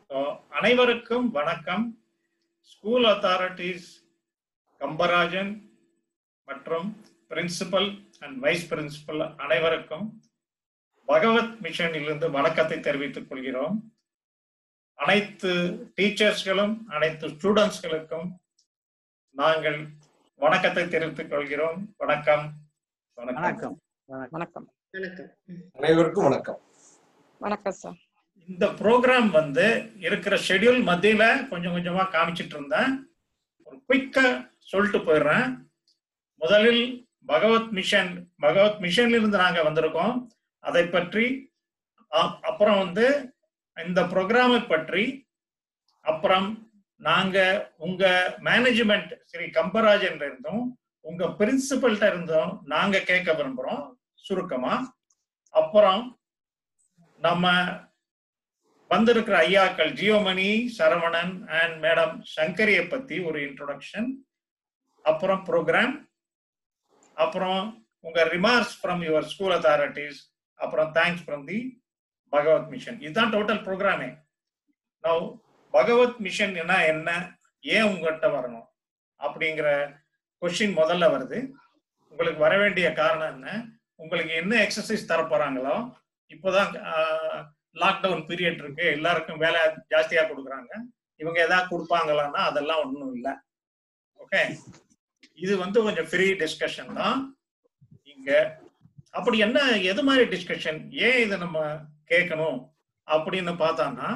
So, அனைவருக்கும் வணக்கம் school authorities Kambarajan மற்றும் பிரின்சிபல் அண்ட் வைஸ் பிரின்சிபல் அனைவருக்கும் பகவத் மிஷனிலிருந்து வணக்கத்தை தெரிவித்துக் கொள்கிறோம் அனைத்து டீச்சர்ஸ்களும் அனைத்து ஸ்டூடெண்ட்ஸ்களுக்கும் நாங்கள் வணக்கத்தை தெரிவித்துக் கொள்கிறோம் வணக்கம் வணக்கம் வணக்கம் வணக்கம் வணக்கம் அனைவருக்கும் வணக்கம் வணக்கம் சார் இந்த ப்ரோக்ராம் வந்து இருக்கிற ஷெட்யூல் மத்தியில கொஞ்சம் கொஞ்சமா காமிச்சிட்டு இருந்தேன் ஒரு குயிக்கா சொல்லிட்டு போயிடுறேன் முதலில் பகவத் மிஷன் பகவத் மிஷன்ல இருந்து நாங்க வந்திருக்கோம் அதை பற்றி அ- அப்புறம் வந்து இந்த ப்ரோக்ராமை பற்றி அப்புறம் நாங்க உங்க மேனேஜ்மெண்ட் ஸ்ரீ கம்பராஜன் இருந்தும் உங்க பிரின்சிபல்கிட்ட இருந்தும் நாங்க கேட்க விரும்புறோம் சுருக்கமா அப்புறம் நம்ம வந்திருக்கிற ஐயாக்கள் ஜியோமணி சரவணன் அண்ட் மேடம் சங்கரியை பத்தி ஒரு இன்ட்ரோடக்ஷன் அப்புறம் ப்ரோக்ராம் அப்புறம் உங்க remarks from your school authorities அப்புறம் thanks from the Bhagavath mission இதுதான் டோட்டல் ப்ரோக்ராமே நவ் பகவத் மிஷன் என்ன என்ன ஏன் உங்கள்கிட்ட வரணும் அப்படிங்கிற கொஸ்டின் முதல்ல வருது உங்களுக்கு வர வேண்டிய காரணம் என்ன உங்களுக்கு என்ன எக்ஸசைஸ் தர போறாங்களோ இப்போதான் லாக்டவுன் பீரியட் இருக்கு எல்லாருக்கும் வேலை ஜாஸ்தியா கொடுக்குறாங்க இவங்க ஏதாவது கொடுப்பாங்களான்னா அதெல்லாம் ஒன்றும் இல்லை ஓகே இது வந்து கொஞ்சம் ஃப்ரீ டிஸ்கஷன் தான் இங்க அப்படி என்ன எது மாதிரி டிஸ்கஷன் ஏன் இதை நம்ம கேட்கணும் அப்படின்னு பார்த்தான்னா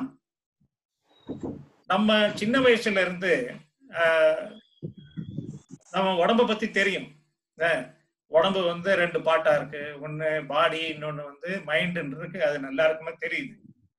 நம்ம சின்ன வயசுல இருந்து ஆஹ், நம்ம உடம்ப பத்தி தெரியும் அஹ், உடம்பு வந்து ரெண்டு பாட்டா இருக்கு ஒன்னு பாடி இன்னொன்னு வந்து மைண்ட் இருக்கு அது எல்லாருக்குமே தெரியுது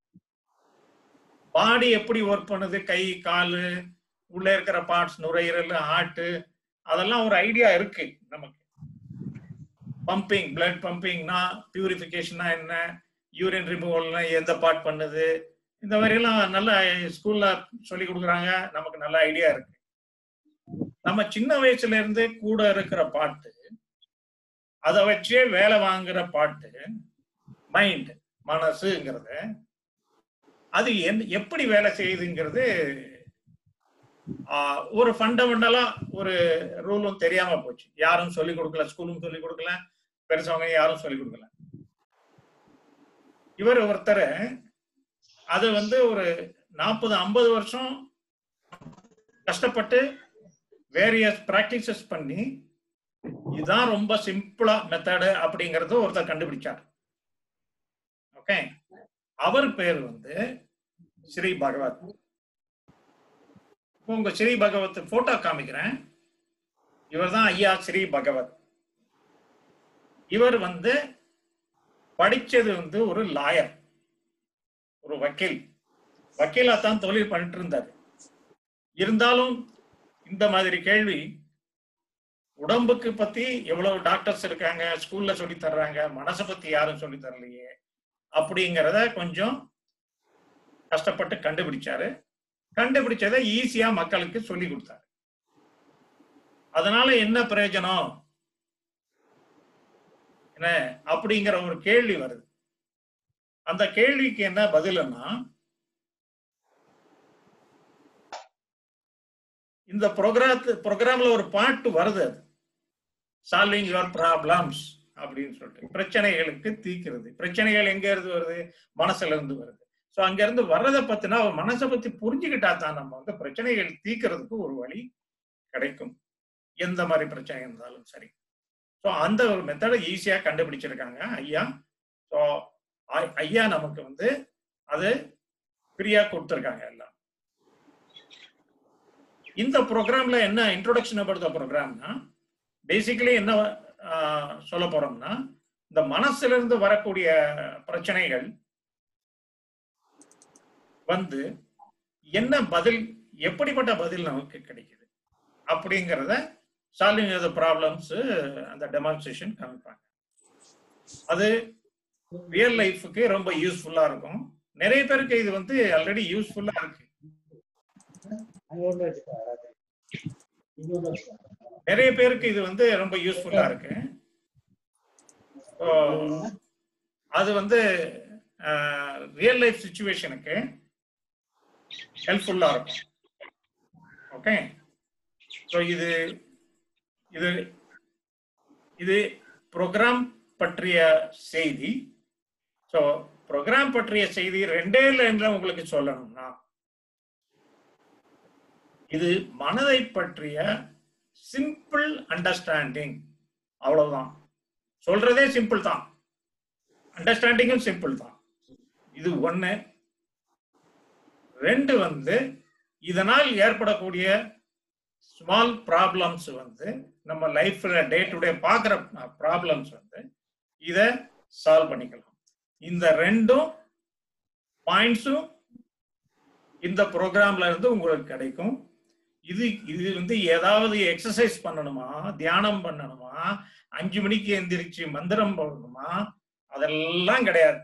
பாடி எப்படி ஒர்க் பண்ணுது கை காலு உள்ள இருக்கிற பார்ட்ஸ் நுரையீரல் ஹார்ட் அதெல்லாம் ஒரு ஐடியா இருக்கு நமக்கு பம்பிங் பிளட் பம்பிங்னா பியூரிஃபிகேஷனா என்ன யூரின் ரிமூவல்னா எந்த பார்ட் பண்ணுது இந்த மாதிரி எல்லாம் நல்ல ஸ்கூல்ல சொல்லி கொடுக்குறாங்க நமக்கு நல்ல ஐடியா இருக்கு நம்ம சின்ன வயசுல இருந்து கூட இருக்கிற பாட்டு அதை வச்சே வேலை வாங்குற பாட்டு மைண்ட் மனசுங்கிறது அது என் எப்படி வேலை செய்யுதுங்கிறது ஆஹ், ஒரு ஃபண்டமெண்டலா ஒரு ரூலும் தெரியாம போச்சு யாரும் சொல்லி கொடுக்கல ஸ்கூலும் சொல்லி கொடுக்கல பெருசவங்க யாரும் சொல்லி கொடுக்கல இவர் ஒருத்தர் அது வந்து ஒரு நாற்பது ஐம்பது வருஷம் கஷ்டப்பட்டு வேரியஸ் பிராக்டிசஸ் பண்ணி இதுதான் ரொம்ப சிம்பிளா மெத்தடு அப்படிங்கறது ஒருத்தர் கண்டுபிடிச்சார் ஓகே அவர் பேர் வந்து ஸ்ரீ பகவத் இப்போ உங்க ஸ்ரீ பகவத் போட்டோ காமிக்கிறேன் இவர் தான் ஐயா ஸ்ரீ பகவத் இவர் வந்து படிச்சது வந்து ஒரு லாயர் ஒரு வக்கீல் வக்கீலா தான் தொழில் பண்ணிட்டு இருந்தாரு இருந்தாலும் இந்த மாதிரி கேள்வி உடம்புக்கு பத்தி எவ்வளவு டாக்டர்ஸ் இருக்காங்க ஸ்கூல்ல சொல்லி தர்றாங்க மனசை பத்தி யாரும் சொல்லி தரலையே அப்படிங்கிறத கொஞ்சம் கஷ்டப்பட்டு கண்டுபிடிச்சாரு கண்டுபிடிச்சதை ஈஸியா மக்களுக்கு சொல்லி கொடுத்தாரு அதனால என்ன பிரயோஜனம் என்ன அப்படிங்கிற ஒரு கேள்வி வருது அந்த கேள்விக்கு என்ன பதிலுன்னா இந்த ப்ரோக்ராம் ப்ரோக்ராம்ல ஒரு பாட்டு வருது அது சால்விங் யுவர் ப்ராப்ளம்ஸ் அப்படின்னு சொல்லிட்டு பிரச்சனைகளுக்கு தீக்கிறது பிரச்சனைகள் எங்க இருந்து வருது மனசுல இருந்து வருது ஸோ அங்க இருந்து வர்றதை பத்தினா அவன் மனசை பத்தி புரிஞ்சுக்கிட்டா தான் நம்ம வந்து பிரச்சனைகள் தீக்கிறதுக்கு ஒரு வழி கிடைக்கும் எந்த மாதிரி பிரச்சனை இருந்தாலும் சரி ஸோ அந்த ஒரு மெத்தடை ஈஸியா கண்டுபிடிச்சிருக்காங்க ஐயா ஸோ ஐயா நமக்கு வந்து அது ஃப்ரீயா கொடுத்துருக்காங்க எல்லாம் இந்த ப்ரோக்ராம்ல என்ன இன்ட்ரோடக்ஷன் அபவுட் த ப்ரோக்ராம்னா பேசிக்கலி என்ன ஆஹ், சொல்ல போறோம்னா இந்த மனசுல இருந்து வரக்கூடிய பிரச்சனைகள் வந்து என்ன பதில் எப்படிப்பட்ட பதில் நமக்கு கிடைக்குது அப்படிங்கிறத சால்விங் த ப்ராப்ளம்ஸ் அந்த டெமான்ஸ்ட்ரேஷன் காமிப்பாங்க அது ரியல் லைஃபுக்கு ரொம்ப யூஸ்ஃபுல்லா இருக்கும் நிறைய பேருக்கு இது வந்து ஆல்ரெடி யூஸ்ஃபுல்லா இருக்கு நிறைய பேருக்கு இது வந்து ரொம்ப யூஸ்ஃபுல்லா இருக்கு So, அது வந்து ரியல் லைஃப் சுச்சுவேஷனுக்கு ஹெல்ப்ஃபுல்லா இருக்கும் ஓகே ஸோ இது இது இது ப்ரோக்ராம் பற்றிய செய்தி ஸோ ப்ரோக்ராம் பற்றிய செய்தி ரெண்டே லைன்ல உங்களுக்கு சொல்லணும்னா இது மனதை பற்றிய சிம்பிள் அண்டர்ஸ்டாண்டிங் அவ்வளவுதான் சொல்றதே சிம்பிள் தான் அண்டர்ஸ்டாண்டிங்கும் சிம்பிள் தான் இது ஒண்ணு ரெண்டு வந்து இதனால் ஏற்படக்கூடிய ஸ்மால் ப்ராப்ளம்ஸ் வந்து நம்ம லைஃப்ல டே டு டே பார்க்குற ப்ராப்ளம்ஸ் வந்து இதை சால்வ் பண்ணிக்கலாம் இந்த ரெண்டும் பாயிண்ட்ஸும் இந்த ப்ரோக்ராம்ல இருந்து உங்களுக்கு கிடைக்கும் இது இது வந்து ஏதாவது எக்ஸசைஸ் பண்ணணுமா தியானம் பண்ணணுமா அஞ்சு மணிக்கு எந்திரிச்சு மந்திரம் போடணுமா அதெல்லாம் கிடையாது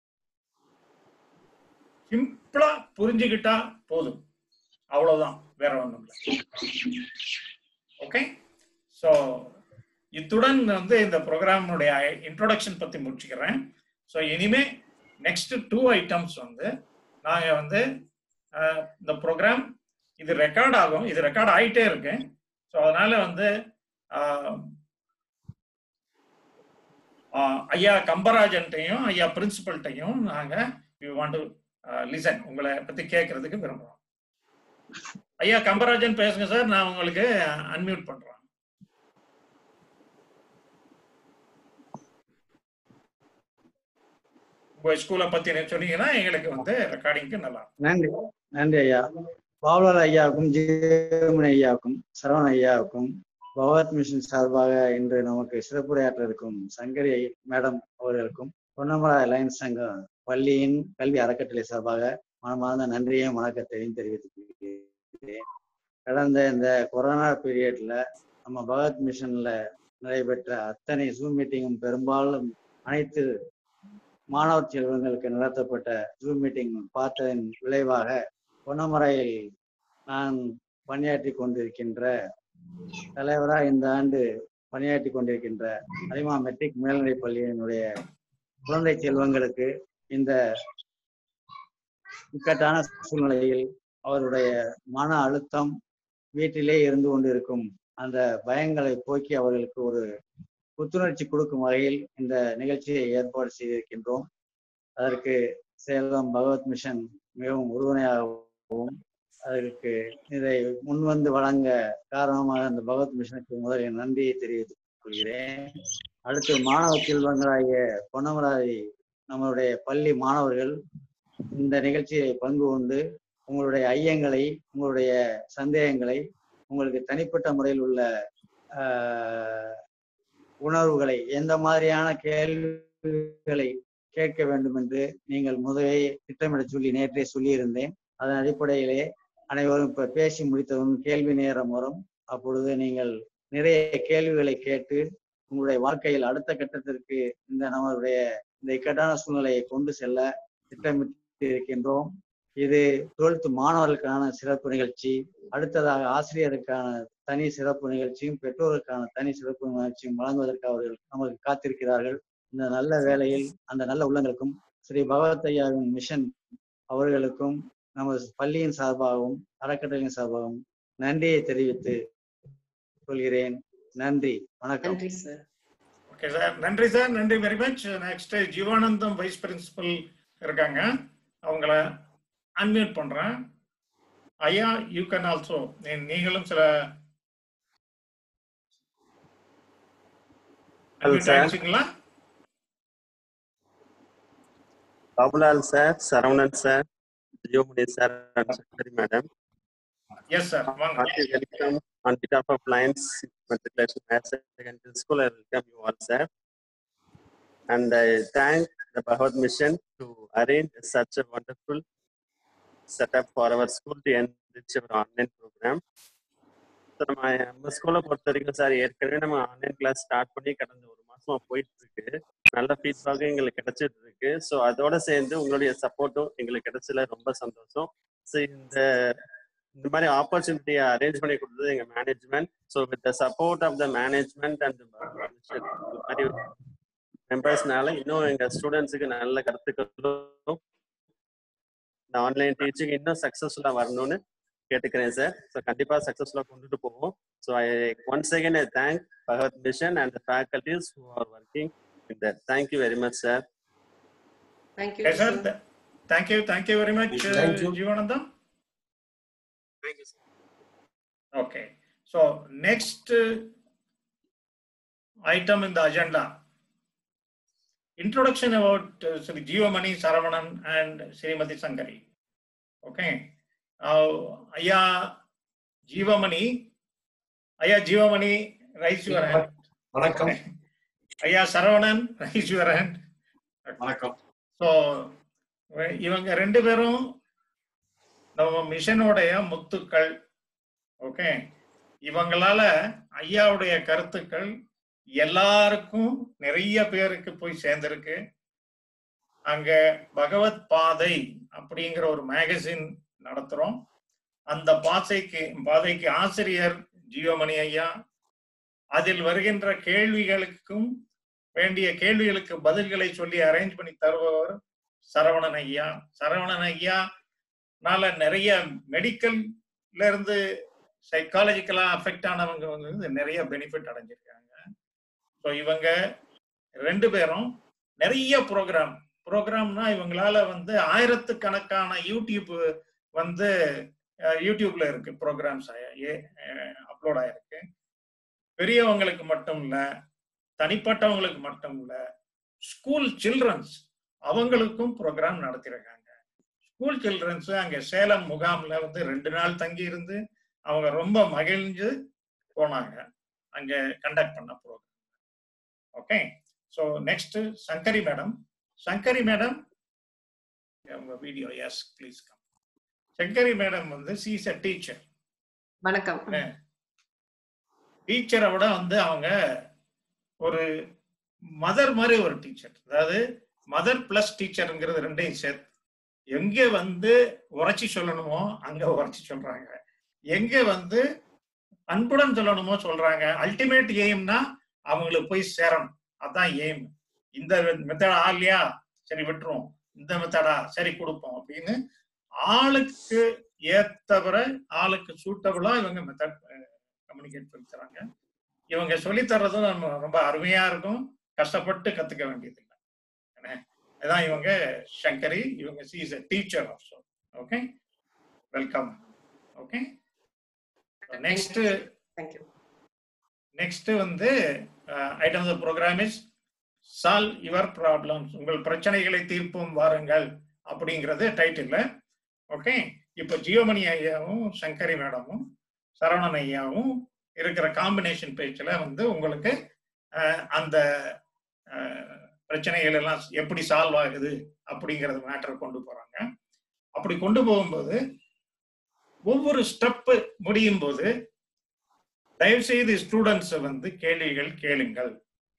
சிம்பிளா புரிஞ்சுக்கிட்டா போதும் அவ்வளவுதான் வேற ஒண்ணும் இல்லை ஓகே ஸோ இத்துடன் வந்து இந்த ப்ரோக்ராமுடைய இன்ட்ரோடக்ஷன் பத்தி முடிச்சுக்கிறேன் ஸோ இனிமே நெக்ஸ்ட் டூ ஐட்டம்ஸ் வந்து நாங்க வந்து அஹ், இந்த ப்ரோக்ராம் இது ரெக்கார்ட் ஆகும் இது ரெக்கார்ட் ஆயிட்டே இருக்கு ஸோ அதனால வந்து ஆஹ், ஆஹ், ஐயா கம்பராஜன்ட்டையும் ஐயா பிரின்சிபல்ட்டையும் நாங்க வி வாண்ட் டு லிசன் உங்களை பத்தி கேட்கறதுக்கு விரும்புறோம் ஐயா கம்பராஜன் பேசுங்க சார் நான் உங்களுக்கு அன்மியூட் பண்றேன் உங்க ஸ்கூலை பத்தி நீங்க சொன்னீங்கன்னா எங்களுக்கு வந்து ரெக்கார்டிங்க்கு நல்லா இருக்கும். நன்றி நன்றி ஐயா பாவலர் ஐயாவுக்கும் ஜீவமணி ஐயாவுக்கும் சரவண ஐயாவுக்கும் பகவத் மிஷன் சார்பாக இன்று நமக்கு சிறப்புரையாற்ற இருக்கும் சங்கரி மேடம் அவர்களுக்கும் பொன்னமரா அலையன்ஸ் சங்கம் பள்ளியின் கல்வி அறக்கட்டளை சார்பாக மனமார்ந்த நன்றியையும் வணக்கத்தையும் தெரிவித்துக் கொள்கிறேன் கடந்த இந்த கொரோனா பீரியட்ல நம்ம பகவத் மிஷன்ல நடைபெற்ற அத்தனை ஜூம் மீட்டிங்கும் பெரும்பாலும் அனைத்து மாணவர் செல்வங்களுக்கு நடத்தப்பட்ட ஜூம் மீட்டிங் பார்த்ததன் விளைவாக பொன்னமரையில் நான் பணியாற்றி கொண்டிருக்கின்ற தலைவராக இந்த ஆண்டு பணியாற்றி கொண்டிருக்கின்ற அரிமா மெட்ரிக் மேல்நிலைப் பள்ளியினுடைய குழந்தை செல்வங்களுக்கு இந்த இக்கட்டான சூழ்நிலையில் அவருடைய மன அழுத்தம் வீட்டிலே இருந்து கொண்டிருக்கும் அந்த பயங்களை போக்கி அவர்களுக்கு ஒரு புத்துணர்ச்சி கொடுக்கும் வகையில் இந்த நிகழ்ச்சியை ஏற்பாடு செய்திருக்கின்றோம் அதற்கு சேலம் பகவத் மிஷன் மிகவும் உறுதுணையாகவும் அதற்கு இதை முன்வந்து வழங்க காரணமாக அந்த பகவத் மிஷனுக்கு முதலில் நன்றியை தெரிவித்துக் கொள்கிறேன் அடுத்து மாணவ செல்வங்களாகிய பொன்னமராதி நம்மளுடைய பள்ளி மாணவர்கள் இந்த நிகழ்ச்சியை பங்கு கொண்டு உங்களுடைய ஐயங்களை உங்களுடைய சந்தேகங்களை உங்களுக்கு தனிப்பட்ட முறையில் உள்ள ஆஹ், உணர்வுகளை எந்த மாதிரியான கேள்விகளை கேட்க வேண்டும் என்று நீங்கள் முதலே திட்டமிட சொல்லி நேற்றே சொல்லியிருந்தேன் அதன் அடிப்படையிலே அனைவரும் இப்ப பேசி முடித்ததும் கேள்வி நேரம் வரும் அப்பொழுது நீங்கள் நிறைய கேள்விகளை கேட்டு உங்களுடைய வாழ்க்கையில் அடுத்த கட்டத்திற்கு இந்த நம்மளுடைய இந்த இக்கட்டான சூழ்நிலையை கொண்டு செல்ல திட்டமிட்டு இருக்கின்றோம் இது டுவெல்த் மாணவர்களுக்கான சிறப்பு நிகழ்ச்சி அடுத்ததாக ஆசிரியருக்கான தனி சிறப்பு நிகழ்ச்சியும் பெற்றோருக்கான தனி சிறப்பு நிகழ்ச்சியும் வழங்குவதற்கு அவர்கள் நமக்கு காத்திருக்கிறார்கள் இந்த நல்ல வேளையில் அந்த நல்ல உள்ளங்களுக்கும் ஸ்ரீ பகவத் ஐயாவின் மிஷன் அவர்களுக்கும் நமது பள்ளியின் சார்பாகவும் அறக்கட்டளையின் சார்பாகவும் நன்றியை தெரிவித்து கொள்கிறேன் நன்றி வணக்கம் நன்றி சார் ஓகே சார் நன்றி சார் நன்றி very much next Jeevanandam vice principal இருக்காங்க அவங்கள அன்மியூட் பண்றேன் ஐயா யூ கேன் ஆல்சோ நீங்களும் சில Hello, unmute sir. ஆயிடுச்சுங்களா Babulas sir, Saravanan sir, Jiyomuni sir, and Secretary madam. Yes sir வாங்க Hearty welcome on behalf of Lions Matriculation Higher Secondary School. I welcome you all, sir. And I thank the Bhagavad Mission to arrange such a wonderful setup for our school to enrich our online program. So நம்ம நம்ம ஸ்கூலை பொறுத்த வரைக்கும் sir ஏற்கனவே நம்ம online class start பண்ணி கடந்த ஒரு மாசமா போயிட்டு இருக்கு நல்ல ஃபீட்பேக்கும் எங்களுக்கு கிடைச்சிட்டு இருக்கு ஸோ அதோட சேர்ந்து உங்களுடைய சப்போர்ட்டும் எங்களுக்கு கிடைச்சதுல ரொம்ப சந்தோஷம் ஸோ இந்த இந்த மாதிரி ஆப்பர்ச்சுனிட்டியை அரேஞ்ச் பண்ணி கொடுத்தது எங்க management so with the support of the management and மாதிரி மெம்பர்ஸ்னால இன்னும் எங்க ஸ்டூடெண்ட்ஸுக்கு நல்ல கருத்துக்களும் இந்த ஆன்லைன் டீச்சிங் இன்னும் சக்ஸஸ்ஃபுல்லாக வரணும்னு கேட்டுக்கிறேன் சார் ஸோ கண்டிப்பாக சக்ஸஸ்ஃபுல்லாக கொண்டுட்டு போவோம் so I once again I thank Bhagavath mission and the faculties who are working in that thank you very much sir Thank you. Okay, sir. sir. Th- Thank you, thank you very much, uh, Thank you. Jivanandam. Thank you sir Okay, so next uh, item in the agenda. Introduction about uh, Sri Jivamani Saravanan and Srimati Sankari. Okay, now Aya Jivamani, Aya Jivamani, raise your hand. வணக்கம் Aya Saravanan, raise your hand. வணக்கம் so இவங்க ரெண்டு பேரும் நம்ம மிஷனுடைய முத்துக்கள் okay இவங்களால ஐயாவுடைய கருத்துக்கள் எல்லாருக்கும் நிறைய பேருக்கு போய் சேர்ந்திருக்கு அங்க பகவத் பாதை அப்படிங்கிற ஒரு மேகசின் நடத்துறோம் அந்த பாசைக்கு பாதைக்கு ஆசிரியர் ஜீவமணி ஐயா அதில் வருகின்ற கேள்விகளுக்கும் வேண்டிய கேள்விகளுக்கு பதில்களை சொல்லி அரேஞ்ச் பண்ணி தருபவர் சரவணன் ஐயா சரவணன் ஐயா நால நிறைய மெடிக்கல்ல இருந்து சைக்காலஜிக்கலா அஃபெக்ட் ஆனவங்க வந்து நிறைய பெனிஃபிட் அடைஞ்சிருக்காங்க ஸோ இவங்க ரெண்டு பேரும் நிறைய ப்ரோக்ராம் ப்ரோக்ராம்னா இவங்களால வந்து ஆயிரத்துக்கணக்கான யூடியூப் வந்து அஹ், யூடியூப்ல இருக்கு ப்ரோக்ராம்ஸ் அப்லோட் ஆயிருக்கு பெரியவங்களுக்கு மட்டும் இல்ல தனிப்பட்டவங்களுக்கு மட்டும் இல்ல ஸ்கூல் சில்ட்ரன்ஸ் அவங்களுக்கும் ப்ரோக்ராம் நடத்திருக்காங்க ஸ்கூல் சில்ட்ரன்ஸ் அங்க சேலம் முகாம்ல வந்து ரெண்டு நாள் தங்கி இருந்து அவங்க ரொம்ப மகிழ்ந்து போனாங்க அங்க கண்டக்ட் பண்ண programme okay so next Sankari madam Sankari madam உங்க video yes please come Sankari madam வந்து சீஸ் அ டீச்சர் வணக்கம் டீச்சரை விட வந்து அவங்க ஒரு மதர் மாதிரி ஒரு டீச்சர் அதாவது மதர் பிளஸ் டீச்சருங்கிறது ரெண்டையும் சேர்த்து எங்க வந்து உரைச்சி சொல்லணுமோ அங்க உரைச்சி சொல்றாங்க எங்க வந்து அன்புடன் சொல்லணுமோ சொல்றாங்க அல்டிமேட் எய்ம்னா அவங்களுக்கு போய் சேரணும் அதான் எய்ம் இந்த மெத்தட் ஆகலையா சரி விட்டுருவோம் இந்த மெத்தடா சரி கொடுப்போம் அப்படின்னு ஆளுக்கு ஏத்தவரை ஆளுக்கு சூட்டபிளா இவங்க மெத்தட் கம்யூனிகேட் பண்ணி தராங்க இவங்க சொல்லி தர்றதும் நம்ம ரொம்ப அருமையா இருக்கும் கஷ்டப்பட்டு கத்துக்க வேண்டியது இல்லை என்ன? அதான் இவங்க சங்கரி இவங்க she is teacher also okay welcome okay next Thank you. Next வந்து item of programme is solve your problems உங்கள் பிரச்சனைகளை தீர்ப்போம் வாருங்கள் அப்படிங்கிறது டைட்டில் ஓகே இப்போ ஜியோமணி ஐயாவும் சங்கரி மேடமும் சரவணன் ஐயாவும் இருக்கிற காம்பினேஷன் பேச்சில் வந்து உங்களுக்கு அஹ், அந்த அஹ், பிரச்சனைகள் எல்லாம் எப்படி சால்வ் ஆகுது அப்படிங்கறது மேட்டர் கொண்டு போறாங்க அப்படி கொண்டு போகும்போது ஒவ்வொரு ஸ்டெப் முடியும் போது தயவு செய்து ஸ்டூடெண்ட்ஸ் வந்து கேள்விகள் கேளுங்கள்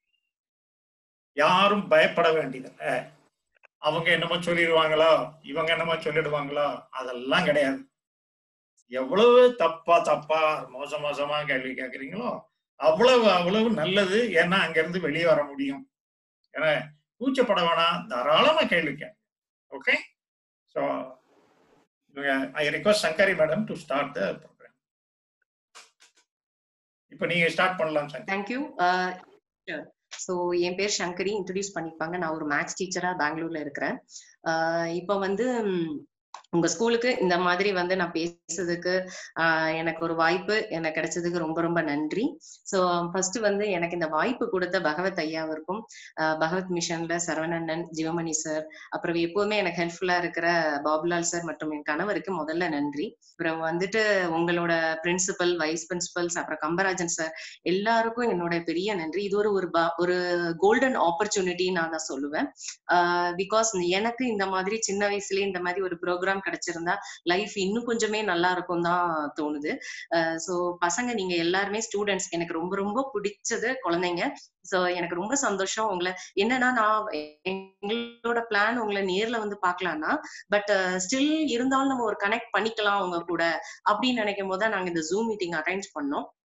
யாரும் பயப்பட வேண்டியதில்லை அவங்க என்னமோ சொல்லிடுவாங்களோ இவங்க என்னமோ சொல்லிடுவாங்களோ அதெல்லாம் கிடையாது எவ்வளவு தப்பா தப்பா மோச மோசமா கேள்வி கேட்கறீங்களோ அவ்வளவு அவ்வளவு நல்லது ஏன்னா அங்க இருந்து வெளியே வர முடியும் ஏன்னா கூச்சப்பட வேணாம் தாராளமா கேள்வி கேட்க okay so I request Sankari madam to start the programme இப்போ நீங்க ஸ்டார்ட் பண்ணலாம் Sankari Thank you. Uh, sure. So என் பேர் சங்கரி இன்ட்ரடியூஸ் பண்ணிப்பாங்க நான் ஒரு மேக்ஸ் டீச்சரா பெங்களூர்ல இருக்கிறேன் Uh, இப்போ வந்து ம், உங்க ஸ்கூலுக்கு இந்த மாதிரி வந்து நான் பேசுறதுக்கு ஆஹ் எனக்கு ஒரு வாய்ப்பு எனக்கு கிடைச்சதுக்கு ரொம்ப ரொம்ப நன்றி ஸோ ஃபர்ஸ்ட் வந்து எனக்கு இந்த வாய்ப்பு கொடுத்த பகவத் ஐயாவிற்கும் ஆஹ் பகவத் மிஷன்ல சரவணண்ணன் ஜிவமணி சார் அப்புறம் எப்போதுமே எனக்கு ஹெல்ப்ஃபுல்லா இருக்கிற பாபுலால் சார் மற்றும் என் கணவருக்கு முதல்ல நன்றி அப்புறம் வந்துட்டு உங்களோட பிரின்சிபல் வைஸ் பிரின்சிபல்ஸ் அப்புறம் கம்பராஜன் சார் எல்லாருக்கும் என்னோட பெரிய நன்றி இது ஒரு ஒரு ப- ஒரு கோல்டன் ஆப்பர்ச்சுனிட்டி நான் தான் சொல்லுவேன் பிகாஸ் எனக்கு இந்த மாதிரி சின்ன வயசுலயே இந்த மாதிரி ஒரு ப்ரோக்ராம் கிடைச்சிருந்தா லைஃப் இன்னும் கொஞ்சமே நல்லா இருக்கும் தான் தோணுது ஸோ பசங்க நீங்க எல்லாருமே ஸ்டூடெண்ட்ஸ் எனக்கு ரொம்ப ரொம்ப பிடிச்சது குழந்தைங்க ஸோ எனக்கு ரொம்ப சந்தோஷம் உங்களை என்னன்னா நான் எங்களோட பிளான் உங்களை நேர்ல வந்து பார்க்கலாம்னா பட் ஸ்டில் இருந்தாலும் நம்ம ஒரு கனெக்ட் பண்ணிக்கலாம் அவங்க கூட அப்படின்னு நினைக்கும் போது தான் நாங்க இந்த ஜூம் மீட்டிங் அரேஞ்ச் பண்ணோம்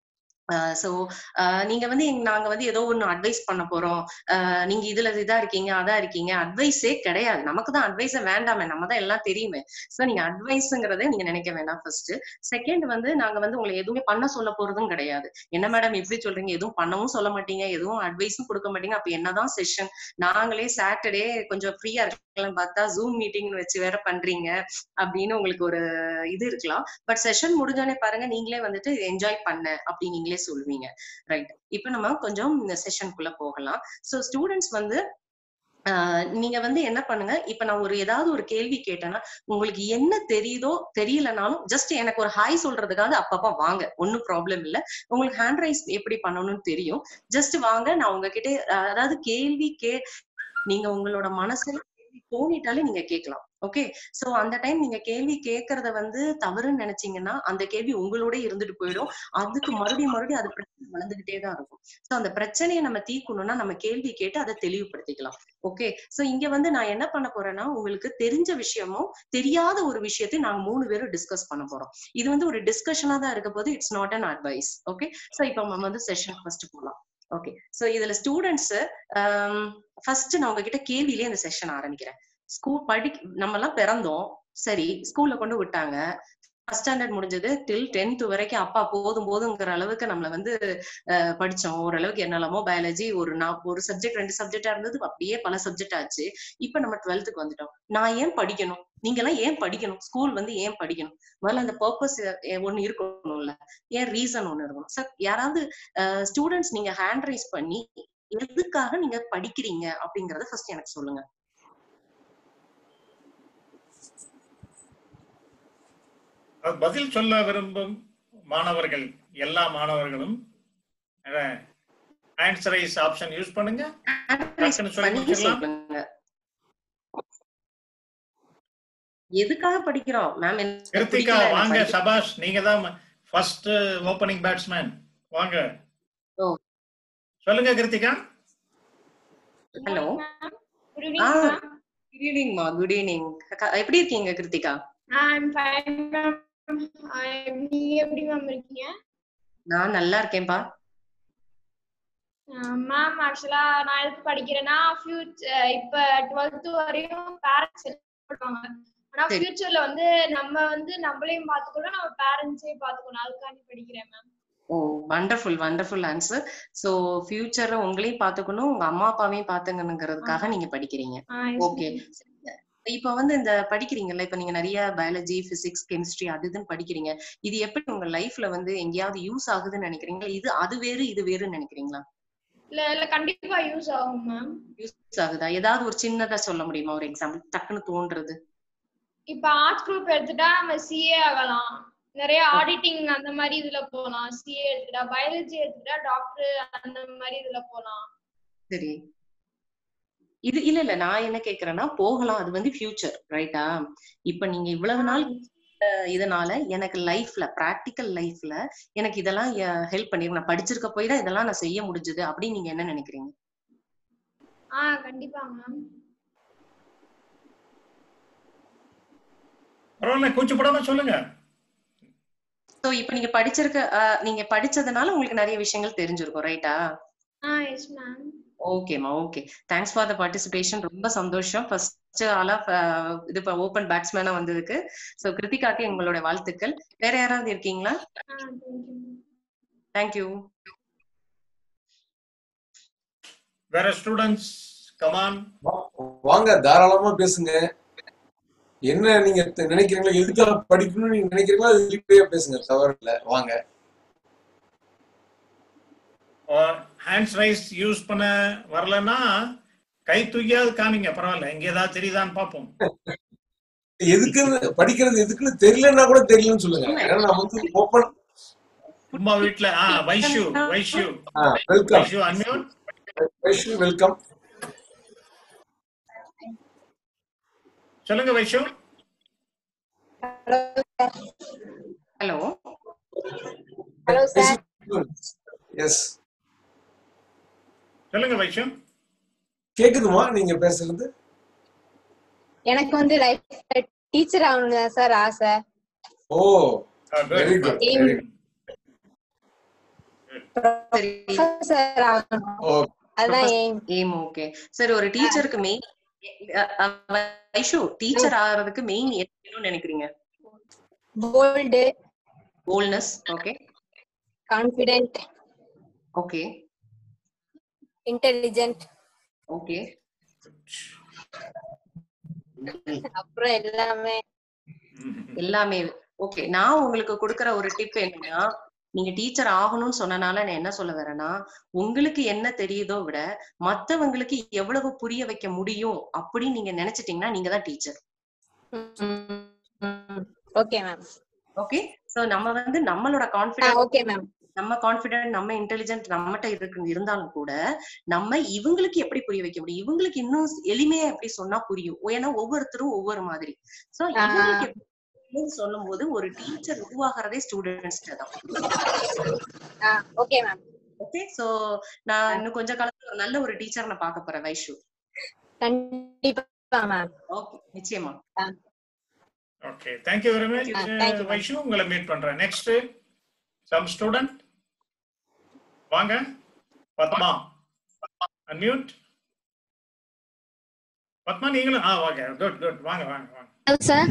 ஸோ நீங்க வந்து எங்க- நாங்க வந்து ஏதோ ஒண்ணு அட்வைஸ் பண்ண போறோம் ஆஹ் நீங்க இதுல இதா இருக்கீங்க அதா இருக்கீங்க அட்வைஸே கிடையாது நமக்கு தான் அட்வைஸே வேண்டாமே நம்ம தான் எல்லாம் தெரியுமே ஸோ நீங்க அட்வைஸுங்கிறத நீங்க நினைக்க வேண்டாம் ஃபர்ஸ்ட் செகண்ட் வந்து நாங்க வந்து உங்களை எதுவுமே பண்ண சொல்ல போறதும் கிடையாது என்ன மேடம் எப்படி சொல்றீங்க எதுவும் பண்ணவும் சொல்ல மாட்டீங்க எதுவும் அட்வைஸும் கொடுக்க மாட்டீங்க அப்ப என்னதான் செஷன் நாங்களே சாட்டர்டே கொஞ்சம் ஃப்ரீயா இருக்கலாம்னு பார்த்தா ஜூம் மீட்டிங் வச்சு வேற பண்றீங்க அப்படின்னு உங்களுக்கு ஒரு இது இருக்கலாம் பட் செஷன் முடிஞ்சோடனே பாருங்க நீங்களே வந்துட்டு என்ஜாய் பண்ண அப்படி நீங்களே சொல்லுவீங்க ரைட் இப்போ நம்ம கொஞ்சம் இந்த செஷனுக்குள்ள போகலாம் ஸோ ஸ்டூடெண்ட்ஸ் வந்து ஆஹ் நீங்க வந்து என்ன பண்ணுங்க இப்ப நான் ஒரு ஏதாவது ஒரு கேள்வி கேட்டேன்னா உங்களுக்கு என்ன தெரியுதோ தெரியலனாலும் ஜஸ்ட் எனக்கு ஒரு ஹாய் சொல்றதுக்காக அப்பப்ப வாங்க ஒன்னும் ப்ராப்ளம் இல்ல உங்களுக்கு ஹேண்ட் ரைஸ் எப்படி பண்ணணும்னு தெரியும் ஜஸ்ட் வாங்க நான் உங்ககிட்ட அஹ் அதாவது கேள்வி கே நீங்க உங்களோட மனசுல கேள்வி தோணிட்டாலே நீங்க கேட்கலாம் ஓகே சோ அந்த டைம் நீங்க கேள்வி கேட்கறத வந்து தவறுன்னு நினைச்சீங்கன்னா அந்த கேள்வி உங்களோட இருந்துட்டு போயிடும் அதுக்கு மறுபடியும் மறுபடியும் அது பிரச்சனை வளர்ந்துகிட்டே தான் இருக்கும் சோ அந்த பிரச்சனையை நம்ம தீர்க்கணும்னா நம்ம கேள்வி கேட்டு அதை தெளிவுபடுத்திக்கலாம் ஓகே சோ இங்க வந்து நான் என்ன பண்ண போறேன்னா உங்களுக்கு தெரிஞ்ச விஷயமும் தெரியாத ஒரு விஷயத்தையும் நாங்க மூணு பேரும் டிஸ்கஸ் பண்ண போறோம் இது வந்து ஒரு டிஸ்கஷனா தான் இருக்க போது it's not an advice okay so இப்போ நம்ம வந்து செஷன் ஃபர்ஸ்ட் போலாம் ஓகே சோ இதுல ஸ்டூடெண்ட்ஸ் ஃபர்ஸ்ட் நான் உங்ககிட்ட கேள்வியிலே இந்த செஷன் ஆரம்பிக்கிறேன் ஸ்கூல் படி நம்ம எல்லாம் பிறந்தோம் சரி ஸ்கூல்ல கொண்டு விட்டாங்க ஃபர்ஸ்ட் ஸ்டாண்டர்ட் முடிஞ்சது டில் டென்த் வரைக்கும் அப்பா போதும் போதுங்கிற அளவுக்கு நம்மள வந்து அஹ், படிச்சோம் ஓரளவுக்கு என்னெல்லாமோ பயாலஜி ஒரு நான் ஒரு சப்ஜெக்ட் ரெண்டு சப்ஜெக்டா இருந்தது அப்படியே பல சப்ஜெக்ட் ஆச்சு இப்ப நம்ம டுவெல்த்துக்கு வந்துட்டோம் நான் ஏன் படிக்கணும் நீங்க எல்லாம் ஏன் படிக்கணும் ஸ்கூல் வந்து ஏன் படிக்கணும் முதல்ல அந்த பர்பஸ் ஒண்ணு இருக்கணும்ல ஏன் ரீசன் ஒண்ணு இருக்கணும் சார் யாராவது ஸ்டூடெண்ட்ஸ் நீங்க ஹேண்ட் ரைஸ் பண்ணி எதுக்காக நீங்க படிக்கிறீங்க அப்படிங்கறத ஃபர்ஸ்ட் எனக்கு சொல்லுங்க அது பதில் சொல்ல விரும்பும் மாணவர்கள் எல்லா மாணவர்களும் ஆன்சர் ரைஸ் ஆப்ஷன் யூஸ் பண்ணுங்க ஹேண்ட் ரைஸ் டக்குன்னு சொல்லி பண்ணி முடிச்சிடலாம். சொல்லுங்க எதுக்காக படிக்கிறோம் மேம் கிருத்திகா வாங்க சபாஷ் நீங்க தான் ஃபர்ஸ்ட் ஓபனிங் பேட்ஸ்மேன் வாங்க ஓ. சொல்லுங்க கிருத்திகா ஹலோ Good ஆ evening, ma'am. குட் ஈவினிங் மா குட் ஈவினிங் எப்படி இருக்கீங்க Kiruthika I'm fine, ma'am. I'm- நீங்க எப்படி மேம் இருக்கீங்க நான் நல்லா இருக்கேன்பா மேம் ஆக்சுவலா நான் எதுக்கு படிக்கிறேன்னா ஃபியூச்சர் இப்ப டுவெல்த் வரையும் பேரண்ட்ஸ் பண்ணுவாங்க ஆனா சரி. ஃபியூச்சர்ல வந்து நம்ம வந்து நம்மளையும் பாத்துக்கணும் நம்ம பேரண்ட்ஸையும் பாத்துக்கணும் அதுக்காண்டி படிக்கிறேன் மேம் ஓ வண்டர்ஃபுல் வண்டர்ஃபுல் ஆன்சர் சோ ஃபியூச்சர்ல உங்களையும் பாத்துக்கணும் உங்க அம்மா அப்பாவையும் பாத்துக்கணுங்கிறதுக்காக நீங்க படிக்கிறீங்க ஓகே இப்ப வந்து இந்த படிக்கிறீங்கல்ல இப்ப நீங்க நிறைய பயாலஜி பிசிக்ஸ் கெமிஸ்ட்ரி அது இதுன்னு படிக்கிறீங்க இது எப்படி உங்க லைஃப்ல வந்து எங்கேயாவது யூஸ் ஆகுதுன்னு நினைக்கிறீங்களா இது அது வேறு இது வேறுன்னு நினைக்கிறீங்களா இல்ல இல்ல கண்டிப்பா யூஸ் ஆகும் மேம் யூஸ் ஆகுதா ஏதாவது ஒரு சின்னதா சொல்ல முடியுமா ஒரு எக்ஸாம்பிள் டக்குன்னு தோன்றது இப்ப ஆர்ட்ஸ் குரூப் எடுத்துட்டா நம்ம சிஏ ஆகலாம் நிறைய ஆடிட்டிங் அந்த மாதிரி இதுல போலாம் சிஏ எடுத்துட்டா பயாலஜி எடுத்துட்டா டாக்டர் அந்த மாதிரி இதுல போலாம் சரி இது இல்ல இல்ல நான் என்ன கேக்குறேன்னா போகலாம் அது வந்து ஃபியூச்சர் ரைட்டா இப்ப நீங்க இவ்வளவு நாள் அஹ், இதனால எனக்கு லைஃப்ல பிராக்டிக்கல் லைஃப்ல எனக்கு இதெல்லாம் ஹெல்ப் பண்ணிருக்கு நான் படிச்சிருக்க போய் தான் இதெல்லாம் நான் செய்ய முடிஞ்சது அப்படின்னு நீங்க என்ன நினைக்கிறீங்க ஆஹ் கண்டிப்பா மேம் பரவாயில்ல கூச்சப்படாம சொல்லுங்க சோ இப்ப நீங்க படிச்சிருக்க அஹ், நீங்க படிச்சதுனால உங்களுக்கு நிறைய விஷயங்கள் தெரிஞ்சிருக்கும் ரைட்டா ஆஹ் எஸ் மேம் ஓகேமா okay thanks for the participation ரொம்ப சந்தோஷம் ஃபர்ஸ்ட் ஆலா இது ஓபன் பேட்ஸ்மேனா வந்ததுக்கு சோ கிருத்திகாக்கு எங்களோட வாழ்த்துக்கள் வேற யாராவது இருக்கீங்களா ஆஹ் தேங்க்யூ தேங்க்யூ வேற ஸ்டூடெண்ட்ஸ் கமான் வாங்க தாராளமா பேசுங்க என்ன நீங்க த- நினைக்கிறீங்களோ எதுக்காக படிக்கணும்னு நீங்க நினைக்கிறீங்களோ அது வெளிப்படையா பேசுங்க தவறு இல்ல வாங்க ஹேண்ட்ஸ் ரைஸ் யூஸ் பண்ண வரலன்னா கை தூக்கியாவது காமிங்க பரவாயில்ல இங்க ஏதாவது தெரியுதான்னு பார்ப்போம் எதுக்குன்னு படிக்கிறது எதுக்குன்னு தெரியலன்னா கூட தெரியலன்னு சொல்லுங்க ஏன்னா நான் வந்து ஓப்பன் சும்மா வீட்ல ஆ Vaishu Vaishu welcome Vaishu unmute Vaishnu welcome சொல்லுங்க வைஷ்யூ ஹலோ எஸ் சொல்லுங்க வைஷ்யூ கேக்குதுமா நீங்க பேசுறது எனக்கு வந்து லைஃப் டீச்சர் ஆகணும்னு தான் சார் ஆசை oh very good very good சரி ப்ரொஃபசர் ஆகணும் ஓகே அதான் எய்ம் ஏம் ஓகே சரி ஒரு டீச்சருக்கு மெயின் வைஷு டீச்சர் ஆகிறதுக்கு மெயின் என்ன வேணும்னு நினைக்கிறீங்க bold boldness okay confident okay intelligent okay அப்புறம் எல்லாமே எல்லாமே ஓகே நான் உங்களுக்கு கொடுக்கற ஒரு டிப் என்னன்னா நீங்க டீச்சர் ஆகணும்னு சொன்னனால நான் என்ன சொல்ல வரேன்னா உங்களுக்கு என்ன தெரியுதோ விட மத்தவங்களுக்கு எவ்வளவு புரிய வைக்க முடியும் அப்படின்னு நீங்க நினைச்சிட்டீங்கன்னா நீங்க தான் teacher okay ma'am okay so நம்ம வந்து நம்மளோட கான்பிடன்ஸ் ஓகே மேம் நம்ம கான்பிடன்ட் நம்ம இன்டெலிஜென்ட் நம்மகிட்ட இருக்கு இருந்தாலும் கூட நம்ம இவங்களுக்கு எப்படி புரிய வைக்க முடியும் இவங்களுக்கு இன்னும் எளிமையா எப்படி சொன்னா புரியும் ஏன்னா ஒவ்வொருத்தரும் ஒவ்வொரு மாதிரி சோ இவங்களுக்கு எப்படி புரியும்னு சொல்லும் போது ஒரு டீச்சர் உருவாகிறதே ஸ்டூடெண்ட்ஸ் தான் ஓகே மேம் ஓகே சோ நான் இன்னும் கொஞ்ச காலத்துல ஒரு நல்ல ஒரு டீச்சர் நான் பார்க்க போறேன் வைஷு கண்டிப்பா மேம் ஓகே நிச்சயமா okay thank you very much Ah, thank you, ma'am. Vaishu உங்களை மீட் பண்றேன் நெக்ஸ்ட் சம் ஸ்டூடெண்ட் வாங்க பத்மா அன்மியூட் பத்மா நீங்களும் ஆ ஓகே குட் குட் வாங்க வாங்க வாங்க ஹலோ சார்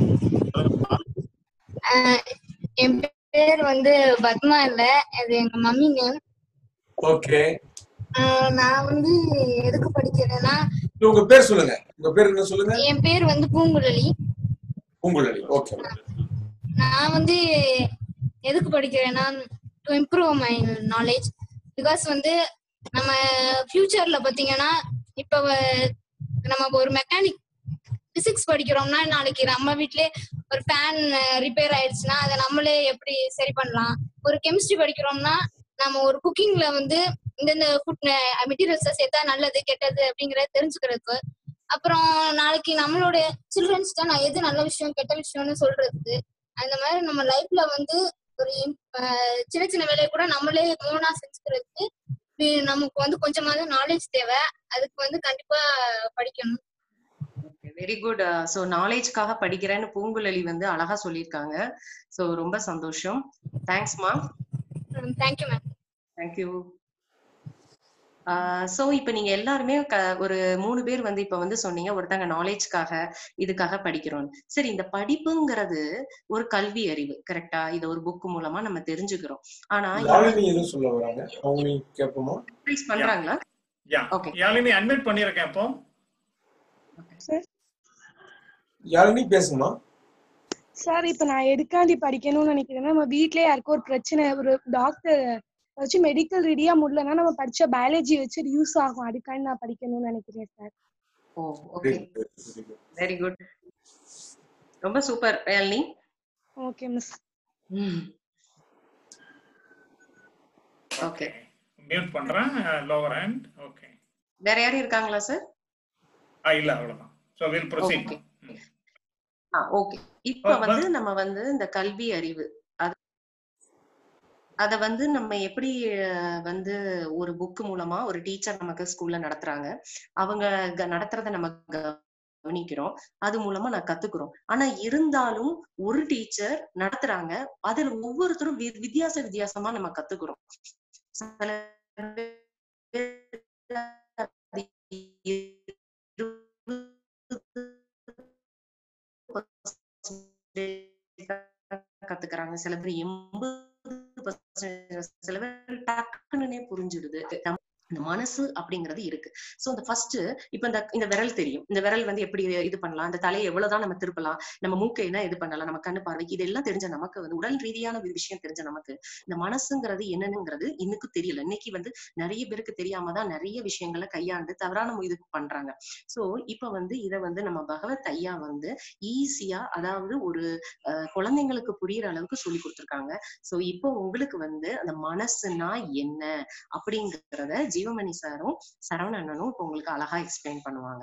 என் பேர் வந்து பத்மா இல்ல அது எங்க மம்மி நேம் ஓகே நான் வந்து எதுக்கு படிக்கிறேன்னா உங்க பேர் சொல்லுங்க உங்க பேர் என்ன சொல்லுங்க என் பேர் வந்து பூங்குழலி பூங்குழலி ஓகே நான் வந்து எதுக்கு படிக்கிறேன்னா to improve my knowledge because வந்து நம்ம ஃபியூச்சர்ல பாத்தீங்கன்னா இப்ப வ- நம்ம ஒரு மெக்கானிக் பிசிக்ஸ் படிக்கிறோம்னா நாளைக்கு நம்ம வீட்லயே ஒரு ஃபேன் ரிப்பேர் ஆயிடுச்சுன்னா அதை நம்மளே எப்படி சரி பண்ணலாம் ஒரு கெமிஸ்ட்ரி படிக்கிறோம்னா நம்ம ஒரு குக்கிங்ல வந்து இந்தந்த ஃபுட் மெட்டீரியல்ஸை சேர்த்தா நல்லது கெட்டது அப்படிங்கறத தெரிஞ்சுக்கிறதுக்கு அப்புறம் நாளைக்கு நம்மளோட சில்ட்ரன்ஸ் தான் நான் எது நல்ல விஷயம் கெட்ட விஷயம்னு சொல்றதுக்கு அந்த மாதிரி நம்ம லைஃப்ல வந்து ஒரு im- ஆஹ் சின்ன சின்ன வேலையை கூட நம்மளே ஓனா செஞ்சுக்கிறதுக்கு வி- நமக்கு வந்து கொஞ்சமாவது நாலேஜ் தேவை அதுக்கு வந்து கண்டிப்பா படிக்கணும் வெரி குட் சோ நாலேஜ்க்காக படிக்கிறேன்னு பூங்குழலி வந்து அழகா சொல்லியிருக்காங்க சோ ரொம்ப சந்தோஷம் தேங்க்ஸ்மா தேங்க்யூ மேம் தேங்க்யூ சோ இப்ப நீங்க எல்லாருமே க- ஒரு மூணு பேர் வந்து இப்ப வந்து சொன்னீங்க ஒருத்தங்க நாலேஜ்க்காக இதுக்காக படிக்கிறோம் சரி இந்த படிப்புங்கிறது ஒரு கல்வி அறிவு கரெக்டா இத ஒரு புக் மூலமா நம்ம தெரிஞ்சுக்கிறோம் ஆனா யாழினி எதுவும் சொல்ல வராங்க அவங்களையும் கேட்போமா advice பண்றாங்களா யா Okay. யாழினி அட்மிட் பண்ணியிருக்கேன் இப்போ யாழினி பேசுமா சார் இப்ப நான் எதுக்காண்டி படிக்கணும்னு நினைக்கிறேன்னா நம்ம வீட்லயே யாருக்கும் ஒரு பிரச்சனை ஒரு டாக்டர் வச்சு மெடிக்கல் ரீதியா முடியலன்னா நம்ம படிச்ச பயாலஜி வச்சு யூஸ் ஆகும் அதுக்காண்டி நான் படிக்கணும்னு நினைக்கிறேன் sir oh okay very good ரொம்ப super Yazhini okay miss okay mute பண்றேன் லோவர் ஹேண்ட் ஓகே வேற யாரும் இருக்காங்களா சார் ஆ இல்ல அவ்வளவுதான் ஸோ வில் ப்ரொசீட் Okay. ஆ ஓகே இப்ப Oh, வந்து நம்ம வந்து இந்த கல்வி அறிவு அது அத வந்து நம்ம எப்படி அஹ், வந்து ஒரு புக் மூலமா ஒரு டீச்சர் நமக்கு ஸ்கூல்ல நடத்துறாங்க அவங்க க- நடத்துறத நம்ம கவனிக்கிறோம் அது மூலமா நான் கத்துக்கிறோம் ஆனா இருந்தாலும் ஒரு டீச்சர் நடத்துறாங்க அதுல ஒவ்வொருத்தரும் வி- வித்தியாச வித்தியாசமா நம்ம கத்துக்கிறோம் சில கத்துக்கிறாங்க சில பேர் எண்பது சில பேர் டக்குன்னு புரிஞ்சிடுது நம்ம- இந்த மனசு அப்படிங்கிறது இருக்கு சோ இந்த ஃபர்ஸ்ட் இப்ப இந்த இந்த விரல் தெரியும் இந்த விரல் வந்து எப்படி இது பண்ணலாம் இந்த தலையை எவ்வளவுதான் நம்ம திருப்பலாம் நம்ம மூக்கை என்ன இது பண்ணலாம் நம்ம கண்ணு பார்வைக்கு இதெல்லாம் தெரிஞ்ச நமக்கு வந்து உடல் ரீதியான ஒரு விஷயம் தெரிஞ்ச நமக்கு இந்த மனசுங்கிறது என்னன்னுங்கிறது இன்னும் தெரியல இன்னைக்கு வந்து நிறைய பேருக்கு தெரியாம தான் நிறைய விஷயங்களை கையாண்டு தவறான இது பண்றாங்க சோ இப்ப வந்து இத வந்து நம்ம பகவத் ஐயா வந்து ஈஸியா அதாவது ஒரு அஹ், குழந்தைங்களுக்கு புரியுற அளவுக்கு சொல்லி கொடுத்திருக்காங்க சோ இப்போ உங்களுக்கு வந்து அந்த மனசுனா என்ன அப்படிங்கறத ஜீவமணி சாரும் சரவண அண்ணனும் இப்போ உங்களுக்கு அழகா எக்ஸ்பிளைன் பண்ணுவாங்க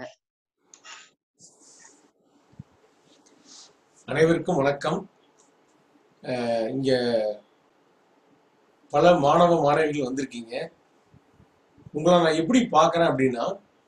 அனைவருக்கும் வணக்கம் அஹ் இங்க பல மாணவ மாணவிகள் வந்திருக்கீங்க உங்களை நான் எப்படி பார்க்கறேன் அப்படின்னா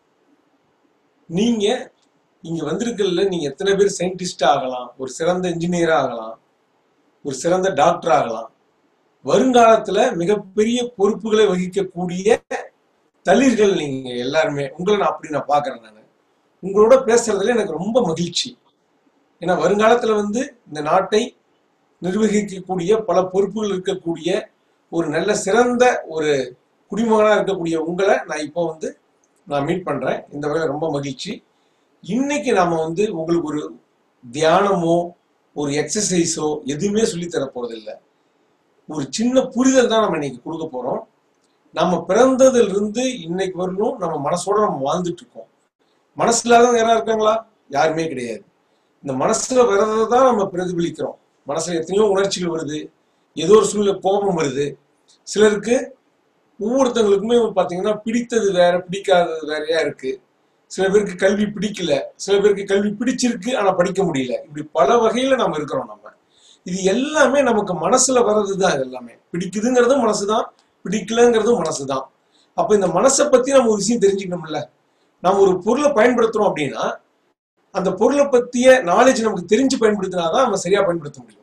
நீங்க இங்க வந்திருக்கல நீங்க எத்தனை பேர் சயின்டிஸ்ட் ஆகலாம் ஒரு சிறந்த இன்ஜினியரா ஆகலாம் ஒரு சிறந்த டாக்டர் ஆகலாம் வருங்காலத்துல மிகப்பெரிய பொறுப்புகளை வகிக்கக்கூடிய தளிர்கள் நீங்க எல்லாருமே உங்களை நான் அப்படி நான் பாக்குறேன் நான் உங்களோட பேசுறதுல எனக்கு ரொம்ப மகிழ்ச்சி ஏன்னா வருங்காலத்துல வந்து இந்த நாட்டை நிர்வகிக்கக்கூடிய பல பொறுப்புகள் இருக்கக்கூடிய ஒரு நல்ல சிறந்த ஒரு குடிமகனா இருக்கக்கூடிய உங்களை நான் இப்போ வந்து நான் மீட் பண்றேன் இந்த வகையில ரொம்ப மகிழ்ச்சி இன்னைக்கு நாம வந்து உங்களுக்கு ஒரு தியானமோ ஒரு எக்ஸசைஸோ எதுவுமே சொல்லி தர போறது இல்ல ஒரு சின்ன புரிதல் தான் நம்ம இன்னைக்கு கொடுக்க போறோம் நம்ம பிறந்ததுல இருந்து இன்னைக்கு வரலும் நம்ம மனசோட நம்ம வாழ்ந்துட்டு இருக்கோம் மனசு இல்லாதவங்க யாரா இருக்காங்களா யாருமே கிடையாது இந்த மனசுல வர்றதை தான் நம்ம பிரதிபலிக்கிறோம் மனசுல எத்தனையோ உணர்ச்சிகள் வருது ஏதோ ஒரு சூழ்நிலை கோபம் வருது சிலருக்கு ஒவ்வொருத்தங்களுக்குமே பாத்தீங்கன்னா பிடித்தது வேற பிடிக்காதது வேறையா இருக்கு சில பேருக்கு கல்வி பிடிக்கல சில பேருக்கு கல்வி பிடிச்சிருக்கு ஆனா படிக்க முடியல இப்படி பல வகையில நம்ம இருக்கிறோம் நம்ம இது எல்லாமே நமக்கு மனசுல வர்றதுதான் இது எல்லாமே பிடிக்குதுங்கிறதும் மனசுதான் பிடிக்கலங்கிறதும் மனசுதான் அப்ப இந்த மனசை பத்தி நம்ம ஒரு விஷயம் தெரிஞ்சுக்கணும்ல நம்ம ஒரு பொருளை பயன்படுத்துறோம் அப்படின்னா அந்த பொருளை பத்திய நாலேஜ் நமக்கு தெரிஞ்சு பயன்படுத்தினாதான் நம்ம சரியா பயன்படுத்த முடியும்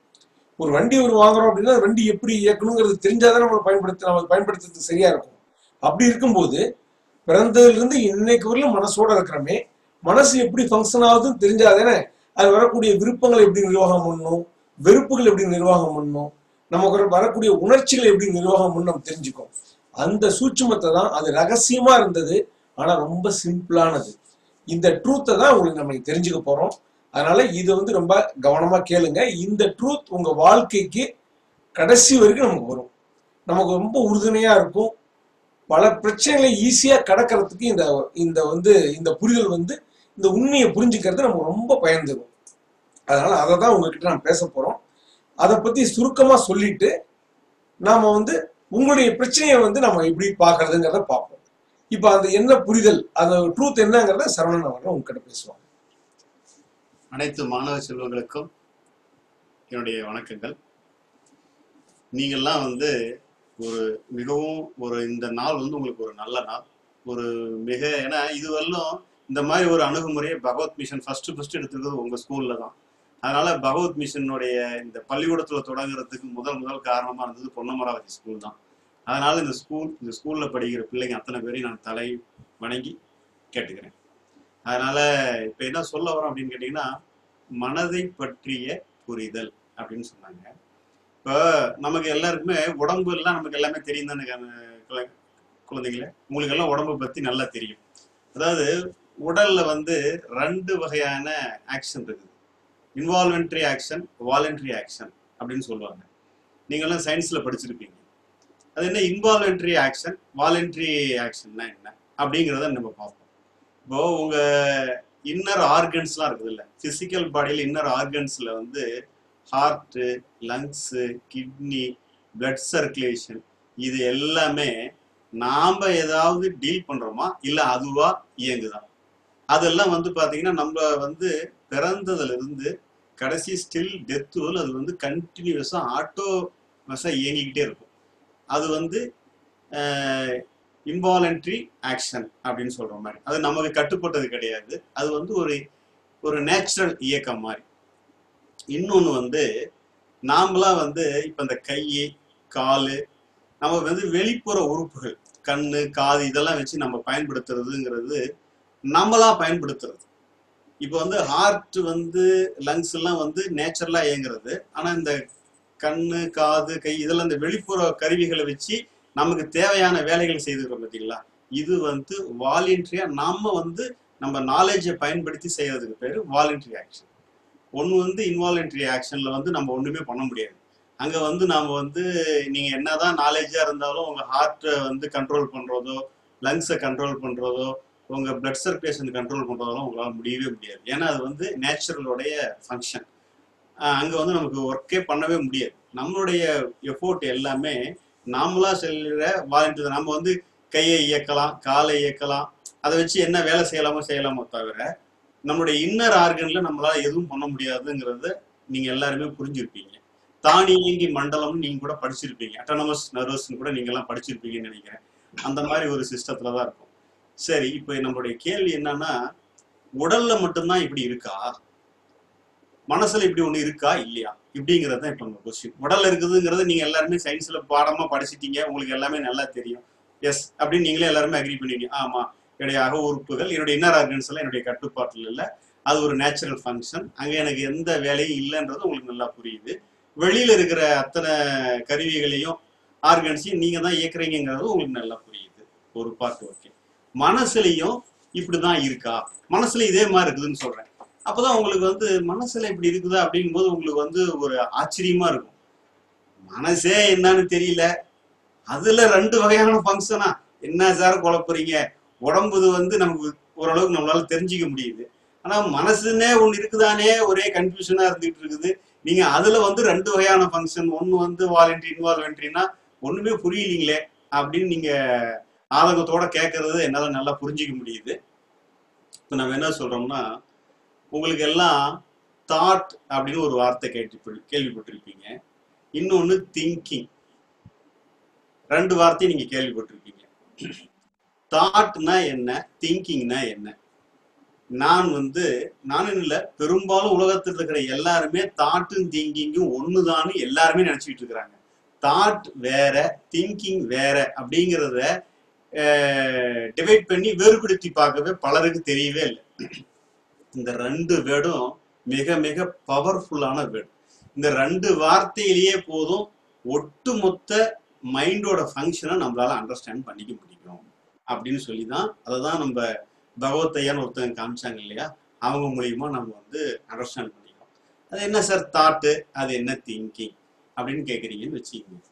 ஒரு வண்டி ஒரு வாங்குறோம் அப்படின்னா அந்த வண்டி எப்படி இயக்கணுங்கிறது தெரிஞ்சாதான் நம்ம பயன்படுத்த நம்ம பயன்படுத்துறது சரியா இருக்கும் அப்படி இருக்கும்போது பிறந்ததுல இருந்து இன்னைக்கு வரலும் மனசோட இருக்கிறோமே மனசு எப்படி ஃபங்க்ஷன் ஆகுதுன்னு தெரிஞ்சாதானே அது வரக்கூடிய விருப்பங்களை எப்படி நிர்வாகம் பண்ணணும் வெறுப்புகள் எப்படி நிர்வாகம் பண்ணணும் நமக்கு வர- வரக்கூடிய உணர்ச்சிகளை எப்படி நிர்வாகம் பண்ணணும் நம்ம தெரிஞ்சுக்கோம் அந்த சூட்சுமத்தை தான் அது ரகசியமா இருந்தது ஆனா ரொம்ப சிம்பிளானது இந்த ட்ரூத்தை தான் உங்களுக்கு நம்ம இன்னைக்கு தெரிஞ்சுக்க போறோம் அதனால இது வந்து ரொம்ப கவனமா கேளுங்க இந்த ட்ரூத் உங்க வாழ்க்கைக்கு கடைசி வரைக்கும் நமக்கு வரும் நமக்கு ரொம்ப உறுதுணையா இருக்கும் பல பிரச்சனைகளை ஈஸியா கடக்கிறதுக்கு இந்த இந்த வந்து இந்த புரிதல் வந்து இந்த உண்மையை புரிஞ்சுக்கிறது நமக்கு ரொம்ப பயன் தரும் அதனால அதை தான் உங்ககிட்ட நான் பேச போறோம் அதை பத்தி சுருக்கமா சொல்லிட்டு நாம வந்து உங்களுடைய பிரச்சனையை வந்து நம்ம எப்படி பார்க்கறதுங்கிறத பார்ப்போம் இப்போ அந்த என்ன புரிதல் அந்த ட்ரூத் என்னங்கிறத சரவணன் அவர்கள் உங்ககிட்ட பேசுவாங்க அனைத்து மாணவ செல்வங்களுக்கும் என்னுடைய வணக்கங்கள் நீங்கள்லாம் வந்து ஒரு மிகவும் ஒரு இந்த நாள் வந்து உங்களுக்கு ஒரு நல்ல நாள் ஒரு மிக ஏன்னா இதுவரையிலும் இந்த மாதிரி ஒரு அணுகுமுறையை பகவத் மிஷன் ஃபர்ஸ்ட் ஃபர்ஸ்ட் எடுத்துக்கிறது உங்க ஸ்கூல்ல தான் அதனால பகவத் மிஷனுடைய இந்த பள்ளிக்கூடத்துல தொடங்குறதுக்கு முதல் முதல் காரணமா இருந்தது பொன்னமராவதி ஸ்கூல் தான் அதனால இந்த ஸ்கூல் இந்த ஸ்கூல்ல படிக்கிற பிள்ளைங்க அத்தனை பேரையும் நான் தலை வணங்கி கேட்டுக்கிறேன் அதனால இப்ப என்ன சொல்ல வரோம் அப்படின்னு கேட்டீங்கன்னா மனதை பற்றிய புரிதல் அப்படின்னு சொன்னாங்க இப்போ நமக்கு எல்லாருக்குமே உடம்பு எல்லாம் நமக்கு எல்லாமே தெரியும் தானே குழ- குழந்தைங்களே உங்களுக்கு எல்லாம் உடம்பை பத்தி நல்லா தெரியும் அதாவது உடல்ல வந்து ரெண்டு வகையான ஆக்ஷன் இருக்குது இன்வால்வென்ட்ரி ஆக்ஷன் வாலண்டரி ஆக்ஷன் அப்படின்னு சொல்லுவாங்க நீங்க எல்லாம் சயின்ஸ்ல படிச்சிருப்பீங்க அது என்ன இன்வால்வென்ட்ரி ஆக்ஷன் வாலண்டரி ஆக்ஷன்னா என்ன அப்படிங்கிறத நம்ம பார்ப்போம் இப்போ உங்க இன்னர் ஆர்கன்ஸ்லாம் இருக்குது இல்ல பிசிக்கல் பாடியில் இன்னர் ஆர்கன்ஸ்ல வந்து heart lungs kidney blood circulation இது எல்லாமே நாம ஏதாவது டீல் பண்றோமா இல்ல அதுவா இயங்குதா அதெல்லாம் வந்து பாத்தீங்கன்னா நம்ம வந்து பிறந்ததுல இருந்து கடைசி ஸ்டில் டெத் அது வந்து கண்டினியூஸா ஆட்டோ இயங்கிக்கிட்டே இருக்கும் அது வந்து இன்வாலண்ட்ரி ஆக்ஷன் அப்படின்னு சொல்ற மாதிரி அது நமக்கு கட்டுப்பட்டது கிடையாது அது வந்து ஒரு ஒரு நேச்சுரல் இயக்கம் மாதிரி இன்னொன்று வந்து நாமளா வந்து இப்போ இந்த கை காலு நம்ம வந்து வெளிப்புற உறுப்புகள் கண்ணு காது இதெல்லாம் வச்சு நம்ம பயன்படுத்துறதுங்கிறது நம்மளா பயன்படுத்துறது இப்போ வந்து ஹார்ட் வந்து லங்ஸ் எல்லாம் வந்து நேச்சுரலா இயங்குறது ஆனா இந்த கண்ணு காது கை இதெல்லாம் இந்த வெளிப்புற கருவிகளை வச்சு நமக்கு தேவையான வேலைகள் செய்துக்கிறோம் பார்த்தீங்களா இது வந்து வாலண்டரியா நாம வந்து நம்ம நாலேஜை பயன்படுத்தி செய்யறதுக்கு பேரு வாலண்டரி ஆக்ஷன் ஒன்று வந்து இன்வாலண்டரி ஆக்ஷன்ல வந்து நம்ம ஒண்ணுமே பண்ண முடியாது அங்க வந்து நாம வந்து நீங்க என்னதான் நாலேஜா இருந்தாலும் உங்க ஹார்ட்டை வந்து கண்ட்ரோல் பண்றதோ லங்ஸை கண்ட்ரோல் பண்றதோ உங்க பிளட் சர்க்குலேஷன் கண்ட்ரோல் பண்றதெல்லாம் உங்களால முடியவே முடியாது ஏன்னா அது வந்து நேச்சுரலோடைய ஃபங்க்ஷன் அங்க வந்து நமக்கு ஒர்க்கே பண்ணவே முடியாது நம்மளுடைய எஃபோர்ட் எல்லாமே நாமளா செல்கிற வாலண்டியர் நம்ம வந்து கையை இயக்கலாம் காலை இயக்கலாம் அதை வச்சு என்ன வேலை செய்யலாமோ செய்யலாமோ தவிர நம்மளுடைய இன்னர் ஆர்கன்ல நம்மளால எதுவும் பண்ண முடியாதுங்கிறத நீங்க எல்லாருமே புரிஞ்சிருப்பீங்க தானியங்கி மண்டலம் நீங்க கூட படிச்சிருப்பீங்க அட்டானமஸ் நர்வஸ்னு கூட நீங்க எல்லாம் படிச்சிருப்பீங்கன்னு நினைக்கிறேன் அந்த மாதிரி ஒரு சிஸ்டத்துல தான் இருக்கும் சரி இப்போ நம்மளுடைய கேள்வி என்னன்னா உடல்ல மட்டும்தான் இப்படி இருக்கா மனசுல இப்படி ஒண்ணு இருக்கா இல்லையா இப்படிங்கிறது தான் இப்போ நம்ம கொஸ்டின் உடல் இருக்குதுங்கிறது நீங்க எல்லாருமே சயின்ஸ்ல பாடமா படிச்சிட்டீங்க உங்களுக்கு எல்லாமே நல்லா தெரியும் எஸ் அப்படின்னு நீங்களே எல்லாருமே அக்ரி பண்ணுவீங்க ஆமா என்னுடைய அக உறுப்புகள் என்னுடைய இன்னர் ஆர்கன்ஸ் எல்லாம் என்னுடைய கட்டுப்பாட்டில் இல்லை அது ஒரு நேச்சுரல் ஃபங்க்ஷன் அங்க எனக்கு எந்த வேலையும் இல்லைன்றது உங்களுக்கு நல்லா புரியுது வெளியில இருக்கிற அத்தனை கருவிகளையும் ஆர்கன்ஸையும் நீங்க தான் இயக்குறீங்கிறது உங்களுக்கு நல்லா புரியுது ஒரு பார்ட் ஓகே மனசுலயும் இப்படிதான் இருக்கா மனசுல இதே மாதிரி இருக்குதுன்னு சொல்றேன் அப்பதான் உங்களுக்கு வந்து மனசுல இப்படி இருக்குதா அப்படிங்கும்போது உங்களுக்கு வந்து ஒரு ஆச்சரியமா இருக்கும் மனசே என்னன்னு தெரியல அதுல ரெண்டு வகையான ஃபங்க்ஷனா என்ன சார் குழப்புறீங்க உடம்புது வந்து நமக்கு ஓரளவுக்கு நம்மளால தெரிஞ்சுக்க முடியுது ஆனா மனசுன்னே ஒண்ணு இருக்குதானே ஒரே கன்ஃபியூஷனா இருந்துட்டு இருக்குது நீங்க அதுல வந்து ரெண்டு வகையான ஃபங்க்ஷன் ஒன்னு வந்து வாலண்டரி இன்வால்வென்ட்ரினா ஒண்ணுமே புரியலீங்களே அப்படின்னு நீங்க ஆதங்கத்தோட கேட்கறது என்னால நல்லா புரிஞ்சுக்க முடியுது இப்ப நம்ம என்ன சொல்றோம்னா உங்களுக்கு எல்லாம் தாட் அப்படின்னு ஒரு வார்த்தை கேட்டு கேள்விப்பட்டிருப்பீங்க இன்னொன்னு திங்கிங் ரெண்டு வார்த்தையும் நீங்க கேள்விப்பட்டிருப்பீங்க தாட்னா என்ன திங்கிங்னா என்ன நான் வந்து நானும் இல்ல பெரும்பாலும் உலகத்தில் இருக்கிற எல்லாருமே தாட்டும் திங்கிங்கும் ஒண்ணுதான்னு எல்லாருமே நினைச்சிட்டு இருக்கிறாங்க தாட் வேற திங்கிங் வேற அப்படிங்கிறத டிவைட் பண்ணி வேறுபடுத்தி பார்க்கவே பலருக்கு தெரியவே இல்லை இந்த ரெண்டு வேர்டும் மிக மிக பவர்ஃபுல்லான வேர்டு இந்த ரெண்டு வார்த்தையிலேயே போதும் ஒட்டுமொத்த மைண்டோட ஃபங்க்ஷனை நம்மளால அண்டர்ஸ்டாண்ட் பண்ணிக்க முடியும் அப்படின்னு சொல்லி தான் அதை தான் நம்ம பகவத்தையான்னு ஒருத்தங்க காமிச்சாங்க இல்லையா அவங்க மூலியமா நம்ம வந்து அண்டர்ஸ்டாண்ட் பண்ணிக்கிறோம் அது என்ன சார் தாட்டு அது என்ன திங்கிங் அப்படின்னு கேட்குறீங்கன்னு வச்சுக்கோங்க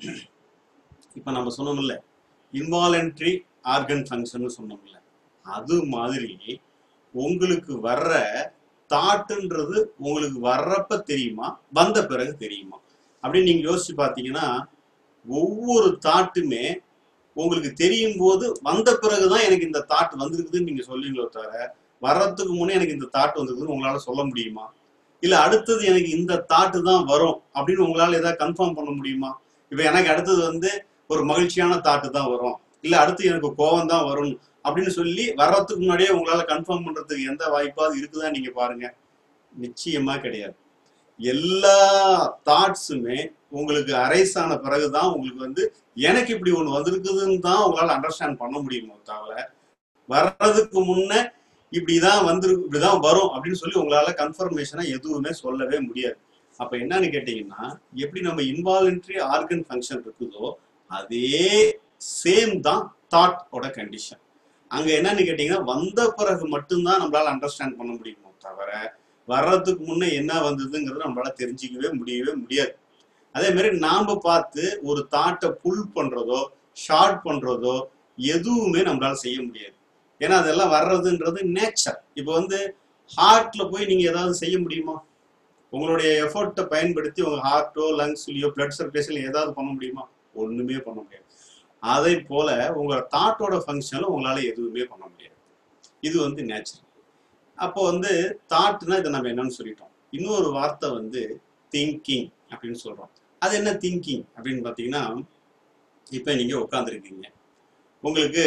இப்போ நம்ம சொன்னோம்ல இன்வாலன்ட்ரி ஆர்கன் ஃபங்க்ஷன் சொன்னோம்ல அது மாதிரி உங்களுக்கு வர்ற தாட்டுன்றது உங்களுக்கு வர்றப்ப தெரியுமா வந்த பிறகு தெரியுமா அப்படின்னு நீங்க யோசிச்சு பார்த்தீங்கன்னா ஒவ்வொரு தாட்டுமே உங்களுக்கு தெரியும் போது வந்த பிறகுதான் எனக்கு இந்த தாட் வந்திருக்குதுன்னு நீங்க சொல்லுவீங்களோ தவிர வர்றதுக்கு முன்னே எனக்கு இந்த தாட் வந்திருக்குதுன்னு உங்களால சொல்ல முடியுமா இல்ல அடுத்தது எனக்கு இந்த தாட்டு தான் வரும் அப்படின்னு உங்களால ஏதாவது கன்ஃபார்ம் பண்ண முடியுமா இப்ப எனக்கு அடுத்தது வந்து ஒரு மகிழ்ச்சியான தாட்டு தான் வரும் இல்ல அடுத்து எனக்கு கோவம் தான் வரும் அப்படின்னு சொல்லி வர்றதுக்கு முன்னாடியே உங்களால கன்ஃபார்ம் பண்றதுக்கு எந்த வாய்ப்பாவது இருக்குதா நீங்க பாருங்க நிச்சயமா கிடையாது எல்லா தாட்ஸுமே உங்களுக்கு அரைஸ் ஆன பிறகுதான் உங்களுக்கு வந்து எனக்கு இப்படி ஒண்ணு வந்திருக்குதுன்னு தான் உங்களால அண்டர்ஸ்டாண்ட் பண்ண முடியுமோ தவிர வர்றதுக்கு முன்ன இப்படிதான் வந்துரு இப்படிதான் வரும் அப்படின்னு சொல்லி உங்களால கன்ஃபர்மேஷனா எதுவுமே சொல்லவே முடியாது அப்ப என்னன்னு கேட்டீங்கன்னா எப்படி நம்ம இன்வாலன்ட்ரி ஆர்கன் ஃபங்க்ஷன் இருக்குதோ அதே சேம் தான் தாட்டோட கண்டிஷன் அங்க என்னன்னு கேட்டீங்கன்னா வந்த பிறகு மட்டும்தான் நம்மளால அண்டர்ஸ்டாண்ட் பண்ண முடியுமோ தவிர வர்றதுக்கு முன்ன என்ன வந்ததுங்கிறது நம்மளால தெரிஞ்சிக்கவே முடியவே முடியாது அதே மாதிரி நாம பார்த்து ஒரு தாட்டை புல் பண்றதோ ஷார்ட் பண்றதோ எதுவுமே நம்மளால செய்ய முடியாது ஏன்னா அதெல்லாம் வர்றதுன்றது நேச்சர் இப்போ வந்து ஹார்ட்ல போய் நீங்க ஏதாவது செய்ய முடியுமா உங்களுடைய எஃபர்ட்டை பயன்படுத்தி உங்க ஹார்ட்டோ லங்ஸ்லயோ பிளட் சர்க்குலேஷன்ல ஏதாவது பண்ண முடியுமா ஒண்ணுமே பண்ண முடியாது அதே போல உங்க தாட்டோட ஃபங்க்ஷன்ல உங்களால எதுவுமே பண்ண முடியாது இது வந்து நேச்சர் அப்போ வந்து தாட்னா இதை நம்ம என்னன்னு சொல்லிட்டோம் இன்னொரு வார்த்தை வந்து திங்கிங் அப்படின்னு சொல்றோம் அது என்ன திங்கிங் அப்படின்னு பார்த்தீங்கன்னா இப்போ நீங்க உட்காந்துருக்கீங்க உங்களுக்கு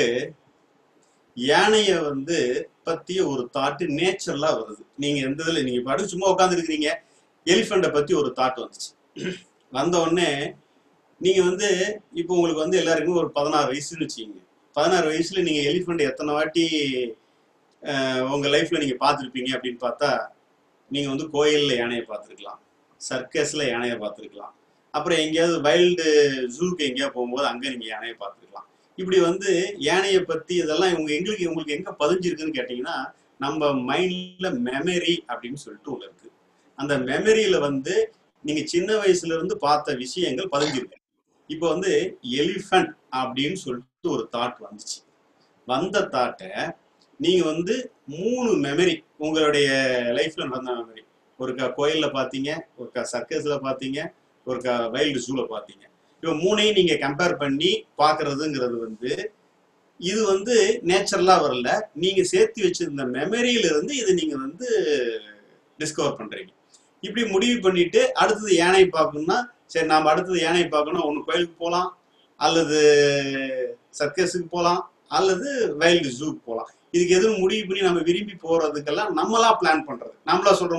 யானைய வந்து பத்தி ஒரு தாட்டு நேச்சுரலா வருது நீங்க எந்த இதுல நீங்க பாட்டு சும்மா உட்காந்துருக்கிறீங்க எலிஃபெண்ட்டை பத்தி ஒரு தாட் வந்துச்சு வந்த உடனே நீங்க வந்து இப்போ உங்களுக்கு வந்து எல்லாருக்குமே ஒரு பதினாறு வயசுன்னு வச்சுக்கோங்க பதினாறு வயசுல நீங்க எலிஃபெண்ட் எத்தனை வாட்டி அஹ், உங்க லைஃப்ல நீங்க பார்த்துருப்பீங்க அப்படின்னு பார்த்தா நீங்க வந்து கோயில்ல யானையை பார்த்துருக்கலாம் சர்க்கஸ்ல யானையை பார்த்துருக்கலாம் அப்புறம் எங்கேயாவது வைல்டு ஜூக்கு எங்கேயாவது போகும்போது அங்க நீங்க யானையை பார்த்துருக்கலாம் இப்படி வந்து யானையை பத்தி இதெல்லாம் இவங்க எங்களுக்கு உங்களுக்கு எங்க பதிஞ்சிருக்குன்னு கேட்டீங்கன்னா நம்ம மைண்ட்ல மெமரி அப்படின்னு சொல்லிட்டு ஒண்ணு இருக்கு அந்த மெமரியில வந்து நீங்க சின்ன வயசுல இருந்து பார்த்த விஷயங்கள் பதிஞ்சிருக்கு இப்போ வந்து எலிஃபண்ட் அப்படின்னு சொல்லிட்டு ஒரு தாட் வந்துச்சு வந்த தாட்டை நீங்க வந்து மூணு மெமரி உங்களுடைய லைஃப்ல நடந்த மெமரி ஒருக்கா கோயில்ல பாத்தீங்க ஒருக்கா சர்க்கஸ்ல பாத்தீங்க ஒருக்கா வைல்டு ஜூல பாத்தீங்க இப்போ மூணையும் நீங்க கம்பேர் பண்ணி பாக்குறதுங்கிறது வந்து இது வந்து நேச்சுரலா வரல நீங்க சேர்த்து வச்சிருந்த மெமரியில இருந்து இது நீங்க வந்து டிஸ்கவர் பண்றீங்க இப்படி முடிவு பண்ணிட்டு அடுத்தது யானை பார்க்கணும்னா சரி நாம அடுத்தது யானை பார்க்கணும் ஒன்று கோயிலுக்கு போகலாம் அல்லது சர்க்கஸுக்கு போகலாம் அல்லது வைல்டு ஜூக்கு போகலாம் இதுக்கு எதுவும் முடிவு பண்ணி நம்ம விரும்பி போறதுக்கெல்லாம் நம்மளா பிளான் பண்றது நம்மளா சொல்றோம்ல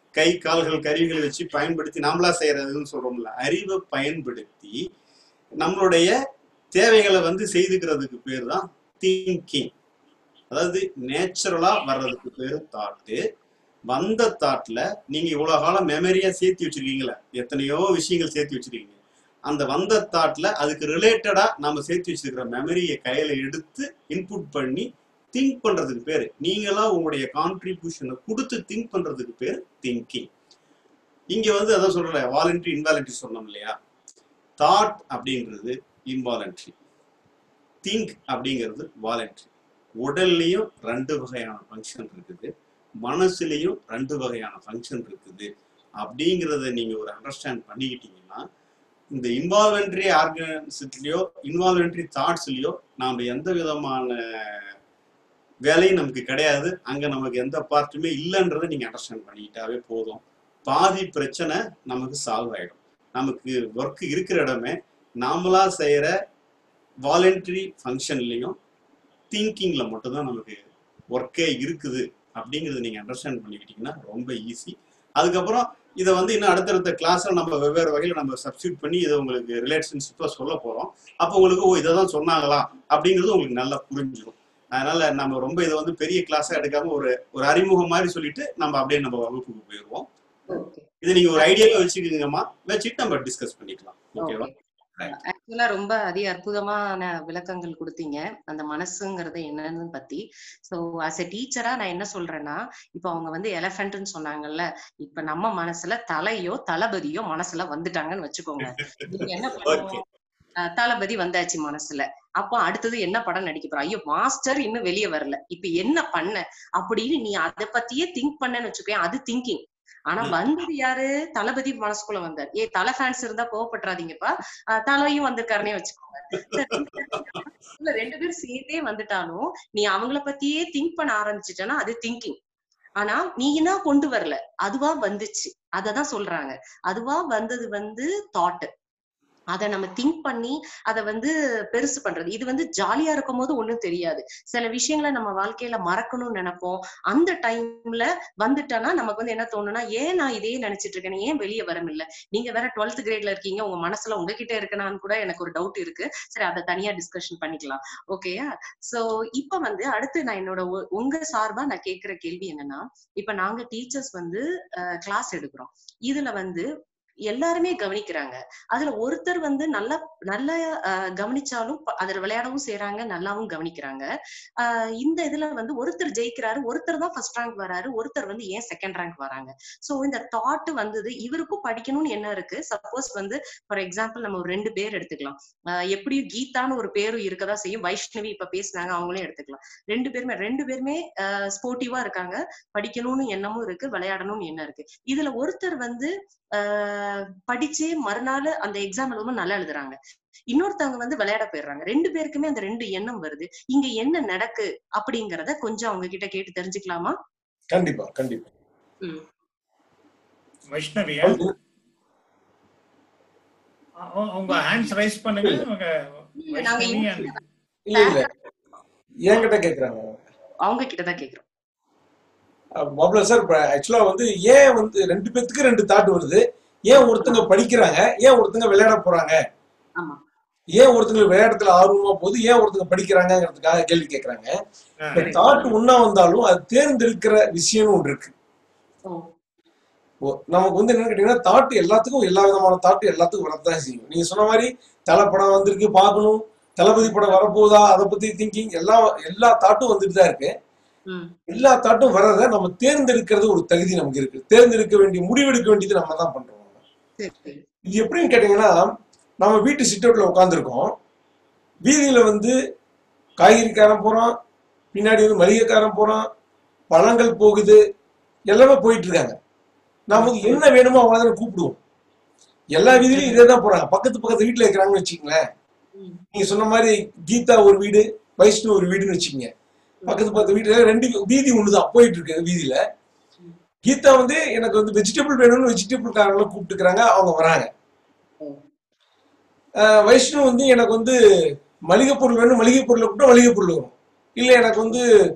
கை கால்கள் கருவிகளை வச்சு பயன்படுத்தி நாமளா செய்யறதுன்னு சொல்றோம்ல அறிவை பயன்படுத்தி நம்மளுடைய தேவைகளை வந்து செய்துக்கிறதுக்கு பேர் தான் திங்கிங் அதாவது நேச்சுரலா வர்றதுக்கு பேர் தாட்டு வந்த தாட்ல நீங்க இவ்வளவு காலம் மெமரியா சேர்த்து வச்சிருக்கீங்களே எத்தனையோ விஷயங்கள் சேர்த்து வச்சிருக்கீங்க அந்த வந்த தாட்ல அதுக்கு ரிலேட்டடா நம்ம சேர்த்து வச்சிருக்கிற மெமரியை கையில எடுத்து இன்புட் பண்ணி திங்க் பண்றதுக்கு பேரு நீங்களா உங்களுடைய கான்ட்ரிபியூஷனை கொடுத்து திங்க் பண்றதுக்கு பேர் திங்கிங் இங்க வந்து அதான் சொல்றல வாலண்டரி இன்வாலண்டரி சொன்னோம் இல்லையா தாட் அப்படிங்கிறது இன்வாலண்டரி திங்க் அப்படிங்கிறது வாலண்டரி உடல்லையும் ரெண்டு வகையான ஃபங்க்ஷன் இருக்குது மனசுலயும் ரெண்டு வகையான ஃபங்க்ஷன் இருக்குது அப்படிங்கிறத நீங்க ஒரு அண்டர்ஸ்டாண்ட் பண்ணிக்கிட்டீங்கன்னா இந்த இன்வால்வென்ட்ரி ஆர்கன்ஸ்லயோ இன்வால்வென்ட்ரி தாட்ஸ்லயோ நாம எந்த விதமான வேலையும் நமக்கு கிடையாது அங்க நமக்கு எந்த பார்ட்டுமே இல்லைன்றதை நீங்க அண்டர்ஸ்டாண்ட் பண்ணிக்கிட்டாவே போதும் பாதி பிரச்சனை நமக்கு சால்வ் ஆயிடும் நமக்கு ஒர்க் இருக்கிற இடமே நாமளா செய்யற வாலண்டரி ஃபங்க்ஷன்லையும் திங்கிங்ல மட்டும்தான் நமக்கு ஒர்க்கே இருக்குது அப்படிங்கிறத நீங்க அண்டர்ஸ்டாண்ட் பண்ணிக்கிட்டீங்கன்னா ரொம்ப ஈஸி அதுக்கப்புறம் இதை வந்து இன்னும் அடுத்தடுத்த கிளாஸ்ல நம்ம வெவ்வேறு வகையில நம்ம சப்ஸ்டியூட் பண்ணி இதை உங்களுக்கு ரிலேஷன்ஷிப்பா சொல்ல போறோம் அப்போ உங்களுக்கு ஓ இதை தான் சொன்னாங்களா அப்படிங்கிறது உங்களுக்கு நல்லா புரிஞ்சிடும் அதனால நம்ம ரொம்ப இதை வந்து பெரிய கிளாஸா எடுக்காம ஒரு ஒரு அறிமுகம் மாதிரி சொல்லிட்டு நம்ம அப்படியே நம்ம வகுப்புக்கு போயிடுவோம் ஓகே இதை நீங்க ஒரு ஐடியாவே வச்சுக்கோங்கம்மா வச்சுட்டு நம்ம டிஸ்கஸ் பண்ணிக்கலாம் ஓகேவா ஆக்சுவலா ரொம்ப அதி அற்புதமான விளக்கங்கள் கொடுத்தீங்க அந்த மனசுங்கிறது என்னன்னு பத்தி சோ ஆஸ் எ டீச்சரா நான் என்ன சொல்றேன்னா இப்ப அவங்க வந்து எலஃபென்ட்னு சொன்னாங்கல்ல இப்ப நம்ம மனசுல தலையோ தளபதியோ மனசுல வந்துட்டாங்கன்னு வச்சுக்கோங்க நீங்க என்ன ஓகே பண்ணணும் அஹ் தளபதி வந்தாச்சு மனசுல அப்போ அடுத்தது என்ன படம் நடிக்க போற ஐயோ மாஸ்டர் இன்னும் வெளியே வரல இப்ப என்ன பண்ண அப்படின்னு நீ அதை பத்தியே திங்க் பண்ணன்னு வச்சுக்கோயேன் அது திங்கிங் ஆனா வந்தது யாரு தளபதி மனசுக்குள்ள வந்தார் ஏ தலை ஃபேன்ஸ் இருந்தா கோவப்பட்டுறாதீங்கப்பா அஹ் தலையும் வந்திருக்காருனே வச்சுக்கோங்க இல்ல ரெண்டு பேரும் சேர்ந்தே வந்துட்டாலும் நீ அவங்கள பத்தியே திங்க் பண்ண ஆரம்பிச்சிட்டனா அது திங்கிங் ஆனா நீனா கொண்டு வரல அதுவா வந்துச்சு அததான் சொல்றாங்க அதுவா வந்தது வந்து தாட் அதை நம்ம திங்க் பண்ணி அதை வந்து பெருசு பண்றது இது வந்து ஜாலியா இருக்கும் போது ஒண்ணும் தெரியாது சில விஷயங்களை நம்ம வாழ்க்கையில மறக்கணும்னு நினைப்போம் அந்த டைம்ல வந்துட்டோம்னா நமக்கு வந்து என்ன தோணும்னா ஏன் நான் இதே நினைச்சிட்டு இருக்கேன் ஏன் வெளியே வர முடியல நீங்க வேற டுவெல்த் கிரேட்ல இருக்கீங்க உங்க மனசுல உங்ககிட்ட இருக்கனான்னு கூட எனக்கு ஒரு டவுட் இருக்கு சரி அதை தனியா டிஸ்கஷன் பண்ணிக்கலாம் ஓகேயா சோ இப்ப வந்து அடுத்து நான் என்னோட ஒ- உங்க சார்பா நான் கேக்குற கேள்வி என்னன்னா இப்ப நாங்க டீச்சர்ஸ் வந்து கிளாஸ் எடுக்கிறோம் இதுல வந்து எல்லாருமே கவனிக்கிறாங்க அதுல ஒருத்தர் வந்து நல்லா நல்லா அஹ், கவனிச்சாலும் ப- அதுல விளையாடவும் செய்றாங்க நல்லாவும் கவனிக்கிறாங்க ஆஹ் இந்த இதுல வந்து ஒருத்தர் ஜெயிக்கிறாரு ஒருத்தர் தான் ஃபர்ஸ்ட் ரேங்க் வராரு ஒருத்தர் வந்து ஏன் செகண்ட் ரேங்க் வராங்க சோ இந்த தாட் வந்தது இவருக்கும் படிக்கணும்னு என்ன இருக்கு சப்போஸ் வந்து ஃபார் எக்ஸாம்பிள் நம்ம ஒரு ரெண்டு பேர் எடுத்துக்கலாம் ஆஹ் எப்படியும் கீதான்னு ஒரு பேரும் இருக்கதா செய்யும் வைஷ்ணவி இப்ப பேசுனாங்க அவங்களையும் எடுத்துக்கலாம் ரெண்டு பேருமே ரெண்டு பேருமே ஸ்போர்ட்டிவா இருக்காங்க படிக்கணும்னு எண்ணமும் இருக்கு விளையாடணும்னு எண்ணம் இருக்கு இதுல ஒருத்தர் வந்து ஆஹ் படிச்சே மறுநாள் அந்த எக்ஸாம் எழுதும் நல்லா எழுதுறாங்க இன்னொருத்தவங்க வந்து விளையாட போயிடுறாங்க ரெண்டு பேருக்குமே அந்த ரெண்டு எண்ணம் வருது இங்க என்ன நடக்கு அப்படிங்கறத கொஞ்சம் அவங்க கிட்ட கேட்டு தெரிஞ்சுக்கலாமா கண்டிப்பா கண்டிப்பா ம். வைஷ்ணவியா வந்து அ- உங்க ஹேண்ட்ஸ் ரைஸ் பண்ணுங்க உங்க இல்ல, நாங்க வைஷ்ணவி இங்க and இல்ல இல்ல என்கிட்ட கேக்குறாங்க அவங்க கிட்டதான் கேக்குறோம் பாபுலா சார் இப்ப ஆக்சுவலா வந்து ஏன் வந்து ரெண்டு பேத்துக்கு ரெண்டு தாட் வருது ஏன் ஒருத்தங்க படிக்கிறாங்க ஏன் ஒருத்தங்க விளையாட போறாங்க ஆமா ஏன் ஒருத்தங்க விளையாட்டுல ஆர்வமா போகுது ஏன் ஒருத்தங்க படிக்கிறாங்கிறதுக்காக கேள்வி கேக்குறாங்க ஆ, இந்த தாட் ஒன்னா வந்தாலும் அது தேர்ந்தெடுக்கிற விஷயம்னு ஒன்று இருக்கு ஓ ஓ, நமக்கு வந்து என்னன்னு கேட்டீங்கன்னா தாட் எல்லாத்துக்கும் எல்லா விதமான தாட் எல்லாத்துக்கும் வரத்தான் செய்யும் நீங்க சொன்ன மாதிரி தலை படம் வந்திருக்கு பார்க்கணும் தளபதி படம் வரப்போகுதா அதை பத்தி திங்கிங் எல்லா எல்லா தாட்டும் வந்துட்டு தான் இருக்கு ம் எல்லா தாட்டும் வர்றதை நம்ம தேர்ந்தெடுக்கிறது ஒரு தகுதி நமக்கு இருக்கு தேர்ந்தெடுக்க வேண்டிய முடிவெடுக்க வேண்டியது நம்ம தான் பண்றோம் சரி இது எப்படின்னு கேட்டீங்கன்னா நம்ம வீட்டு சிட்டவுட்ல உட்காந்துருக்கோம் வீதியில வந்து காய்கறிக்காரன் போறான் பின்னாடி வந்து மளிகைக்காரன் போறான் பழங்கள் போகுது எல்லாமே போயிட்டு இருக்காங்க நமக்கு என்ன வேணுமோ அவங்க தான் கூப்பிடுவோம் எல்லா வீதியிலும் இதே தான் போறாங்க பக்கத்து பக்கத்து வீட்டுல இருக்கிறாங்கன்னு வச்சுக்கங்களேன் ம் நீங்க சொன்ன மாதிரி கீதா ஒரு வீடு வைஷ்ணு ஒரு வீடுன்னு வச்சுக்கோங்க பக்கத்து பக்கத்து வீட்டுல ரெண்டு வீதி ஒண்ணுதான் போயிட்டு இருக்கு வீதியில கீதா வந்து எனக்கு வந்து வெஜிடபிள் வேணும்னு வெஜிடபிள் காரங்களை கூப்பிட்டுக்கிறாங்க அவங்க வராங்க ஓ ஆஹ் வைஷ்ணு வந்து எனக்கு வந்து மளிகை பொருள் வேணும் மளிகை பொருளை கூப்பிட்டா மளிகை பொருள் வரும் இல்லை எனக்கு வந்து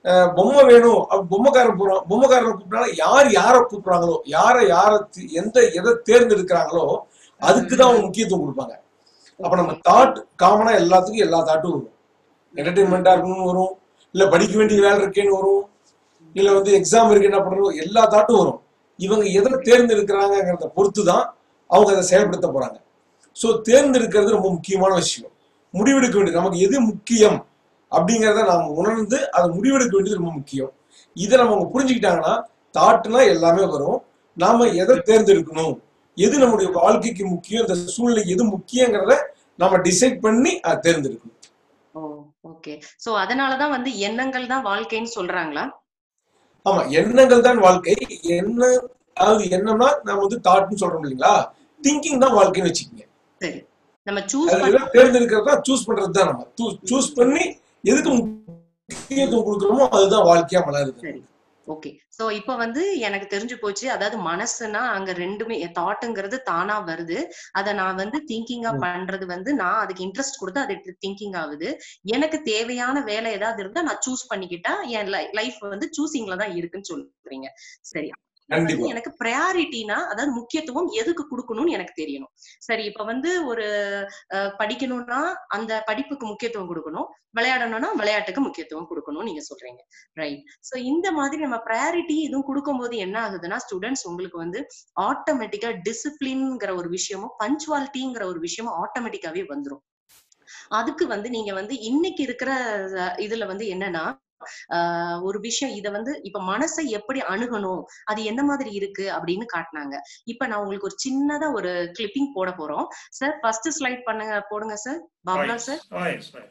அஹ், பொம்மை வேணும் அப்ப பொம்மைக்காரன் போறோம் பொம்மைக்காரனை கூப்பிட்டாலும் யார் யாரை கூப்பிடுறாங்களோ யாரை யாரை தி- எந்த எதை தேர்ந்தெடுக்கிறாங்களோ அதுக்கு தான் அவங்க முக்கியத்துவம் கொடுப்பாங்க அப்ப நம்ம தாட் காமனா எல்லாத்துக்கும் எல்லா தாட்டும் வரும் என்டர்டைன்மெண்டா இருக்கணும்னு வரும் இல்ல படிக்க வேண்டிய வேலை இருக்கேன்னு வரும் இல்ல வந்து எக்ஸாம் இருக்கு என்ன பண்றோம் எல்லா தாட்டும் வரும் இவங்க எதை தேர்ந்தெடுக்கிறாங்கிறத பொறுத்து தான் அவங்க அதை செயல்படுத்த போறாங்க ஸோ தேர்ந்தெடுக்கிறது ரொம்ப முக்கியமான விஷயம் முடிவெடுக்க வேண்டியது நமக்கு எது முக்கியம் அப்படிங்கிறத நாம் உணர்ந்து அதை முடிவெடுக்க வேண்டியது ரொம்ப முக்கியம் இதை நம்ம அவங்க புரிஞ்சுக்கிட்டாங்கன்னா தாட்னா எல்லாமே வரும் நாம எதை தேர்ந்தெடுக்கணும் எது நம்முடைய வாழ்க்கைக்கு முக்கியம் இந்த சூழ்நிலை எது முக்கியங்கிறத நம்ம டிசைட் பண்ணி அதை தேர்ந்தெடுக்கணும் ஓ ஓகே சோ அதனாலதான் வந்து எண்ணங்கள் தான் வாழ்க்கைன்னு சொல்றாங்களா ஆமா எண்ணங்கள் தான் வாழ்க்கை என்ன அதாவது எண்ணம்னா நம்ம வந்து தாட்னு சொல்றோம் இல்லைங்களா திங்கிங் தான் வாழ்க்கைன்னு வச்சுக்கோங்க சரி நம்ம சூஸ் அது எல்லாம் தேர்ந்தெடுக்கிறது தான் சூஸ் பண்றது தான் நம்ம சூஸ் பண்ணி எதுக்கு முக்கியத்துவம் கொடுக்குறோமோ அதுதான் வாழ்க்கையா மலருது சரி ஓகே சோ இப்ப வந்து எனக்கு தெரிஞ்சு போச்சு அதாவது மனசுனா அங்க ரெண்டுமே தாட்டுங்கிறது தானா வருது அத நான் வந்து திங்கிங்கா ம். பண்றது வந்து நான் அதுக்கு இன்ட்ரெஸ்ட் கொடுத்து அது திங்கிங் ஆகுது எனக்கு தேவையான வேலை ஏதாவது இருந்தா நான் சூஸ் பண்ணிக்கிட்டா என் லைஃப் வந்து சூசிங்ல தான் இருக்குன்னு சொல்றீங்க சரி இப்ப வந்து கண்டிப்பா எனக்கு ப்ரையாரிட்டினா அதாவது முக்கியத்துவம் எதுக்கு கொடுக்கணும்னு எனக்கு தெரியணும் சரி இப்ப வந்து ஒரு அஹ், படிக்கணும்னா அந்த படிப்புக்கு முக்கியத்துவம் கொடுக்கணும் விளையாடணும்னா விளையாட்டுக்கு முக்கியத்துவம் கொடுக்கணும் நீங்க சொல்றீங்க ரைட் சோ இந்த மாதிரி நம்ம ப்ரையாரிட்டி இதுவும் கொடுக்கும்போது என்ன ஆகுதுன்னா ஸ்டூடெண்ட்ஸ் உங்களுக்கு வந்து ஆட்டோமேட்டிக்கா டிசிப்ளின்ங்கிற ஒரு விஷயமும் பஞ்சுவாலிட்டிங்கிற ஒரு விஷயமும் ஆட்டோமேட்டிக்காவே வந்துரும் அதுக்கு வந்து நீங்க வந்து இன்னைக்கு இருக்கிற அஹ், இதுல வந்து என்னன்னா ஆஹ் ஒரு விஷயம் இத வந்து இப்ப மனசை எப்படி அணுகணும் அது என்ன மாதிரி இருக்கு அப்படின்னு காட்டினாங்க இப்ப நான் உங்களுக்கு ஒரு சின்னதா ஒரு கிளிப்பிங் போட போறோம் சார் ஃபர்ஸ்ட் ஸ்லைட் பண்ணுங்க போடுங்க sir Babula Right. Sir Right, right.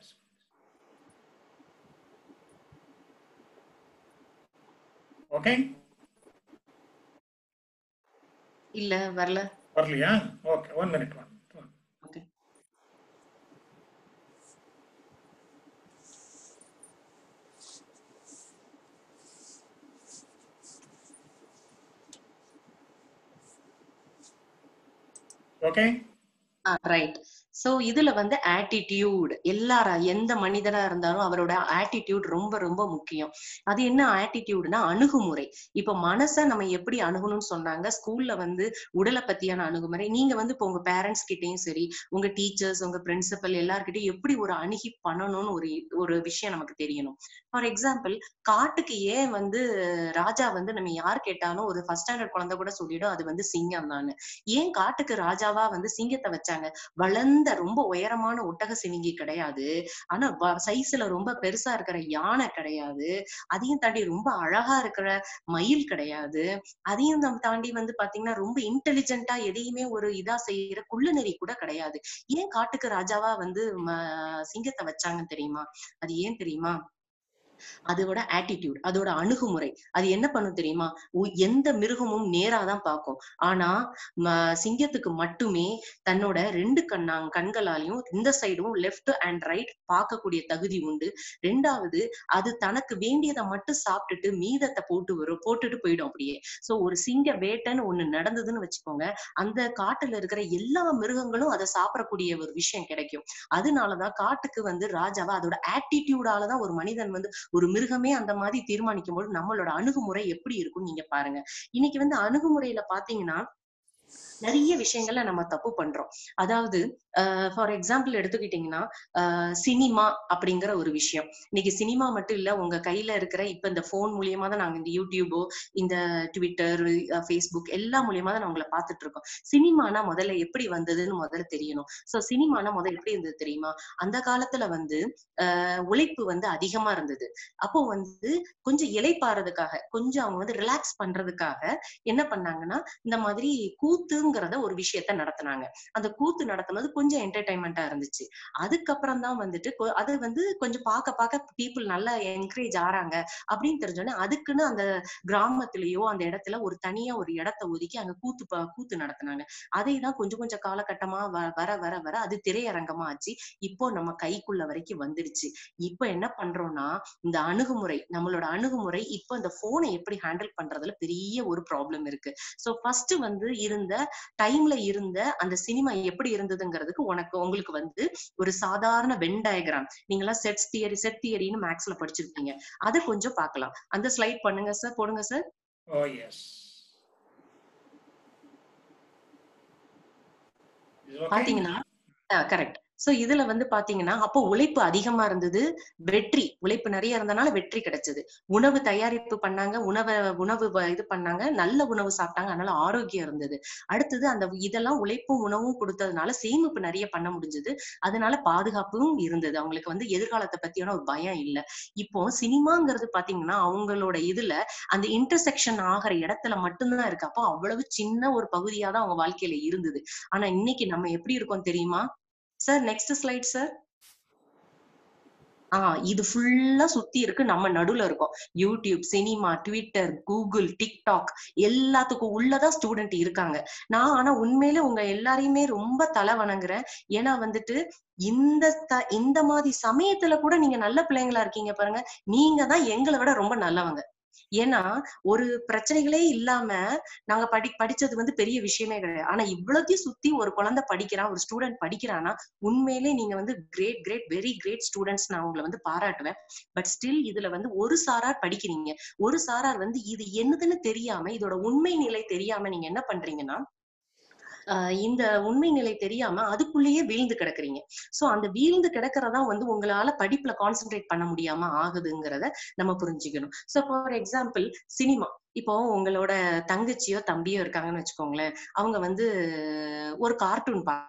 Okay இல்ல வரல வரலையா okay one minute one okay okay right so இதுல வந்து ஆட்டிடியூட் எல்லாரா எந்த மனிதரா இருந்தாலும் அவரோட ஆட்டிடியூட் ரொம்ப ரொம்ப முக்கியம் அது என்ன ஆட்டிடியூட்னா அணுகுமுறை இப்ப மனச நம்ம எப்படி அணுகணும்னு சொன்னாங்க ஸ்கூல்ல வந்து உடலை பத்தியான அணுகுமுறை நீங்க வந்து இப்போ உங்க பேரண்ட்ஸ் கிட்டயும் சரி உங்க டீச்சர்ஸ் உங்க பிரின்சிபல் எல்லார்கிட்டயும் எப்படி ஒரு அணுகி பண்ணணும்னு ஒரு ஒரு விஷயம் நமக்கு தெரியணும் ஃபார் எக்ஸாம்பிள் காட்டுக்கு ஏன் வந்து ராஜா வந்து நம்ம யார் கேட்டாலும் ஒரு ஃபர்ஸ்ட் ஸ்டாண்டர்ட் குழந்தை கூட சொல்லிடும் அது வந்து சிங்கம் தான் ஏன் காட்டுக்கு ராஜாவா வந்து சிங்கத்தை வச்சாங்க வளர்ந்த ரொம்ப உயரமான ஒட்டக சிவிங்கி கிடையாது ஆனா சைஸ்ல ரொம்ப பெருசா இருக்கிற யானை கிடையாது அதையும் தாண்டி ரொம்ப அழகா இருக்கிற மயில் கிடையாது அதையும் நம்ம தாண்டி வந்து பாத்தீங்கன்னா ரொம்ப இன்டெலிஜென்ட்டா எதையுமே ஒரு இதா செய்யற குள்ளநெறி கூட கிடையாது ஏன் காட்டுக்கு ராஜாவா வந்து ம- சிங்கத்தை வச்சாங்கன்னு தெரியுமா அது ஏன் தெரியுமா அதோட ஆட்டிடியூட் அதோட அணுகுமுறை அது என்ன பண்ணும் தெரியுமா உ- எந்த மிருகமும் நேரா தான் பார்க்கும் ஆனா ம- சிங்கத்துக்கு மட்டுமே தன்னோட ரெண்டு கண்ணா கண்களாலையும் இந்த சைடும் லெஃப்ட் அண்ட் ரைட் பார்க்கக்கூடிய தகுதி உண்டு ரெண்டாவது அது தனக்கு வேண்டியதை மட்டும் சாப்பிட்டுட்டு மீதத்தை போட்டு வரும் போட்டுட்டு போயிடும் அப்படியே சோ ஒரு சிங்க வேட்டைன்னு ஒண்ணு நடந்ததுன்னு வச்சுக்கோங்க அந்த காட்டுல இருக்கிற எல்லா மிருகங்களும் அதை சாப்பிடக்கூடிய ஒரு விஷயம் கிடைக்கும் அதனாலதான் காட்டுக்கு வந்து ராஜாவா அதோட ஆட்டிடியூடாலதான் ஒரு மனிதன் வந்து ஒரு மிருகமே அந்த மாதிரி தீர்மானிக்கும் போது நம்மளோட அணுகுமுறை எப்படி இருக்கும்னு நீங்க பாருங்க இன்னைக்கு வந்து அணுகுமுறையில பாத்தீங்கன்னா நிறைய விஷயங்கள்ல நம்ம தப்பு பண்றோம் அதாவது ஃபார் எக்ஸாம்பிள் எடுத்துக்கிட்டீங்கன்னா சினிமா அப்படிங்கிற ஒரு விஷயம் இன்னைக்கு சினிமா மட்டும் இல்ல உங்க கையில இருக்கிற இப்ப இந்த போன் மூலியமா தான் நாங்க இந்த யூடியூபோ இந்த ட்விட்டர் ஃபேஸ்புக் எல்லா மூலியமா தான் நான் உங்களை பார்த்துட்டு இருக்கோம் சினிமானா முதல்ல எப்படி வந்ததுன்னு முதல்ல தெரியணும் சோ சினிமானா முதல்ல எப்படி இருந்தது தெரியுமா அந்த காலத்துல வந்து ஆஹ் உழைப்பு வந்து அதிகமா இருந்தது அப்போ வந்து கொஞ்சம் இலைப்பாறதுக்காக கொஞ்சம் அவங்க வந்து ரிலாக்ஸ் பண்றதுக்காக என்ன பண்ணாங்கன்னா இந்த மாதிரி கூத்துங்கிறத ஒரு விஷயத்த நடத்துனாங்க அந்த கூத்து நடத்துனது கொஞ்சம் என்டர்டைன்மெண்டா இருந்துச்சு அதுக்கப்புறம் தான் வந்துட்டு கொ- அது வந்து கொஞ்சம் பார்க்க பார்க்க பீப்புள் நல்லா என்கரேஜ் ஆறாங்க அப்படின்னு தெரிஞ்சோடனே அதுக்குன்னு அந்த கிராமத்திலயோ அந்த இடத்துல ஒரு தனியா ஒரு இடத்த ஒதுக்கி அங்க கூத்து ப- கூத்து நடத்துனாங்க அதை தான் கொஞ்சம் கொஞ்சம் காலகட்டமா வ- வர வர வர அது திரையரங்கமா ஆச்சு இப்போ நம்ம கைக்குள்ள வரைக்கும் வந்துருச்சு இப்போ என்ன பண்றோம்னா இந்த அணுகுமுறை நம்மளோட அணுகுமுறை இப்போ இந்த போனை எப்படி ஹேண்டில் பண்றதுல பெரிய ஒரு ப்ராப்ளம் இருக்கு சோ ஃபர்ஸ்ட் வந்து இருந்த டைம்ல இருந்த அந்த சினிமா எப்படி இருந்ததுங்கிறதுக்கு உனக்கு உங்களுக்கு வந்து ஒரு சாதாரண வென் டயக்ராம் நீங்களாம் செட்ஸ் தியரி செட் தியரின்னு மேக்ஸ்ல படிச்சிருப்பீங்க அதை கொஞ்சம் பார்க்கலாம் அந்த ஸ்லைட் பண்ணுங்க சார் போடுங்க சார் ஓ எஸ் இது ஓகே பாத்தீங்கன்னா கரெக்ட் சோ இதுல வந்து பாத்தீங்கன்னா அப்போ உழைப்பு அதிகமா இருந்தது வெற்றி உழைப்பு நிறைய இருந்தனால வெற்றி கிடைச்சது உணவு தயாரிப்பு பண்ணாங்க உணவை உணவு வ- இது பண்ணாங்க நல்ல உணவு சாப்பிட்டாங்க அதனால ஆரோக்கியம் இருந்தது அடுத்தது அந்த இதெல்லாம் உழைப்பும் உணவும் கொடுத்ததுனால சேமிப்பு நிறைய பண்ண முடிஞ்சது அதனால பாதுகாப்பும் இருந்தது அவங்களுக்கு வந்து எதிர்காலத்தை பத்தியான ஒரு பயம் இல்ல இப்போ சினிமாங்கிறது பாத்தீங்கன்னா அவங்களோட இதுல அந்த இன்டர்செக்ஷன் ஆகிற இடத்துல மட்டும்தான் இருக்கு அப்போ அவ்வளவு சின்ன ஒரு பகுதியா தான் அவங்க வாழ்க்கையில இருந்தது ஆனா இன்னைக்கு நம்ம எப்படி இருக்கோம் தெரியுமா சார் நெக்ஸ்ட் ஸ்லைட் சார் ஆஹ் இது ஃபுல்லா சுத்தி இருக்கு நம்ம நடுவுல இருக்கோம் YouTube cinema Twitter Google TikTok எல்லாத்துக்கும் உள்ளதான் ஸ்டூடெண்ட் இருக்காங்க நான் ஆனா உண்மையில உங்க எல்லாரையுமே ரொம்ப தலை வணங்குறேன் ஏன்னா வந்துட்டு இந்த த இந்த மாதிரி சமயத்துல கூட நீங்க நல்ல பிள்ளைங்களா இருக்கீங்க பாருங்க நீங்க தான் எங்களை விட ரொம்ப நல்லவங்க ஏன்னா ஒரு பிரச்சனைகளே இல்லாம நாங்க படி படிச்சது வந்து பெரிய விஷயமே கிடையாது ஆனா இவ்வளத்தையும் சுத்தி ஒரு குழந்தை படிக்கிறான் ஒரு ஸ்டூடெண்ட் படிக்கிறான்னா உண்மையிலே நீங்க வந்து great great very great students நான் உங்களை வந்து பாராட்டுவேன் பட் ஸ்டில் இதுல வந்து ஒரு சாரார் படிக்கிறீங்க ஒரு சாரார் வந்து இது என்னதுன்னு தெரியாம இதோட உண்மை நிலை தெரியாம நீங்க என்ன பண்றீங்கன்னா ஆஹ் இந்த உண்மை நிலை தெரியாம அதுக்குள்ளேயே வீழ்ந்து கிடக்குறீங்க சோ அந்த வீழ்ந்து கிடக்கிறதா வந்து உங்களால படிப்புல கான்சென்ட்ரேட் பண்ண முடியாம ஆகுதுங்கிறத நம்ம புரிஞ்சுக்கணும் சோ ஃபார் எக்ஸாம்பிள் சினிமா இப்போ உங்களோட தங்கச்சியோ தம்பியோ இருக்காங்கன்னு வச்சுக்கோங்களேன் அவங்க வந்து ஒரு கார்ட்டூன் பா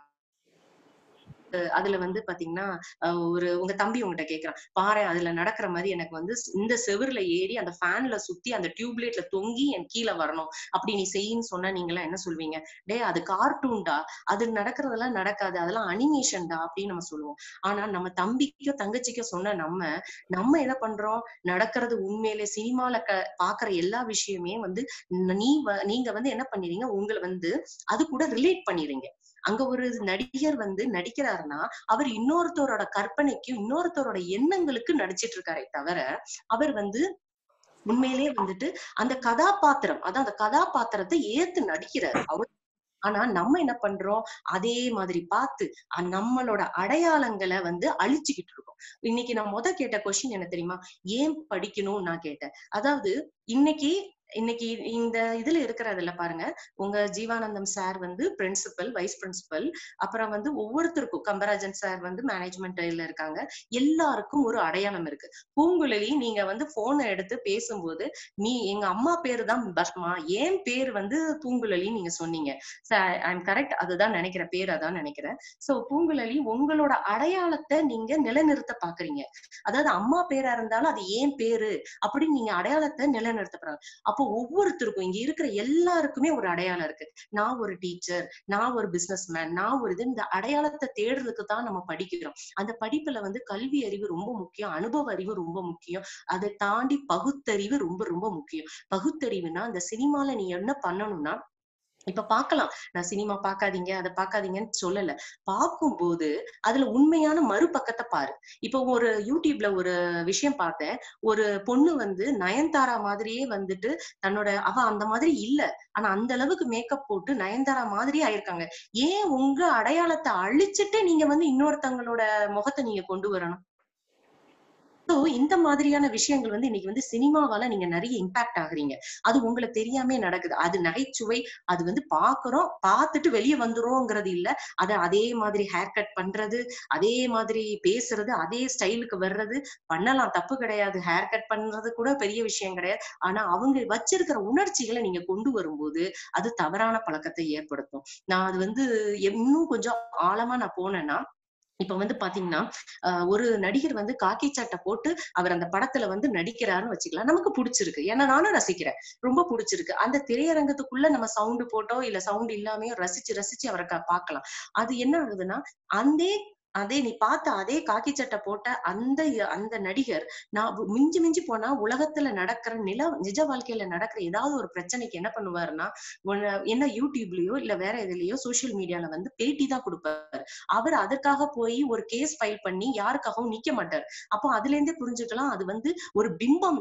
அஹ் அதுல வந்து பாத்தீங்கன்னா அஹ் ஒரு உங்க தம்பி உங்ககிட்ட கேக்குறான் பாரு அதுல நடக்கிற மாதிரி எனக்கு வந்து இந்த செவுருல ஏறி அந்த ஃபேன்ல சுத்தி அந்த டியூப்லைட்ல தொங்கி என் கீழே வரணும் அப்படி நீ செய்யின்னு சொன்னா நீங்களாம் என்ன சொல்வீங்க டேய் அது கார்ட்டூன்டா அது நடக்கிறதெல்லாம் நடக்காது அதெல்லாம் அனிமேஷன்டா அப்படின்னு நம்ம சொல்லுவோம் ஆனா நம்ம தம்பிக்கோ தங்கச்சிக்கோ சொன்ன நம்ம நம்ம என்ன பண்றோம் நடக்கிறது உண்மையிலே சினிமால க பாக்குற எல்லா விஷயமே வந்து நீ வ- நீங்க வந்து என்ன பண்ணிடுறீங்க உங்களை வந்து அது கூட ரிலேட் பண்ணிடுறீங்க அங்க ஒரு நடிகர் வந்து நடிக்கிறாருன்னா அவர் இன்னொருத்தரோட கற்பனைக்கும் இன்னொருத்தரோட எண்ணங்களுக்கு நடிச்சிட்டு இருக்காரே தவிர அவர் வந்து உண்மையிலேயே வந்துட்டு அந்த கதாபாத்திரம் அதான் அந்த கதாபாத்திரத்தை ஏத்து நடிக்கிறாரு அவர் ஆனா நம்ம என்ன பண்றோம் அதே மாதிரி பார்த்து அ- நம்மளோட அடையாளங்களை வந்து அழிச்சுக்கிட்டு இருக்கோம் இன்னைக்கு நான் முத கேட்ட கொஸ்டின் என்ன தெரியுமா ஏன் படிக்கணும் நான் கேட்டேன் அதாவது இன்னைக்கு இன்னைக்கு இந்த இதுல இருக்கிறதுல பாருங்க உங்க ஜீவானந்தம் சார் வந்து பிரின்சிபல் வைஸ் பிரின்சிபல் அப்புறம் வந்து ஒவ்வொருத்தருக்கும் கம்பராஜன் சார் வந்து மேனேஜ்மெண்ட்ல இருக்காங்க எல்லாருக்கும் ஒரு அடையாளம் இருக்கு பூங்குழலி நீங்க வந்து போனை எடுத்து பேசும்போது நீ எங்க அம்மா பேரு தான் பஸ்மா ஏன் பேர் வந்து பூங்குழலி நீங்க சொன்னீங்க ஐம் கரெக்ட் அதுதான் நினைக்கிறேன் பேர் அதான் நினைக்கிறேன் சோ பூங்குழலி உங்களோட அடையாளத்தை நீங்க நிலைநிறுத்த பாக்குறீங்க அதாவது அம்மா பேரா இருந்தாலும் அது ஏன் பேரு அப்படின்னு நீங்க அடையாளத்தை நிலைநிறுத்த பாருங்க அப்போ ஒவ்வொருத்தருக்கும் இங்க இருக்கிற எல்லாருக்குமே ஒரு அடையாளம் இருக்கு நான் ஒரு டீச்சர் நான் ஒரு பிசினஸ் மேன் நான் ஒரு இது இந்த அடையாளத்தை தேடுறதுக்கு தான் நம்ம படிக்கிறோம் அந்த படிப்புல வந்து கல்வி அறிவு ரொம்ப முக்கியம் அனுபவ அறிவு ரொம்ப முக்கியம் அதை தாண்டி பகுத்தறிவு ரொம்ப ரொம்ப முக்கியம் பகுத்தறிவுனா அந்த சினிமால நீ என்ன பண்ணணும்னா இப்ப பார்க்கலாம் நான் சினிமா பார்க்காதீங்க அதை பார்க்காதீங்கன்னு சொல்லல பார்க்கும்போது அதுல உண்மையான மறுபக்கத்தை பாரு இப்போ ஒரு யூடியூப்ல ஒரு விஷயம் பார்த்தேன் ஒரு பொண்ணு வந்து நயன்தாரா மாதிரியே வந்துட்டு தன்னோட அவ அந்த மாதிரி இல்ல ஆனா அந்த அளவுக்கு மேக்கப் போட்டு நயன்தாரா மாதிரியே ஆயிருக்காங்க ஏன் உங்க அடையாளத்தை அழிச்சிட்டு நீங்க வந்து இன்னொருத்தவங்களோட முகத்தை நீங்க கொண்டு வரணும் So, இந்த மாதிரியான விஷயங்கள் வந்து இன்னைக்கு வந்து சினிமாவால நீங்க நிறைய இம்பாக்ட் ஆகுறீங்க அது உங்களுக்கு தெரியாம நடக்குது அது நகைச்சுவை அது வந்து பாக்குறோம் பார்த்துட்டு வெளியே வந்துரும்ங்கிறது இல்ல அத அதே மாதிரி ஹேர் கட் பண்றது அதே மாதிரி பேசுறது அதே ஸ்டைலுக்கு வர்றது பண்ணலாம் தப்பு கிடையாது ஹேர் கட் பண்றது கூட பெரிய விஷயம் கிடையாது ஆனா அவங்க வச்சிருக்கிற உணர்ச்சிகளை நீங்க கொண்டு வரும்போது அது தவறான பழக்கத்தை ஏற்படுத்தும் நான் அது வந்து இன்னும் கொஞ்சம் ஆழமா நான் போனேன்னா இப்ப வந்து பாத்தீங்கன்னா ஆஹ் ஒரு நடிகர் வந்து காக்கி சட்டை போட்டு அவர் அந்த படத்துல வந்து நடிக்கிறாருன்னு வச்சுக்கலாம் நமக்கு பிடிச்சிருக்கு ஏன்னா நானும் ரசிக்கிறேன் ரொம்ப பிடிச்சிருக்கு அந்த திரையரங்கத்துக்குள்ள நம்ம சவுண்டு போட்டோ இல்ல சவுண்ட் இல்லாமையோ ரசிச்சு ரசிச்சு அவரை க- பார்க்கலாம் அது என்ன ஆகுதுன்னா அந்த அதே நீ பார்த்த அதே காக்கி சட்டை போட்ட அந்த அந்த நடிகர் நான் வு- மிஞ்சி மிஞ்சி போனா உலகத்துல நடக்கிற நில நிஜ வாழ்க்கையில நடக்கிற ஏதாவது ஒரு பிரச்சனைக்கு என்ன பண்ணுவாருன்னா ஒண்ணு என்ன யூடியூப்லயோ இல்ல வேற எதுலயோ சோசியல் மீடியால வந்து பேட்டி தான் கொடுப்பாரு அவர் அதற்காக போய் ஒரு கேஸ் ஃபைல் பண்ணி யாருக்காகவும் நிக்க மாட்டார் அப்போ அதுல இருந்தே புரிஞ்சுக்கலாம் அது வந்து ஒரு பிம்பம் தான்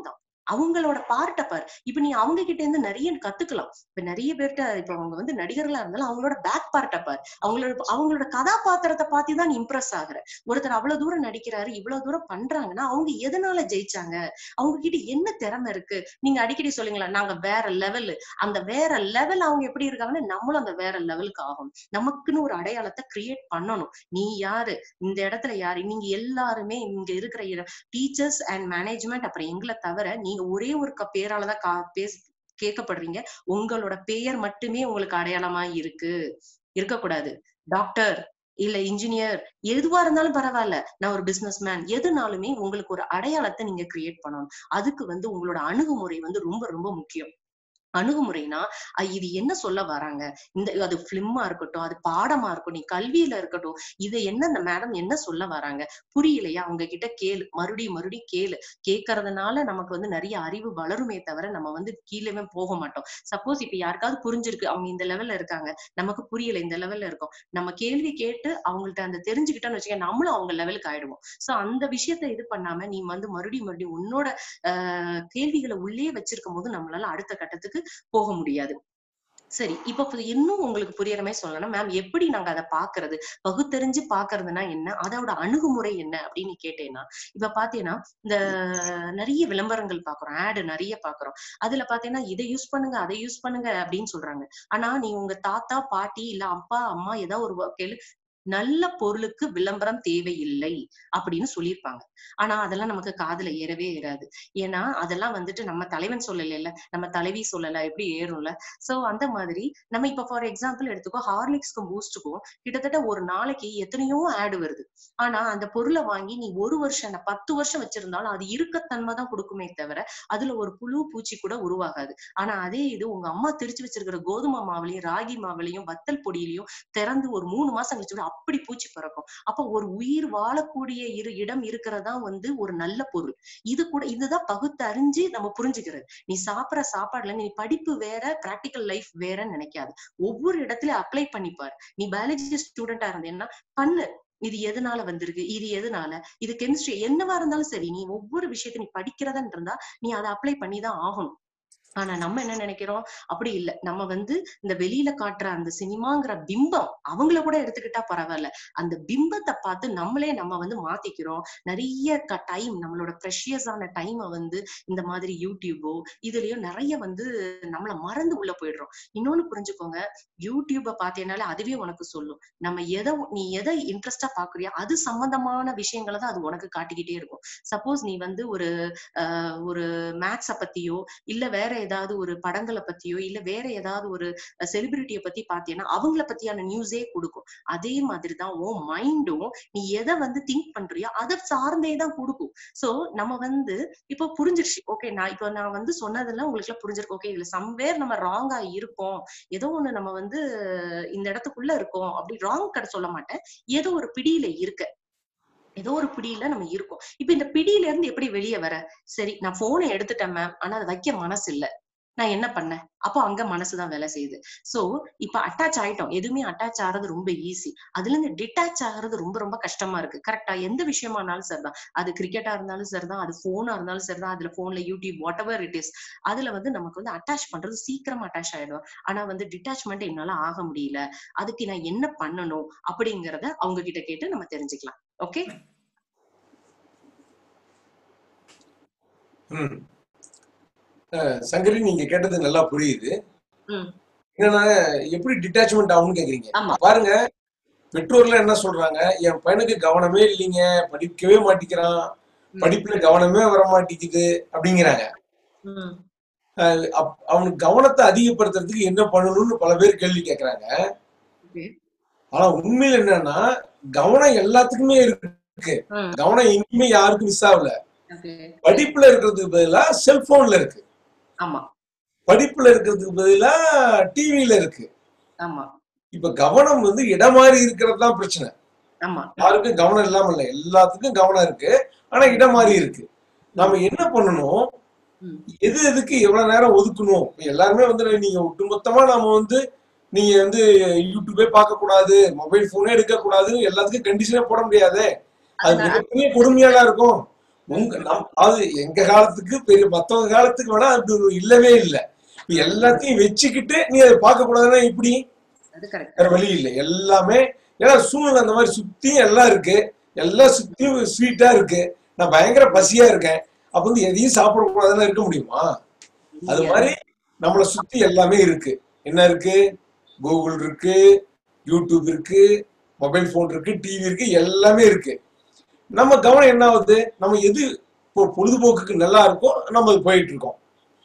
அவங்களோட பார்ட்ட பாரு இப்ப நீ அவங்க கிட்ட இருந்து நிறைய கத்துக்கலாம் இப்ப நிறைய பேர்ட்ட இப்ப அவங்க வந்து நடிகர்களா இருந்தாலும் அவங்களோட பேக் பார்ட்ட பாரு அவங்களோட அவங்களோட கதாபாத்திரத்தை பார்த்து தான் நீ இம்ப்ரெஸ் ஆகுற ஒருத்தர் அவ்வளவு தூரம் நடிக்கிறாரு இவ்வளவு தூரம் பண்றாங்கன்னா அவங்க எதனால ஜெயிச்சாங்க அவங்க கிட்ட என்ன திறமை இருக்கு நீங்க அடிக்கடி சொல்லுங்களா நாங்க வேற லெவல் அந்த வேற லெவல் அவங்க எப்படி இருக்காங்கன்னா நம்மளும் அந்த வேற லெவலுக்கு ஆகும் நமக்குன்னு ஒரு அடையாளத்தை கிரியேட் பண்ணணும் நீ யாரு இந்த இடத்துல யாரு நீங்க எல்லாருமே இங்க இருக்கிற டீச்சர்ஸ் அண்ட் மேனேஜ்மெண்ட் அப்புறம் எங்களை தவிர நீங்க ஒரே ஒரு க- பேராலதான் கா பேச கேட்கப்படுறீங்க உங்களோட பெயர் மட்டுமே உங்களுக்கு அடையாளமா இருக்கு இருக்கக்கூடாது டாக்டர் இல்ல இன்ஜினியர் எதுவா இருந்தாலும் பரவாயில்ல நான் ஒரு பிசினஸ் மேன் எதுனாலுமே உங்களுக்கு ஒரு அடையாளத்தை நீங்க கிரியேட் பண்ணணும் அதுக்கு வந்து உங்களோட அணுகுமுறை வந்து ரொம்ப ரொம்ப முக்கியம் அணுகுமுறைனா அஹ் இது என்ன சொல்ல வராங்க இந்த அது பிலிமா இருக்கட்டும் அது பாடமா இருக்கட்டும் நீ கல்வியில இருக்கட்டும் இது என்ன இந்த மேடம் என்ன சொல்ல வராங்க புரியலையா அவங்க கிட்ட கேளு மறுபடியும் மறுபடியும் கேளு கேட்கறதுனால நமக்கு வந்து நிறைய அறிவு வளருமே தவிர நம்ம வந்து கீழே போக மாட்டோம் சப்போஸ் இப்ப யாருக்காவது புரிஞ்சிருக்கு அவங்க இந்த லெவல்ல இருக்காங்க நமக்கு புரியல இந்த லெவல்ல இருக்கோம் நம்ம கேள்வி கேட்டு அவங்கள்ட்ட அந்த தெரிஞ்சுக்கிட்டோம்னு வச்சுக்க நம்மளும் அவங்க லெவலுக்கு ஆயிடுவோம் சோ அந்த விஷயத்த இது பண்ணாம நீ வந்து மறுபடியும் மறுபடியும் உன்னோட ஆஹ் கேள்விகளை உள்ளே வச்சிருக்கும் போது நம்மளால அடுத்த கட்டத்துக்கு போக முடியாது சரி இப்ப பு- இன்னும் உங்களுக்கு புரியற மாதிரி சொல்லணும்னா மேம் எப்படி நாங்க அதை பாக்குறது பகுத்தறிஞ்சு பாக்குறதுனா என்ன அதோட அணுகுமுறை என்ன அப்படின்னு நீ கேட்டேன்னா இப்ப பாத்தீங்கன்னா இந்த நிறைய விளம்பரங்கள் பாக்குறோம் ஆடு நிறைய பாக்குறோம் அதுல பாத்தீங்கன்னா இதை யூஸ் பண்ணுங்க அதை யூஸ் பண்ணுங்க அப்படின்னு சொல்றாங்க ஆனா நீ உங்க தாத்தா பாட்டி இல்ல அப்பா அம்மா ஏதாவது ஒரு வ- கேளு நல்ல பொருளுக்கு விளம்பரம் தேவையில்லை அப்படின்னு சொல்லியிருப்பாங்க ஆனா அதெல்லாம் நமக்கு காதுல ஏறவே ஏறாது ஏன்னா அதெல்லாம் வந்துட்டு நம்ம தலைவன் சொல்லல நம்ம தலைவி சொல்லல எப்படி ஏறும்ல சோ அந்த மாதிரி நம்ம இப்ப ஃபார் எக்ஸாம்பிள் எடுத்துக்கோ ஹார்லிக்ஸ்க்கும் பூஸ்டுக்கும் கிட்டத்தட்ட ஒரு நாளைக்கு எத்தனையோ ஆடு வருது ஆனா அந்த பொருளை வாங்கி நீ ஒரு வருஷம் இல்ல பத்து வருஷம் வச்சிருந்தாலும் அது இருக்கத்தன்மை தான் கொடுக்குமே தவிர அதுல ஒரு புழு பூச்சி கூட உருவாகாது ஆனா அதே இது உங்க அம்மா திரிச்சு வச்சிருக்கிற கோதுமை மாவுலையும் ராகி மாவுலையும் வத்தல் பொடியிலையும் திறந்து ஒரு மூணு மாசம் கழிச்சு கூட அப்படி பூச்சி பிறக்கும் அப்ப ஒரு உயிர் வாழக்கூடிய இரு இடம் இருக்கிறதா வந்து ஒரு நல்ல பொருள் இது கூட இதுதான் பகுத்தறிஞ்சு நம்ம புரிஞ்சுக்கிறது நீ சாப்பிடுற சாப்பாடுல நீ படிப்பு வேற பிராக்டிக்கல் லைஃப் வேறன்னு நினைக்காது ஒவ்வொரு இடத்துலயும் அப்ளை பண்ணிப்பாரு நீ பயாலஜி ஸ்டூடெண்டா இருந்தேன்னா பண்ணு இது எதனால வந்திருக்கு இது எதனால இது கெமிஸ்ட்ரி என்னவா இருந்தாலும் சரி நீ ஒவ்வொரு விஷயத்தை நீ படிக்கிறதா இருந்தா நீ அதை அப்ளை பண்ணி தான் ஆகணும் ஆனா நம்ம என்ன நினைக்கிறோம் அப்படி இல்ல நம்ம வந்து இந்த வெளியில காட்டுற அந்த சினிமாங்கிற பிம்பம் அவங்கள கூட எடுத்துக்கிட்டா பரவாயில்ல அந்த பிம்பத்தை பார்த்து நம்மளே நம்ம வந்து மாத்திக்கிறோம் நிறைய டைம் நம்மளோட ப்ரெஷியஸான டைமை வந்து இந்த மாதிரி யூடியூபோ இதுலயோ நிறைய வந்து நம்மள மறந்து உள்ள போயிடுறோம் இன்னொன்னு புரிஞ்சுக்கோங்க யூடியூப பார்த்தேனாலே அதுவே உனக்கு சொல்லும் நம்ம எதை நீ எதை இன்ட்ரெஸ்டா பாக்குறியோ அது சம்பந்தமான விஷயங்களை தான் அது உனக்கு காட்டிக்கிட்டே இருக்கும் சப்போஸ் நீ வந்து ஒரு ஆஹ் ஒரு மேத்ஸ பத்தியோ இல்ல வேற ஏதாவது ஒரு படங்களை பத்தியோ இல்ல வேற ஏதாவது ஒரு செலிபிரிட்டியை பத்தி பாத்தீங்கன்னா அவங்கள பத்தியான நியூஸே கொடுக்கும் அதே மாதிரிதான் உன் மைண்டும் நீ எதை வந்து திங்க் பண்றியோ அதை சார்ந்தே தான் கொடுக்கும் சோ நம்ம வந்து இப்போ புரிஞ்சிருச்சு ஓகே நான் இப்போ நான் வந்து சொன்னதெல்லாம் உங்களுக்கு எல்லாம் புரிஞ்சிருக்கு ஓகே இதுல சம்வேர் நம்ம ராங்கா இருக்கோம் ஏதோ ஒண்ணு நம்ம வந்து இந்த இடத்துக்குள்ள இருக்கோம் அப்படி ராங் கடை சொல்ல மாட்டேன் ஏதோ ஒரு பிடியில இருக்க ஏதோ ஒரு பிடியில நம்ம இருக்கோம் இப்ப இந்த பிடியில இருந்து எப்படி வெளியே வர சரி நான் போனை எடுத்துட்டேன் மேம் ஆனா அதை வைக்க மனசு இல்ல நான் என்ன பண்ணேன் அப்போ அங்க மனசுதான் வேலை செய்யுது சோ இப்ப அட்டாச் ஆயிட்டோம் எதுவுமே அட்டாச் ஆகிறது ரொம்ப ஈஸி அதுல இருந்து டிட்டாச் ஆகிறது ரொம்ப ரொம்ப கஷ்டமா இருக்கு கரெக்டா எந்த விஷயமானாலும் சரிதான் அது கிரிக்கெட்டா இருந்தாலும் சரிதான் அது போனா இருந்தாலும் சரிதான் அதுல போன்ல YouTube whatever it is அதுல வந்து நமக்கு வந்து அட்டாச் பண்றது சீக்கிரமா அட்டாச் ஆயிடும் ஆனா வந்து டிட்டாச்மெண்ட் என்னால ஆக முடியல அதுக்கு நான் என்ன பண்ணணும் அப்படிங்கறத அவங்க கிட்ட கேட்டு நம்ம தெரிஞ்சுக்கலாம் ஓகே ம் அஹ் சங்கரி நீங்க கேட்டது நல்லா புரியுது ம் என்னன்னா எப்படி டிட்டாச்மெண்ட் ஆகும்னு கேக்குறீங்க ஆமா பாருங்க பெற்றோர்ல என்ன சொல்றாங்க என் பையனுக்கு கவனமே இல்லைங்க படிக்கவே மாட்டேங்கிறான் ம் படிப்புல கவனமே வர மாட்டேங்குது அப்படிங்கிறாங்க ம் அஹ் அப்- அவனுக்கு கவனத்தை அதிகப்படுத்துறதுக்கு என்ன பண்ணணும்னு பல பேர் கேள்வி கேக்குறாங்க ஓகே ஆனா உண்மையில என்னன்னா கவனம் எல்லாத்துக்குமே இருக்கு ம் கவனம் எங்கேயுமே யாருக்கும் மிஸ் ஆகல ஓகே படிப்புல இருக்கிறதுக்கு பதிலா செல்போன்ல இருக்கு ஆமா படிப்புல இருக்கிறதுக்கு பதிலா டிவில இருக்கு ஆமா இப்ப கவனம் வந்து இடம் மாறி இருக்கிறது தான் பிரச்சனை ஆமா யாருக்கும் கவனம் இல்லாம இல்ல எல்லாத்துக்கும் கவனம் இருக்கு ஆனா இடம் மாறி இருக்கு நாம என்ன பண்ணணும் ம் எது எதுக்கு எவ்வளவு நேரம் ஒதுக்கணும் இப்ப எல்லாருமே வந்து நீங்க ஒட்டுமொத்தமா நாம வந்து நீங்க வந்து யூடியூபே பார்க்க கூடாது மொபைல் போனே எடுக்க கூடாதுன்னு எல்லாத்துக்கும் கண்டிஷனே போட முடியாதே அது அதனால மிகப்பெரிய கொடுமையாலாம் இருக்கும் உங்க நம் அது எங்க காலத்துக்கு பெரிய மத்தவங்க காலத்துக்கு வேணா அது ஒரு இல்லவே இல்லை இப்ப எல்லாத்தையும் வச்சுக்கிட்டு நீ அதை பார்க்க கூடாதுன்னா இப்படி அது கரெக்ட் வேற வழி இல்லை எல்லாமே ஏன்னா சூழ்நிலை அந்த மாதிரி சுத்தியும் எல்லாம் இருக்கு எல்லாம் சுத்தியும் ஸ்வீட்டா இருக்கு நான் பயங்கர பசியா இருக்கேன் அப்ப வந்து எதையும் சாப்பிடக்கூடாதுன்னு இருக்க முடியுமா அது மாதிரி நம்மளை சுத்தி எல்லாமே இருக்கு என்ன இருக்கு கூகுள் இருக்கு யூடியூப் இருக்கு மொபைல் போன் இருக்கு டிவி இருக்கு எல்லாமே இருக்கு நம்ம கவனம் என்ன ஆகுது நம்ம எது இப்போ பொழுதுபோக்குக்கு நல்லா இருக்கோ நம்ம அது போயிட்டு இருக்கோம்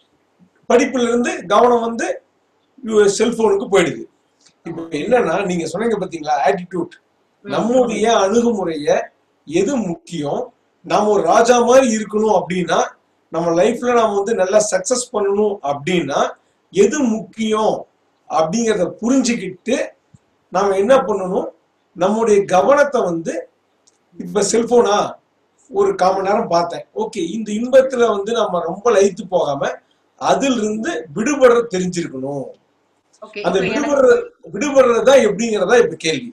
படிப்புல இருந்து கவனம் வந்து செல்போனுக்கு போயிடுது இப்போ என்னன்னா நீங்க சொன்னீங்க பாத்தீங்களா ஆட்டிடியூட் நம்முடைய அணுகுமுறைய எது முக்கியம் நாம ஒரு ராஜா மாதிரி இருக்கணும் அப்படின்னா நம்ம லைஃப்ல நாம வந்து நல்லா சக்சஸ் பண்ணணும் அப்படின்னா எது முக்கியம் அப்படிங்கிறத புரிஞ்சுக்கிட்டு நாம என்ன பண்ணணும் நம்முடைய கவனத்தை வந்து இப்ப செல்போனா ஒரு கால் மணி நேரம் பார்த்தேன் ஓகே இந்த இன்பத்துல வந்து நம்ம ரொம்ப லயித்து போகாம அதில் இருந்து விடுபடுற தெரிஞ்சிருக்கணும் ஓகே அந்த இப்போ எனக்கு விடுபடுற விடுபடுறதா எப்படிங்கிறதா இப்ப கேள்வி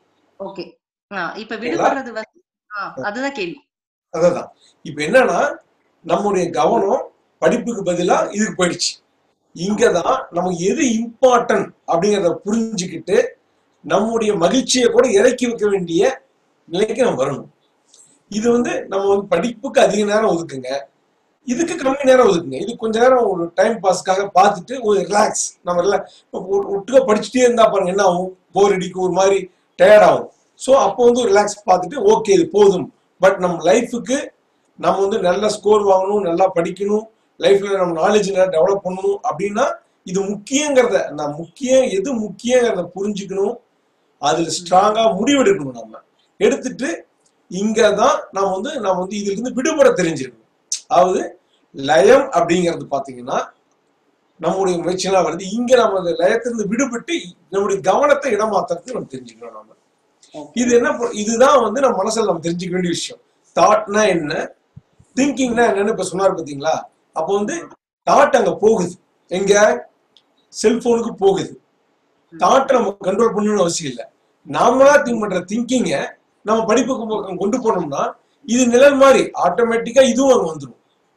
ஓகே இப்ப விடுபடுறது வந்து ஆ, அதுதான் கேள்வி அததான் இப்ப என்னன்னா நம்முடைய கவனம் படிப்புக்கு பதிலா இதுக்கு போயிடுச்சு இங்கதான் நமக்கு எது இம்பார்ட்டன்ட் அப்படிங்கிறத புரிஞ்சுக்கிட்டு நம்முடைய மகிழ்ச்சியை கூட இறக்கி வைக்க வேண்டிய நிலைக்கு நம்ம வரணும் இது வந்து நம்ம வந்து படிப்புக்கு அதிக நேரம் ஒதுக்குங்க இதுக்கு கம்மி நேரம் ஒதுக்குங்க இது கொஞ்ச நேரம் ஒரு டைம் பாஸ்க்காக பார்த்துட்டு ஒரு ரிலாக்ஸ் நம்ம ரிலா- இப்ப ஒ- ஒட்டுக்கா படிச்சுட்டே இருந்தா பாருங்க என்ன ஆகும் போர் அடிக்கும் ஒரு மாதிரி டயர்ட் ஆகும் ஸோ அப்போ வந்து ரிலாக்ஸ் பார்த்துட்டு ஓகே இது போதும் பட் நம்ம லைஃபுக்கு நம்ம வந்து நல்ல ஸ்கோர் வாங்கணும் நல்லா படிக்கணும் லைஃப்ல நம்ம நாலேஜ் நல்லா டெவலப் பண்ணணும் அப்படின்னா இது முக்கியங்கிறத நான் முக்கியம் எது முக்கியங்கிறத புரிஞ்சுக்கணும் அதுல ஸ்ட்ராங்கா முடிவெடுக்கணும் நம்ம எடுத்துட்டு இங்க தான் நம்ம வந்து நம்ம வந்து இதுல இருந்து விடுபட தெரிஞ்சிருக்கணும் அதாவது லயம் அப்படிங்கிறது பாத்தீங்கன்னா நம்முடைய முயற்சியெல்லாம் வருது இங்க நம்ம அந்த லயத்திலிருந்து விடுபட்டு நம்முடைய கவனத்தை இடமாத்துறதுக்கு நம்ம தெரிஞ்சுக்கணும் நம்ம இது என்ன ப- இதுதான் வந்து நம்ம மனசுல நம்ம தெரிஞ்சுக்க வேண்டிய விஷயம் தாட்னா என்ன திங்கிங்னா என்னன்னு இப்ப சொன்னார் பாத்தீங்களா அப்போ வந்து தாட் அங்க போகுது எங்க செல்போனுக்கு போகுது தாட்டை நம்ம கண்ட்ரோல் பண்ணணும்னு அவசியம் இல்லை நாமளா திங்க் பண்ற திங்கிங்க நம்ம படிப்புக்கு பக்கம் கொண்டு போனோம்னா இது நிழல் மாதிரி ஆட்டோமேட்டிக்கா இதுவும் அங்க வந்துடும்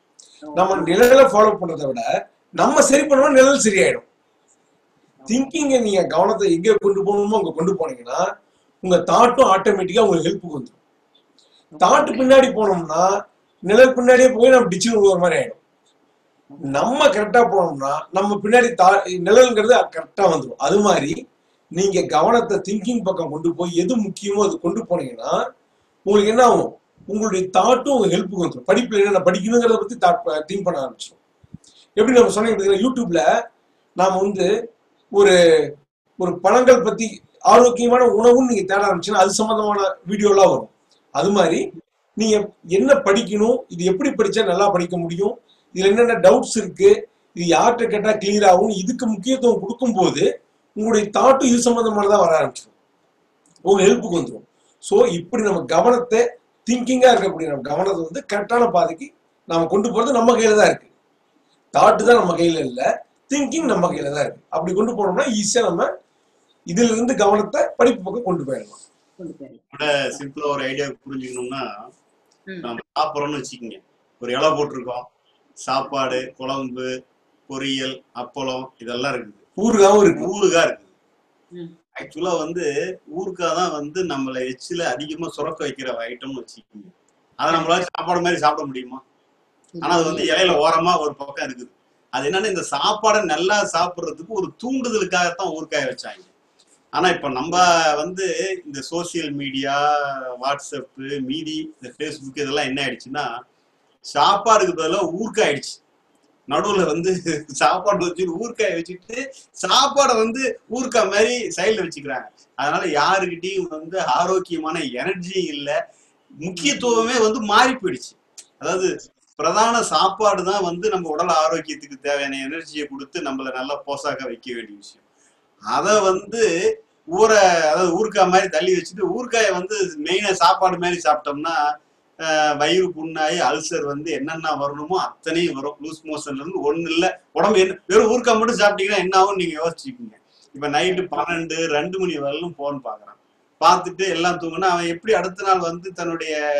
நம்ம நிழலை ஃபாலோ பண்றதை விட நம்ம சரி பண்ணோம்னா நிழல் சரியாயிடும் திங்கிங்க நீங்க கவனத்தை எங்க கொண்டு போகணுமோ அங்க கொண்டு போனீங்கன்னா உங்க தாட்டும் ஆட்டோமேட்டிக்கா உங்களுக்கு ஹெல்ப்புக்கு வந்துடும் தாட்டு பின்னாடி போனோம்னா நிழல் பின்னாடியே போய் நம்ம டிச்சு விழுற மாதிரி ஆயிடும் நம்ம கரெக்டா போனோம்னா நம்ம பின்னாடி தா நிழல்ங்கிறது கரெக்டா வந்துடும் அது மாதிரி நீங்க கவனத்தை திங்கிங் பக்கம் கொண்டு போய் எது முக்கியமோ அது கொண்டு போனீங்கன்னா உங்களுக்கு என்ன ஆகும் உங்களுடைய தாட்டும் உங்க ஹெல்ப்புக்கு வந்துடும் படிப்புல என்னென்ன படிக்கணுங்கிறத பத்தி தாட் திங்க் பண்ண ஆரம்பிச்சிடும் எப்படி நம்ம சொன்னீங்க பார்த்தீங்களா யூடியூப்ல நாம வந்து ஒரு ஒரு பழங்கள் பத்தி ஆரோக்கியமான உணவுன்னு நீங்க தேட ஆரம்பிச்சுன்னா அது சம்பந்தமான வீடியோலாம் வரும் அது மாதிரி நீங்க என்ன படிக்கணும் இது எப்படி படிச்சா நல்லா படிக்க முடியும் இதுல என்னென்ன டவுட்ஸ் இருக்கு இது யார்கிட்ட கேட்டா கிளியர் ஆகும் இதுக்கு முக்கியத்துவம் கொடுக்கும்போது உங்களுடைய தாட்டும் இது சம்பந்தமானதா வர ஆரம்பிச்சிடும் உங்க ஹெல்ப்புக்கு வந்துடும் ஸோ இப்படி நம்ம கவனத்தை திங்கிங்கா இருக்கக்கூடிய நம்ம கவனத்தை வந்து கரெக்டான பாதைக்கு நாம கொண்டு போறது நம்ம கையில தான் இருக்கு தாட்டு தான் நம்ம கையில இல்ல திங்கிங் நம்ம கையில தான் இருக்கு அப்படி கொண்டு போனோம்னா ஈஸியா நம்ம இதுல இருந்து கவனத்தை படிப்பு பக்கம் கொண்டு போயிடலாம் கொண்டு போயிடலாம் விட சிம்பிளா ஒரு ஐடியா புரிஞ்சுக்கணும்னா ம். நம்ம சாப்பிட்றோம்னு வச்சுக்கோங்க ஒரு இலை போட்டிருக்கோம் சாப்பாடு குழம்பு பொரியல் அப்பளம் இதெல்லாம் இருக்குது ஊறுகாவும் இருக்கு ஊறுகாய் இருக்குது ம். ஆக்சுவலா வந்து ஊறுகாய் தான் வந்து நம்மள எச்சில அதிகமா சுரக்க வைக்கிற ஐட்டம்னு வச்சுக்கோங்க அதை நம்மளால சாப்பாடு மாதிரி சாப்பிட முடியுமா ஆனா அது வந்து இலையில ஓரமா ஒரு பக்கம் இருக்குது அது என்னன்னா இந்த சாப்பாடை நல்லா சாப்பிடுறதுக்கு ஒரு தூண்டுதலுக்காகத்தான் ஊறுகாய வச்சாங்க ஆனா இப்ப நம்ம வந்து இந்த சோசியல் மீடியா வாட்ஸ்அப்பு மீதி இந்த ஃபேஸ்புக் இதெல்லாம் என்ன ஆயிடுச்சுன்னா சாப்பாடுக்கு பதிலாக ஊறுகாய் ஆயிடுச்சு நடுவுல வந்து சாப்பாடு வச்சு ஊறுகாய் வச்சுட்டு சாப்பாடை வந்து ஊறுகாய் மாதிரி சைடுல வச்சுக்கிறாங்க அதனால யாருக்கிட்டையும் வந்து ஆரோக்கியமான எனர்ஜி இல்லை முக்கியத்துவமே வந்து மாறி போயிடுச்சு அதாவது பிரதான சாப்பாடு தான் வந்து நம்ம உடல் ஆரோக்கியத்துக்கு தேவையான எனர்ஜியை கொடுத்து நம்மளை நல்லா போசாக்க வைக்க வேண்டிய விஷயம் அதை வந்து ஊற அதாவது ஊறுகாய் மாதிரி தள்ளி வச்சுட்டு ஊறுகாயை வந்து மெயினா சாப்பாடு மாதிரி சாப்பிட்டோம்னா ஆஹ் வயிறு புண்ணாகி அல்சர் வந்து என்னென்ன வரணுமோ அத்தனையும் வரும் லூஸ் மோஷன்ல இருந்து ஒண்ணு இல்ல உடம்பு என்ன வெறும் ஊறுகாய் மட்டும் சாப்பிட்டீங்கன்னா என்ன ஆகும் நீங்க யோசிச்சுக்கோங்க இப்ப நைட்டு பன்னெண்டு ரெண்டு மணி வரலும் போன் பாக்குறான் பார்த்துட்டு எல்லாம் தூங்குனா அவன் எப்படி அடுத்த நாள் வந்து தன்னுடைய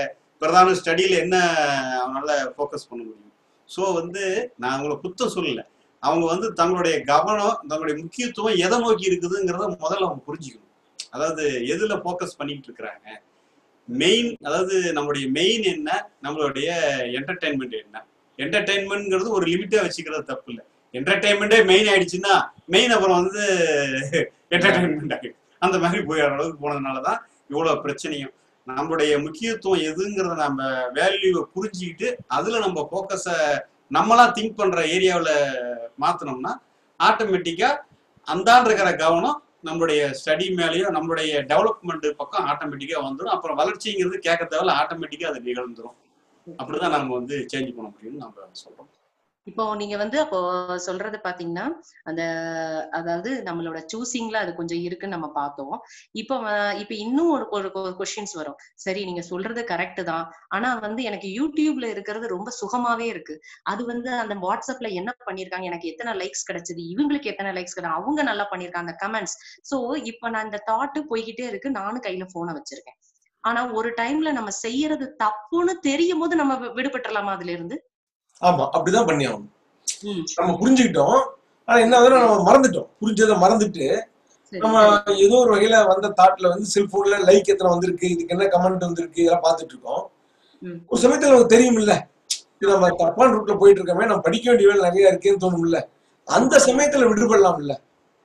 பிரதான ஸ்டடியில என்ன அவனால ஃபோக்கஸ் பண்ண முடியும் ஸோ வந்து நான் அவங்கள குத்தம் சொல்லல அவங்க வந்து தங்களுடைய கவனம் தங்களுடைய முக்கியத்துவம் எதை நோக்கி இருக்குதுங்கிறத முதல்ல அவங்க புரிஞ்சுக்கணும் அதாவது எதுல ஃபோக்கஸ் பண்ணிட்டு இருக்கிறாங்க மெயின் அதாவது நம்மளுடைய மெயின் என்ன நம்மளுடைய என்டர்டைன்மெண்ட் என்ன என்டர்டைன்மெண்ட்ங்கிறது ஒரு லிமிட்டா வச்சுக்கிறது தப்பு இல்லை என்டர்டைன்மெண்ட்டே மெயின் ஆயிடுச்சுன்னா மெயின் அப்புறம் வந்து என்டர்டைன்மெண்ட் ஆகிடும் அந்த மாதிரி போயிடுற அளவுக்கு போனதுனால தான் இவ்வளோ பிரச்சனையும் நம்மளுடைய முக்கியத்துவம் எதுங்கிறத நம்ம வேல்யூவை புரிஞ்சுக்கிட்டு அதுல நம்ம ஃபோக்கஸை நம்மளா திங்க் பண்ற ஏரியாவில் மாத்தினோம்னா ஆட்டோமேட்டிக்கா அந்தாண்டு இருக்கிற கவனம் நம்மளுடைய ஸ்டடி மேலேயோ நம்மளுடைய டெவலப்மெண்ட் பக்கம் ஆட்டோமேட்டிக்கா வந்துடும் அப்புறம் வளர்ச்சிங்கிறது கேட்க தேவையில்ல ஆட்டோமேட்டிக்கா அது நிகழ்ந்துரும் அப்படிதான் நம்ம வந்து சேஞ்ச் பண்ண முடியும்னு நம்ம சொல்றோம் இப்போ நீங்க வந்து அப்போ சொல்றது பாத்தீங்கன்னா அந்த அதாவது நம்மளோட சூசிங்ல அது கொஞ்சம் இருக்குன்னு நம்ம பார்த்தோம் இப்போ அஹ் இப்ப இன்னும் ஒரு ஒரு கொஸ்டின்ஸ் வரும் சரி நீங்க சொல்றது கரெக்ட் தான் ஆனா வந்து எனக்கு யூடியூப்ல இருக்கிறது ரொம்ப சுகமாவே இருக்கு அது வந்து அந்த வாட்ஸ்அப்ல என்ன பண்ணிருக்காங்க எனக்கு எத்தனை லைக்ஸ் கிடைச்சது இவங்களுக்கு எத்தனை லைக்ஸ் கிடையாது அவங்க நல்லா பண்ணிருக்காங்க கமெண்ட்ஸ் சோ இப்ப நான் இந்த தாட்டு போய்கிட்டே இருக்கு நானும் கையில போனை வச்சிருக்கேன் ஆனா ஒரு டைம்ல நம்ம செய்யறது தப்புன்னு தெரியும் போது நம்ம வி- விடுபட்டுறலாமா அதுல இருந்து ஆமா அப்படிதான் பண்ணி ஆகணும் ம், நம்ம புரிஞ்சுக்கிட்டோம் ஆனா என்ன ஆகுதுன்னா நம்ம மறந்துட்டோம் புரிஞ்சதை மறந்துட்டு சரி நம்ம சரி ஏதோ ஒரு வகையில வந்த தாட்ல வந்து செல்போன்ல லைக் எத்தனை வந்திருக்கு இதுக்கு என்ன கமெண்ட் வந்திருக்கு இதெல்லாம் பார்த்துட்டு இருக்கோம் ம். ஒரு சமயத்துல நமக்கு தெரியும் இல்ல இது நம்ம தப்பான ரூட்ல போயிட்டு இருக்கோமே நம்ம படிக்க வேண்டிய வேலை நிறைய இருக்கேன்னு தோணும் இல்ல அந்த சமயத்துல விடுபடலாம் இல்ல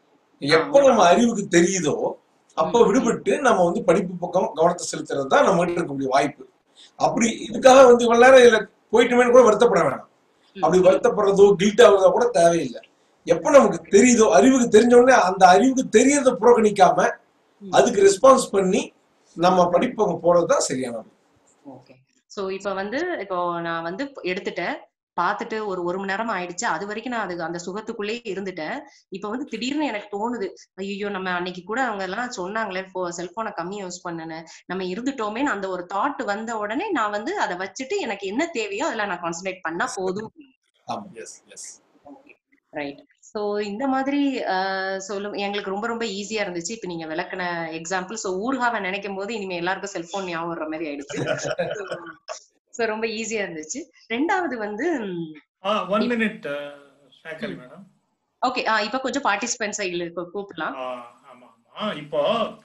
எப்ப நம்ம அறிவுக்கு தெரியுதோ அப்ப ம், ம். விடுபட்டு நம்ம வந்து படிப்பு பக்கம் கவனத்தை செலுத்துறது தான் நம்ம கிட்ட இருக்கக்கூடிய வாய்ப்பு அப்படி இதுக்காக வந்து இவ்வளவு நேரம் இதுல போயிட்டுமேன்னு கூட வருத்தப்பட வேணாம் ம், அப்படி ம். வருத்தப்படுறதோ கில்ட் ஆகுறதோ கூட தேவையில்லை எப்ப நமக்கு தெரியுதோ அறிவுக்கு தெரிஞ்ச உடனே அந்த அறிவுக்கு தெரியறத புறக்கணிக்காம ம். அதுக்கு ரெஸ்பான்ஸ் பண்ணி நம்ம படிப்பங்க போறது தான் சரியானது ஓகே சோ இப்ப வந்து இப்போ நான் வந்து எடுத்துட்டேன் பார்த்துட்டு ஒரு ஒரு மணி நேரம் ஆயிடுச்சு அது வரைக்கும் நான் அது அந்த சுகத்துக்குள்ளே இருந்துட்டேன் இப்ப வந்து திடீர்னு எனக்கு தோணுது ஐயோ நம்ம அன்னைக்கு கூட அவங்க எல்லாம் சொன்னாங்களே செல்போனை கம்மி யூஸ் பண்ணுன்னு நம்ம இருந்துட்டோமே அந்த ஒரு தாட் வந்த உடனே நான் வந்து அதை வச்சுட்டு எனக்கு என்ன தேவையோ அதுல நான் கான்சென்ட்ரேட் பண்ணா போதும் ஆமா எஸ் எஸ் ரைட் சோ இந்த மாதிரி ஆஹ் சொல்லும் எங்களுக்கு ரொம்ப ரொம்ப ஈஸியா இருந்துச்சு இப்ப நீங்க விளக்குன எக்ஸாம்பிள் சோ ஊர்காவை நினைக்கும் போது இனிமே எல்லாருக்கும் செல்போன் ஞாபகம் வர்ற மாதிரி ஆயிடுச்சு சோ ரொம்ப ஈஸியா இருந்துச்சு ரெண்டாவது வந்து one minute Sekari madam okay இப்ப கொஞ்சம் பார்ட்டிசிபென்ட் சைடுல கூப்பிடலாம் ஆமா ஆமா இப்போ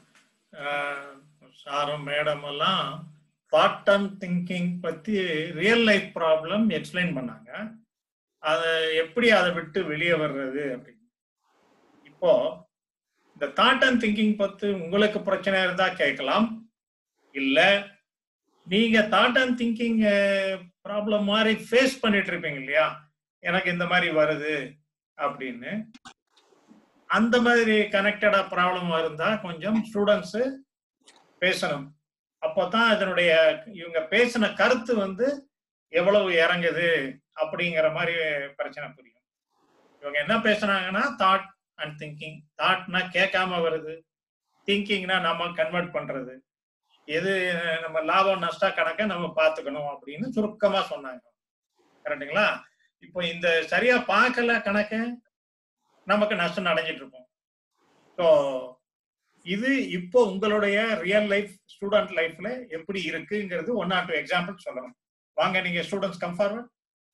சாரும் மேடம் எல்லாம் பாட்டம் திங்கிங் பத்தி ரியல் லைஃப் ப்ராப்ளம் எக்ஸ்பிளைன் பண்ணாங்க அதை எப்படி அதை விட்டு வெளியே வர்றது அப்படின்னு இப்போ இந்த தாட் அண்ட் திங்கிங் பத்தி உங்களுக்கு பிரச்சனை இருந்தா கேட்கலாம் இல்ல நீங்க தாட் அண்ட் திங்கிங் ப்ராப்ளம் மாதிரி ஃபேஸ் பண்ணிட்டு இருப்பீங்க இல்லையா எனக்கு இந்த மாதிரி வருது அப்படின்னு அந்த மாதிரி கனெக்டடா ப்ராப்ளம் இருந்தா கொஞ்சம் ஸ்டூடெண்ட்ஸ் பேசணும் அப்பதான் இதனுடைய இவங்க பேசின கருத்து வந்து எவ்வளவு இறங்குது அப்படிங்கிற மாதிரி பிரச்சனை புரியும் இவங்க என்ன பேசுனாங்கன்னா தாட் அண்ட் திங்கிங் தாட்னா கேட்காம வருது திங்கிங்னா நம்ம கன்வெர்ட் பண்றது எது நம்ம லாபம் நஷ்ட கணக்கை நம்ம பார்த்துக்கணும் அப்படின்னு சுருக்கமா சொன்னாங்க கரெக்டுங்களா இப்போ இந்த சரியா பார்க்கல கணக்கு நமக்கு நஷ்டம் அடைஞ்சிட்டு இருப்போம் ஸோ இது இப்போ உங்களுடைய ரியல் லைஃப் ஸ்டூடெண்ட் லைஃப்ல எப்படி இருக்குங்கிறது ஒன் ஆர் டூ எக்ஸாம்பிள் சொல்லணும் வாங்க நீங்க ஸ்டூடெண்ட்ஸ் கம் ஃபார்வர்ட்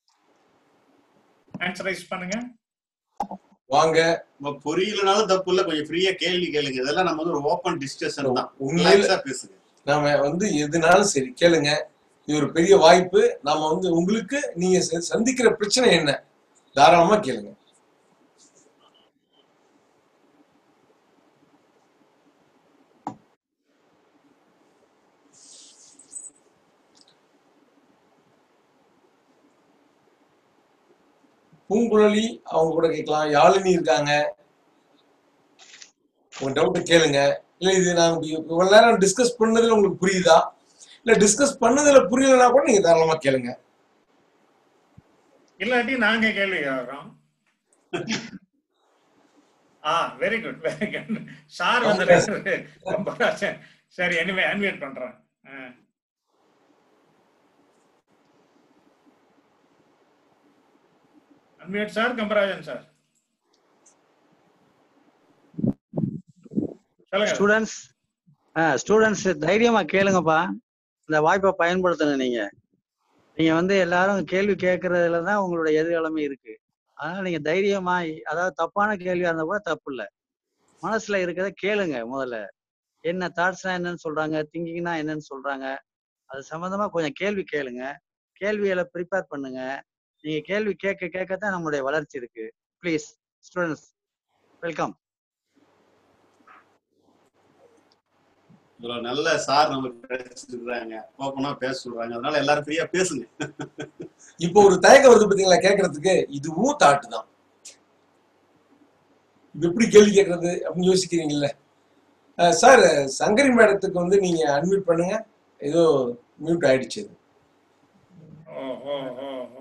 ஆன்சரைஸ் பண்ணுங்க வாங்க நம்ம புரியலனாலும் தப்பு இல்ல கொஞ்சம் ஃப்ரீயா கேள்வி கேளுங்க இதெல்லாம் நம்ம வந்து ஒரு ஓப்பன் டிஸ்கஷன் தான் உண்மையில ரிலாக்ஸா பேசுங்க நாம வந்து எதுனாலும் சரி கேளுங்க இது ஒரு பெரிய வாய்ப்பு நாம வந்து உங்களுக்கு நீங்க ச- சந்திக்கிற பிரச்சனை என்ன தாராளமா கேளுங்க பூங்குழலி அவங்க கூட கேட்கலாம் யாழினி இருக்காங்க உங்க டவுட் கேளுங்க இல்ல இது நாங்க இவ்வளவு நேரம் டிஸ்கஸ் பண்ணதுல உங்களுக்கு புரியுதா இல்ல டிஸ்கஸ் பண்ணதுல புரியலனா கூட நீங்க தாராளமா கேளுங்க இல்லாட்டி நாங்க கேள்வி கேட்கிறோம் ஆ very good very good sir வந்து ரொம்ப சரி எனிவே அன்வேட் பண்றேன் அன்வேட் சார் கம்பராஜன் சார் சொல்லுங்க ஸ்டூடெண்ட்ஸ் ஸ்டூடெண்ட்ஸ் தைரியமா கேளுங்கப்பா இந்த வாய்ப்பை பயன்படுத்துங்க நீங்க நீங்க வந்து எல்லாரும் கேள்வி கேட்கறதுல தான் உங்களுடைய எதிர்காலமே இருக்கு அதனால நீங்க தைரியமா அதாவது தப்பான கேள்வியா இருந்தா கூட தப்பு இல்லை மனசுல இருக்கிறத கேளுங்க முதல்ல என்ன தாட்ஸ்னா என்னன்னு சொல்றாங்க திங்கிங்னா என்னன்னு சொல்றாங்க அது சம்பந்தமா கொஞ்சம் கேள்வி கேளுங்க கேள்விகளை ப்ரிப்பேர் பண்ணுங்க நீங்க கேள்வி கேட்க கேட்கத்தான் நம்மளுடைய வளர்ச்சி இருக்கு ப்ளீஸ் ஸ்டூடெண்ட்ஸ் வெல்கம் இவ்வளவு நல்ல சார் நமக்கு கிடைச்சிருக்காங்க ஓப்பனா பேச சொல்றாங்க அதனால எல்லாரும் ஃப்ரீயா பேசுங்க இப்போ ஒரு தயக்கம் வருது பாத்தீங்களா கேட்கறதுக்கு இதுவும் தாட்டு தான் இது எப்படி கேள்வி கேட்கறது அப்படின்னு யோசிக்கிறீங்கல்ல அஹ் சார் சங்கரி மேடத்துக்கு வந்து நீங்க அட்மிட் பண்ணுங்க ஏதோ மியூட் ஆயிடுச்சு அது. ஓ ஓ ஓ ஓ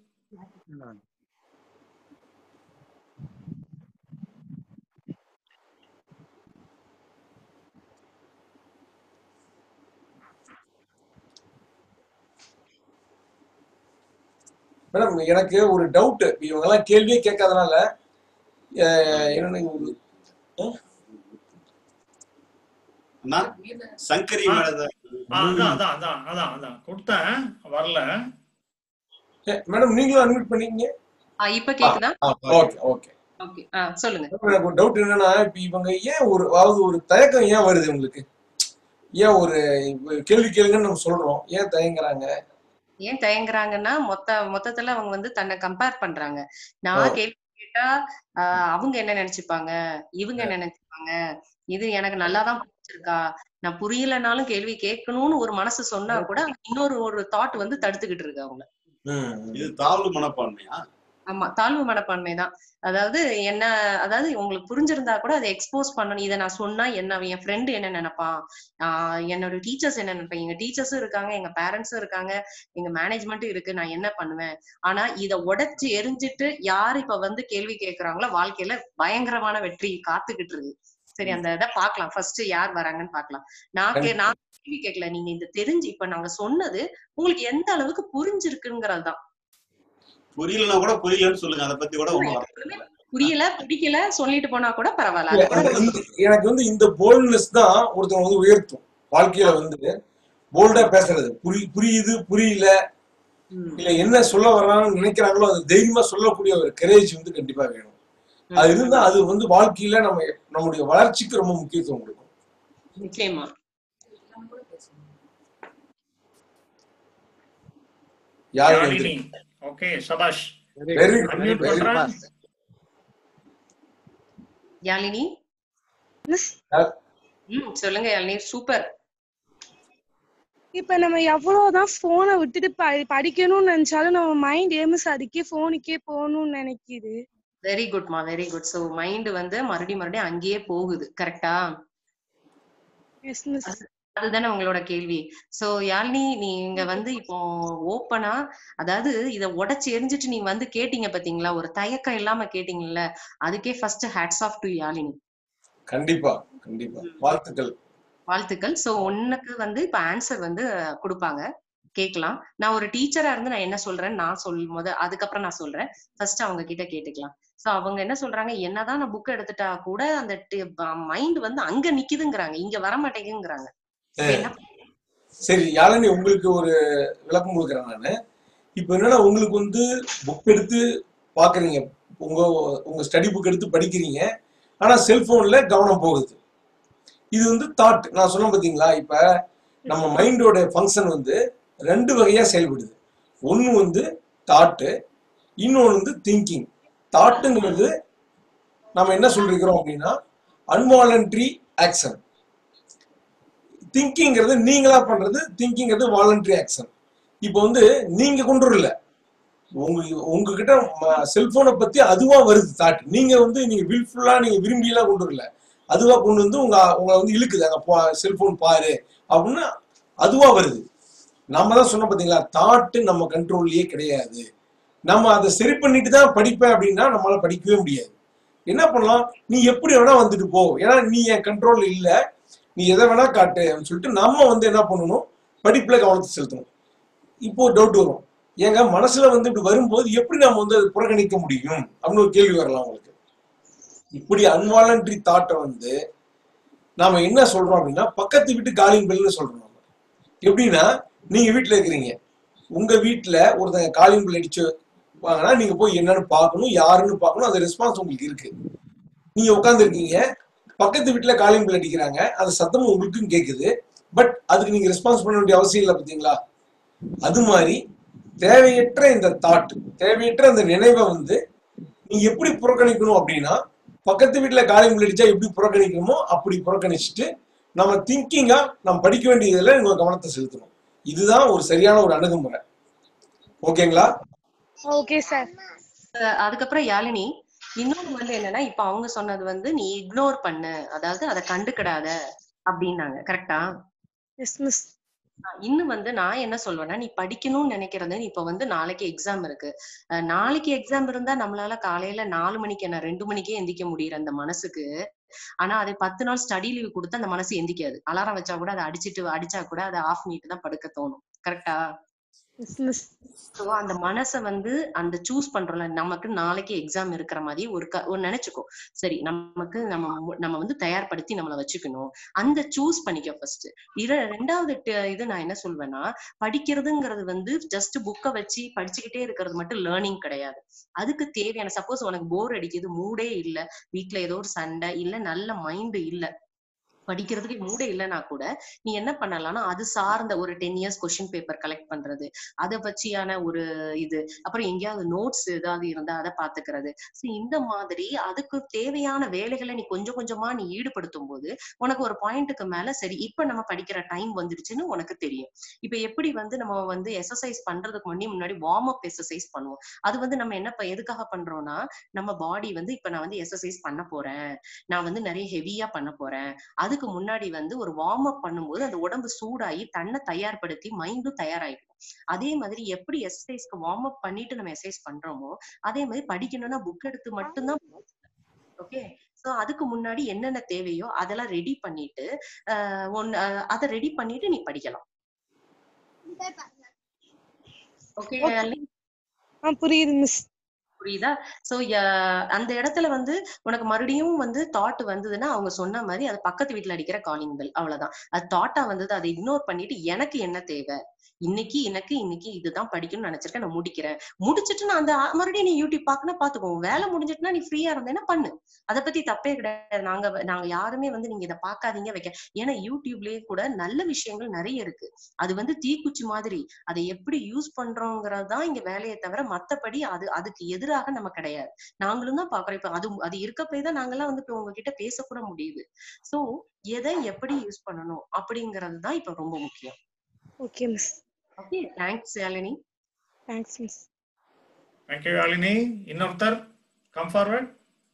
மேடம் எனக்கு ஒரு டவுட் இவங்க எல்லாம் கேள்வியே கேட்காதனால அஹ் என்னன்னு ஒரு- அண்ணா சங்கரி ஆ. மேடம் ஆ, அதான் அதான் அதான் அதான் அதான் கொடுத்தேன் வரல அஹ் மேடம் நீங்களும் அட்மிட் பண்ணீங்க ஆ, இப்ப கேக்குதா ஓகே ஓகே ஓகே ஆ சொல்லுங்க எனக்கு ஒரு டவுட் என்னன்னா இப்ப இவங்க ஏன் ஒரு அதாவது ஒரு தயக்கம் ஏன் வருது உங்களுக்கு ஏன் ஒரு இப்ப கேள்வி கேளுங்கன்னு நம்ம சொல்றோம் ஏன் தயங்குறாங்க ஏன் தயங்குறாங்கன்னா மொத்த மொத்தத்துல அவங்க வந்து தன்னை கம்பேர் பண்றாங்க ஓ. நான் கேள்வி கேட்டா ஆஹ் அவங்க என்ன நினைச்சுப்பாங்க இவங்க என்ன நினைச்சுப்பாங்க இது எனக்கு நல்லாதான் புரிஞ்சிருக்கா நான் புரியலனாலும் கேள்வி கேட்கணும்னு ஒரு மனசு சொன்னா கூட அங்க இன்னொரு ஒரு தாட் வந்து தடுத்துக்கிட்டு இருக்கு அவங்கள இது தாழ்வு மனப்பான்மையா ஆமா தாழ்வு மனப்பான்மை தான் அதாவது என்ன அதாவது உங்களுக்கு புரிஞ்சிருந்தா கூட அதை எக்ஸ்போஸ் பண்ணணும் இதை நான் சொன்னா என்ன என் ஃப்ரெண்டு என்ன நினைப்பான் ஆஹ் என்னோட டீச்சர்ஸ் என்ன நினைப்பாங்க எங்க டீச்சர்ஸும் இருக்காங்க எங்க பேரண்ட்ஸும் இருக்காங்க எங்க மேனேஜ்மெண்ட்டும் இருக்கு நான் என்ன பண்ணுவேன் ஆனா இத உடைச்சு எரிஞ்சிட்டு யார் இப்ப வந்து கேள்வி கேக்குறாங்களோ வாழ்க்கையில பயங்கரமான வெற்றி காத்துக்கிட்டு இருக்கு சரி அந்த இதை பார்க்கலாம் ஃபர்ஸ்ட் யார் வராங்கன்னு பார்க்கலாம் நான் கே நான் கேள்வி கேட்கல நீங்க இந்த தெரிஞ்சு இப்ப நாங்க சொன்னது உங்களுக்கு எந்த அளவுக்கு புரிஞ்சிருக்குங்கிறது தான் புரியலன்னா கூட புரியலன்னு சொல்லுங்க அதை பத்தி கூட ஒண்ணும் புரியல பிடிக்கல சொல்லிட்டு போனா கூட பரவாயில்ல இல்ல, அது கூட இந்த- இந்த- எனக்கு வந்து இந்த போல்ட்னஸ் தான் ஒருத்தவங்க வந்து உயர்த்தும் வாழ்க்கையில வந்து போல்டா பேசுறது புரி புரியுது புரியல இல்ல என்ன சொல்ல வர்றாங்கன்னு நினைக்கிறாங்களோ அது தைரியமா சொல்லக்கூடிய ஒரு கரேஜ் வந்து கண்டிப்பா வேணும் அது இருந்தா அது வந்து வாழ்க்கையில நம்ம நம்முடைய வளர்ச்சிக்கு ரொம்ப முக்கியத்துவம் கொடுக்கும் நிச்சயமா யாரு யாழினி ஓகே சபாஷ் வெரி குட் Unmute வெரி பண்றேன். யாழினி ம் சொல்லுங்க யாழினி சூப்பர் இப்ப நம்ம எவ்வளவுதான் போனை விட்டுட்டு ப- படிக்கணும்னு நினைச்சாலும் நம்ம மைண்ட் ஏமஸ் அதுக்கே போனுக்கே போகணும்னு நினைக்குது வெரி குட்மா வெரி குட் சோ மைண்ட் வந்து மறுபடியும் மறுபடியும் அங்கேயே போகுது கரெக்டா எஸ் மிஸ் அதுதானே உங்களோட கேள்வி சோ யாழினி நீங்க வந்து இப்போ ஓப்பனா அதாவது இத உடைச்சு எரிஞ்சிட்டு நீங்க வந்து கேட்டீங்க பாத்தீங்களா ஒரு தயக்கம் இல்லாம கேட்டீங்கல்ல அதுக்கே first hats off to Yazhini கண்டிப்பா கண்டிப்பா வாழ்த்துக்கள் வாழ்த்துக்கள் சோ உனக்கு வந்து இப்ப ஆன்சர் வந்து கொடுப்பாங்க கேட்கலாம் நான் ஒரு டீச்சரா இருந்து நான் என்ன சொல்றேன்னு நான் சொல்லும் போது அதுக்கப்புறம் நான் சொல்றேன் ஃபர்ஸ்ட் அவங்க கிட்ட கேட்டுக்கலாம் சோ அவங்க என்ன சொல்றாங்க என்னதான் நான் புக் எடுத்துட்டா கூட அந்த மைண்ட் வந்து அங்க நிக்குதுங்கிறாங்க இங்க வர மாட்டேங்குங்கிறாங்க இப்ப என்ன சரி யாழினி உங்களுக்கு ஒரு விளக்கம் கொடுக்குறேன் நானு இப்போ என்னன்னா உங்களுக்கு வந்து புக் எடுத்து பாக்குறீங்க உங்க உங்க ஸ்டடி புக் எடுத்து படிக்கிறீங்க ஆனா செல்போன்ல கவனம் போகுது இது வந்து தாட் நான் சொன்னேன் பாத்தீங்களா இப்ப நம்ம மைண்டோட ஃபங்க்ஷன் வந்து ரெண்டு வகையா செயல்படுது ஒன்னு வந்து தாட்டு இன்னொன்று வந்து திங்கிங் தாட்டுங்கிறது நம்ம என்ன சொல்லிருக்கிறோம் அப்படின்னா அன்வாலண்ட்ரி ஆக்ஷன் திங்கிங்கிறது நீங்களா பண்றது திங்கிங்கிறது வாலண்டரி ஆக்ஷன் இப்போ வந்து நீங்க கொண்டு வரல உங்க உங்ககிட்ட செல்போனை பத்தி அதுவா வருது தாட் நீங்க வந்து நீங்க வில்ஃபுல்லா நீங்க விரும்பி எல்லாம் கொண்டு வரல அதுவா கொண்டு வந்து உங்க உங்களை வந்து இழுக்குது அங்க செல்போன் பாரு அப்படின்னு அதுவா வருது நம்ம தான் சொன்னோம் பாத்தீங்களா தாட்டு நம்ம கண்ட்ரோல்லயே கிடையாது நம்ம அதை சரி பண்ணிட்டு தான் படிப்பேன் அப்படின்னா நம்மளால படிக்கவே முடியாது என்ன பண்ணலாம் நீ எப்படி வேணா வந்துட்டு போ ஏன்னா நீ என் கண்ட்ரோல்ல இல்ல நீ எதை வேணா காட்டு அப்படின்னு சொல்லிட்டு நம்ம வந்து என்ன பண்ணணும் படிப்புல கவனத்தை செலுத்தணும் இப்போ டவுட் வரும் ஏங்க மனசுல வந்து இப்படி வரும்போது எப்படி நம்ம வந்து அதை புறக்கணிக்க முடியும் அப்படின்னு ஒரு கேள்வி வரலாம் உங்களுக்கு இப்படி அன்வாலண்டரி தாட்டை வந்து நாம என்ன சொல்றோம் அப்படின்னா பக்கத்து வீட்டு காலிங் பெல்னு சொல்றோம் நம்ம எப்படின்னா நீங்க வீட்டுல இருக்கிறீங்க உங்க வீட்டுல ஒருத்தங்க காலிங் பில் அடிச்சு வாங்கினா நீங்க போய் என்னன்னு பார்க்கணும் யாருன்னு பார்க்கணும் அந்த ரெஸ்பான்ஸ் உங்களுக்கு இருக்கு நீங்க உட்கார்ந்து இருக்கீங்க பக்கத்து வீட்டுல காலிங் பில் அடிக்கிறாங்க அந்த சத்தமும் உங்களுக்கும் கேக்குது பட் அதுக்கு நீங்க ரெஸ்பான்ஸ் பண்ண வேண்டிய அவசியம் இல்லை பாத்தீங்களா அது மாதிரி தேவையற்ற இந்த தாட் தேவையற்ற அந்த நினைவை வந்து நீங்க எப்படி புறக்கணிக்கணும் அப்படின்னா பக்கத்து வீட்டுல காலிங் பில் அடிச்சா எப்படி புறக்கணிக்கணுமோ அப்படி புறக்கணிச்சுட்டு நம்ம திங்கிங்கா நம்ம படிக்க வேண்டியதுல உங்க கவனத்தை செலுத்தணும் இதுதான் ஒரு சரியான ஒரு அணுகுமுறை ஓகேங்களா ஓகே சார் அஹ் அதுக்கப்புறம் யாழினி இன்னொன்னு வந்து என்னன்னா இப்ப அவங்க சொன்னது வந்து நீ இக்னோர் பண்ணு அதாவது அதை கண்டுக்கிடாத அப்படின்னாங்க கரெக்டா எஸ் மிஸ் இன்னும் வந்து நான் என்ன சொல்வேன்னா நீ படிக்கணும்னு நினைக்கிறது இப்ப வந்து நாளைக்கு எக்ஸாம் இருக்கு அஹ் நாளைக்கு எக்ஸாம் இருந்தா நம்மளால காலையில நாலு மணிக்கு என்ன ரெண்டு மணிக்கே எந்திக்க முடியுற அந்த மனசுக்கு ஆனா அது பத்து நாள் ஸ்டடி லீவ் கொடுத்து அந்த மனசு எந்திக்காது அலாரம் வச்சா கூட அதை அடிச்சிட்டு அடிச்சா கூட அதை ஆஃப் பண்ணிட்டு தான் படுக்க தோணும் கரெக்டா எஸ் மிஸ் ஸோ அந்த மனசை வந்து அந்த சூஸ் பண்றோம்ல நமக்கு நாளைக்கு எக்ஸாம் இருக்கிற மாதிரி ஒரு க ஒரு நினைச்சுக்கோ சரி நமக்கு நம்ம மு- நம்ம வந்து தயார்படுத்தி நம்மளை வச்சுக்கணும் அந்த சூஸ் பண்ணிக்க ஃபர்ஸ்ட் இர ரெண்டாவது ட- இது நான் என்ன சொல்வேன்னா படிக்கிறதுங்கிறது வந்து ஜஸ்ட் புக்கை வச்சு படிச்சுக்கிட்டே இருக்கிறது மட்டும் லேர்னிங் கிடையாது அதுக்கு தேவையான சப்போஸ் உனக்கு போர் அடிக்குது மூடே இல்ல வீட்ல ஏதோ ஒரு சண்டை இல்ல நல்ல மைண்ட் இல்ல படிக்கிறதுக்கு மூடே இல்லைன்னா கூட நீ என்ன பண்ணலாம்னா அது சார்ந்த ஒரு ten years question paper collect பண்றது அதை வச்சியான ஒரு இது அப்புறம் எங்கேயாவது நோட்ஸ் ஏதாவது இருந்தா அதை பாத்துக்கிறது சோ இந்த மாதிரி அதுக்கு தேவையான வேலைகளை நீ கொஞ்சம் கொஞ்சமா நீ ஈடுபடுத்தும் போது உனக்கு ஒரு பாயிண்ட்டுக்கு மேல சரி இப்ப நம்ம படிக்கிற டைம் வந்துருச்சுன்னு உனக்கு தெரியும் இப்ப எப்படி வந்து நம்ம வந்து எக்ஸசைஸ் பண்றதுக்கு முன்னாடி முன்னாடி வார்ம் அப் எக்ஸசைஸ் பண்ணுவோம் அது வந்து நம்ம என்ன ப- எதுக்காக பண்றோம்னா நம்ம பாடி வந்து இப்ப நான் வந்து எக்ஸசைஸ் பண்ண போறேன் நான் வந்து நிறைய ஹெவியா பண்ண போறேன் அதுக்கு முன்னாடி வந்து ஒரு வார்ம் அப் பண்ணும்போது அந்த உடம்பு சூடாகி தன்னை தயார்படுத்தி மைண்டும் தயாராகிடும் அதே மாதிரி எப்படி எக்ஸசைஸ்க்கு வார்ம் அப் பண்ணிட்டு நம்ம எக்ஸசைஸ் பண்றோமோ அதே மாதிரி படிக்கணும்னா புக் எடுத்து மட்டும்தான் ஓகே சோ அதுக்கு முன்னாடி என்னென்ன தேவையோ அதெல்லாம் ரெடி பண்ணிட்டு ஆஹ் ஒன்னு ஆஹ் அதை ரெடி பண்ணிட்டு நீ படிக்கலாம் ஓகே ஆ புரியுது மிஸ் புரியுதா சோ அந்த இடத்துல வந்து உனக்கு மறுபடியும் வந்து தாட் வந்ததுன்னா அவங்க சொன்ன மாதிரி அது பக்கத்து வீட்ல அடிக்கிற காலிங் பெல் அவ்வளவுதான் அது தாட்டா வந்தது அதை இக்னோர் பண்ணிட்டு எனக்கு என்ன தேவை இன்னைக்கு எனக்கு இன்னைக்கு இதுதான் படிக்கணும்னு நினைச்சிருக்கேன் நான் முடிக்கிறேன் முடிச்சிட்டு நான் அந்த ஆ- மறுபடியும் நீ யூடியூப் பார்க்கணும் பாத்துக்கோ வேலை முடிஞ்சிட்டுனா நீ ஃப்ரீயா இருந்தேன்னா பண்ணு அதை பத்தி தப்பே கிடையாது நாங்க வ- நாங்க யாருமே வந்து நீங்க இதை பார்க்காதீங்க வைக்க ஏன்னா யூடியூப்லயே கூட நல்ல விஷயங்கள் நிறைய இருக்கு அது வந்து தீக்குச்சி மாதிரி அதை எப்படி யூஸ் பண்றோங்கிறது தான் இங்க வேலையை தவிர மத்தபடி அது அதுக்கு எதிராக நம்ம கிடையாது நாங்களும் தான் பாக்குறோம் இப்ப அது அது இருக்க போய் தான் நாங்கெல்லாம் வந்து இப்ப உங்ககிட்ட பேசக்கூட முடியுது சோ எதை எப்படி யூஸ் பண்ணணும் அப்படிங்கிறது தான் இப்ப ரொம்ப முக்கியம் okay miss okay thanks Yazhini thanks miss thank you Yazhini இன்னொருத்தர் கம் ஃபார்வர்ட்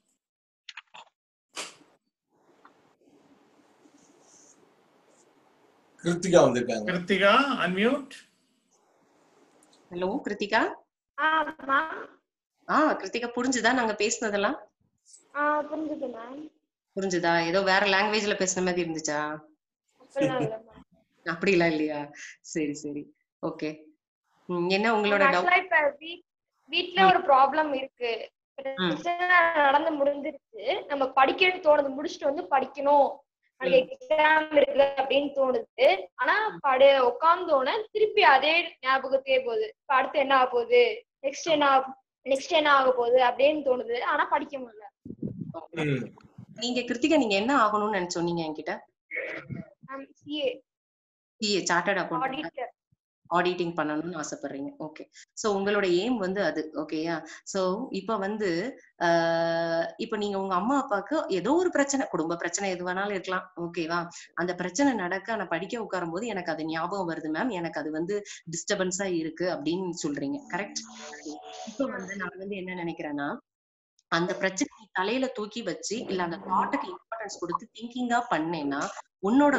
கிருத்திகா வந்திருக்காங்க கிருத்திகா அன்மியூட் ஹலோ கிருத்திகா ஆமா ஆ கிருத்திகா புரிஞ்சுதா நாங்க பேசுனதெல்லாம் ஆ புரிஞ்சுது மேம் புரிஞ்சுதா ஏதோ வேற லாங்குவேஜ்ல பேசுன மாதிரி இருந்துச்சா அப்படிலாம் இல்ல மேம் அப்படிலாம் இல்லையா சரி சரி ஓகே என்ன உங்களோட டவுட் ஆக்சுவலா இப்ப வீட் வீட்ல ஒரு ப்ராப்ளம் இருக்கு பிரச்சனை நடந்து முடிஞ்சிருச்சு நம்ம படிக்கணும்னு தோணுது முடிச்சுட்டு வந்து படிக்கணும் நாளைக்கு எக்ஸாம் இருக்கு அப்படின்னு தோணுது ஆனா படு உட்கார்ந்தோன திருப்பி அதே ஞாபகத்தையே போகுது இப்ப அடுத்து என்ன ஆக போகுது நெக்ஸ்ட் என்ன நெக்ஸ்ட் என்ன ஆக போகுது அப்படின்னு தோணுது ஆனா படிக்க முடியல ம். நீங்க கிருத்திகா நீங்க என்ன ஆகணும்னு நினைச்சோம் நீங்க என்கிட்ட CA CA chartered account auditor auditing பண்ணணும்னு ஆசைப்படுறீங்க ஓகே சோ உங்களோட எய்ம் வந்து அது ஓகேயா சோ இப்ப வந்து ஆஹ் இப்ப நீங்க உங்க அம்மா அப்பாவுக்கு ஏதோ ஒரு பிரச்சனை குடும்ப பிரச்சனை எது வேணாலும் இருக்கலாம் ஓகேவா அந்த பிரச்சனை நடக்க நான் படிக்க உட்காரும் போது எனக்கு அது ஞாபகம் வருது மேம் எனக்கு அது வந்து டிஸ்டர்பன்ஸா இருக்கு அப்படின்னு சொல்றீங்க கரெக்ட் இப்ப வந்து நான் வந்து என்ன நினைக்கிறேன்னா அந்த பிரச்சனை நீ தலையில தூக்கி வச்சு இல்ல அந்த தாட்டுக்கு இம்பார்ட்டன்ஸ் கொடுத்து திங்கிங்கா பண்ணேன்னா உன்னோட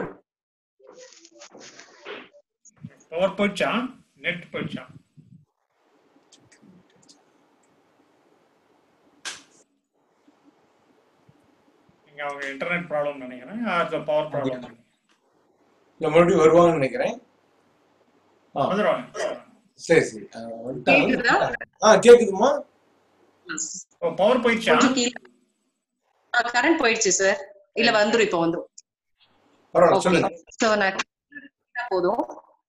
பவர் போயிடுச்சா நெட் போயிடுச்சா நீங்க அவங்க இன்டர்நெட் ப்ராப்ளம் நினைக்கிறேன் அது பவர் ப்ராப்ளம் இல்ல மறுபடியும் வருவாங்கன்னு நினைக்கிறேன் ஆ வந்துருவாங்க சரி சரி ஆ, வந்துட்டாங்க. கேக்குதா ஆ கேக்குதுமா பவர் போயிடுச்சா கொஞ்சம் கீழே கரண்ட் போயிடுச்சு சார் இல்ல வந்துரும் இப்ப வந்துரும் பரவாயில்ல ஓகே சொல்லுங்க சோ நான் கேட்டா போதும்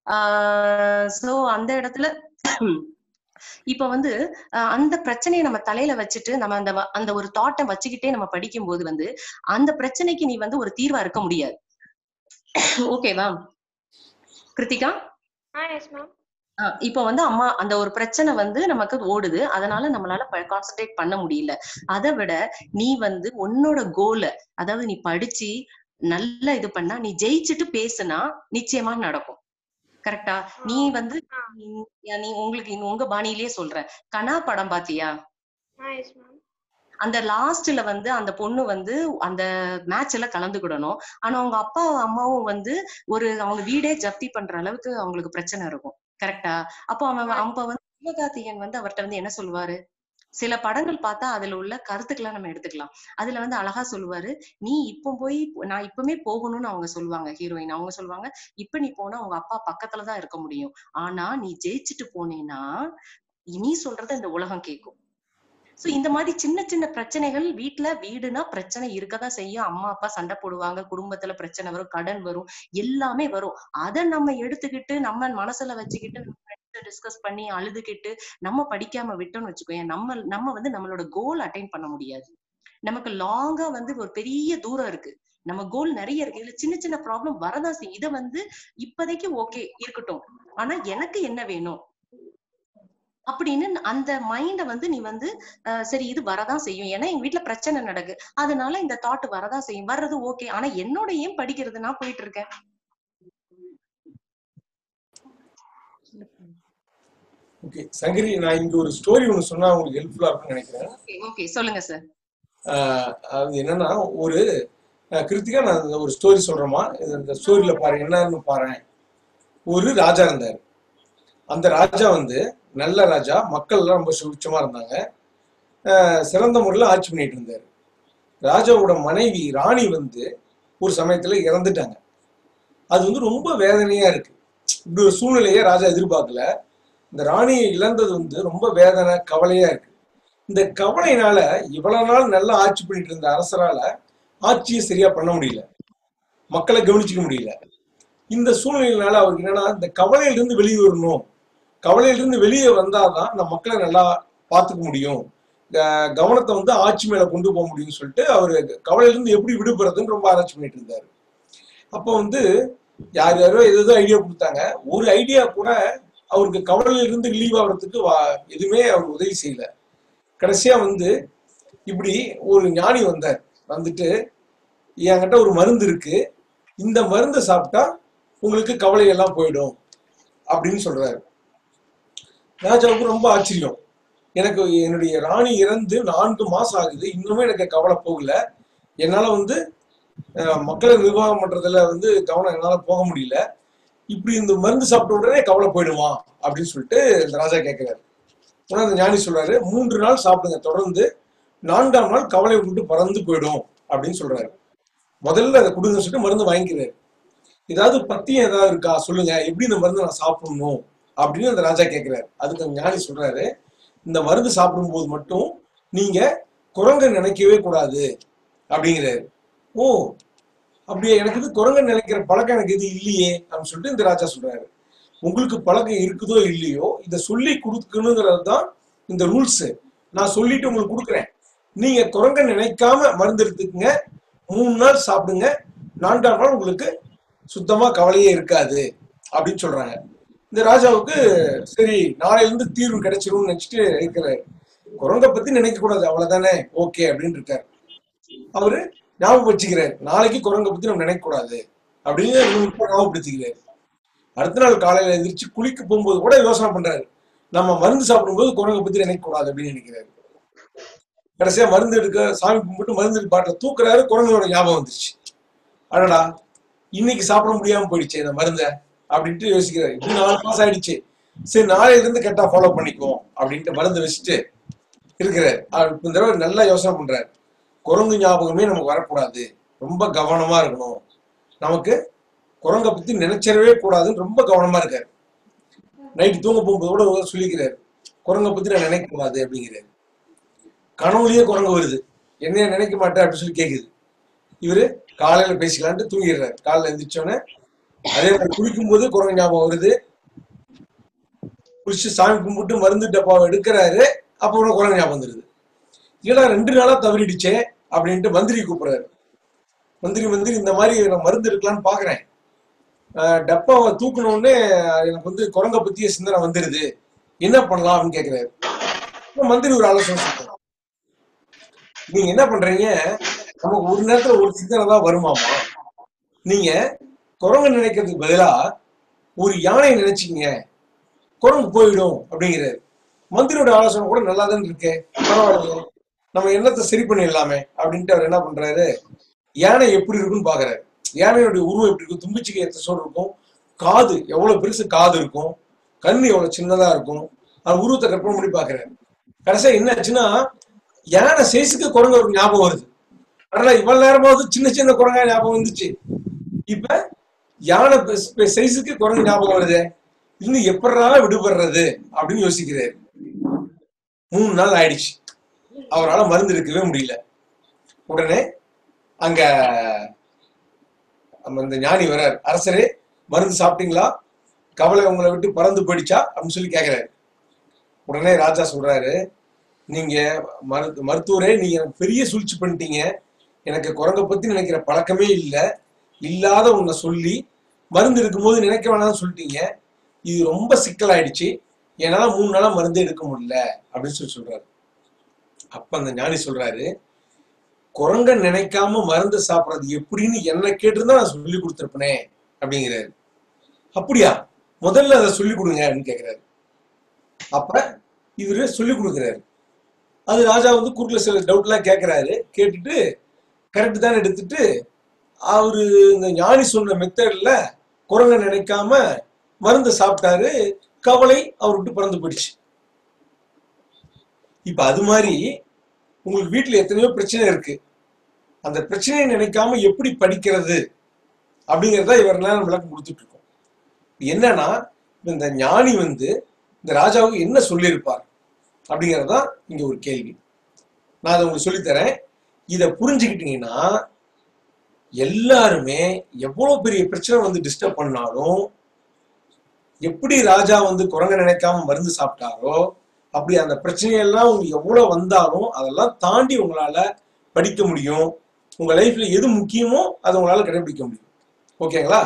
சோ அந்த இடத்துல இப்ப வந்து அஹ் அந்த பிரச்சனையை நம்ம தலையில வச்சுட்டு நம்ம அந்த வ- அந்த ஒரு தாட்டை வச்சுக்கிட்டே நம்ம படிக்கும் போது வந்து அந்த பிரச்சனைக்கு நீ வந்து ஒரு தீர்வா இருக்க முடியாது ஓகேவா கிருத்திகா ஆ எஸ் மேம் ஆஹ் இப்ப வந்து அம்மா அந்த ஒரு பிரச்சனை வந்து நமக்கு ஓடுது அதனால நம்மளால கான்சென்ட்ரேட் பண்ண முடியல அதை விட நீ வந்து உன்னோட கோல அதாவது நீ படிச்சு நல்லா இது பண்ணா நீ ஜெயிச்சுட்டு பேசுனா நிச்சயமா நடக்கும் கரெக்டா நீ வந்து நீ- நீ உங்களுக்கு இன்னும் உங்க பாணியிலேயே சொல்றேன் கனா படம் பாத்தியா ஆ எஸ் மேம் அந்த லாஸ்ட்ல வந்து அந்த பொண்ணு வந்து அந்த மேட்ச்ல கலந்துக்கிடணும் ஆனா அவங்க அப்பா அம்மாவும் வந்து ஒரு அவங்க வீடே ஜப்தி பண்ற அளவுக்கு அவங்களுக்கு பிரச்சனை இருக்கும் கரெக்டா அப்போ அவன் அப்ப வந்து சிவகார்த்திகேயன் வந்து அவர்ட்ட வந்து என்ன சொல்லுவாரு சில படங்கள் பார்த்தா அதுல உள்ள கருத்துக்களை நம்ம எடுத்துக்கலாம் அதுல வந்து அழகா சொல்லுவாரு நீ இப்ப போய் நான் இப்பவுமே போகணும்னு அவங்க சொல்லுவாங்க ஹீரோயின் அவங்க சொல்லுவாங்க இப்ப நீ போனா உங்க அப்பா பக்கத்துலதான் இருக்க முடியும் ஆனா நீ ஜெயிச்சுட்டு போனேன்னா நீ சொல்றத இந்த உலகம் கேட்கும் சோ இந்த மாதிரி சின்ன சின்ன பிரச்சனைகள் வீட்ல வீடுனா பிரச்சனை இருக்கதான் செய்யும் அம்மா அப்பா சண்டை போடுவாங்க குடும்பத்துல பிரச்சனை வரும் கடன் வரும் எல்லாமே வரும் அத நம்ம எடுத்துக்கிட்டு நம்ம மனசுல வச்சுக்கிட்டு டிஸ்கஸ் பண்ணி அழுதுகிட்டு நம்ம படிக்காம விட்டோம்னு வச்சுக்கோயேன் நம்ம நம்ம வந்து நம்மளோட கோல் அட்டைன் பண்ண முடியாது நமக்கு லாங்கா வந்து ஒரு பெரிய தூரம் இருக்கு நம்ம கோல் நிறைய இருக்கு இதுல சின்ன சின்ன ப்ராப்ளம் வரதான் செய்யும் இத வந்து இப்போதைக்கு ஓகே இருக்கட்டும் ஆனா எனக்கு என்ன வேணும் அப்படின்னு அந்த மைண்ட வந்து நீ வந்து அஹ், சரி இது வரதான் செய்யும் ஏன்னா எங்க வீட்ல பிரச்சனை நடக்கு அதனால இந்த தாட் வரதான் செய்யும் வர்றது ஓகே ஆனா என்னோட ஏன் படிக்கிறது நான் போயிட்டு இருக்கேன் ஓகே சங்கரி நான் இங்க ஒரு ஸ்டோரி ஒன்று சொன்னா உங்களுக்கு ஹெல்ப்ஃபுல்லா இருக்கும்னு நினைக்கிறேன் ஓகே ஓகே சொல்லுங்க சார் ஆஹ் அது என்னன்னா ஒரு ஆஹ் கிருத்திகா நான் இந்த ஒரு ஸ்டோரி சொல்றேமா இது இந்த ஸ்டோரியில பாரு என்னன்னு பாரேன் ஒரு ராஜா இருந்தார் அந்த ராஜா வந்து நல்ல ராஜா மக்கள் எல்லாம் ரொம்ப சுபிட்சமா இருந்தாங்க ஆஹ் சிறந்த முறையில் ஆட்சி பண்ணிட்டு இருந்தார் ராஜாவோட மனைவி ராணி வந்து ஒரு சமயத்துல இறந்துட்டாங்க அது வந்து ரொம்ப வேதனையா இருக்கு இப்படி ஒரு சூழ்நிலையை ராஜா எதிர்பார்க்கல இந்த ராணியை இழந்தது வந்து ரொம்ப வேதனை கவலையா இருக்கு இந்த கவலையினால இவ்வளவு நாள் நல்லா ஆட்சி பண்ணிட்டு இருந்த அரசரால ஆட்சியை சரியா பண்ண முடியல மக்களை கவனிச்சுக்க முடியல இந்த சூழ்நிலையினால அவருக்கு என்னன்னா இந்த கவலையிலிருந்து வெளியே வரணும் கவலையிலிருந்து வெளியே வந்தாதான் நம்ம மக்களை நல்லா பார்த்துக்க முடியும் க- கவனத்தை வந்து ஆட்சி மேல கொண்டு போக முடியும்னு சொல்லிட்டு அவரு கவலையிலிருந்து எப்படி விடுபடுறதுன்னு ரொம்ப ஆராய்ச்சி பண்ணிட்டு இருந்தாரு அப்போ வந்து யார் யாரோ ஏதோ ஐடியா கொடுத்தாங்க ஒரு ஐடியா கூட அவருக்கு கவலையிலிருந்து ரிலீவ் ஆகிறதுக்கு வா- எதுவுமே அவர் உதவி செய்யல கடைசியா வந்து இப்படி ஒரு ஞானி வந்தார் வந்துட்டு என்கிட்ட ஒரு மருந்து இருக்கு இந்த மருந்தை சாப்பிட்டா உங்களுக்கு கவலை எல்லாம் போயிடும் அப்படின்னு சொல்றாரு ராஜாவுக்கு ரொம்ப ஆச்சரியம் எனக்கு என்னுடைய ராணி இறந்து நான்கு மாசம் ஆகுது இன்னுமே எனக்கு கவலை போகல என்னால வந்து அஹ், மக்களை நிர்வாகம் பண்றதுல வந்து கவனம் என்னால போக முடியல இப்படி இந்த மருந்து சாப்பிட்ட உடனே கவலை போயிடுமா அப்படின்னு சொல்லிட்டு இந்த ராஜா கேட்கிறாரு உடனே அந்த ஞானி சொல்றாரு மூன்று நாள் சாப்பிடுங்க தொடர்ந்து நான்காம் நாள் கவலை விட்டு பறந்து போயிடும் அப்படின்னு சொல்றாரு முதல்ல அதை கொடுங்க சொல்லிட்டு மருந்து வாங்கிக்கிறாரு ஏதாவது பத்தியம் ஏதாவது இருக்கா சொல்லுங்க எப்படி இந்த மருந்து நான் சாப்பிடணும் அப்படின்னு அந்த ராஜா கேட்கிறாரு அதுக்கு அந்த ஞானி சொல்றாரு இந்த மருந்து சாப்பிடும்போது மட்டும் நீங்க குரங்க நினைக்கவே கூடாது அப்படிங்கிறாரு ஓ அப்படியே எனக்கு இது குரங்க நினைக்கிற பழக்கம் எனக்கு இது இல்லையே அப்படின்னு சொல்லிட்டு இந்த ராஜா சொல்றாரு உங்களுக்கு பழக்கம் இருக்குதோ இல்லையோ இதை சொல்லி கொடுக்கணுங்கிறது தான் இந்த ரூல்ஸ் நான் சொல்லிட்டு உங்களுக்கு கொடுக்குறேன் நீங்க குரங்க நினைக்காம மருந்து எடுத்துக்கங்க மூணு நாள் சாப்பிடுங்க நான்காம் நாள் உங்களுக்கு சுத்தமா கவலையே இருக்காது அப்படின்னு சொல்றாங்க இந்த ராஜாவுக்கு சரி நாளையில இருந்து தீர்வு கிடைச்சிரும்னு நினைச்சிட்டு இருக்கிறாரு குரங்க பத்தி நினைக்க கூடாது அவ்வளவுதானே ஓகே அப்படின்னு இருக்காரு அவரு ஞாபகம் வச்சுக்கிறாரு நாளைக்கு குரங்க பத்தி நம்ம நினைக்க கூடாது அப்படின்னு இன்னும் ஞாபகப்படுத்திக்கிறாரு அடுத்த நாள் காலையில எந்திரிச்சு குளிக்க போகும்போது கூட யோசனை பண்றாரு நம்ம மருந்து சாப்பிடும்போது குரங்க பத்தி நினைக்க கூடாது அப்படின்னு நினைக்கிறாரு கடைசியா மருந்து எடுக்க சாமி கும்பிட்டு மருந்து எடுக்க பாட்டில் தூக்குறாரு குரங்கோட ஞாபகம் வந்துருச்சு அடடா இன்னைக்கு சாப்பிட முடியாம போயிடுச்சு இந்த மருந்தை அப்படின்ட்டு யோசிக்கிறாரு இப்படி நாலு மாசம் ஆயிடுச்சு சரி நாளையில இருந்து கரெக்டா ஃபாலோ பண்ணிக்குவோம் அப்படின்ட்டு மருந்து வச்சுட்டு இருக்கிறாரு அவர் இந்த தடவை நல்லா யோசனை பண்றாரு குரங்கு ஞாபகமே நமக்கு வரக்கூடாது ரொம்ப கவனமா இருக்கணும் நமக்கு குரங்கை பத்தி நினைச்சிடவே கூடாதுன்னு ரொம்ப கவனமா இருக்காரு நைட்டு தூங்க போகும்போது கூட ஒரு தடவை சொல்லிக்கிறாரு குரங்கை பத்தி நான் நினைக்க கூடாது அப்படிங்கிறாரு கனவுலயே குரங்கு வருது என்னைய நினைக்க மாட்டேன் அப்படின்னு சொல்லி கேக்குது இவரு காலையில பேசிக்கலான்ட்டு தூங்கிடுறாரு காலையில எந்திரிச்சோடனே அதே மாதிரி குளிக்கும்போது குரங்கு ஞாபகம் வருது குளிச்சு சாமி கும்பிட்டு மருந்து டப்பாவை எடுக்கிறாரு அப்புறம் குரங்கு ஞாபகம் வந்துருது ஏன்னா ரெண்டு நாளா தவறிடுச்சே அப்படின்ட்டு மந்திரி கூப்பிடுறாரு மந்திரி மந்திரி இந்த மாதிரி நான் மருந்து எடுக்கலாம்னு பாக்குறேன் ஆஹ் டப்பாவை தூக்குன உடனே எனக்கு வந்து குரங்க பத்திய சிந்தனை வந்துருது என்ன பண்ணலாம் அப்படின்னு கேக்குறாரு அப்ப மந்திரி ஒரு ஆலோசனை சொல்றாரு நீங்க என்ன பண்றீங்க நமக்கு ஒரு நேரத்துல ஒரு சிந்தனை தான் வருமாமா நீங்க குரங்கு நினைக்கிறதுக்கு பதிலா ஒரு யானை நினைச்சீங்க குரங்கு போயிடும் அப்படிங்கிறாரு மந்திரியோட ஆலோசனை கூட நல்லா தான் இருக்கு பரவாயில்லையே நம்ம எண்ணத்தை சரி பண்ணிடலாமே அப்படின்ட்டு அவர் என்ன பண்றாரு யானை எப்படி இருக்குன்னு பாக்குறாரு யானையோட உருவம் எப்படி இருக்கும் தும்பிச்சுக்கு எத்த சோடு இருக்கும் காது எவ்வளவு பெருசு காது இருக்கும் கண்ணு எவ்வளவு சின்னதா இருக்கும் அது உருவத்தை கற்பனை பண்ணி பாக்குறாரு கடைசியா என்ன ஆச்சுன்னா யானை சைஸுக்கு குரங்கு ஒரு ஞாபகம் வருது ஆனா இவ்வளவு நேரமாவது சின்ன சின்ன குரங்கா ஞாபகம் வந்துச்சு இப்ப யானை சைஸுக்கு குரங்கு ஞாபகம் வருது இன்னும் எப்படா விடுபடுறது அப்படின்னு யோசிக்கிறாரு மூணு நாள் ஆயிடுச்சு அவரால் மருந்து எடுக்கவே முடியல உடனே அங்க நம்ம இந்த ஞானி வர்றார் அரசரே மருந்து சாப்பிட்டீங்களா கவலை உங்களை விட்டு பறந்து போயிடுச்சா அப்படின்னு சொல்லி கேக்குறாரு உடனே ராஜா சொல்றாரு நீங்க மரு மருத்துவரே நீங்க எனக்கு பெரிய சூழ்ச்சி பண்ணிட்டீங்க எனக்கு குரங்க பத்தி நினைக்கிற பழக்கமே இல்லை இல்லாத உன்னை சொல்லி மருந்து இருக்கும்போது நினைக்க வேணாம்னு சொல்லிட்டீங்க இது ரொம்ப சிக்கலாயிடுச்சு என்னால மூணு நாளா மருந்து எடுக்க முடியல அப்படின்னு சொல்லி சொல்றாரு அப்ப அந்த ஞானி சொல்றாரு குரங்க நினைக்காம மருந்து சாப்பிடுறது எப்படின்னு என்ன கேட்டிருந்தா நான் சொல்லி கொடுத்துருப்பனே அப்படிங்கிறாரு அப்படியா முதல்ல அதை சொல்லி கொடுங்க அப்படின்னு கேக்குறாரு அப்ப இவரு சொல்லி கொடுக்குறாரு அது ராஜா வந்து குறுக்கில் சில டவுட் எல்லாம் கேட்கிறாரு கேட்டுட்டு கரெக்ட் தான் எடுத்துட்டு அவரு இந்த ஞானி சொன்ன மெத்தட்ல குரங்க நினைக்காம மருந்து சாப்பிட்டாரு கவலை அவர் விட்டு பறந்து போயிடுச்சு இப்ப அது மாதிரி உங்களுக்கு வீட்டுல எத்தனையோ பிரச்சனை இருக்கு அந்த பிரச்சனையை நினைக்காம எப்படி படிக்கிறது அப்படிங்கறத இவரெல்லாம் விளக்கம் கொடுத்துட்டு இருக்கோம் என்னன்னா இந்த ஞானி வந்து இந்த ராஜாவுக்கு என்ன சொல்லியிருப்பார் அப்படிங்கிறது தான் இங்க ஒரு கேள்வி நான் அதை உங்களுக்கு சொல்லித்தரேன் இதை புரிஞ்சுக்கிட்டீங்கன்னா எல்லாருமே எவ்வளவு பெரிய பிரச்சனை வந்து டிஸ்டர்ப் பண்ணாலும் எப்படி ராஜா வந்து குரங்க நினைக்காம மருந்து சாப்பிட்டாரோ அப்படி அந்த பிரச்சனையெல்லாம் உங்களுக்கு எவ்வளவு வந்தாலும் அதெல்லாம் தாண்டி உங்களால படிக்க முடியும் உங்க லைஃப்ல எது முக்கியமோ அதை உங்களால கடைபிடிக்க முடியும் ஓகேங்களா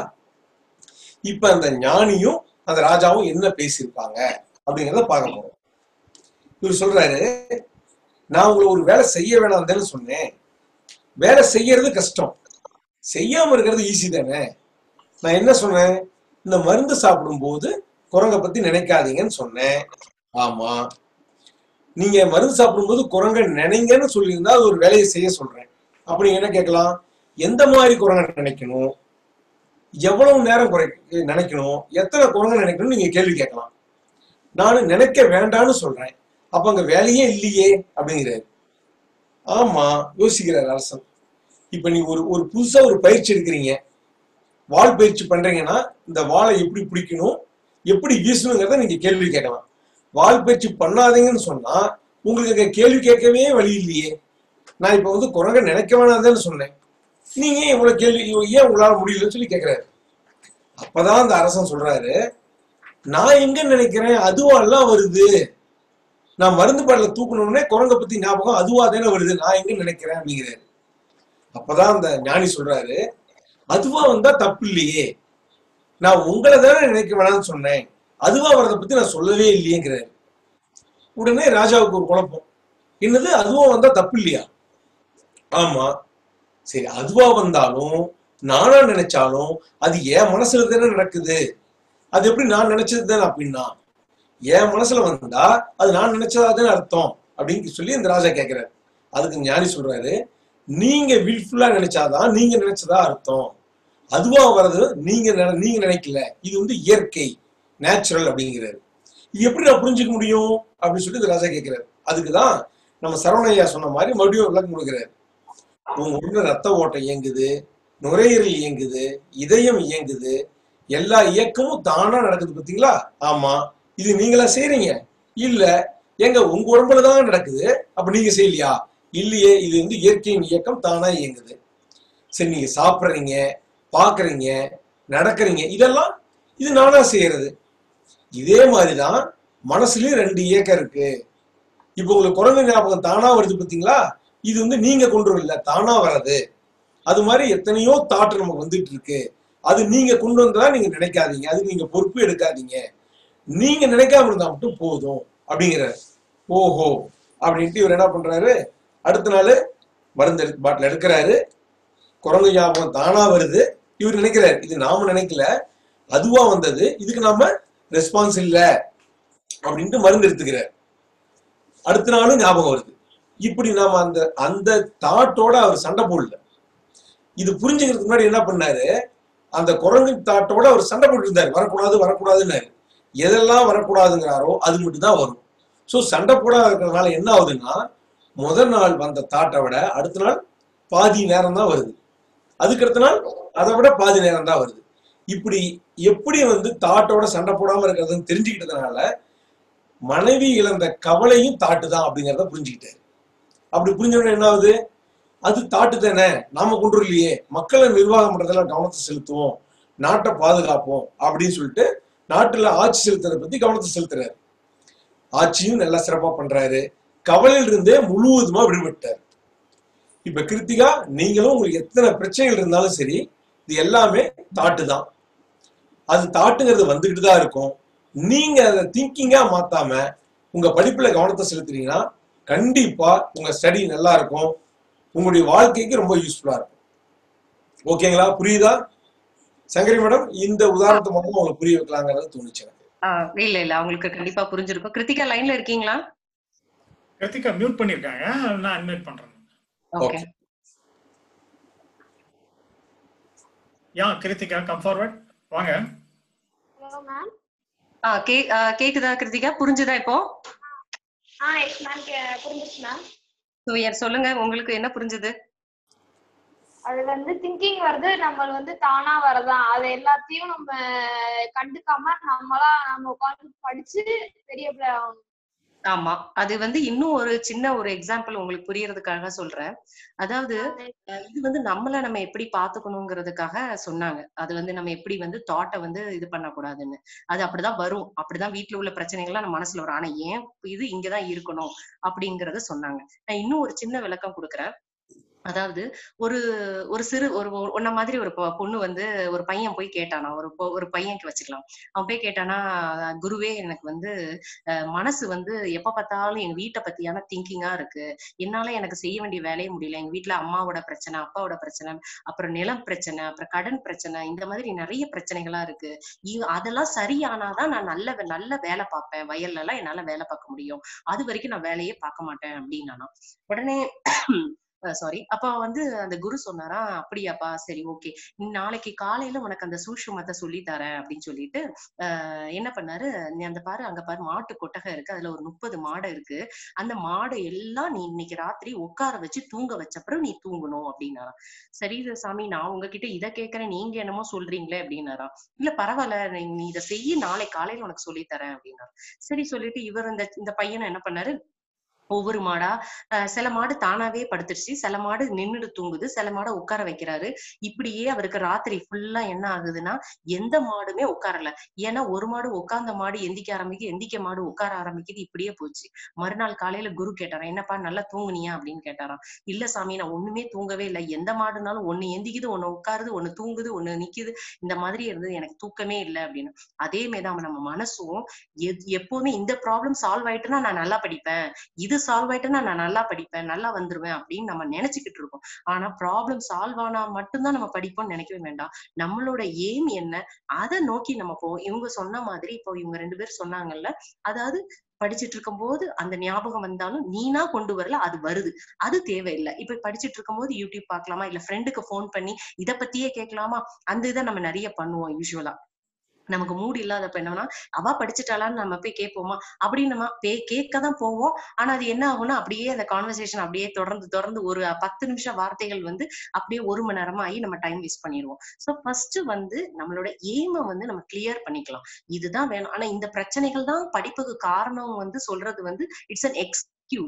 இப்ப அந்த ஞானியும் அந்த ராஜாவும் என்ன பேசியிருப்பாங்க அப்படிங்கிறத பார்க்க போறோம் இவர் சொல்றாரு நான் உங்களை ஒரு வேலை செய்ய வேணாம் சொன்னேன் வேலை செய்யறது கஷ்டம் செய்யாம இருக்கிறது ஈஸி தானே நான் என்ன சொன்னேன் இந்த மருந்து சாப்பிடும்போது குரங்க பத்தி நினைக்காதீங்கன்னு சொன்னேன் ஆமா நீங்க மருந்து சாப்பிடும்போது குரங்க நினைங்கன்னு சொல்லியிருந்தா அது ஒரு வேலையை செய்ய சொல்றேன் அப்ப நீங்க என்ன கேட்கலாம் எந்த மாதிரி குரங்க நினைக்கணும் எவ்வளவு நேரம் குறை நினைக்கணும் எத்தனை குரங்க நினைக்கணும் நீங்க கேள்வி கேட்கலாம் நானும் நினைக்க வேண்டாம்னு சொல்றேன் அப்ப அங்க வேலையே இல்லையே அப்படிங்கிறாரு ஆமா யோசிக்கிறார் அரசன் இப்ப நீ ஒரு ஒரு புதுசா ஒரு பயிற்சி எடுக்கிறீங்க வால் பயிற்சி பண்றீங்கன்னா இந்த வாளை எப்படி பிடிக்கணும் எப்படி வீசணுங்கிறத நீங்க கேள்வி கேட்கலாம் வால் பயிற்சி பண்ணாதீங்கன்னு சொன்னா உங்களுக்கு அங்க கேள்வி கேட்கவே வழி இல்லையே நான் இப்ப வந்து குரங்க நினைக்க வேணாதேன்னு சொன்னேன் நீங்க ஏன் இவ்வளவு கேள்வி ஏன் உங்களால முடியலன்னு சொல்லி கேக்குறாரு அப்பதான் அந்த அரசன் சொல்றாரு நான் எங்க நினைக்கிறேன் அதுவா எல்லாம் வருது நான் மருந்து பாடல தூக்கணும்னே குரங்க பத்தி ஞாபகம் அதுவா தானே வருது நான் எங்க நினைக்கிறேன் அப்படிங்கிறாரு அப்பதான் அந்த ஞானி சொல்றாரு அதுவா வந்தா தப்பு இல்லையே நான் உங்களை தானே நினைக்க வேணாம்னு சொன்னேன் அதுவா வரதை பத்தி நான் சொல்லவே இல்லையேங்கிறாரு உடனே ராஜாவுக்கு ஒரு குழப்பம் என்னது அதுவா வந்தா தப்பு இல்லையா ஆமா சரி அதுவா வந்தாலும் நானா நினைச்சாலும் அது என் மனசுல தானே நடக்குது அது எப்படி நான் நினைச்சது தானே அப்படின்னா என் மனசுல வந்தா அது நான் நினைச்சதா தானே அர்த்தம் அப்படின்னு சொல்லி இந்த ராஜா கேட்கிறாரு அதுக்கு ஞானி சொல்றாரு நீங்க வில்ஃபுல்லா நினைச்சாதான் நீங்க நினைச்சதா அர்த்தம் அதுவா வர்றது நீங்க நினை- நீங்க நினைக்கல இது வந்து இயற்கை நேச்சுரல் அப்படிங்கிறாரு இது எப்படி நான் புரிஞ்சுக்க முடியும் அப்படின்னு சொல்லி இந்த ராஜா கேட்கிறாரு அதுக்குதான் நம்ம சரவணையா சொன்ன மாதிரி மறுபடியும் விளக்கம் கொடுக்கிறாரு உங்க உள்ள ரத்த ஓட்டம் இயங்குது நுரையீரல் இயங்குது இதயம் இயங்குது எல்லா இயக்கமும் தானா நடக்குது பாத்தீங்களா ஆமா இது நீங்களா செய்றீங்க இல்ல எங்க உங்க உடம்புல தான் நடக்குது அப்ப நீங்க செய்யலையா இல்லையே இது வந்து இயற்கையின் இயக்கம் தானா இயங்குது சரி நீங்க சாப்பிடுறீங்க பாக்குறீங்க நடக்கிறீங்க இதெல்லாம் இது நானா செய்யறது இதே மாதிரிதான் மனசுலயும் ரெண்டு இயக்கம் இருக்கு இப்போ உங்களுக்கு குரங்கு ஞாபகம் தானா வருது பாத்தீங்களா இது வந்து நீங்க கொண்டு வரல தானா வர்றது அது மாதிரி எத்தனையோ தாட் நமக்கு வந்துட்டு இருக்கு அது நீங்க கொண்டு வந்ததா நீங்க நினைக்காதீங்க அதுக்கு நீங்க பொறுப்பு எடுக்காதீங்க நீங்க நினைக்காம இருந்தா மட்டும் போதும் அப்படிங்கிறாரு ஓஹோ அப்படின்ட்டு இவர் என்ன பண்றாரு அடுத்த நாள் மருந்து எடுத்து பாட்டில் எடுக்கிறாரு குரங்கு ஞாபகம் தானா வருது இவர் நினைக்கிறாரு இது நாம நினைக்கல அதுவா வந்தது இதுக்கு நாம ரெஸ்பான்ஸ் இல்ல அப்படின்ட்டு மருந்து எடுத்துக்கிறார் அடுத்த நாளும் ஞாபகம் வருது இப்படி நாம அந்த அந்த தாட்டோட அவர் சண்டை போடல இது புரிஞ்சுக்கிறதுக்கு முன்னாடி என்ன பண்ணாரு அந்த குரங்கு தாட்டோட அவர் சண்டை போட்டு இருந்தாரு வரக்கூடாது வரக்கூடாதுன்னாரு எதெல்லாம் வரக்கூடாதுங்கிறாரோ அது மட்டும் தான் வரும் ஸோ சண்டை போடாத இருக்கிறதுனால என்ன ஆகுதுன்னா முதல் நாள் வந்த தாட்டை விட அடுத்த நாள் பாதி நேரம் தான் வருது அதுக்கு அடுத்த நாள் அதை விட பாதி நேரம் தான் வருது இப்படி எப்படி வந்து தாட்டோட சண்டை போடாம இருக்கிறதுன்னு தெரிஞ்சுக்கிட்டதுனால மனைவி இழந்த கவலையும் தாட்டு தான் அப்படிங்கிறத புரிஞ்சுக்கிட்டாரு அப்படி புரிஞ்சவன என்ன ஆகுது அது தாட்டு தானே நாம கொண்டு இல்லையே மக்களை நிர்வாகம் பண்றதுல கவனத்தை செலுத்துவோம் நாட்டை பாதுகாப்போம் அப்படின்னு சொல்லிட்டு நாட்டுல ஆட்சி செலுத்துறதை பத்தி கவனத்தை செலுத்துறாரு ஆட்சியும் நல்லா சிறப்பா பண்றாரு கவலையில இருந்தே முழுவதுமா விடுபட்டார் இப்ப கிருத்திகா நீங்களும் உங்களுக்கு எத்தனை பிரச்சனைகள் இருந்தாலும் சரி இது எல்லாமே தாட்டு தான் அது தாட்டுங்கிறது வந்துகிட்டு தான் இருக்கும் நீங்க அதை திங்கிங்கா மாத்தாம உங்க படிப்புல கவனத்தை செலுத்துறீங்கன்னா கண்டிப்பா உங்க ஸ்டடி நல்லா இருக்கும் உங்களுடைய வாழ்க்கைக்கு ரொம்ப யூஸ்ஃபுல்லா இருக்கும் ஓகேங்களா புரியுதா சங்கரி மேடம் இந்த உதாரணத்தை மூலமா உங்களுக்கு புரிய வைக்கலாங்கிறது தோணுச்சு எனக்கு ஆஹ் இல்ல இல்ல அவங்களுக்கு கண்டிப்பா புரிஞ்சிருக்கும் கிருத்திகா லைன்ல இருக்கீங்களா கிருத்திகா மியூட் பண்ணிருக்காங்க நான் அன்மியூட் பண்றேன் okay ya Krithika come forward வாங்க ஹலோ மேம் ஆ கே ஆஹ் கேக்குதா கிருத்திகா புரிஞ்சுதா இப்போ ஆ எஸ் மேம் புரிஞ்சிச்சு மேம் So, yes, சொல்லுங்க உங்களுக்கு என்ன புரிஞ்சுது அது வந்து திங்கிங் வருது நம்ம வந்து தானா வரதான் அது எல்லாத்தையும் நம்ம கண்டுக்காம நம்மளா நம்ம உட்கார்ந்து படிச்சு பெரிய பிள்ளை ஆகணும் ஆமா அது வந்து இன்னும் ஒரு சின்ன ஒரு எக்ஸாம்பிள் உங்களுக்கு புரியறதுக்காக சொல்றேன் அதாவது அஹ் இது வந்து நம்மள நம்ம எப்படி பாத்துக்கணுங்கிறதுக்காக சொன்னாங்க அது வந்து நம்ம எப்படி வந்து தாட்டை வந்து இது பண்ணக்கூடாதுன்னு அது அப்படிதான் வரும் அப்படிதான் வீட்டுல உள்ள பிரச்சனைகள்லாம் நம்ம மனசுல வரும் ஆனா ஏன் இது இங்கதான் இருக்கணும் அப்படிங்கறத சொன்னாங்க நான் இன்னும் ஒரு சின்ன விளக்கம் கொடுக்குறேன் அதாவது ஒரு ஒரு சிறு ஒரு உன்ன மாதிரி ஒரு பொ- பொண்ணு வந்து ஒரு பையன் போய் கேட்டானா ஒரு பொ- ஒரு பையனுக்கு வச்சுக்கலாம் அவன் போய் கேட்டானா குருவே எனக்கு வந்து அஹ், மனசு வந்து எப்ப பார்த்தாலும் எங்க வீட்டை பத்தியான திங்கிங்கா இருக்கு என்னால எனக்கு செய்ய வேண்டிய வேலையே முடியல எங்க வீட்ல அம்மாவோட பிரச்சனை அப்பாவோட பிரச்சனை அப்புறம் நிலம் பிரச்சனை அப்புறம் கடன் பிரச்சனை இந்த மாதிரி நிறைய பிரச்சனைகளா இருக்கு இ- அதெல்லாம் சரியானாதான் நான் நல்ல வே- நல்ல வேலை பார்ப்பேன் வயல்ல எல்லாம் என்னால வேலை பார்க்க முடியும் அது வரைக்கும் நான் வேலையே பார்க்க மாட்டேன் அப்படின்னானா உடனே சாரி அப்ப வந்து அந்த குரு சொன்னாரா அப்படியாப்பா சரி ஓகே நாளைக்கு காலையில உனக்கு அந்த சூஷ்மத்தை சொல்லி தரேன் அப்படின்னு சொல்லிட்டு ஆஹ் என்ன பண்ணாரு நீ அந்த பாரு அங்க பாரு மாட்டு கொட்டகை இருக்கு அதுல ஒரு முப்பது மாடு இருக்கு அந்த மாடு எல்லாம் நீ இன்னைக்கு ராத்திரி உட்கார வச்சு தூங்க வச்சப்புறம் நீ தூங்கணும் அப்படின்னாராம் சரி இது சாமி நான் உங்ககிட்ட இதை கேட்கறேன் நீங்க என்னமோ சொல்றீங்களே அப்படின்னாராம் இல்ல பரவாயில்ல நீ- நீ இதை செய்ய நாளை காலையில உனக்கு சொல்லி தரேன் அப்படின்னாரு சரி சொல்லிட்டு இவர் இந்த இந்த பையனை என்ன பண்ணாரு ஒவ்வொரு மாடா அஹ் சில மாடு தானாவே படுத்துருச்சு சில மாடு நின்னுட்டு தூங்குது சில மாடை உட்கார வைக்கிறாரு இப்படியே அவருக்கு ராத்திரி ஃபுல்லா என்ன ஆகுதுன்னா எந்த மாடுமே உட்காரல ஏன்னா ஒரு மாடு உட்கார்ந்த மாடு எந்திக்க ஆரம்பிக்குது எந்திக்க மாடு உட்கார ஆரம்பிக்குது இப்படியே போச்சு மறுநாள் காலையில குரு கேட்டாராம் என்னப்பா நல்லா தூங்குனியா அப்படின்னு கேட்டாராம் இல்ல சாமி நான் ஒண்ணுமே தூங்கவே இல்லை எந்த மாடுனாலும் ஒண்ணு எந்திக்குது ஒண்ணு உட்காருது ஒண்ணு தூங்குது ஒண்ணு நிக்குது இந்த மாதிரி இருந்தது எனக்கு தூக்கமே இல்லை அப்படின்னு அதே மாதிரிதான் நம்ம மனசும் எத்- எப்பவுமே இந்த ப்ராப்ளம் சால்வ் ஆயிட்டுன்னா நான் நல்லா படிப்பேன் இது சால்வ் ஆயிட்டுன்னா நான் நல்லா படிப்பேன் நல்லா வந்துருவேன் அப்படின்னு நம்ம நினைச்சுக்கிட்டு இருக்கோம் ஆனா ப்ராப்ளம் சால்வ் ஆனா மட்டும்தான் நம்ம படிப்போம்னு நினைக்கவே வேண்டாம் நம்மளோட எய்ம் என்ன அதை நோக்கி நம்ம போவோம் இவங்க சொன்ன மாதிரி இப்போ இவங்க ரெண்டு பேரும் சொன்னாங்கல்ல அதாவது படிச்சிட்டு இருக்கும்போது அந்த ஞாபகம் வந்தாலும் நீனா கொண்டு வரல அது வருது அது தேவையில்லை இப்ப படிச்சிட்டு இருக்கும்போது யூடியூப் பார்க்கலாமா இல்ல ஃப்ரெண்டுக்கு ஃபோன் பண்ணி இத பத்தியே கேட்கலாமா அந்த இதை நம்ம நிறைய பண்ணுவோம் யூஸ்வலா நமக்கு மூடு இல்லாதப்ப என்னன்னா அவ படிச்சுட்டாளான்னு நம்ம போய் கேட்போமா அப்படின்னு நம்ம பே கேட்க தான் போவோம் ஆனா அது என்ன ஆகும்னா அப்படியே அந்த கான்வர்சேஷன் அப்படியே தொடர்ந்து தொடர்ந்து ஒரு பத்து நிமிஷம் வார்த்தைகள் வந்து அப்படியே ஒரு மணி நேரமா ஆகி நம்ம டைம் வேஸ்ட் பண்ணிடுவோம் ஸோ ஃபர்ஸ்ட் வந்து நம்மளோட எய்மை வந்து நம்ம கிளியர் பண்ணிக்கலாம் இதுதான் வேணும் ஆனா இந்த பிரச்சனைகள் தான் படிப்புக்கு காரணம் வந்து சொல்றது வந்து இட்ஸ் அன் எக்ஸ்கியூஸ்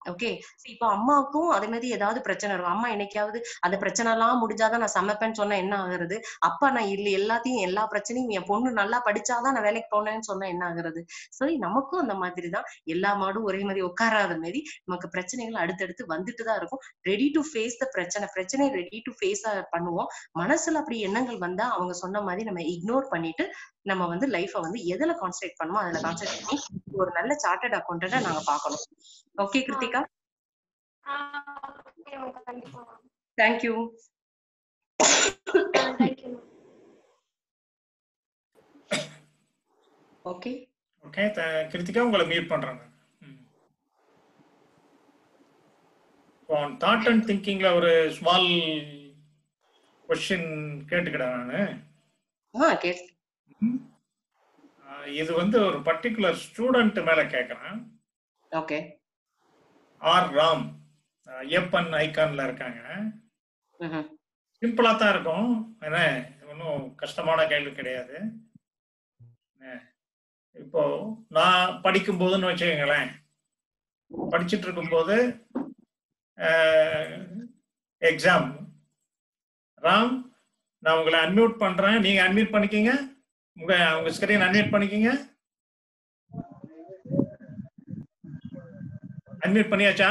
ஓகே இப்போ அம்மாவுக்கும் அதே மாதிரி ஏதாவது பிரச்சனை இருக்கும் அம்மா என்னைக்காவது அந்த பிரச்சனை எல்லாம் முடிஞ்சாதான் நான் சமைப்பேன்னு சொன்னா என்ன ஆகுறது அப்பா நான் இல்ல எல்லாத்தையும் எல்லா பிரச்சனையும் என் பொண்ணு நல்லா படிச்சாதான் நான் வேலைக்கு போனேன்னு சொன்னா என்ன ஆகுறது சரி நமக்கும் அந்த மாதிரி தான் எல்லா மாடும் ஒரே மாதிரி உட்காராத மாதிரி நமக்கு பிரச்சனைகள் அடுத்தடுத்து வந்துட்டு தான் இருக்கும் ரெடி டு ஃபேஸ் த பிரச்சனை பிரச்சனை ரெடி டு ஃபேஸ் பண்ணுவோம் மனசுல அப்படி எண்ணங்கள் வந்தா அவங்க சொன்ன மாதிரி நம்ம இக்னோர் பண்ணிட்டு நம்ம வந்து லைஃப வந்து எதுல கான்சென்ட்ரேட் பண்ணுமோ அதுல கான்சென்ட்ரேட் பண்ணி ஒரு நல்ல சார்ட்டர்ட் அக்கௌண்டன்ட நாங்க பார்க்கணும் ஓகே கிருத்திகா கண்டிப்பா thank you thank you okay okay Krithika உங்களை மீட் பண்றேன் தாட் அண்ட் திங்கிங்ல ஒரு ஸ்மால் கொஸ்டின் கேட்டுக்கிட்டேன் நான் ஆ கேட் இது வந்து ஒரு பர்டிகுலர் ஸ்டூடெண்ட் மேல கேட்கறேன் ஓகே ஆர் ராம் ஐயப்பன் ஐகான்ல இருக்காங்க ம்ஹும். சிம்பிளா தான் இருக்கும் ஏன்னா ஒன்றும் கஷ்டமான கேள்வி கிடையாது என்ன, இப்போ நான் படிக்கும் போதுன்னு வச்சுக்கோங்களேன் படிச்சுட்டு இருக்கும்போது எக்ஸாம் ராம் நான் உங்களை அன்மியூட் பண்றேன் நீங்க அன்மியூட் பண்ணிக்கிங்க உங்க உங்க ஸ்கிரீன் அன்மியூட் பண்ணிக்கிங்க அன்மியூட் பண்ணியாச்சா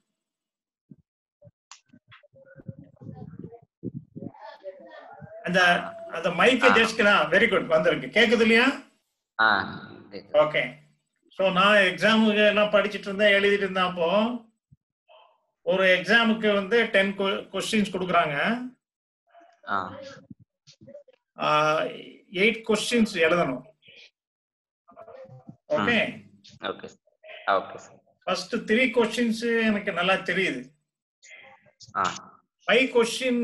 அந்த அந்த மைக் ஜஸ்ட்லாம் வெரி குட் வந்திருக்கு கேக்குது இல்லையா ஆ ஓகே ஸோ நான் எக்ஸாமுக்கு எல்லாம் படிச்சுட்டு இருந்தேன் எழுதிட்டு இருந்தேன் அப்போ ஒரு எக்ஸாமுக்கு வந்து டென் கொஸ்டின்ஸ் கொடுக்குறாங்க ஆ எயிட் கொஸ்டின்ஸ் எழுதணும் okay okay okay sir first three questions எனக்கு நல்லா தெரியுது ஆ ஃபைவ் கொஸ்டின்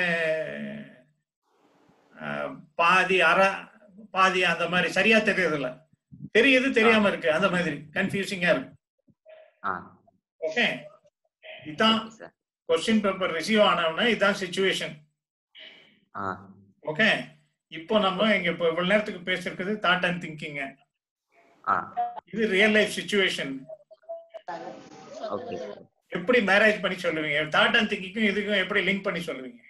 பாதி அரை பாதி அந்த மாதிரி சரியா தெரியறதில்ல தெரியுது தெரியாம இருக்கு அந்த மாதிரி கன்ஃபியூசிங்கா இருக்கு ஆ ஓகே இதான் okay sir question paper receive ஆனவுடனே இதான் சுச்சுவேஷன் ஆ ஓகே இப்போ நம்ம இங்க இப்போ இவ்வளவு நேரத்துக்கு பேசிருக்கிறது தாட் அண்ட் திங்கிங் ஆ இது real life situation okay sir எப்படி மேரேஜ் பண்ணி சொல்லுவீங்க தாட் அண்ட் திங்கிங்கும் இதுக்கும் எப்படி லிங்க் பண்ணி சொல்லுவீங்க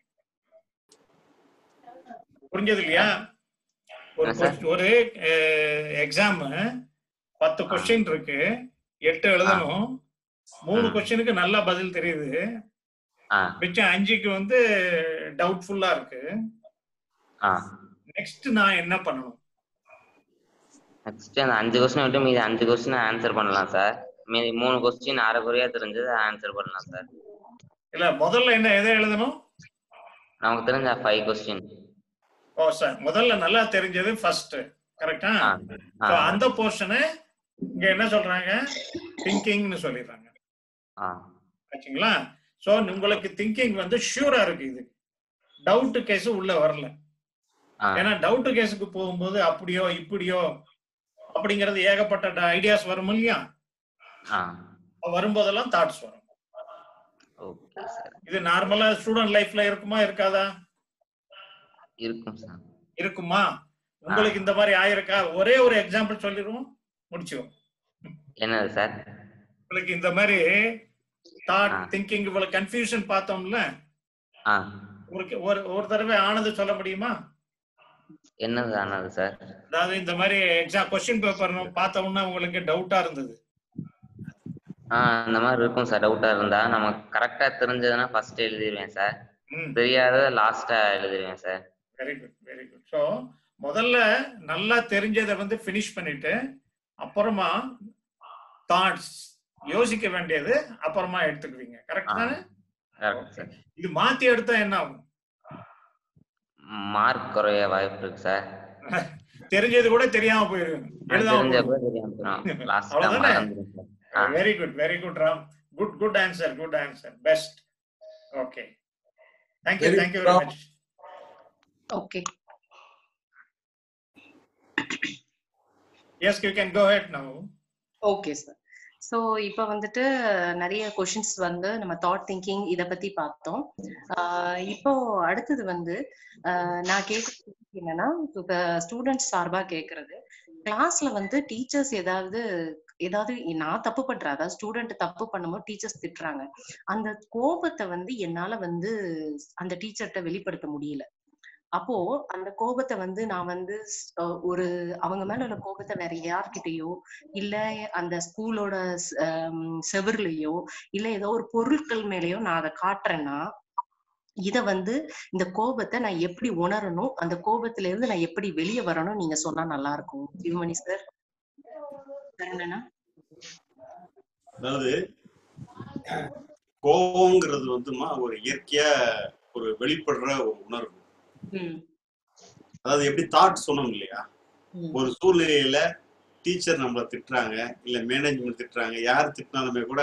புரிஞ்சது இல்லையா ஒரு ஆ, சார். ques- ஒரு எக்ஸாம் பத்து கொஸ்டின் இருக்கு எட்டு எழுதணும் மூணு ஆ. கொஸ்டினுக்கு நல்லா பதில் தெரியுது ஆ மிச்சம் அஞ்சுக்கு வந்து டவுட்ஃபுல்லா இருக்கு ஆ நெக்ஸ்ட் நான் என்ன பண்ணணும் நெக்ஸ்ட் அந்த அஞ்சு கொஸ்டின் விட்டு மீதி அஞ்சு கொஸ்டின் ஆன்சர் பண்ணலாம் சார் மீதி மூணு கொஸ்டின் அரை குறையா தெரிஞ்சது ஆன்சர் பண்ணலாம் சார் இல்ல முதல்ல என்ன எதை எழுதணும் நமக்கு தெரிஞ்ச ஃபைவ் கொஸ்டின் ஓ சார் முதல்ல நல்லா தெரிஞ்சது ஃபர்ஸ்ட் கரெக்டா ஆ ஆ So, அந்த போர்ஷனை இங்க என்ன சொல்றாங்க திங்கிங்னு சொல்லிடுறாங்க ஆ ஆச்சுங்களா சோ உங்களுக்கு திங்கிங் வந்து ஷூரா இருக்கு இது டவுட் கேஸ் உள்ள வரல ஆ ஏன்னா டவுட் கேஸுக்கு போகும்போது அப்படியோ இப்படியோ அப்படிங்கறது ஏகப்பட்ட ஐடியாஸ் வரும் இல்லையா ஆ வரும்போதெல்லாம் தாட்ஸ் வரும் ஓகே சார் இது நார்மலா ஸ்டூடெண்ட் லைஃப்ல இருக்குமா இருக்காதா இருக்கும் சார் இருக்குமா உங்களுக்கு இந்த மாதிரி ஆயிருக்கா ஒரே ஒரு எக்ஸாம்பிள் சொல்லிடுவோம் முடிச்சிடும் என்னது சார் உங்களுக்கு இந்த மாதிரி தாட் ஆ. திங்கிங் இவ்வளவு கன்ஃபியூஷன் பார்த்தோம்ல ஆ ஒரு ஒரு ஒரு தடவை ஆனது சொல்ல முடியுமா என்னது ஆனது சார் அதாவது இந்த மாதிரி எக்ஸாம் கொஸ்டின் பேப்பர் பார்த்த உடனே உங்களுக்கு டவுட்டா இருந்தது ஆ இந்த மாதிரி இருக்கும் சார் டவுட்டா இருந்தா நமக்கு கரெக்டா தெரிஞ்சதுன்னா ஃபர்ஸ்ட் எழுதிடுவேன் சார் ம் தெரியாதத லாஸ்டா எழுதிடுவேன் sir very good very good so முதல்ல நல்லா தெரிஞ்சதை வந்து ஃபினிஷ் பண்ணிட்டு அப்புறமா தாட்ஸ் யோசிக்க வேண்டியது அப்புறமா எடுத்துக்குவீங்க கரெக்ட் தானே கரெக்ட் சார் இது மாத்தி எடுத்தா என்ன ஆகும் மார்க் குறைய வாய்ப்பு இருக்கு சார் தெரிஞ்சது கூட தெரியாம போயிடும் எழுதாம தெரிஞ்ச போயிடும் கூட தெரியாம லாஸ்டா அவ்வளவுதானே? மறந்துடும் சார் ஆ very good very good Ram good good answer good answer best okay thank you Very thank you good, very Ram. Much okay yes you can go head now okay sir so இப்போ வந்துட்டு நிறைய கொஷின்ஸ் வந்து நம்ம தாட் திங்கிங் இதை பத்தி பார்த்தோம் ஆஹ் இப்போ அடுத்தது வந்து ஆஹ் நான் கேட்கறது என்னன்னா இப்போ ஸ்டூடெண்ட்ஸ் சார்பா கேட்கறது கிளாஸ்ல வந்து டீச்சர்ஸ் ஏதாவது ஏதாவது நான் தப்பு பண்றேன் அதாவது ஸ்டூடெண்ட் தப்பு பண்ணும்போது டீச்சர்ஸ் திட்டுறாங்க அந்த கோபத்தை வந்து என்னால வந்து அந்த டீச்சர்கிட்ட வெளிப்படுத்த முடியல அப்போ அந்த கோபத்தை வந்து நான் வந்து ஸ்- அஹ் ஒரு அவங்க மேல உள்ள கோபத்தை வேற யார்கிட்டயோ இல்ல அந்த ஸ்கூலோட செவர்லயோ இல்ல ஏதோ ஒரு பொருட்கள் மேலயோ நான் அதை காட்டுறேன்னா இத வந்து இந்த கோபத்தை நான் எப்படி உணரணும் அந்த கோபத்துல இருந்து நான் எப்படி வெளியே வரணும் நீங்க சொன்னா நல்லா இருக்கும் சிவமணி சார் என்னன்னா அதாவது கோபங்கிறது வந்துமா ஒரு இயற்கையா ஒரு வெளிப்படுற ஒரு உணர்வு ம் அதாவது எப்படி தாட் சொன்னோம் இல்லையா ம் ஒரு சூழ்நிலையில டீச்சர் நம்மள திட்டுறாங்க இல்ல மேனேஜ்மெண்ட் திட்டுறாங்க யார் திட்டினாலுமே கூட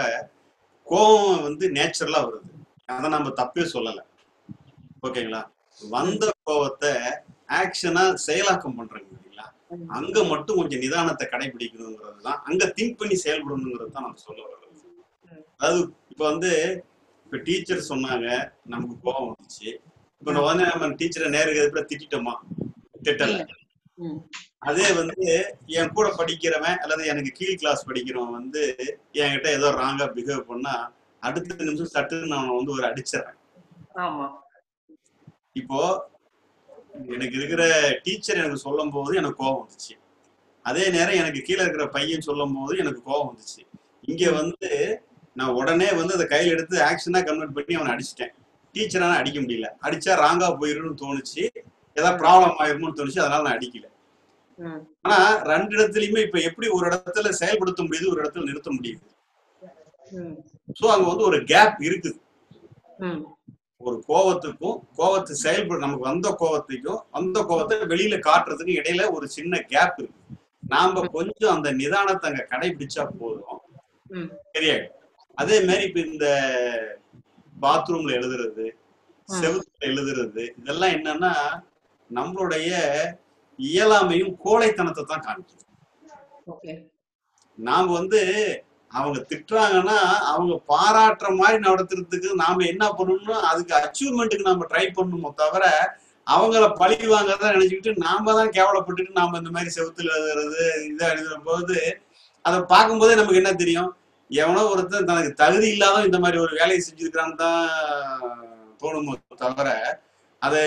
கோபம் வந்து நேச்சுரலா வருது அதை நம்ம தப்பே சொல்லல ஓகேங்களா வந்த கோபத்தை ஆக்ஷனா செயலாக்கம் பண்றாங்க இல்லைங்களா ம். அங்க மட்டும் கொஞ்சம் நிதானத்தை கடைபிடிக்கணுங்கிறது தான் அங்க திங்க் பண்ணி செயல்படணுங்கிறது தான் நம்ம சொல்ல வர்றது அதாவது இப்ப வந்து இப்ப டீச்சர் சொன்னாங்க நமக்கு கோபம் வந்துச்சு இப்ப நான் உடனே நம்ம டீச்சரை நேருக்கு எதிர்ப்புல திட்டிட்டோமா திட்டல இல்ல ம் அதே வந்து என் கூட படிக்கிறவன் அல்லது எனக்கு கீழ் கிளாஸ் படிக்கிறவன் வந்து என்கிட்ட ஏதோ ராங்கா பிஹேவ் பண்ணா அடுத்த நிமிஷம் சட்டுன்னு நான் அவனை வந்து ஒரு அடிச்சிடறேன் ஆமா இப்போ எனக்கு இருக்கிற டீச்சர் எனக்கு சொல்லும் போது எனக்கு கோபம் வந்துச்சு அதே நேரம் எனக்கு கீழே இருக்கிற பையன் சொல்லும் போது எனக்கு கோபம் வந்துச்சு இங்க வந்து நான் உடனே வந்து அதை கையில் எடுத்து ஆக்ஷனா கன்வெர்ட் பண்ணி அவனை அடிச்சிட்டேன் டீச்சரான அடிக்க முடியல அடிச்சா ராங்கா போயிரும்னு தோணுச்சு ஏதாவது ப்ராப்ளம் ஆயிருமோன்னு தோணுச்சு அதனால நான் அடிக்கல ம் ஆனா ரெண்டு இடத்துலயுமே இப்ப எப்படி ஒரு இடத்துல செயல்படுத்த முடியுது ஒரு இடத்துல நிறுத்த முடியுது ம் சோ அங்க வந்து ஒரு கேப் இருக்குது ம் ஒரு கோவத்துக்கும் கோவத்தை செயல்பட நமக்கு வந்த கோவத்துக்கும் வந்த கோவத்தை வெளியில காட்டுறதுக்கும் இடையில ஒரு சின்ன கேப் இருக்கு நாம கொஞ்சம் அந்த நிதானத்தை அங்க கடைபிடிச்சா போதும் ம் சரியாயிடும் அதே மாதிரி இப்ப இந்த பாத்ரூம்ல எழுதுறது ம் செவுத்துல எழுதுறது இதெல்லாம் என்னன்னா நம்மளுடைய இயலாமையும் கோழைத்தனத்தை தான் காமிக்குது ஓகே நாம வந்து அவங்க திட்டுறாங்கன்னா அவங்க பாராட்டுற மாதிரி நடத்துறதுக்கு நாம என்ன பண்ணணும்னா அதுக்கு அச்சீவ்மெண்ட்டுக்கு நாம ட்ரை பண்ணணுமோ தவிர அவங்கள பழி வாங்கறதா நினைச்சுக்கிட்டு நாம தான் கேவலப்பட்டுட்டு நாம இந்த மாதிரி செவுத்துல எழுதுறது இதை எழுதுற போது அதை பார்க்கும்போதே நமக்கு என்ன தெரியும் எவனோ ஒருத்தன் தனக்கு தகுதி இல்லாத இந்த மாதிரி ஒரு வேலையை செஞ்சிருக்கான்னு தான் தோணுமோ தவிர அதை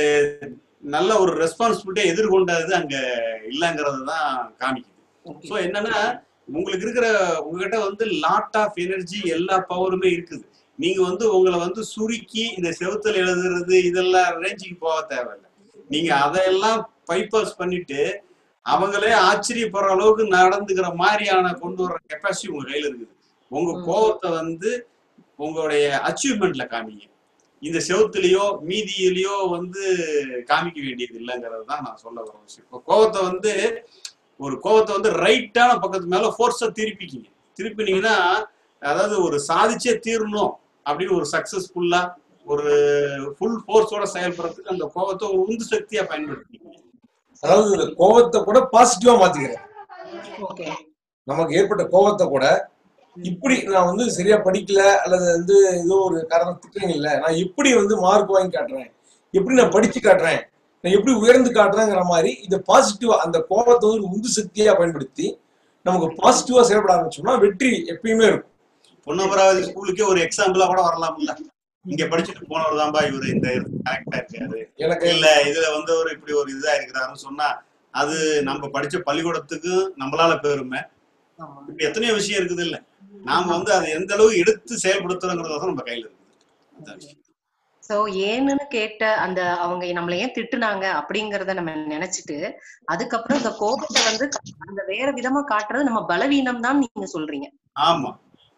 நல்ல ஒரு ரெஸ்பான்சிபிலிட்டியை எதிர்கொண்டது அங்க இல்லைங்கிறது தான் காமிக்குது ஓகே ஸோ என்னன்னா உங்களுக்கு இருக்கிற உங்ககிட்ட வந்து லாட் ஆஃப் எனர்ஜி எல்லா பவருமே இருக்குது நீங்க வந்து உங்களை வந்து சுருக்கி இந்த செவுத்துல எழுதுறது இதெல்லாம் ரேஞ்சுக்கு போக தேவையில்லை நீங்க அதையெல்லாம் பைபாஸ் பண்ணிட்டு அவங்களே ஆச்சரியப்படுற அளவுக்கு நடந்துக்கிற மாதிரியான கொண்டு வர்ற கெப்பாசிட்டி உங்க கையில இருக்குது உங்க ம் கோவத்தை வந்து உங்களுடைய அச்சீவ்மெண்ட்ல காமிங்க இந்த செவுத்துலயோ மீதியிலயோ வந்து காமிக்க வேண்டியது இல்லைங்கிறது தான் நான் சொல்ல வர விஷயம் இப்போ கோவத்தை வந்து ஒரு கோவத்தை வந்து ரைட்டான பக்கத்து மேல ஃபோர்ஸா திருப்பிக்கிங்க திருப்பினீங்கன்னா அதாவது ஒரு சாதிச்சே தீரணும் அப்படின்னு ஒரு சக்சஸ்ஃபுல்லா ஒரு ஃபுல் ஃபோர்ஸோட செயல்படுறதுக்கு அந்த கோவத்தை ஒரு உந்து சக்தியா பயன்படுத்திக்கிங்க அதாவது இந்த கோவத்தை கூட பாசிட்டிவா மாத்திக்கிறேன் ஓகே நமக்கு ஏற்பட்ட கோவத்தை கூட இப்படி நான் வந்து சரியா படிக்கல அல்லது வந்து ஏதோ ஒரு காரணம் திட்டுறீங்கல்ல நான் எப்படி வந்து மார்க் வாங்கி காட்டுறேன் எப்படி நான் படிச்சு காட்டுறேன் நான் எப்படி உயர்ந்து காட்டுறேங்கிற மாதிரி இதை பாசிட்டிவா அந்த கோபத்தை வந்து ஒரு உந்து சக்தியா பயன்படுத்தி நமக்கு பாசிட்டிவா செயல்பட ஆரம்பிச்சோம்னா வெற்றி எப்பயுமே இருக்கும் பொன்னமராவதி ஸ்கூலுக்கே ஒரு எக்ஸாம்பிளா கூட வரலாம்ல இங்க படிச்சுட்டு போனவர் தான்பா இவரு இந்த கரெக்டா இருக்காரு எனக்கு இல்ல இதுல வந்து ஒரு இப்படி ஒரு இதா இருக்கிறாருன்னு சொன்னா அது நம்ம படிச்ச பள்ளிக்கூடத்துக்கும் நம்மளால பெருமை ஆமா இப்படி எத்தனையோ விஷயம் இருக்குது இல்ல நாம வந்து அதை எந்த அளவு எடுத்து செயல்படுத்துறோங்கிறது தான் நம்ம கையில இருக்குது அதான் விஷயம் சோ ஏன்னு கேட்ட அந்த அவங்க நம்மள ஏன் திட்டுனாங்க அப்படிங்கறத நம்ம நினைச்சிட்டு அதுக்கப்புறம் இந்த கோபத்தை வந்து அந்த வேற விதமா காட்டுறது நம்ம பலவீனம் தான் நீங்க சொல்றீங்க ஆமா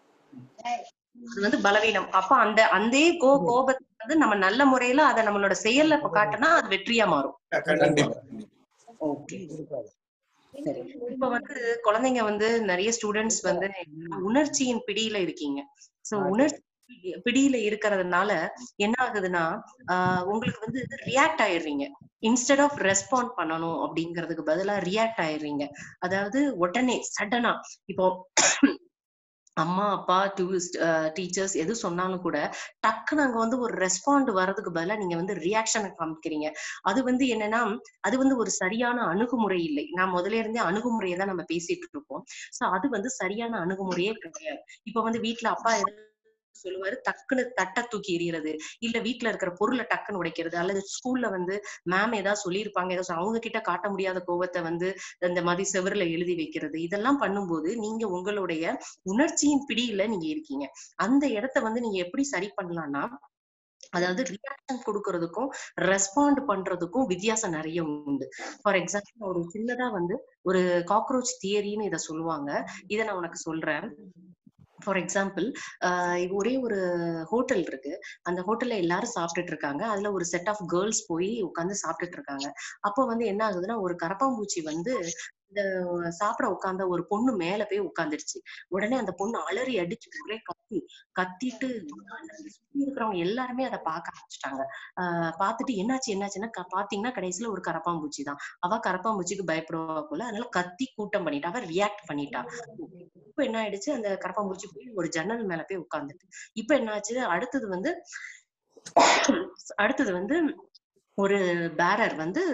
அது வந்து பலவீனம் அப்ப அந்த அந்த கோ கோபத்தை வந்து நம்ம நல்ல முறையில அதை நம்மளோட செயல்ல இப்ப காட்டினா அது வெற்றியா மாறும் கண்டிப்பா கண்டிப்பா ஓகே சரி இப்ப வந்து குழந்தைங்க வந்து நிறைய ஸ்டூடெண்ட்ஸ் வந்து உணர்ச்சியின் பிடியில இருக்கீங்க சோ உணர்ச்சி பிடியில இருக்கிறதுனால என்ன ஆகுதுன்னா ஆஹ் உங்களுக்கு வந்து ரியாக்ட் ஆயிடுறீங்க இன்ஸ்டெட் ஆஃப் ரெஸ்பாண்ட் பண்ணணும் அப்படிங்கிறதுக்கு பதிலா ரியாக்ட் ஆயிடுறீங்க அதாவது உடனே சடனா இப்போ அம்மா அப்பா டூரிஸ்ட் டீச்சர்ஸ் எது சொன்னாலும் கூட டக்குன்னு அங்க வந்து ஒரு ரெஸ்பாண்ட் வர்றதுக்கு பதிலா நீங்க வந்து ரியாக்ஷனை காமிக்கிறீங்க அது வந்து என்னன்னா அது வந்து ஒரு சரியான அணுகுமுறை இல்லை நான் முதல்ல இருந்தே அணுகுமுறையை தான் நம்ம பேசிட்டு இருக்கோம் சோ அது வந்து சரியான அணுகுமுறையே கிடையாது இப்ப வந்து வீட்ல அப்பா எதாவது சொல்லுவாரு டக்குன்னு தட்டை தூக்கி எறியறது இல்ல வீட்ல இருக்கிற பொருளை டக்குன்னு உடைக்கிறது அல்லது ஸ்கூல்ல வந்து மேம் ஏதாவது சொல்லியிருப்பாங்க ஏதாவது அவங்க கிட்ட காட்ட முடியாத கோவத்தை வந்து இந்த மாதிரி செவருல எழுதி வைக்கிறது இதெல்லாம் பண்ணும்போது நீங்க உங்களுடைய உணர்ச்சியின் பிடியில நீங்க இருக்கீங்க அந்த இடத்த வந்து நீங்க எப்படி சரி பண்ணலாம்னா அதாவது ரியாக்ஷன் கொடுக்கறதுக்கும் ரெஸ்பாண்ட் பண்றதுக்கும் வித்தியாசம் நிறைய உண்டு ஃபார் எக்ஸாம்பிள் ஒரு சின்னதா வந்து ஒரு காக்ரோச் தியரின்னு இத சொல்லுவாங்க இத நான் உனக்கு சொல்றேன் ஃபார் எக்ஸாம்பிள் ஒரே ஒரு ஹோட்டல் இருக்கு அந்த ஹோட்டல்ல எல்லாரும் சாப்பிட்டுட்டு இருக்காங்க அதுல ஒரு செட் ஆஃப் கேர்ள்ஸ் போய் உட்காந்து சாப்பிட்டுட்டு இருக்காங்க அப்போ வந்து என்ன ஆகுதுன்னா ஒரு கரப்பாம்பூச்சி வந்து இந்த சாப்பிட உட்கார்ந்த ஒரு பொண்ணு மேல போய் உட்கார்ந்துருச்சு உடனே அந்த பொண்ணு அலறி அடிச்சு ஒரே கத்தி கத்திட்டு சுத்தி இருக்கிறவங்க எல்லாருமே அதை பார்க்க ஆரம்பிச்சிட்டாங்க ஆஹ் பார்த்துட்டு என்னாச்சு என்னாச்சுன்னா க- பாத்தீங்கன்னா கடைசியில ஒரு கரப்பாம்பூச்சி தான் அவ கரப்பாம்பூச்சிக்கு பயப்படுவா போல அதனால கத்தி கூட்டம் பண்ணிட்டா அவ ரியாக்ட் பண்ணிட்டா இப்ப என்ன ஆயிடுச்சு அந்த கரப்பாம்பூச்சி போய் ஒரு ஜன்னல் மேல போய் உட்கார்ந்துட்டு இப்ப என்னாச்சு அடுத்தது வந்து அடுத்தது வந்து ஒரு பேரர் வந்து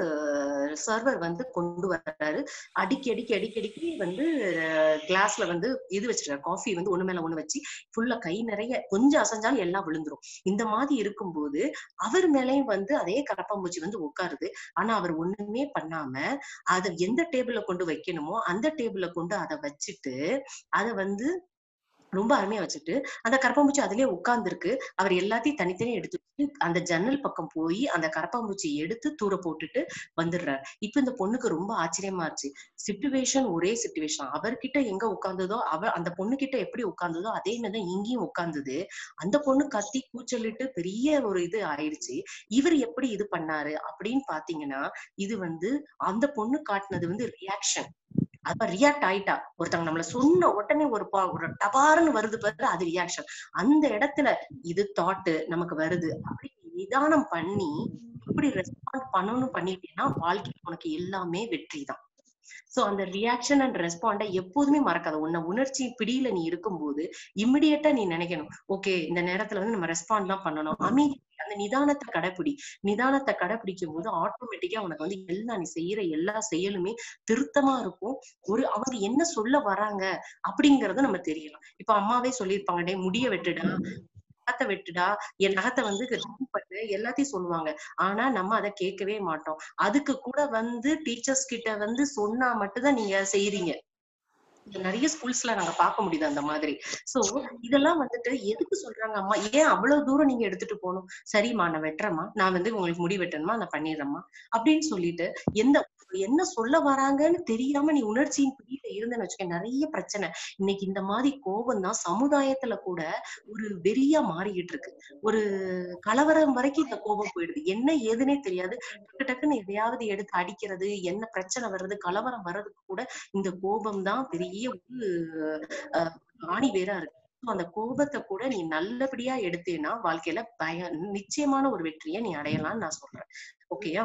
சர்வர் வந்து கொண்டு வர்றாரு அடிக்கி அடிக்கி அடிக்கி அடிக்கி வந்து கிளாஸ்ல வந்து இது வச்சிருக்காரு காஃபி வந்து ஒண்ணு மேல ஒண்ணு வச்சு ஃபுல்லா கை நிறைய கொஞ்சம் அசைஞ்சாலும் எல்லாம் விழுந்துரும் இந்த மாதிரி இருக்கும்போது அவர் மேலயும் வந்து அதே கரப்பாம்பூச்சி வந்து உட்காருது ஆனா அவர் ஒண்ணுமே பண்ணாம அதை எந்த டேபிள்ல கொண்டு வைக்கணுமோ அந்த டேபிள்ல கொண்டு அதை வச்சுட்டு அதை வந்து ரொம்ப அருமையா வச்சுட்டு அந்த கரப்பாம்பூச்சி அதுலயே உட்கார்ந்துருக்கு அவர் எல்லாத்தையும் தனித்தனியா எடுத்து வச்சுட்டு அந்த ஜன்னல் பக்கம் போய் அந்த கரப்பாம்பூச்சி எடுத்து தூர போட்டுட்டு வந்துடுறாரு இப்ப இந்த பொண்ணுக்கு ரொம்ப ஆச்சரியமா இருந்துச்சு சிச்சுவேஷன் ஒரே சிச்சுவேஷன் அவர்கிட்ட எங்க உட்கார்ந்ததோ அவ அந்த பொண்ணு கிட்ட எப்படி உட்கார்ந்ததோ அதே மாதிரிதான் இங்கேயும் உட்கார்ந்தது அந்த பொண்ணு கத்தி கூச்சலிட்டு பெரிய ஒரு இது ஆயிடுச்சு இவர் எப்படி இது பண்ணாரு அப்படின்னு பாத்தீங்கன்னா இது வந்து அந்த பொண்ணு காட்டினது வந்து ரியாக்ஷன் அப்ப ரியாக்ட் ஆயிட்டா ஒருத்தவங்க நம்மள சொன்ன உடனே ஒரு பா- ஒரு டபார்னு வருது பாரு அது ரியாக்ஷன் அந்த இடத்துல இது தாட்டு நமக்கு வருது அப்படி நிதானம் பண்ணி இப்படி ரெஸ்பாண்ட் பண்ணணும் பண்ணிட்டீங்கன்னா வாழ்க்கையில உனக்கு எல்லாமே வெற்றி தான் சோ அந்த ரியாக்ஷன் அண்ட் ரெஸ்பாண்ட எப்போதுமே மறக்காத உன்னை உணர்ச்சி பிடியில நீ இருக்கும்போது இம்மிடியட்டா நீ நினைக்கணும் ஓகே இந்த நேரத்துல வந்து நம்ம ரெஸ்பாண்ட் தான் பண்ணணும் அமைதி அந்த நிதானத்தை கடைப்பிடி நிதானத்தை கடைப்பிடிக்கும் போது ஆட்டோமேட்டிக்கா உனக்கு வந்து எல்லா நீ செய்யற எல்லா செயலுமே திருத்தமா இருக்கும் ஒரு அவங்க என்ன சொல்ல வராங்க அப்படிங்கறத நம்ம தெரியலாம் இப்ப அம்மாவே சொல்லியிருப்பாங்க டே முடிய வெட்டுடா நகத்தை வெட்டுடா என் நகத்தை வந்து trim பண்ணு எல்லாத்தையும் சொல்லுவாங்க ஆனா நம்ம அதை கேட்கவே மாட்டோம் அதுக்கு கூட வந்து டீச்சர்ஸ் கிட்ட வந்து சொன்னா மட்டும்தான் நீங்க செய்றீங்க இங்க நிறைய ஸ்கூல்ஸ்ல நாங்க பார்க்க முடியுது அந்த மாதிரி சோ இதெல்லாம் வந்துட்டு எதுக்கு சொல்றாங்க அம்மா ஏன் அவ்வளவு தூரம் நீங்க எடுத்துட்டு போகணும் சரிம்மா நான் வெட்டுறேம்மா நான் வந்து உங்களுக்கு முடி வெட்டணுமா நான் பண்ணிடுறேம்மா அப்படின்னு சொல்லிட்டு எந்த என்ன சொல்ல வராங்கன்னு தெரியாம நீ உணர்ச்சியின் பிடியில இருந்தேன்னு வச்சுக்க நிறைய பிரச்சனை இன்னைக்கு இந்த மாதிரி கோபம் தான் சமுதாயத்துல கூட ஒரு வெறியா மாறிக்கிட்டு இருக்கு ஒரு கலவரம் வரைக்கும் இந்த கோபம் போயிடுது என்ன ஏதுன்னே தெரியாது டக்கு டக்குன்னு எதையாவது எடுத்து அடிக்கிறது என்ன பிரச்சனை வர்றது கலவரம் வர்றதுக்கு கூட இந்த கோபம் தான் பெரிய ஒரு அஹ், ஆணி வேரா இருக்கு So, அந்த கோபத்தை கூட நீ நல்லபடியா எடுத்தேன்னா வாழ்க்கையில பய நிச்சயமான ஒரு வெற்றியை நீ அடையலாம்னு நான் சொல்றேன் ஓகேயா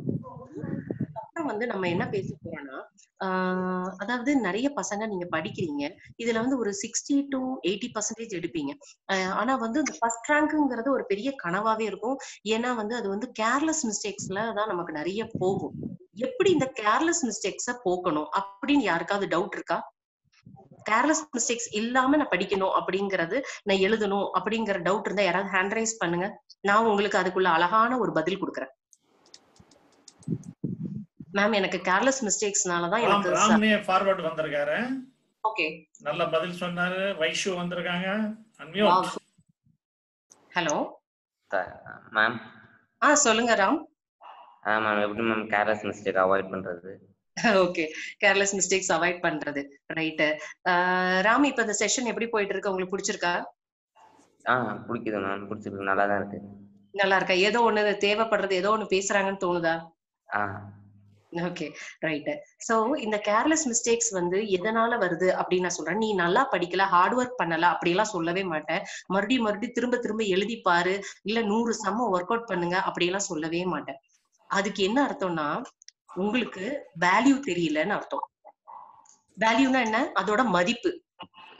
அப்புறம் வந்து நம்ம என்ன பேச போறோம்னா ஆஹ் அதாவது நிறைய பசங்க நீங்க படிக்கிறீங்க இதுல வந்து ஒரு சிக்ஸ்டி டு எயிட்டி பர்சன்டேஜ் எடுப்பீங்க ஆஹ் ஆனா வந்து இந்த ஃபர்ஸ்ட் ரேங்க்ங்கிறது ஒரு பெரிய கனவாவே இருக்கும் ஏன்னா வந்து அது வந்து கேர்லெஸ் மிஸ்டேக்ஸ்ல தான் நமக்கு நிறைய போகும் எப்படி இந்த கேர்லெஸ் மிஸ்டேக்ஸ போக்கணும் அப்படின்னு யாருக்காவது டவுட் இருக்கா கேர்லெஸ் மிஸ்டேக்ஸ் இல்லாம நான் படிக்கணும் அப்படிங்கறது நான் எழுதணும் அப்படிங்கிற டவுட் இருந்தா யாராவது ஹேண்ட் ரைஸ் பண்ணுங்க நான் உங்களுக்கு அதுக்குள்ள அழகான ஒரு பதில் கொடுக்குறேன் மேம் எனக்கு கேர்லெஸ் மிஸ்டேக்ஸ்னாலதான் ராம் எனக்கு ராம்னே ஃபார்வர்ட் வந்திருக்காரு ஓகே நல்ல பதில் சொன்னாரு வைஷு வந்திருக்காங்க அன்மியூட் ஹலோ மேம் ஆ சொல்லுங்க ராம் ஆ மேம் எப்படி மேம் கேர்லெஸ் மிஸ்டேக் அவாய்ட் பண்றது ஓகே கேர்லெஸ் மிஸ்டேக்ஸ் அவாய்ட் பண்றது ரைட்டு ராம் இப்ப இந்த செஷன் எப்படி போயிட்டு இருக்கு உங்களுக்கு பிடிச்சிருக்கா ஆ பிடிக்குது மேம் பிடிச்சிருக்கு நல்லா தான் இருக்கு நல்லா இருக்கா ஏதோ ஒண்ணு தேவைப்படுறது ஏதோ ஒண்ணு பேசுறாங்கன்னு தோணுதா ஆ ஓகே ரைட்டு சோ இந்த கேர்லெஸ் மிஸ்டேக்ஸ் வந்து எதனால வருது அப்படின்னு நான் சொல்றேன் நீ நல்லா படிக்கல ஹார்ட் ஒர்க் பண்ணல அப்படியெல்லாம் சொல்லவே மாட்டேன் மறுபடியும் மறுபடியும் திரும்ப திரும்ப எழுதி பாரு இல்ல நூறு சம்ம ஒர்க் அவுட் பண்ணுங்க அப்படியெல்லாம் சொல்லவே மாட்டேன் அதுக்கு என்ன அர்த்தம்னா உங்களுக்கு வேல்யூ தெரியலன்னு அர்த்தம் வேல்யூனா என்ன அதோட மதிப்பு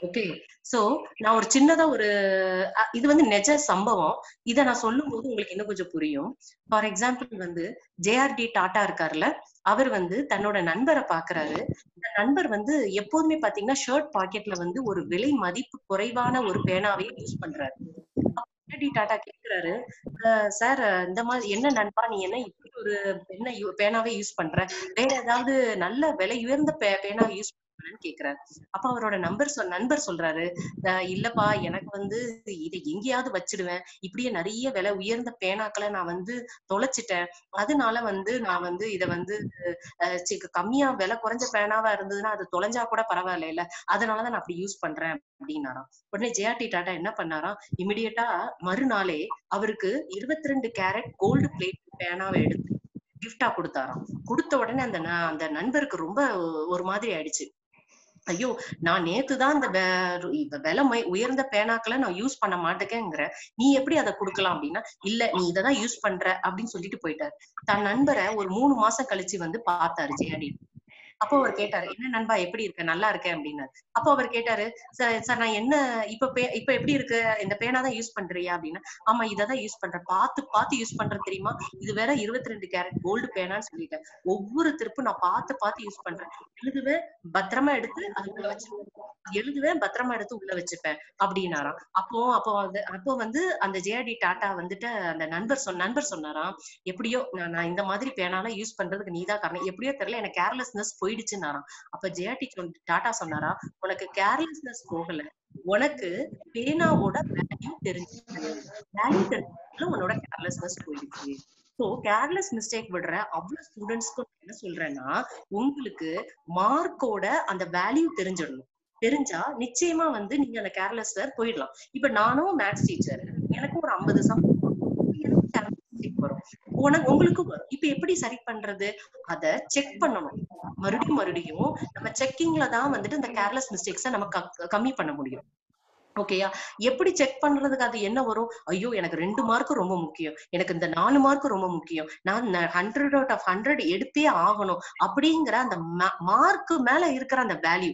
ஓகே சோ நான் ஒரு சின்னதா ஒரு அ, இது வந்து நிஜ சம்பவம் இத நான் சொல்லும் போது உங்களுக்கு இன்னும் கொஞ்சம் புரியும் ஃபார் எக்ஸாம்பிள் வந்து ஜேஆர்டி டாடா இருக்காருல்ல அவர் வந்து தன்னோட நண்பரை பாக்குறாரு இந்த நண்பர் வந்து எப்போதுமே பாத்தீங்கன்னா ஷர்ட் பாக்கெட்ல வந்து ஒரு விலை மதிப்பு குறைவான ஒரு பேனாவை யூஸ் பண்றாரு ஜேஆர்டி டாடா கேக்குறாரு சார் இந்த மாதிரி என்ன நண்பா நீ என்ன இப்படி ஒரு என்ன யூ- பேனாவை யூஸ் பண்ற வேற ஏதாவது நல்ல விலை உயர்ந்த பே பேனாவை யூஸ் பண்றேன்னு கேக்குறாரு அப்ப அவரோட நம்பர் சொல் நண்பர் சொல்றாரு "அஹ் இல்லப்பா எனக்கு வந்து இதை எங்கேயாவது வச்சிடுவேன் இப்படியே நிறைய விலை உயர்ந்த பேனாக்களை நான் வந்து தொலைச்சிட்டேன் அதனால வந்து நான் வந்து இத வந்து அஹ் சி- கம்மியா விலை குறைஞ்ச பேனாவா இருந்ததுன்னா அது தொலைஞ்சா கூட பரவாயில்ல இல்ல அதனாலதான் நான் அப்படி யூஸ் பண்றேன் அப்படின்னாராம் உடனே ஜேஆர்டி டாடா என்ன பண்ணாராம் இமிடியட்டா மறுநாளே அவருக்கு இருபத்தி ரெண்டு கேரட் கோல்டு பிளேட் பேனாவை எடுத்து கிஃப்டா கொடுத்தாராம் கொடுத்த உடனே அந்த ந- அந்த நண்பருக்கு ரொம்ப ஒரு மாதிரி ஆயிடுச்சு ஐயோ நான் நேத்துதான் இந்த வே- இந்த விலை மை- உயர்ந்த பேனாக்களை நான் யூஸ் பண்ண மாட்டேங்கிற நீ எப்படி அதை கொடுக்கலாம் அப்படின்னா இல்ல நீ இததான் யூஸ் பண்ற அப்படின்னு சொல்லிட்டு போயிட்டாரு தன் நண்பரை ஒரு மூணு மாசம் கழிச்சு வந்து பார்த்தாரு ஜெயடி அப்போ அவர் கேட்டாரு என்ன நண்பா எப்படி இருக்க நல்லா இருக்கேன் அப்படின்னாரு அப்போ அவர் கேட்டாரு சார் சார் நான் என்ன இப்ப பே- இப்ப எப்படி இருக்கு இந்த பேனா தான் யூஸ் பண்றியா அப்படின்னா ஆமா இததான் யூஸ் பண்றேன் பார்த்து பார்த்து யூஸ் பண்றேன் தெரியுமா இது வேற இருபத்தி ரெண்டு கேரட் கோல்டு பேனான்னு சொல்லிட்டேன் ஒவ்வொரு திருப்பும் நான் பார்த்து பார்த்து யூஸ் பண்றேன் எழுதுவேன் பத்திரமா எடுத்து அது உள்ள வச்சிருவேன் எழுதுவேன் பத்திரமா எடுத்து உள்ள வச்சுப்பேன் அப்படின்னாராம் அப்போ அப்போ வந்து அப்போ வந்து அந்த ஜேஆர்டி டாட்டா வந்துட்டு அந்த நண்பர் சொன்ன நண்பர் சொன்னாராம் எப்படியோ நான் நான் இந்த மாதிரி பேனால யூஸ் பண்றதுக்கு நீதான் காரணம் எப்படியோ தெரியல எனக்கு கேர்லெஸ்னஸ் போயிடுச்சுன்னாராம் அப்ப ஜேஆர்டி டாட்டா சொன்னாரா உனக்கு கேர்லெஸ்னஸ் போகல உனக்கு பேனாவோட வேல்யூ தெரிஞ்சு வேல்யூ தெரிஞ்சதுனால உன்னோட கேர்லெஸ்னஸ் போயிடுச்சு ஸோ கேர்லெஸ் மிஸ்டேக் விடுற அவ்வளவு ஸ்டூடெண்ட்ஸ்க்கு என்ன சொல்றேன்னா உங்களுக்கு மார்க்கோட அந்த வேல்யூ தெரிஞ்சிடணும் தெரிஞ்சா நிச்சயமா வந்து நீங்க அந்த கேர்லெஸ்ல போயிடலாம் இப்ப நானும் மேத்ஸ் டீச்சர் எனக்கும் ஒரு ஐம்பது சம் எனக்கு careless mistake வரும் உனக்கு உங்களுக்கும் வரும் இப்ப எப்படி சரி பண்றது அத செக் பண்ணணும் மறுபடியும் மறுபடியும் நம்ம செக்கிங்ல தான் வந்துட்டு இந்த கேர்லெஸ் மிஸ்டேக்ஸ நம்ம க- கம்மி பண்ண முடியும் ஓகேயா எப்படி செக் பண்றதுக்கு அது என்ன வரும் ஐயோ எனக்கு ரெண்டு மார்க் ரொம்ப முக்கியம் எனக்கு இந்த நாலு மார்க் ரொம்ப முக்கியம் நான் ஹண்ட்ரட் அவுட் ஆஃப் ஹண்ட்ரட் எடுத்தே ஆகணும் அப்படிங்கிற அந்த மார்க் மேல இருக்கிற அந்த வேல்யூ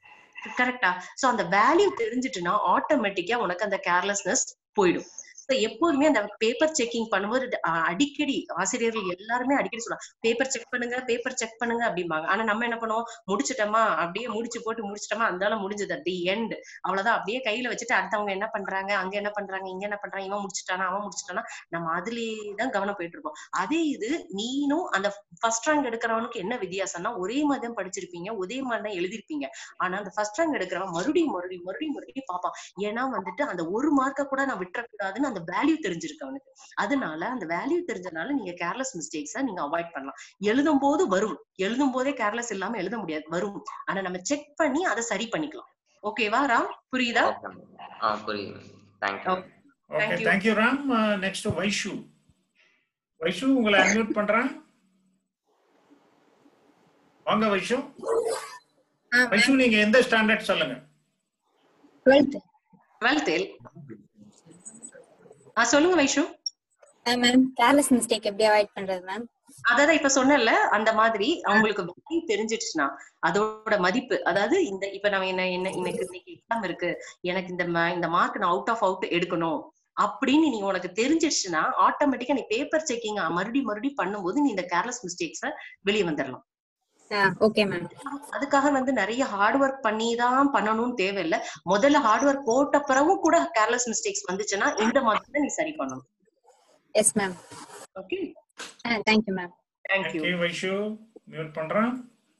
கரெக்டா சோ அந்த வேல்யூ தெரிஞ்சிட்டுனா ஆட்டோமேட்டிக்கா உனக்கு அந்த கேர்லெஸ்னஸ் போயிடும் So எப்போதுமே அந்த பேப்பர் செக்கிங் பண்ணும்போது அ- அடிக்கடி ஆசிரியர்கள் எல்லாருமே அடிக்கடி சொல்லுவாங்க பேப்பர் செக் பண்ணுங்க பேப்பர் செக் பண்ணுங்க அப்படிம்பாங்க ஆனா நம்ம என்ன பண்ணுவோம் முடிச்சிட்டோமா அப்படியே முடிச்சு போட்டு முடிச்சிட்டோமா அந்தால முடிஞ்சது தி எண்ட் அவ்வளவுதான் அப்படியே கையில வச்சுட்டு அடுத்தவங்க என்ன பண்றாங்க அங்க என்ன பண்றாங்க இங்க என்ன பண்றாங்க இவன் முடிச்சிட்டானா அவன் முடிச்சிட்டானா நம்ம அதுலயே தான் கவனம் போயிட்டு இருப்போம் அதே இது நீனும் அந்த ஃபர்ஸ்ட் ரேங்க் எடுக்கிறவனுக்கு என்ன வித்தியாசம்னா ஒரே மாதிரி தான் படிச்சிருப்பீங்க ஒரே மாதிரி தான் எழுதிருப்பீங்க ஆனா அந்த ஃபர்ஸ்ட் ரேங்க் எடுக்கிறவன் மறுபடியும் மறுபடியும் மறுபடியும் மறுபடியும் பார்ப்பான் ஏன்னா வந்துட்டு அந்த ஒரு மார்க்க கூட நான் விட்டுறக்கூடாதுன்னு அந்த வேல்யூ தெரிஞ்சிருக்கு அவனுக்கு அதனால அந்த வேல்யூ தெரிஞ்சனால நீங்க கேர்லெஸ் மிஸ்டேக்ஸ நீங்க அவாய்ட் பண்ணலாம் எழுதும் போது வரும் எழுதும் போதே கேர்லெஸ் இல்லாம எழுத முடியாது வரும் ஆனா நம்ம செக் பண்ணி அதை சரி பண்ணிக்கலாம் ஓகேவா ராம் புரியுதா ஆ புரியுது thank you okay Thank you. Thank you Ram next Vaishu Vaishu உங்களை அன்மியூட் பண்றேன் வாங்க வைஷு வைஷு நீங்க எந்த ஸ்டாண்டர்ட் சொல்லுங்க டுவெல்த் டுவெல்த் ஆ சொல்லுங்க வைஷு மேம் கேர்லெஸ் மிஸ்டேக் எப்படி அவாய்ட் பண்றது மேம் அதான் இப்ப சொன்னேன்ல அந்த மாதிரி அவங்களுக்கு வேல்யூ தெரிஞ்சிடுச்சுன்னா அதோட மதிப்பு அதாவது இந்த இப்ப நம்ம என்ன என்ன எனக்கு இன்னைக்கு எக்ஸாம் இருக்கு எனக்கு இந்த ma- இந்த மார்க் நான் அவுட் ஆஃப் அவுட் எடுக்கணும் அப்படின்னு நீ உனக்கு தெரிஞ்சிடுச்சுன்னா ஆட்டோமேட்டிக்கா நீ பேப்பர் செக்கிங் மறுபடியும் மறுபடியும் பண்ணும்போது நீ இந்த கேர்லெஸ் மிஸ்டேக்ஸ வெளியே வந்துடலாம் ஓகே மேம் அதுக்காக வந்து நிறைய ஹார்ட் ஒர்க் பண்ணி தான் பண்ணணும்னு தேவையில்லை முதல்ல ஹார்ட் ஒர்க் போட்ட பிறகும் கூட கேர்லெஸ் மிஸ்டேக்ஸ் வந்துச்சுன்னா இந்த மாதிரி தான் நீ சரி பண்ணணும் yes ma'am okay thank you ma'am thank you thank you Vaishu mute பண்றேன்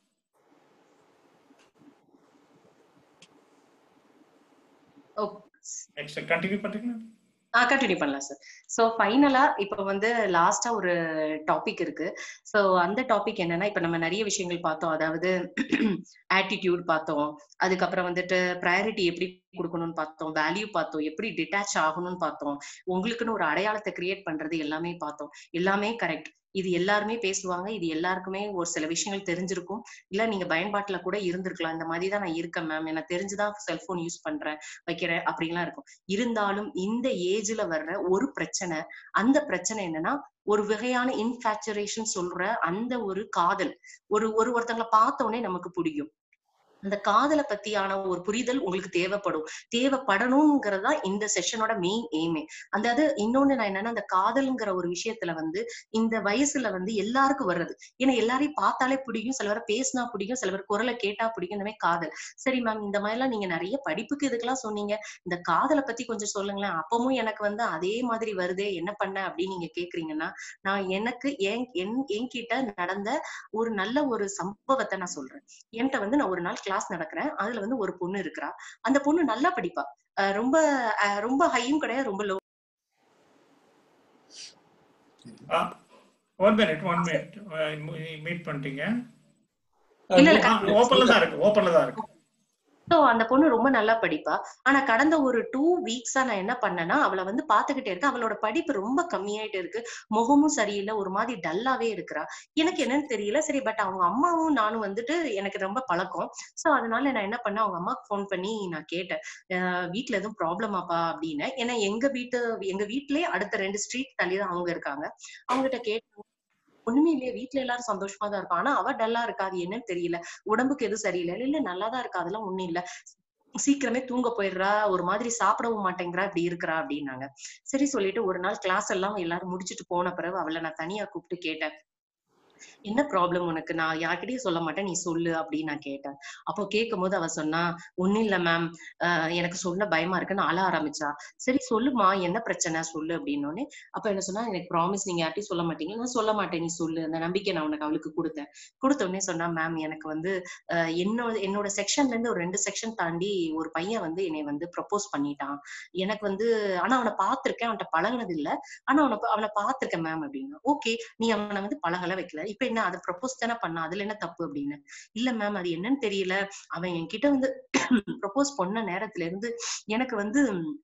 நெக்ஸ்ட் கண்டினியூ பண்றீங்களா ஆ கண்டினியூ பண்ணலாம் சார் ஸோ ஃபைனலா இப்போ வந்து லாஸ்டா ஒரு டாபிக் இருக்கு ஸோ அந்த டாபிக் என்னன்னா இப்போ நம்ம நிறைய விஷயங்கள் பார்த்தோம் அதாவது ஆட்டிடியூட் பார்த்தோம் அதுக்கப்புறம் வந்துட்டு ப்ரையாரிட்டி எப்படி கொடுக்கணும்னு பார்த்தோம் வேல்யூ பார்த்தோம் எப்படி டிட்டாச் ஆகணும்னு பார்த்தோம் உங்களுக்குன்னு ஒரு அடையாளத்தை கிரியேட் பண்றது எல்லாமே பார்த்தோம் எல்லாமே கரெக்ட் இது எல்லாருமே பேசுவாங்க இது எல்லாருக்குமே ஒரு சில விஷயங்கள் தெரிஞ்சிருக்கும் இல்ல நீங்க பயன்பாட்டுல கூட இருந்திருக்கலாம் இந்த மாதிரி தான் நான் இருக்கேன் மேம் எனக்கு தெரிஞ்சுதான் செல்போன் யூஸ் பண்றேன் வைக்கிறேன் அப்படின்லாம் இருக்கும் இருந்தாலும் இந்த ஏஜ்ல வர்ற ஒரு பிரச்சனை அந்த பிரச்சனை என்னன்னா ஒரு வகையான இன்ஃபேச்சுரேஷன் சொல்ற அந்த ஒரு காதல் ஒரு ஒரு ஒருத்தங்களை பார்த்த உடனே நமக்கு பிடிக்கும் அந்த காதலை பத்தியான ஒரு புரிதல் உங்களுக்கு தேவைப்படும் தேவைப்படணுங்கிறது தான் இந்த செஷனோட மெயின் எய்மே அந்த அது இன்னொன்னு நான் என்னன்னா அந்த காதல்ங்கிற ஒரு விஷயத்துல வந்து இந்த வயசுல வந்து எல்லாருக்கும் வர்றது ஏன்னா எல்லாரையும் பார்த்தாலே பிடிக்கும் சில பேர் பேசினா பிடிக்கும் சில பேர் குரலை கேட்டா பிடிக்கும் இந்த மாதிரி காதல் சரி மேம் இந்த மாதிரி எல்லாம் நீங்க நிறைய படிப்புக்கு இதுக்கெல்லாம் சொன்னீங்க இந்த காதலை பத்தி கொஞ்சம் சொல்லுங்களேன் அப்பவும் எனக்கு வந்து அதே மாதிரி வருதே என்ன பண்ண அப்படின்னு நீங்க கேக்குறீங்கன்னா நான் எனக்கு என் என் என்கிட்ட நடந்த ஒரு நல்ல ஒரு சம்பவத்தை நான் சொல்றேன் என்கிட்ட வந்து நான் ஒரு நாள் கிளாஸ் நடக்கிறேன் அதுல வந்து ஒரு பொண்ணு இருக்கிறா அந்த பொண்ணு நல்லா படிப்பா அஹ் ரொம்ப அஹ் ரொம்ப ஹையும் கிடையாது ரொம்ப low one minute one minute meet பண்ணிட்டீங்க இல்ல இல்ல ஓப்பன்ல தான் இருக்கு ஓப்பன்ல தான் இருக்கு ஸோ அந்த பொண்ணு ரொம்ப நல்லா படிப்பா ஆனா கடந்த ஒரு டூ வீக்ஸா நான் என்ன பண்ணேன்னா அவளை வந்து பாத்துக்கிட்டே இருக்கேன் அவளோட படிப்பு ரொம்ப கம்மியாயிட்டு இருக்கு முகமும் சரியில்லை ஒரு மாதிரி டல்லாவே இருக்கிறா எனக்கு என்னன்னு தெரியல சரி பட் அவங்க அம்மாவும் நானும் வந்துட்டு எனக்கு ரொம்ப பழக்கம் சோ அதனால நான் என்ன பண்ணேன் அவங்க அம்மாக்கு ஃபோன் பண்ணி நான் கேட்டேன் அஹ் வீட்ல எதுவும் ப்ராப்ளமாப்பா அப்படின்னு ஏன்னா எங்க வீட்டு எங்க வீட்லயே அடுத்த ரெண்டு ஸ்ட்ரீட் தள்ளி தான் அவங்க இருக்காங்க அவங்ககிட்ட கேட்டேன் ஒண்ணுமே இல்லையே வீட்ல எல்லாரும் சந்தோஷமா தான் இருக்கும் ஆனா அவ டல்லா இருக்கா அது என்னன்னு தெரியல உடம்புக்கு எதுவும் சரியில்லை இல்ல நல்லாதான் இருக்கா அதெல்லாம் ஒண்ணும் இல்ல சீக்கிரமே தூங்க போயிடுறா ஒரு மாதிரி சாப்பிடவும் மாட்டேங்கிறா இப்படி இருக்கிறா அப்படின்னாங்க சரி சொல்லிட்டு ஒரு நாள் கிளாஸ் எல்லாம் எல்லாரும் முடிச்சிட்டு போன பிறகு அவளை நான் தனியா கூப்பிட்டு கேட்டேன் என்ன ப்ராப்ளம் உனக்கு நான் யார்கிட்டயும் சொல்ல மாட்டேன் நீ சொல்லு அப்படின்னு நான் கேட்டேன் அப்போ கேட்கும் போது அவ சொன்னா ஒண்ணும் இல்ல மேம் எனக்கு சொல்ல பயமா இருக்குன்னு அழ ஆரம்பிச்சா சரி சொல்லுமா என்ன பிரச்சனை சொல்லு அப்படின்னோடனே அப்ப என்ன சொன்னா எனக்கு ப்ராமிஸ் நீங்க யார்ட்டையும் சொல்ல மாட்டீங்க நான் சொல்ல மாட்டேன் நீ சொல்லு அந்த நம்பிக்கை நான் உனக்கு அவளுக்கு கொடுத்தேன் கொடுத்த உடனே சொன்னா மேம் எனக்கு வந்து அஹ் என்னோட என்னோட செக்ஷன்ல இருந்து ஒரு ரெண்டு செக்ஷன் தாண்டி ஒரு பையன் வந்து என்னை வந்து ப்ரப்போஸ் பண்ணிட்டான் எனக்கு வந்து ஆனா அவனை பார்த்திருக்கேன் அவன்கிட்ட பழகுனது இல்ல ஆனா அவனை அவனை பார்த்திருக்கேன் மேம் அப்படின்னு ஓகே நீ அவனை வந்து பழகல வைக்கல இப்ப என்ன அதை ப்ரப்போஸ் தானே பண்ணா அதுல என்ன தப்பு அப்படின்னு இல்ல மேம் அது என்னன்னு தெரியல அவன் என்கிட்ட வந்து ப்ரப்போஸ் பண்ண நேரத்துல இருந்து எனக்கு வந்து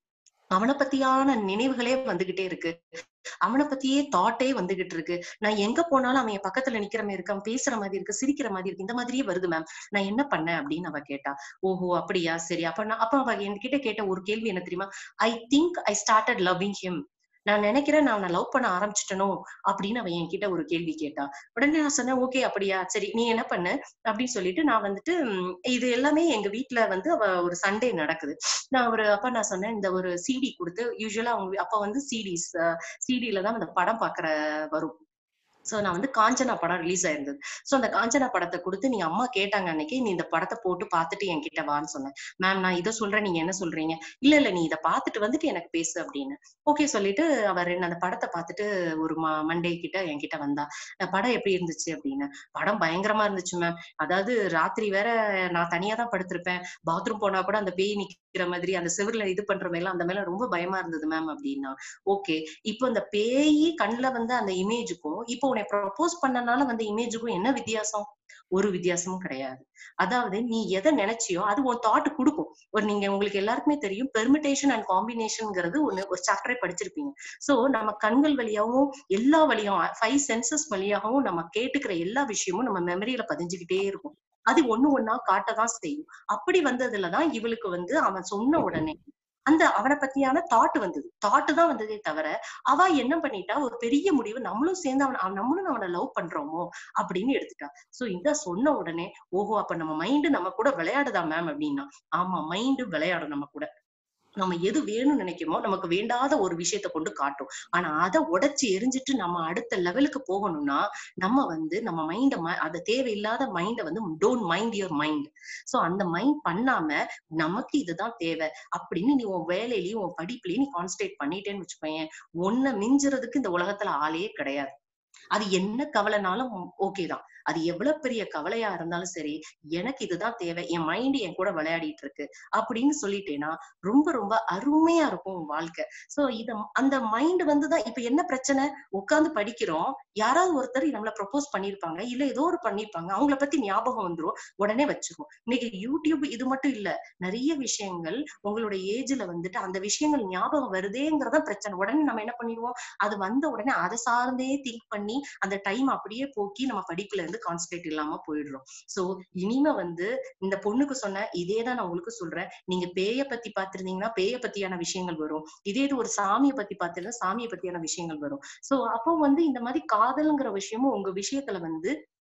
அவனை பத்தியான நினைவுகளே வந்துகிட்டே இருக்கு அவனை பத்தியே தாட்டே வந்துகிட்டு இருக்கு நான் எங்க போனாலும் அவன் என் பக்கத்துல நிக்கிற மாதிரி இருக்கு அவன் பேசுற மாதிரி இருக்கு சிரிக்கிற மாதிரி இருக்கு இந்த மாதிரியே வருது மேம் நான் என்ன பண்ணேன் அப்படின்னு அவ கேட்டா ஓஹோ அப்படியா சரி அப்ப நான் அப்ப அவ என்கிட்ட கேட்ட ஒரு கேள்வி என்ன தெரியுமா I think I started loving him நான் நினைக்கிறேன் நான் அவனை லவ் பண்ண ஆரம்பிச்சிட்டனோ அப்படின்னு அவன் என்கிட்ட ஒரு கேள்வி கேட்டா உடனே நான் சொன்னேன் ஓகே அப்படியா சரி நீ என்ன பண்ணு அப்படின்னு சொல்லிட்டு நான் வந்துட்டு உம், இது எல்லாமே எங்க வீட்ல வந்து அவ ஒரு சண்டே நடக்குது நான் ஒரு அப்ப நான் சொன்னேன் இந்த ஒரு சிடி கொடுத்து யூஸ்வலா அவங்க அப்ப வந்து சிடிஸ் சிடில தான் அந்த படம் பாக்குற வரும் சோ நான் வந்து காஞ்சனா படம் ரிலீஸ் ஆயிருந்தது சோ அந்த காஞ்சனா படத்தை கொடுத்து நீ அம்மா கேட்டாங்க அன்னைக்கு நீ இந்த படத்தை போட்டு பார்த்துட்டு என்கிட்ட வான்னு சொன்னேன் மேம் நான் இதை சொல்றேன் நீங்க என்ன சொல்றீங்க இல்ல இல்ல நீ இதை பார்த்துட்டு வந்துட்டு எனக்கு பேசு அப்படின்னு ஓகே சொல்லிட்டு அவ ரெண்டு அந்த படத்தை பார்த்துட்டு ஒரு மண்டே கிட்ட என்கிட்ட வந்தா அஹ் படம் எப்படி இருந்துச்சு அப்படின்னு படம் பயங்கரமா இருந்துச்சு மேம் அதாவது ராத்திரி வேற நான் தனியா தான் படுத்திருப்பேன் பாத்ரூம் போனா கூட அந்த பேய் நிக்கிற மாதிரி அந்த செவுர்ல இது பண்ற மாதிரி அந்த மேல ரொம்ப பயமா இருந்தது மேம் அப்படின்னா ஓகே இப்போ அந்த பேய் கண்ணுல வந்து அந்த இமேஜுக்கும் இப்போ உன்னை ப்ரப்போஸ் பண்ணனால வந்த இமேஜுக்கும் என்ன வித்தியாசம் ஒரு வித்தியாசமும் கிடையாது அதாவது நீ எதை நினைச்சியோ அது உன் தாட் கொடுக்கும் ஒரு நீங்க உங்களுக்கு எல்லாருக்குமே தெரியும் பெர்மிட்டேஷன் அண்ட் காம்பினேஷன்ங்கிறது ஒண்ணு ஒரு சாப்டரே படிச்சிருப்பீங்க சோ நம்ம கண்கள் வழியாவும் எல்லா வழியாவும் ஃபைவ் சென்சஸ் வழியாகவும் நம்ம கேட்டுக்கிற எல்லா விஷயமும் நம்ம மெமரியில பதிஞ்சுக்கிட்டே இருக்கும் அது ஒண்ணு ஒண்ணா காட்டதான் செய்யும் அப்படி வந்ததுலதான் இவளுக்கு வந்து அவன் சொன்ன உடனே அந்த அவனை பத்தியான தாட் வந்தது தாட் தான் வந்ததே தவிர அவ என்ன பண்ணிட்டா ஒரு பெரிய முடிவு நம்மளும் சேர்ந்து அவன அவன் நம்மளும் அவனை லவ் பண்றோமோ அப்படின்னு எடுத்துட்டா சோ இந்த சொன்ன உடனே ஓஹோ அப்ப நம்ம மைண்ட் நம்ம கூட விளையாடுதா மேம் அப்படின்னா ஆமா மைண்ட் விளையாடும் நம்ம கூட நம்ம எது வேணும்னு நினைக்கிறோமோ நமக்கு வேண்டாத ஒரு விஷயத்த கொண்டு காட்டும் ஆனா அதை உடைச்சு எரிஞ்சிட்டு நம்ம அடுத்த லெவலுக்கு போகணும்னா நம்ம வந்து நம்ம மைண்ட அதை தேவையில்லாத மைண்ட வந்து don't mind your mind so அந்த மைண்ட் பண்ணாம நமக்கு இதுதான் தேவை அப்படின்னு நீ உன் வேலையிலயும் உன் படிப்புலயும் நீ கான்சன்ட்ரேட் பண்ணிட்டேன்னு வச்சுக்கோயேன் உன்னை மிஞ்சுறதுக்கு இந்த உலகத்துல ஆளே கிடையாது அது என்ன கவலைனாலும் ஓகே தான் அது எவ்வளவு பெரிய கவலையா இருந்தாலும் சரி எனக்கு இதுதான் தேவை என் மைண்ட் என் கூட விளையாடிட்டு இருக்கு அப்படின்னு சொல்லிட்டேன்னா ரொம்ப ரொம்ப அருமையா இருக்கும் உன் வாழ்க்கை சோ இத அந்த மைண்ட் வந்துதான் இப்ப என்ன பிரச்சனை உட்கார்ந்து படிக்கிறோம் யாராவது ஒருத்தர் நம்மள ப்ரொபோஸ் பண்ணிருப்பாங்க இல்ல ஏதோ ஒரு பண்ணிருப்பாங்க அவங்கள பத்தி ஞாபகம் வந்துரும் உடனே வச்சிருவோம் இன்னைக்கு யூடியூப் இது மட்டும் இல்ல நிறைய விஷயங்கள் உங்களோட ஏஜ்ல வந்துட்டு அந்த விஷயங்கள் ஞாபகம் வருதேங்கிறத பிரச்சனை உடனே நம்ம என்ன பண்ணிடுவோம் அது வந்த உடனே அதை சார்ந்தே திங்க் பண்ணி அந்த டைம் அப்படியே போக்கி நம்ம படிப்புல இருந்து கான்சன்ட்ரேட் இல்லாம போயிடுறோம் சோ இனிமே வந்து இந்த பொண்ணுக்கு சொன்ன இதே தான் நான் உங்களுக்கு சொல்றேன் நீங்க பேய பத்தி பாத்திருந்தீங்கன்னா பேய பத்தியான விஷயங்கள் வரும் இதே இது ஒரு சாமியை பத்தி பார்த்திருந்தா சாமியை பத்தியான விஷயங்கள் வரும் சோ அப்போ வந்து இந்த மாதிரி காதல்ங்கிற விஷயமும் உங்க விஷயத்துல வந்து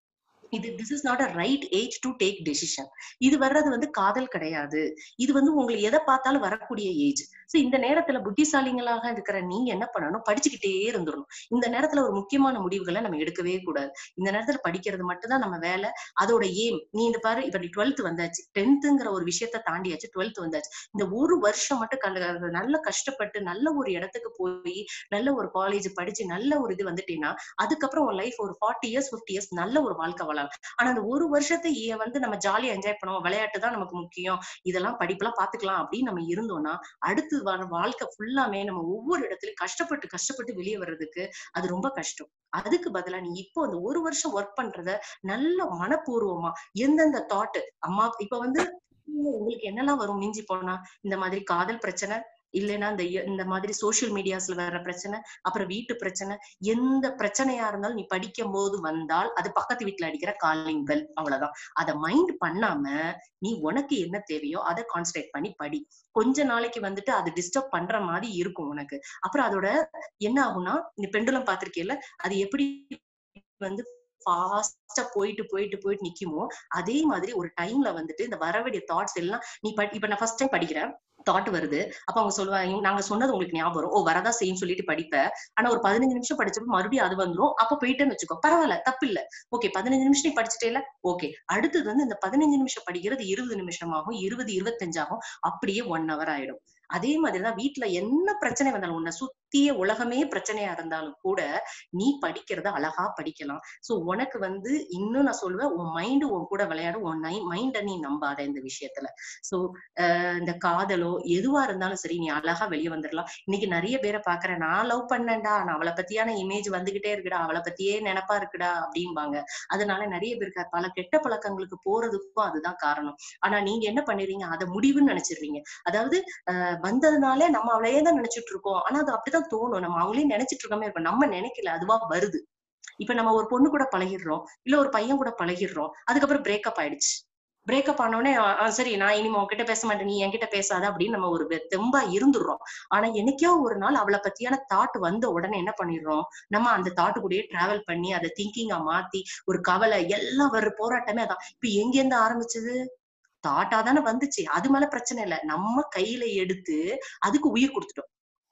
இது this is not a right age to take decision இது வர்றது வந்து காதல் கிடையாது இது வந்து உங்களுக்கு எதை பார்த்தாலும் வரக்கூடிய ஏஜ் சோ இந்த நேரத்துல புத்திசாலிங்களாக இருக்கிற நீங்க என்ன பண்ணணும் படிச்சுக்கிட்டே இருந்துடணும் இந்த நேரத்துல ஒரு முக்கியமான முடிவுகளை நம்ம எடுக்கவே கூடாது இந்த நேரத்துல படிக்கிறது மட்டும்தான் நம்ம வேலை அதோட ஏம் நீ இந்த பாரு இப்ப நீ டுவெல்த் வந்தாச்சு டென்த்துங்கிற ஒரு விஷயத்த தாண்டியாச்சு டுவெல்த் வந்தாச்சு இந்த ஒரு வருஷம் மட்டும் கல நல்ல கஷ்டப்பட்டு நல்ல ஒரு இடத்துக்கு போய் நல்ல ஒரு காலேஜ் படிச்சு நல்ல ஒரு இது வந்துட்டீங்கன்னா அதுக்கப்புறம் உன் லைஃப் ஒரு ஃபார்ட்டி இயர்ஸ் ஃபிஃப்டி இயர்ஸ் நல்ல ஒரு வாழ்க்கை வாழலாம் ஆனா அந்த ஒரு வருஷத்தை ஏ- வந்து நம்ம ஜாலியா என்ஜாய் பண்ணுவோம் விளையாட்டு தான் நமக்கு முக்கியம் இதெல்லாம் படிப்பெல்லாம் பாத்துக்கலாம் அப்படின்னு நம்ம இருந்தோம்னா அடுத்து வர வாழ்க்கை ஃபுல்லாமே நம்ம ஒவ்வொரு இடத்துலயும் கஷ்டப்பட்டு கஷ்டப்பட்டு வெளியே வர்றதுக்கு அது ரொம்ப கஷ்டம் அதுக்கு பதிலா நீ இப்போ அந்த ஒரு வருஷம் ஒர்க் பண்றத நல்ல மனப்பூர்வமா எந்தெந்த தாட் அம்மா இப்ப வந்து உங்களுக்கு என்னெல்லாம் வரும் மிஞ்சி போனா இந்த மாதிரி காதல் பிரச்சனை இல்லைன்னா இந்த இ- இந்த மாதிரி சோஷியல் மீடியாஸ்ல வர்ற பிரச்சனை அப்புறம் வீட்டு பிரச்சனை எந்த பிரச்சனையா இருந்தாலும் நீ படிக்கும் போது வந்தால் அது பக்கத்து வீட்டுல அடிக்கிற காலிங் பெல் அவ்வளவுதான் அத மைண்ட் பண்ணாம நீ உனக்கு என்ன தேவையோ அதை கான்சன்ட்ரேட் பண்ணி படி கொஞ்ச நாளைக்கு வந்துட்டு அது டிஸ்டர்ப் பண்ற மாதிரி இருக்கும் உனக்கு அப்புறம் அதோட என்ன ஆகும்னா இந்த பெண்டுலம் பாத்திருக்கேல்ல அது எப்படி வந்து ஃபாஸ்டா போயிட்டு போயிட்டு போயிட்டு நிக்குமோ அதே மாதிரி ஒரு டைம்ல வந்துட்டு இந்த வரவேண்டிய தாட்ஸ் எல்லாம் நீ படி இப்ப நான் ஃபர்ஸ்ட் டைம் படிக்கிறேன் தாட் வருது அப்ப அவங்க சொல்லுவாங்க நாங்க சொன்னது உங்களுக்கு ஞாபகம் வரும் ஓ வரதா செய்யும் சொல்லிட்டு படிப்ப ஆனா ஒரு பதினஞ்சு நிமிஷம் படிச்சப்ப மறுபடியும் அது வந்துரும் அப்ப போயிட்டேன்னு வச்சுக்கோ பரவாயில்ல தப்பு இல்ல ஓகே பதினஞ்சு நிமிஷம் நீ படிச்சுட்டே இல்ல ஓகே அடுத்தது வந்து இந்த பதினஞ்சு நிமிஷம் படிக்கிறது இருபது நிமிஷம் ஆகும் இருபது இருபத்தஞ்சு ஆகும் அப்படியே ஒன் ஹவர் ஆயிடும் அதே மாதிரிதான் வீட்டுல என்ன பிரச்சனை வந்தாலும் உன்னை சுத்திய உலகமே பிரச்சனையா இருந்தாலும் கூட நீ படிக்கிறத அழகா படிக்கலாம் சோ உனக்கு வந்து இன்னும் நான் சொல்லுவேன் உன் மைண்டு உன் கூட விளையாடும் உன் மைண்ட நீ நம்பாத இந்த விஷயத்துல சோ இந்த காதலோ எதுவா இருந்தாலும் சரி நீ அழகா வெளியே வந்துடலாம் இன்னைக்கு நிறைய பேரை பாக்குறேன் நான் லவ் பண்ணேன்டா நான் அவளை பத்தியான இமேஜ் வந்துகிட்டே இருக்குடா அவளை பத்தியே நினைப்பா இருக்குடா அப்படிம்பாங்க அதனால நிறைய பேருக்கு பல கெட்ட பழக்கங்களுக்கு போறதுக்கும் அதுதான் காரணம் ஆனா நீங்க என்ன பண்ணிடுறீங்க அதை முடிவுன்னு நினைச்சிடுறீங்க அதாவது அஹ் வந்ததுனால நம்ம அவளையே தான் நினைச்சிட்டு இருக்கோம் ஆனா அது அப்படிதான் தோணும் நம்ம அவங்களே நினைச்சிட்டு இருக்கோமே இருப்போம் நம்ம நினைக்கல அதுவா வருது இப்ப நம்ம ஒரு பொண்ணு கூட பழகிடுறோம் இல்ல ஒரு பையன் கூட பழகிடுறோம் அதுக்கப்புறம் பிரேக்கப் ஆயிடுச்சு பிரேக்கப் ஆனோடனே சரி நான் இனிமே உன்கிட்ட பேச மாட்டேன் நீ என்கிட்ட பேசாத அப்படின்னு நம்ம ஒரு வெ- தெம்பா இருந்துடுறோம் ஆனா என்னைக்கோ ஒரு நாள் அவளை பத்தியான தாட் வந்த உடனே என்ன பண்ணிடுறோம் நம்ம அந்த தாட்டு கூடயே டிராவல் பண்ணி அதை திங்கிங்கா மாத்தி ஒரு கவலை எல்லாம் வர்ற போராட்டமே அதான் இப்ப எங்க இருந்து ஆரம்பிச்சது தாட்டா தானே வந்துச்சு அது மேல பிரச்சனை இல்ல நம்ம கையில எடுத்து அதுக்கு உயிர் கொடுத்துட்டோம்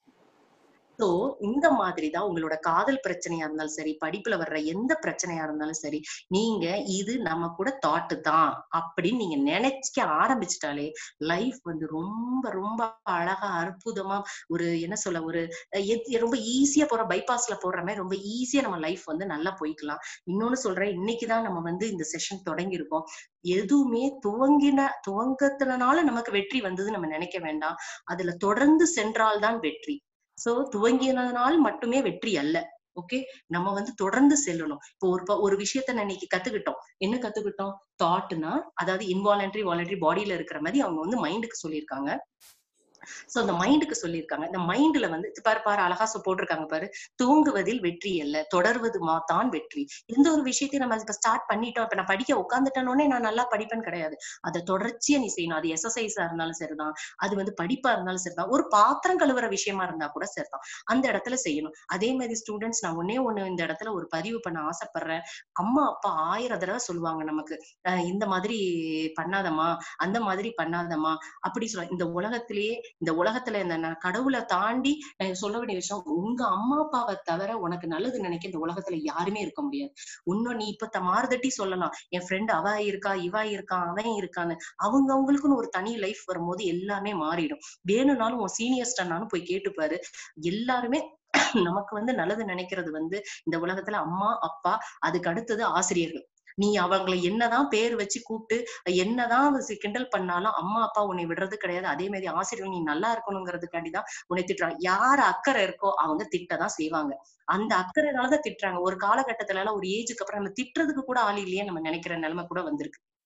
சோ இந்த மாதிரிதான் உங்களோட காதல் பிரச்சனையா இருந்தாலும் சரி படிப்புல வர்ற எந்த பிரச்சனையா இருந்தாலும் சரி நீங்க இது நம்ம கூட தாட்டு தான் அப்படின்னு நீங்க நினைக்க ஆரம்பிச்சிட்டாலே லைஃப் வந்து ரொம்ப ரொம்ப அழகா அற்புதமா ஒரு என்ன சொல்ல ஒரு அஹ், எத்- ரொம்ப ஈஸியா போற பைபாஸ்ல போடுற மாதிரி ரொம்ப ஈஸியா நம்ம லைஃப் வந்து நல்லா போய்க்கலாம் இன்னொன்னு சொல்றேன் இன்னைக்குதான் நம்ம வந்து இந்த செஷன் தொடங்கி இருக்கோம் எதுவுமே துவங்கின துவங்கத்தினால நமக்கு வெற்றி வந்தது நம்ம நினைக்க வேண்டாம் அதுல தொடர்ந்து சென்றால்தான் வெற்றி சோ துவங்கினதுனால் மட்டுமே வெற்றி அல்ல ஓகே நம்ம வந்து தொடர்ந்து செல்லணும் இப்போ ஒரு ப- ஒரு விஷயத்த நான் இன்னைக்கு கத்துக்கிட்டோம் என்ன கத்துக்கிட்டோம் தாட்னா அதாவது இன்வாலண்டரி வாலண்டரி பாடியில இருக்கிற மாதிரி அவங்க வந்து மைண்டுக்கு சொல்லியிருக்காங்க சோ அந்த மைண்டுக்கு சொல்லியிருக்காங்க இந்த மைண்ட்ல வந்து இது பாரு பாரு அழகா சொ- போட்டிருக்காங்க பாரு தூங்குவதில் வெற்றி அல்ல தொடர்வது மா- தான் வெற்றி எந்த ஒரு விஷயத்தையும் நம்ம இப்ப ஸ்டார்ட் பண்ணிட்டோம் இப்ப நான் படிக்க உட்காந்துட்டேனோடனே நான் நல்லா படிப்பேன்னு கிடையாது அதை தொடர்ச்சியா நீ செய்யணும் அது எக்ஸசைஸா இருந்தாலும் சரிதான் அது வந்து படிப்பா இருந்தாலும் சரிதான் ஒரு பாத்திரம் கழுவுற விஷயமா இருந்தா கூட சரிதான் அந்த இடத்துல செய்யணும் அதே மாதிரி ஸ்டூடெண்ட்ஸ் நான் ஒன்னே ஒண்ணு இந்த இடத்துல ஒரு பதிவு பண்ண ஆசைப்படுறேன் அம்மா அப்பா ஆயிரம் தடவை சொல்லுவாங்க நமக்கு அஹ் இந்த மாதிரி பண்ணாதம்மா அந்த மாதிரி பண்ணாதம்மா அப்படி சொல்ல இந்த உலகத்திலேயே இந்த உலகத்துல இந்த ந- கடவுளை தாண்டி நான் சொல்ல வேண்டிய விஷயம் உங்க அம்மா அப்பாவை தவிர உனக்கு நல்லது நினைக்க இந்த உலகத்துல யாருமே இருக்க முடியாது இன்னும் நீ இப்ப த- மாறுதட்டி சொல்லலாம் என் ஃப்ரெண்ட் அவ இருக்கா இவ இருக்கா அவன் இருக்கான்னு அவங்க அவங்களுக்குன்னு ஒரு தனி லைஃப் வரும்போது எல்லாமே மாறிடும் வேணும்னாலும் உன் சீனியர்ஸ்டனாலும் போய் கேட்டுப்பாரு எல்லாருமே நமக்கு வந்து நல்லது நினைக்கிறது வந்து இந்த உலகத்துல அம்மா அப்பா அதுக்கு அடுத்தது ஆசிரியர்கள் நீ அவங்களை என்னதான் பேர் வச்சு கூப்பிட்டு என்னதான் சி- கிண்டல் பண்ணாலும் அம்மா அப்பா உன்னை விடுறது கிடையாது அதே மாதிரி ஆசிரியர்கள் நீ நல்லா இருக்கணுங்கிறதுக்காண்டி தான் உன்னை திட்டுறாங்க யார் அக்கறை இருக்கோ அவங்க திட்டதான் செய்வாங்க அந்த அக்கறைனாலதான் திட்டுறாங்க ஒரு காலகட்டத்துல எல்லாம் ஒரு ஏஜுக்கு அப்புறம் நம்ம திட்டுறதுக்கு கூட ஆள் இல்லையே நம்ம நினைக்கிற நிலைமை கூட வந்திருக்கு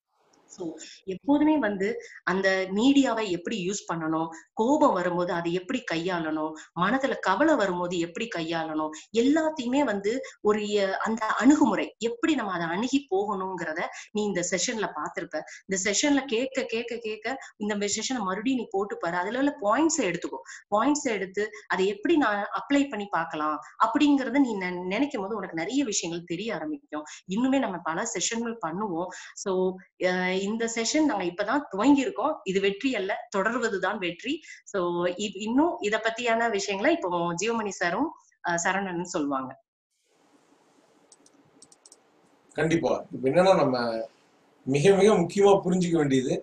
ஸோ எப்போதுமே வந்து அந்த மீடியாவை எப்படி யூஸ் பண்ணணும் கோபம் வரும்போது அதை எப்படி கையாளணும் மனதுல கவலை வரும்போது எப்படி கையாளணும் எல்லாத்தையுமே வந்து ஒரு அஹ், அந்த அணுகுமுறை எப்படி நம்ம அதை அணுகி போகணுங்கிறத நீ இந்த செஷன்ல பார்த்திருப்ப இந்த செஷன்ல கேட்க கேட்க கேட்க இந்த செஷனை மறுபடியும் நீ போட்டு பாரு அதுல உள்ள பாயிண்ட்ஸ் எடுத்துக்கோ பாயிண்ட்ஸ் எடுத்து அதை எப்படி நான் அப்ளை பண்ணி பார்க்கலாம் அப்படிங்கறத நீ நெ- நினைக்கும் போது உனக்கு நிறைய விஷயங்கள் தெரிய ஆரம்பிக்கும் இன்னுமே நம்ம பல செஷன்கள் பண்ணுவோம் சோ இந்த செஷன் நாங்க இப்பதான் துவங்கி இருக்கோம் இது வெற்றி அல்ல தொடர்வதுதான் வெற்றி சோ இன்னும் இத பத்தியான விஷயங்களை இப்போ ஜீவமணி சாரும் அஹ், சரவணனும் சொல்லுவாங்க கண்டிப்பா இப்ப என்னன்னா நம்ம மிக மிக முக்கியமா புரிஞ்சுக்க வேண்டியது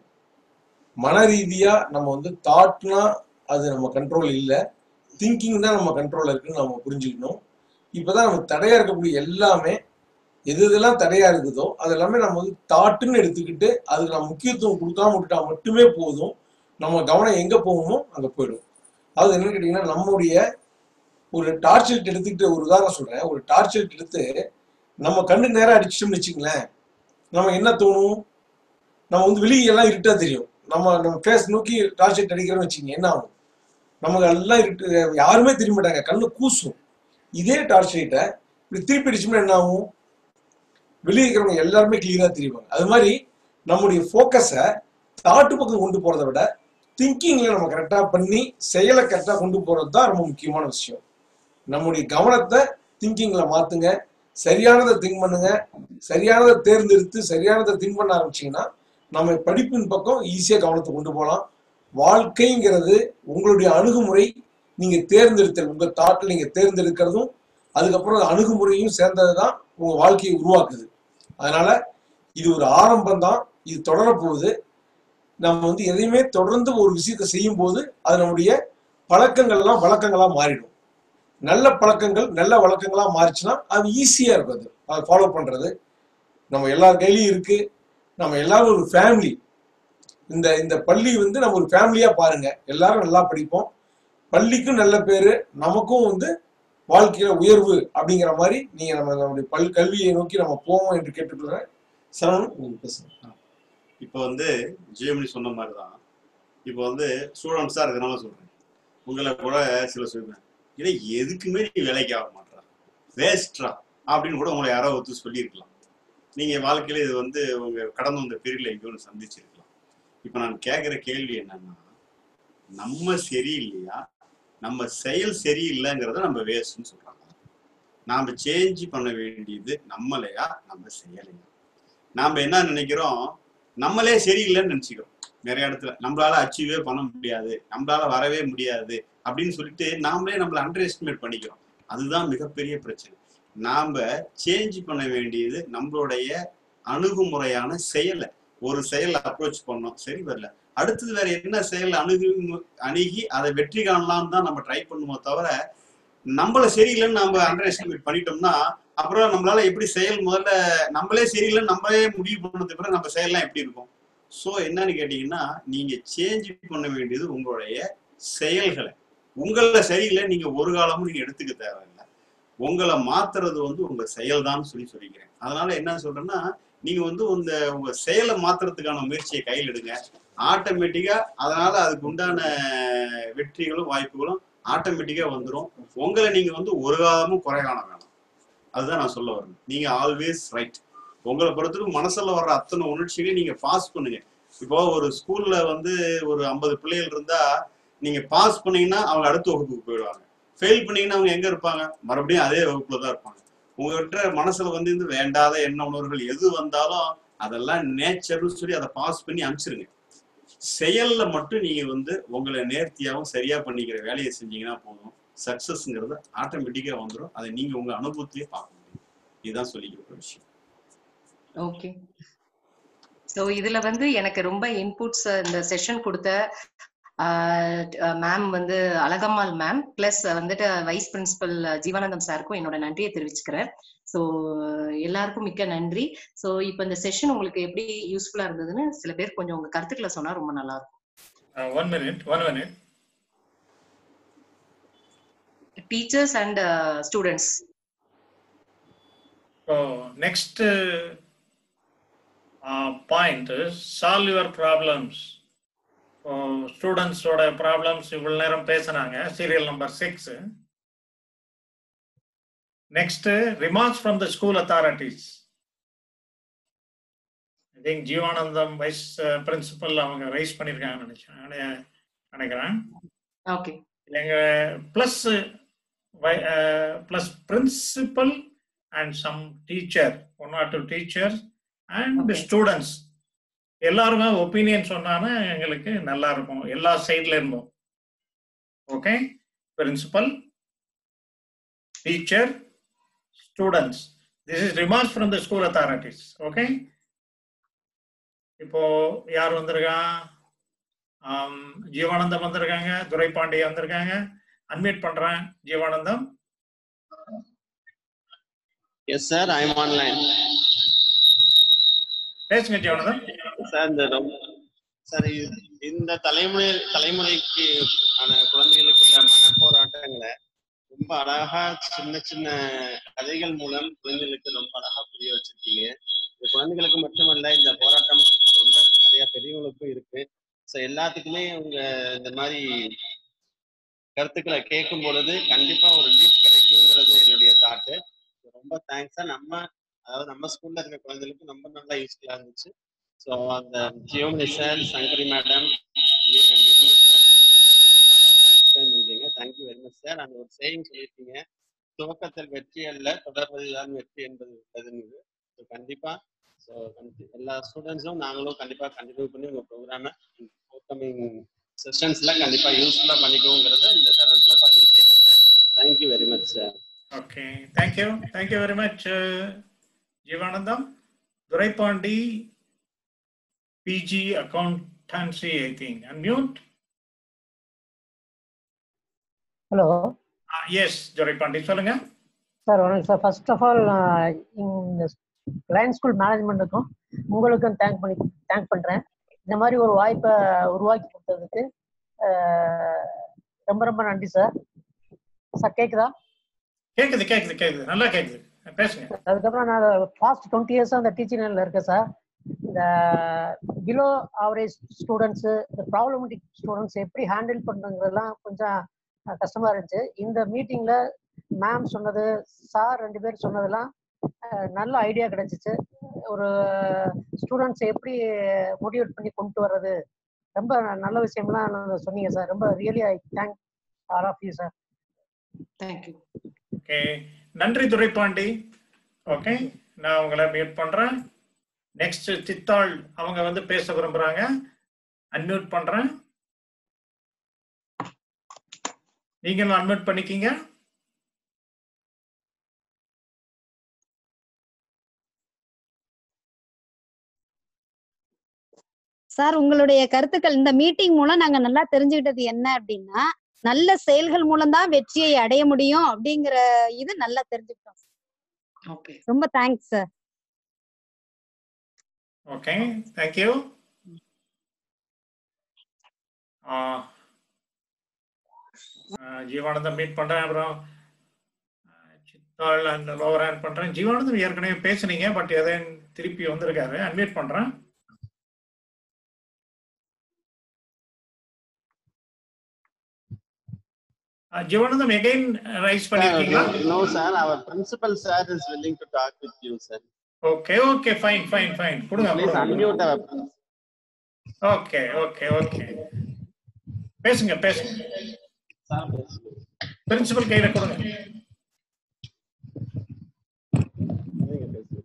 மன ரீதியா நம்ம வந்து தாட்னா அது நம்ம கண்ட்ரோல் இல்ல திங்கிங் தான் நம்ம கண்ட்ரோல் இருக்குன்னு நம்ம புரிஞ்சுக்கணும் இப்பதான் நமக்கு தடையா இருக்கக்கூடிய எல்லாமே எது எதெல்லாம் தடையா இருக்குதோ அது எல்லாமே நம்ம வந்து தாட்டுன்னு எடுத்துக்கிட்டு அதுக்கு நம்ம முக்கியத்துவம் கொடுக்காம விட்டுட்டா மட்டுமே போதும் நம்ம கவனம் எங்க போகணுமோ அங்க போயிடும் அது என்னன்னு கேட்டீங்கன்னா நம்முடைய ஒரு டார்ச் லைட் எடுத்துக்கிட்டு ஒரு உதாரணம் சொல்றேன் ஒரு டார்ச் லைட் எடுத்து நம்ம கண்ணுக்கு நேரா அடிச்சிட்டோம்னு வச்சுங்களேன் நம்ம என்ன தோணும் நம்ம வந்து வெளியே எல்லாம் இருட்டா தெரியும் நம்ம நம்ம ஃபேஸ் நோக்கி டார்ச் லைட் அடிக்கிறோம்னு வச்சுக்கோங்க என்ன ஆகும் நமக்கு எல்லாம் இருட்டு யாருமே தெரிய மாட்டாங்க கண்ணு கூசும் இதே டார்ச் லைட்டை இப்படி திருப்பி அடிச்சோம்னா என்ன ஆகும் வெளியே இருக்கிறவங்க எல்லாருமே கிளியரா தெரிவாங்க அது மாதிரி நம்முடைய ஃபோக்கஸை தாட்டு பக்கம் கொண்டு போறதை விட திங்கிங்ல நம்ம கரெக்டா பண்ணி செயலை கரெக்டா கொண்டு போறது தான் ரொம்ப முக்கியமான விஷயம் நம்முடைய கவனத்தை திங்கிங்ல மாத்துங்க சரியானதை திங்க் பண்ணுங்க சரியானதை தேர்ந்தெடுத்து சரியானதை திங்க் பண்ண ஆரம்பிச்சீங்கன்னா நம்ம படிப்பின் பக்கம் ஈஸியா கவனத்தை கொண்டு போகலாம் வாழ்க்கைங்கிறது உங்களுடைய அணுகுமுறை நீங்க தேர்ந்தெடுத்தல் உங்க தாட்டில் நீங்க தேர்ந்தெடுக்கிறதும் அதுக்கப்புறம் அந்த அணுகுமுறையும் சேர்ந்தது தான் உங்க வாழ்க்கையை உருவாக்குது அதனால இது ஒரு ஆரம்பம் தான் இது தொடரப்போகுது நம்ம வந்து எதையுமே தொடர்ந்து ஒரு விஷயத்தை செய்யும் போது அது நம்முடைய பழக்கங்கள்லாம் வழக்கங்களா மாறிடும் நல்ல பழக்கங்கள் நல்ல வழக்கங்களா மாறிச்சுன்னா அது ஈஸியா இருக்கும் அது அதை ஃபாலோ பண்றது நம்ம எல்லார் கையிலயும் இருக்கு நம்ம எல்லாரும் ஒரு ஃபேமிலி இந்த இந்த பள்ளி வந்து நம்ம ஒரு ஃபேமிலியா பாருங்க எல்லாரும் நல்லா படிப்போம் பள்ளிக்கும் நல்ல பேரு நமக்கும் வந்து வாழ்க்கையில உயர்வு அப்படிங்கிற மாதிரி நீங்க நம்ம நம்முடைய பல் கல்வியை நோக்கி நம்ம போவோம் என்று கேட்டுக்கொள்றேன் சரவணன் நீங்க பேசுங்க இப்போ வந்து ஜியோமணி சொன்ன மாதிரி தான் இப்போ வந்து ஸ்டூடெண்ட்ஸாக இருக்கிறனால சொல்கிறேன் உங்களை கூட சில சொல்லுவேன் இதை எதுக்குமே நீ வேலைக்கு ஆக மாட்டா வேஸ்ட்ரா அப்படின்னு கூட உங்களை யாரோ ஒருத்தர் சொல்லியிருக்கலாம் நீங்கள் வாழ்க்கையில இது வந்து உங்கள் கடந்து வந்த பீரியட்ல எங்கேயோ ஒன்று சந்திச்சிருக்கலாம் இப்போ நான் கேட்குற கேள்வி என்னன்னா நம்ம சரியில்லையா நம்ம செயல் சரியில்லைங்கிறத நம்ம வேஸ்ட்னு சொல்றாங்க நாம சேஞ்ச் பண்ண வேண்டியது நம்மளையா நம்ம செயலையா நாம என்ன நினைக்கிறோம் நம்மளே சரியில்லைன்னு நினைச்சுக்கிறோம் நிறைய இடத்துல நம்மளால அச்சீவே பண்ண முடியாது நம்மளால வரவே முடியாது அப்படின்னு சொல்லிட்டு நாமளே நம்மளை அண்டர் எஸ்டிமேட் பண்ணிக்கிறோம் அதுதான் மிகப்பெரிய பிரச்சனை நாம சேஞ்ச் பண்ண வேண்டியது நம்மளுடைய அணுகுமுறையான செயலை ஒரு செயல் அப்ரோச் பண்ணோம் சரி வரல அடுத்தது வேற என்ன செயல் அணுகு அணுகி அதை வெற்றி காணலாம்னு தான் நம்ம ட்ரை பண்ணுமோ தவிர நம்மள சரியில்லைன்னு நம்ம அண்டர் எஸ்டிமேட் பண்ணிட்டோம்னா அப்புறம் நம்மளால எப்படி செயல் முதல்ல நம்மளே சரியில்லைன்னு நம்மளே முடிவு பண்ணது பிறகு நம்ம செயல்லாம் எப்படி இருக்கும் ஸோ என்னன்னு கேட்டீங்கன்னா நீங்க சேஞ்ச் பண்ண வேண்டியது உங்களுடைய செயல்களை உங்களை சரியில்லை நீங்க ஒரு காலமும் நீங்க எடுத்துக்க தேவையில்லை உங்களை மாத்துறது வந்து உங்க செயல்தான் சொல்லி சொல்லிக்கிறேன் அதனால என்ன சொல்றேன்னா நீங்க வந்து உங்க உங்க செயலை மாத்துறதுக்கான முயற்சியை கையில் எடுங்க ஆட்டோமேட்டிக்கா அதனால அதுக்கு உண்டான வெற்றிகளும் வாய்ப்புகளும் ஆட்டோமேட்டிக்கா வந்துடும் உங்களை நீங்க வந்து ஒரு காலமும் குறை காண வேணாம் அதுதான் நான் சொல்ல வரேன் நீங்க ஆல்வேஸ் ரைட் உங்களை பொறுத்தவரைக்கும் மனசுல வர்ற அத்தனை உணர்ச்சிகளையும் நீங்க பாஸ் பண்ணுங்க இப்போ ஒரு ஸ்கூல்ல வந்து ஒரு ஐம்பது பிள்ளைகள் இருந்தா நீங்க பாஸ் பண்ணீங்கன்னா அவங்க அடுத்த வகுப்புக்கு போயிடுவாங்க ஃபெயில் பண்ணீங்கன்னா அவங்க எங்க இருப்பாங்க மறுபடியும் அதே வகுப்புல தான் இருப்பாங்க உங்ககிட்ட மனசுல வந்து இந்த வேண்டாத எண்ண உணர்வுகள் எது வந்தாலும் அதெல்லாம் நேச்சர்னு சொல்லி அதை பாஸ் பண்ணி அனுப்பிச்சிருங்க செயல்ல மட்டும் நீங்க வந்து உங்களை நேர்த்தியாகவும் சரியா பண்ணிக்கிற வேலையை செஞ்சீங்கன்னா போதும் சக்சஸ்ங்கிறது ஆட்டோமேட்டிக்கா வந்துடும் அதை நீங்க உங்க அனுபவத்திலேயே பார்க்க முடியும் இதுதான் சொல்லிக்கிற விஷயம் ஓகே ஸோ இதுல வந்து எனக்கு ரொம்ப இன்புட்ஸ் இந்த செஷன் கொடுத்த மேம் வந்து அழகம்மாள் மேம் பிளஸ் வந்துட்டு வைஸ் பிரின்சிபல் ஜீவானந்தம் சாருக்கும் என்னோட நன்றியை தெரிவிச்சுக்கிறேன் ஸோ எல்லாருக்கும் மிக்க நன்றி ஸோ இப்போ இந்த செஷன் உங்களுக்கு எப்படி யூஸ்ஃபுல்லா இருந்ததுன்னு சில பேர் கொஞ்சம் உங்க கருத்துக்களை சொன்னா ரொம்ப நல்லா இருக்கும் one minute one minute teachers and students so next point solve your problems ஸ்டூடெண்ட்ஸோட ப்ராப்ளம்ஸ் இவ்வளவு நேரம் பேசுனாங்க serial number six next remarks from the school authorities I think Jeevanandam vice principal அவங்க ரைஸ் பண்ணியிருக்காங்கன்னு நினைச்சேன் நினைக்கிறேன் ஓகே எங்க plus plus principal and some teacher one or two teachers and students எல்லாருமே ஒப்பீனியன் சொன்னாங்கன்னா எங்களுக்கு நல்லா இருக்கும் எல்லா சைட்ல இருந்தும் okay principal teacher students this is remarks from the school authorities okay இப்போ யார் வந்திருக்கா ஆம், ஜீவானந்தம் வந்திருக்காங்க துரைபாண்டி வந்திருக்காங்க அன்மியூட் பண்றேன் Jeevanandam Yes, sir, I am online. பேசுங்க ஜீவானந்தம் சார் இந்த ரொம்ப சார் இது- இந்த தலைமுறை தலைமுறைக்கு ஆன குழந்தைகளுக்குள்ள மனப்போராட்டங்களை ரொம்ப அழகா சின்ன சின்ன கதைகள் மூலம் குழந்தைகளுக்கு ரொம்ப அழகா புரிய வச்சிருக்கீங்க இந்த குழந்தைகளுக்கு மட்டுமல்ல இந்த போராட்டம் ரொம்ப நிறைய பெரியவங்களுக்கும் இருக்கு ஸோ எல்லாத்துக்குமே உங்க இந்த மாதிரி கருத்துக்களை கேட்கும் பொழுது கண்டிப்பா ஒரு லீட் கிடைக்குங்கிறது என்னுடைய தாட்டு ரொம்ப தேங்க்ஸா நம்ம அதாவது நம்ம ஸ்கூல்ல இருக்க குழந்தைகளுக்கு ரொம்ப நல்லா யூஸ்ஃபுல்லா இருந்துச்சு ஸோ அந்த Jiyomani sir Sankari madam explain பண்றீங்க தேங்க்யூ வெரி மச் சார் அந்த ஒரு சேயிங் சொல்லியிருக்கீங்க துவக்கத்தில் வெற்றி அல்ல தொடர்வதுதான் வெற்றி என்பது உள்ளதுன்னு ஸோ கண்டிப்பா ஸோ எல்லா ஸ்டூடெண்ட்ஸும் நாங்களும் கண்டிப்பா கண்டினியூ பண்ணி உங்க ப்ரோக்ராமை அப்கமிங் செஷன்ஸ்ல கண்டிப்பா யூஸ்ஃபுல்லா பண்ணிக்கோங்கிறத இந்த தருணத்துல பதிவு செய்யறேன் sir thank you very much sir okay thank you thank you very much Jeevanandam Duraipandi PG accountancy I think unmute hello yes Duraipandi சொல்லுங்க சார் வணக்கம் சார் ஃபர்ஸ்ட் ஆஃப் ஆல் இந்த லைன் ஸ்கூல் மேனேஜ்மெண்ட்டுக்கும் உங்களுக்கும் தேங்க் பண்ணி தேங்க் பண்ணுறேன் இந்த மாதிரி ஒரு வாய்ப்பை உருவாக்கி கொடுத்ததுக்கு அஹ், ரொம்ப ரொம்ப நன்றி சார் சார் கேட்குதா கேக்குது கேக்குது கேக்குது நல்லா கேக்குது பேசுங்க அதுக்கப்புறம் நான் ஃபாஸ்ட் டுவெண்ட்டி இயர்ஸாக அந்த டீச்சிங் லைனில் இருக்கேன் சார் இந்த பிலோ ஆவரேஜ் ஸ்டூடெண்ட்ஸு இந்த ப்ராப்ளமெட்டிக் ஸ்டூடெண்ட்ஸ் எப்படி ஹேண்டில் பண்ணுறதுலாம் கொஞ்சம் அஹ், கஷ்டமா இருந்துச்சு இந்த மீட்டிங்ல மேம் சொன்னது சார் ரெண்டு பேர் சொன்னதெல்லாம் அஹ், நல்ல ஐடியா கிடைச்சிச்சு ஒரு ஸ்டூடெண்ட்ஸ் எப்படி மோட்டிவேட் பண்ணி கொண்டு வர்றது ரொம்ப நல்ல விஷயம்லாம் நான் சொன்னீங்க சார் ரொம்ப really I thank all of you sir thank you okay நன்றி துரைபாண்டி ஓகே நான் உங்களை மியூட் பண்றேன் நெக்ஸ்ட் சித்தாள் அவங்க வந்து பேச விரும்புறாங்க அன்மியூட் பண்றேன் நீங்களும் அன்மியூட் பண்ணிக்கிங்க சார் உங்களுடைய கருத்துக்கள் இந்த மீட்டிங் மூலம் நாங்க நல்லா தெரிஞ்சுக்கிட்டது என்ன அப்படின்னா நல்ல செயல்கள் மூலம் தான் வெற்றியை அடைய முடியும் அப்படிங்கிற இது நல்லா தெரிஞ்சுக்கிட்டோம் ஓகே ரொம்ப thanks sir okay thank you Jeevanandam meet பண்றேன் அப்புறம் ஆஹ், சித்தாள் அந்த லோவர் ஹேண்ட் பண்றேன் ஜீவானந்தம் ஏற்கனவே பேசுனீங்க பட் எதையும் திருப்பி வந்திருக்காரு அன்மியூட் பண்றேன் ஆஹ், ஜீவானந்தம் எகைன் ரைஸ் பண்ணிருக்கீங்களா no sir our principal sir is willing to talk with you sir okay okay fine fine fine கொடுங்க please கொடுங்க unmute our principal okay okay okay பேசுங்க பேசுங்க sir பேசுங்க. பிரின்சிபல் கையில கொடுங்க நீங்க பேசுங்க.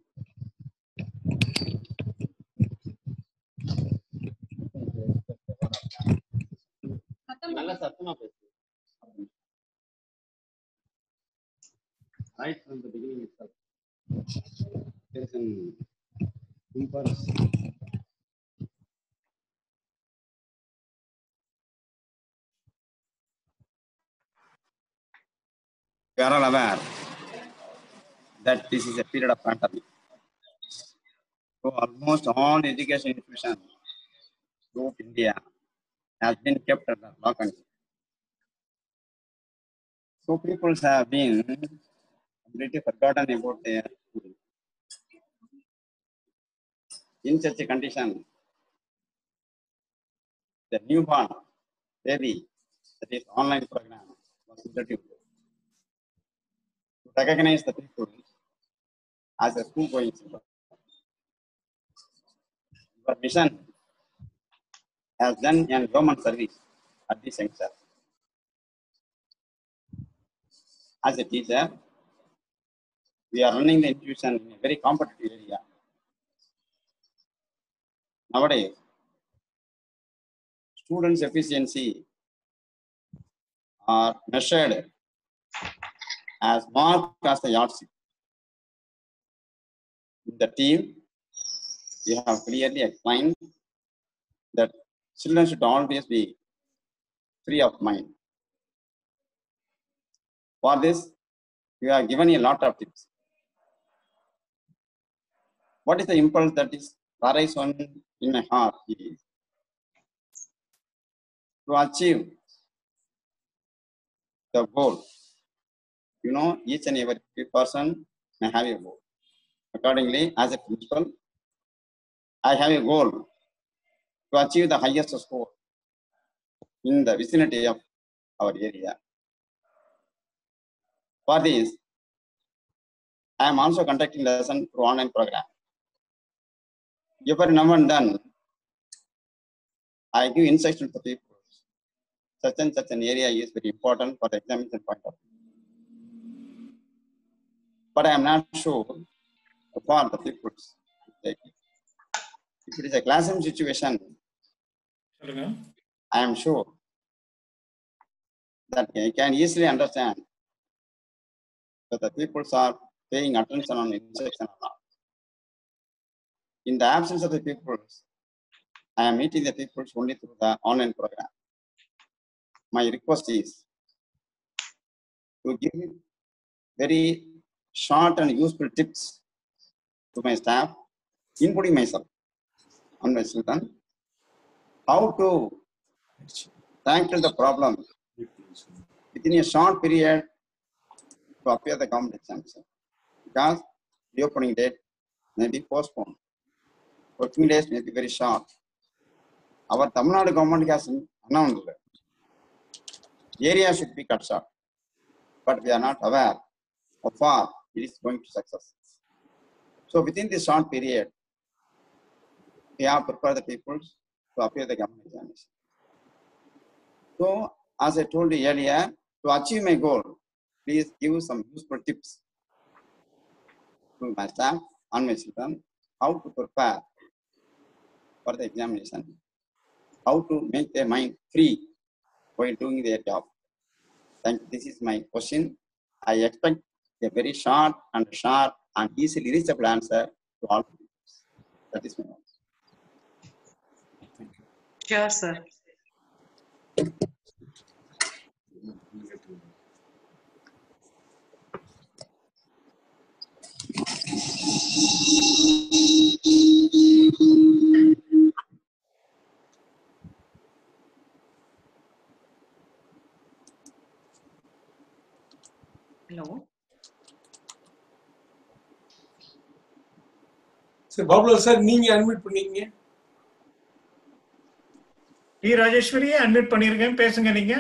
நல்ல சத்தமா பேசுங்க right from the beginning itself there is an impulse We are all aware that this is a period of pandemic. So almost all education institutions throughout India has been kept under lock and key. So people have been completely forgotten about their schooling. in such a condition, the newborn baby, that is online program, was introduced to recognize the people as a school going children. Your mission has done an human service at this juncture. As a teacher, we are running the institution in a very competitive area. Nowadays, students' efficiency are measured as marked as the yardstick. In the team, we have clearly explained that children should always be free of mind. For this, we have given a lot of tips. What is the impulse that is arise on in my heart is to achieve the goal. You know, each and every person may have a goal. Accordingly, as a principal, I have a goal to achieve the highest score in the vicinity of our area. For this, I am also conducting lesson through online program. Every now and then, I give instruction to people. Such and such an area is very important for the examination point of view. But I am not sure for the people. If it is a classroom situation, சொல்லுங்க I am sure that I can easily understand that the peoples are paying attention on instruction or not. In the absence of the peoples, I am meeting the peoples only through the online program. My request is to give very short and useful tips to my staff, including myself and my children, how to tackle the problem within a short period to appear the government examination. Because the opening date may be postponed. Working days may be very short. Our Tamil Nadu government has announced that area should be cut short, but we are not aware how far it is going to success. So within this short period, we have prepared the people to appear the government examination. So as I told you earlier, to achieve my goal, please give some useful tips to my staff and my children how to prepare for the examination, how to make their mind free while doing their job. Thank you. This is my question. I expect a very short and sharp and easily reachable answer to all. That is my answer. Sure, sir. Hello. சரி Babulal sir நீங்க admit பண்ணீங்க T ராஜேஸ்வரியே admit பண்ணிருக்கேன் பேசுங்க நீங்க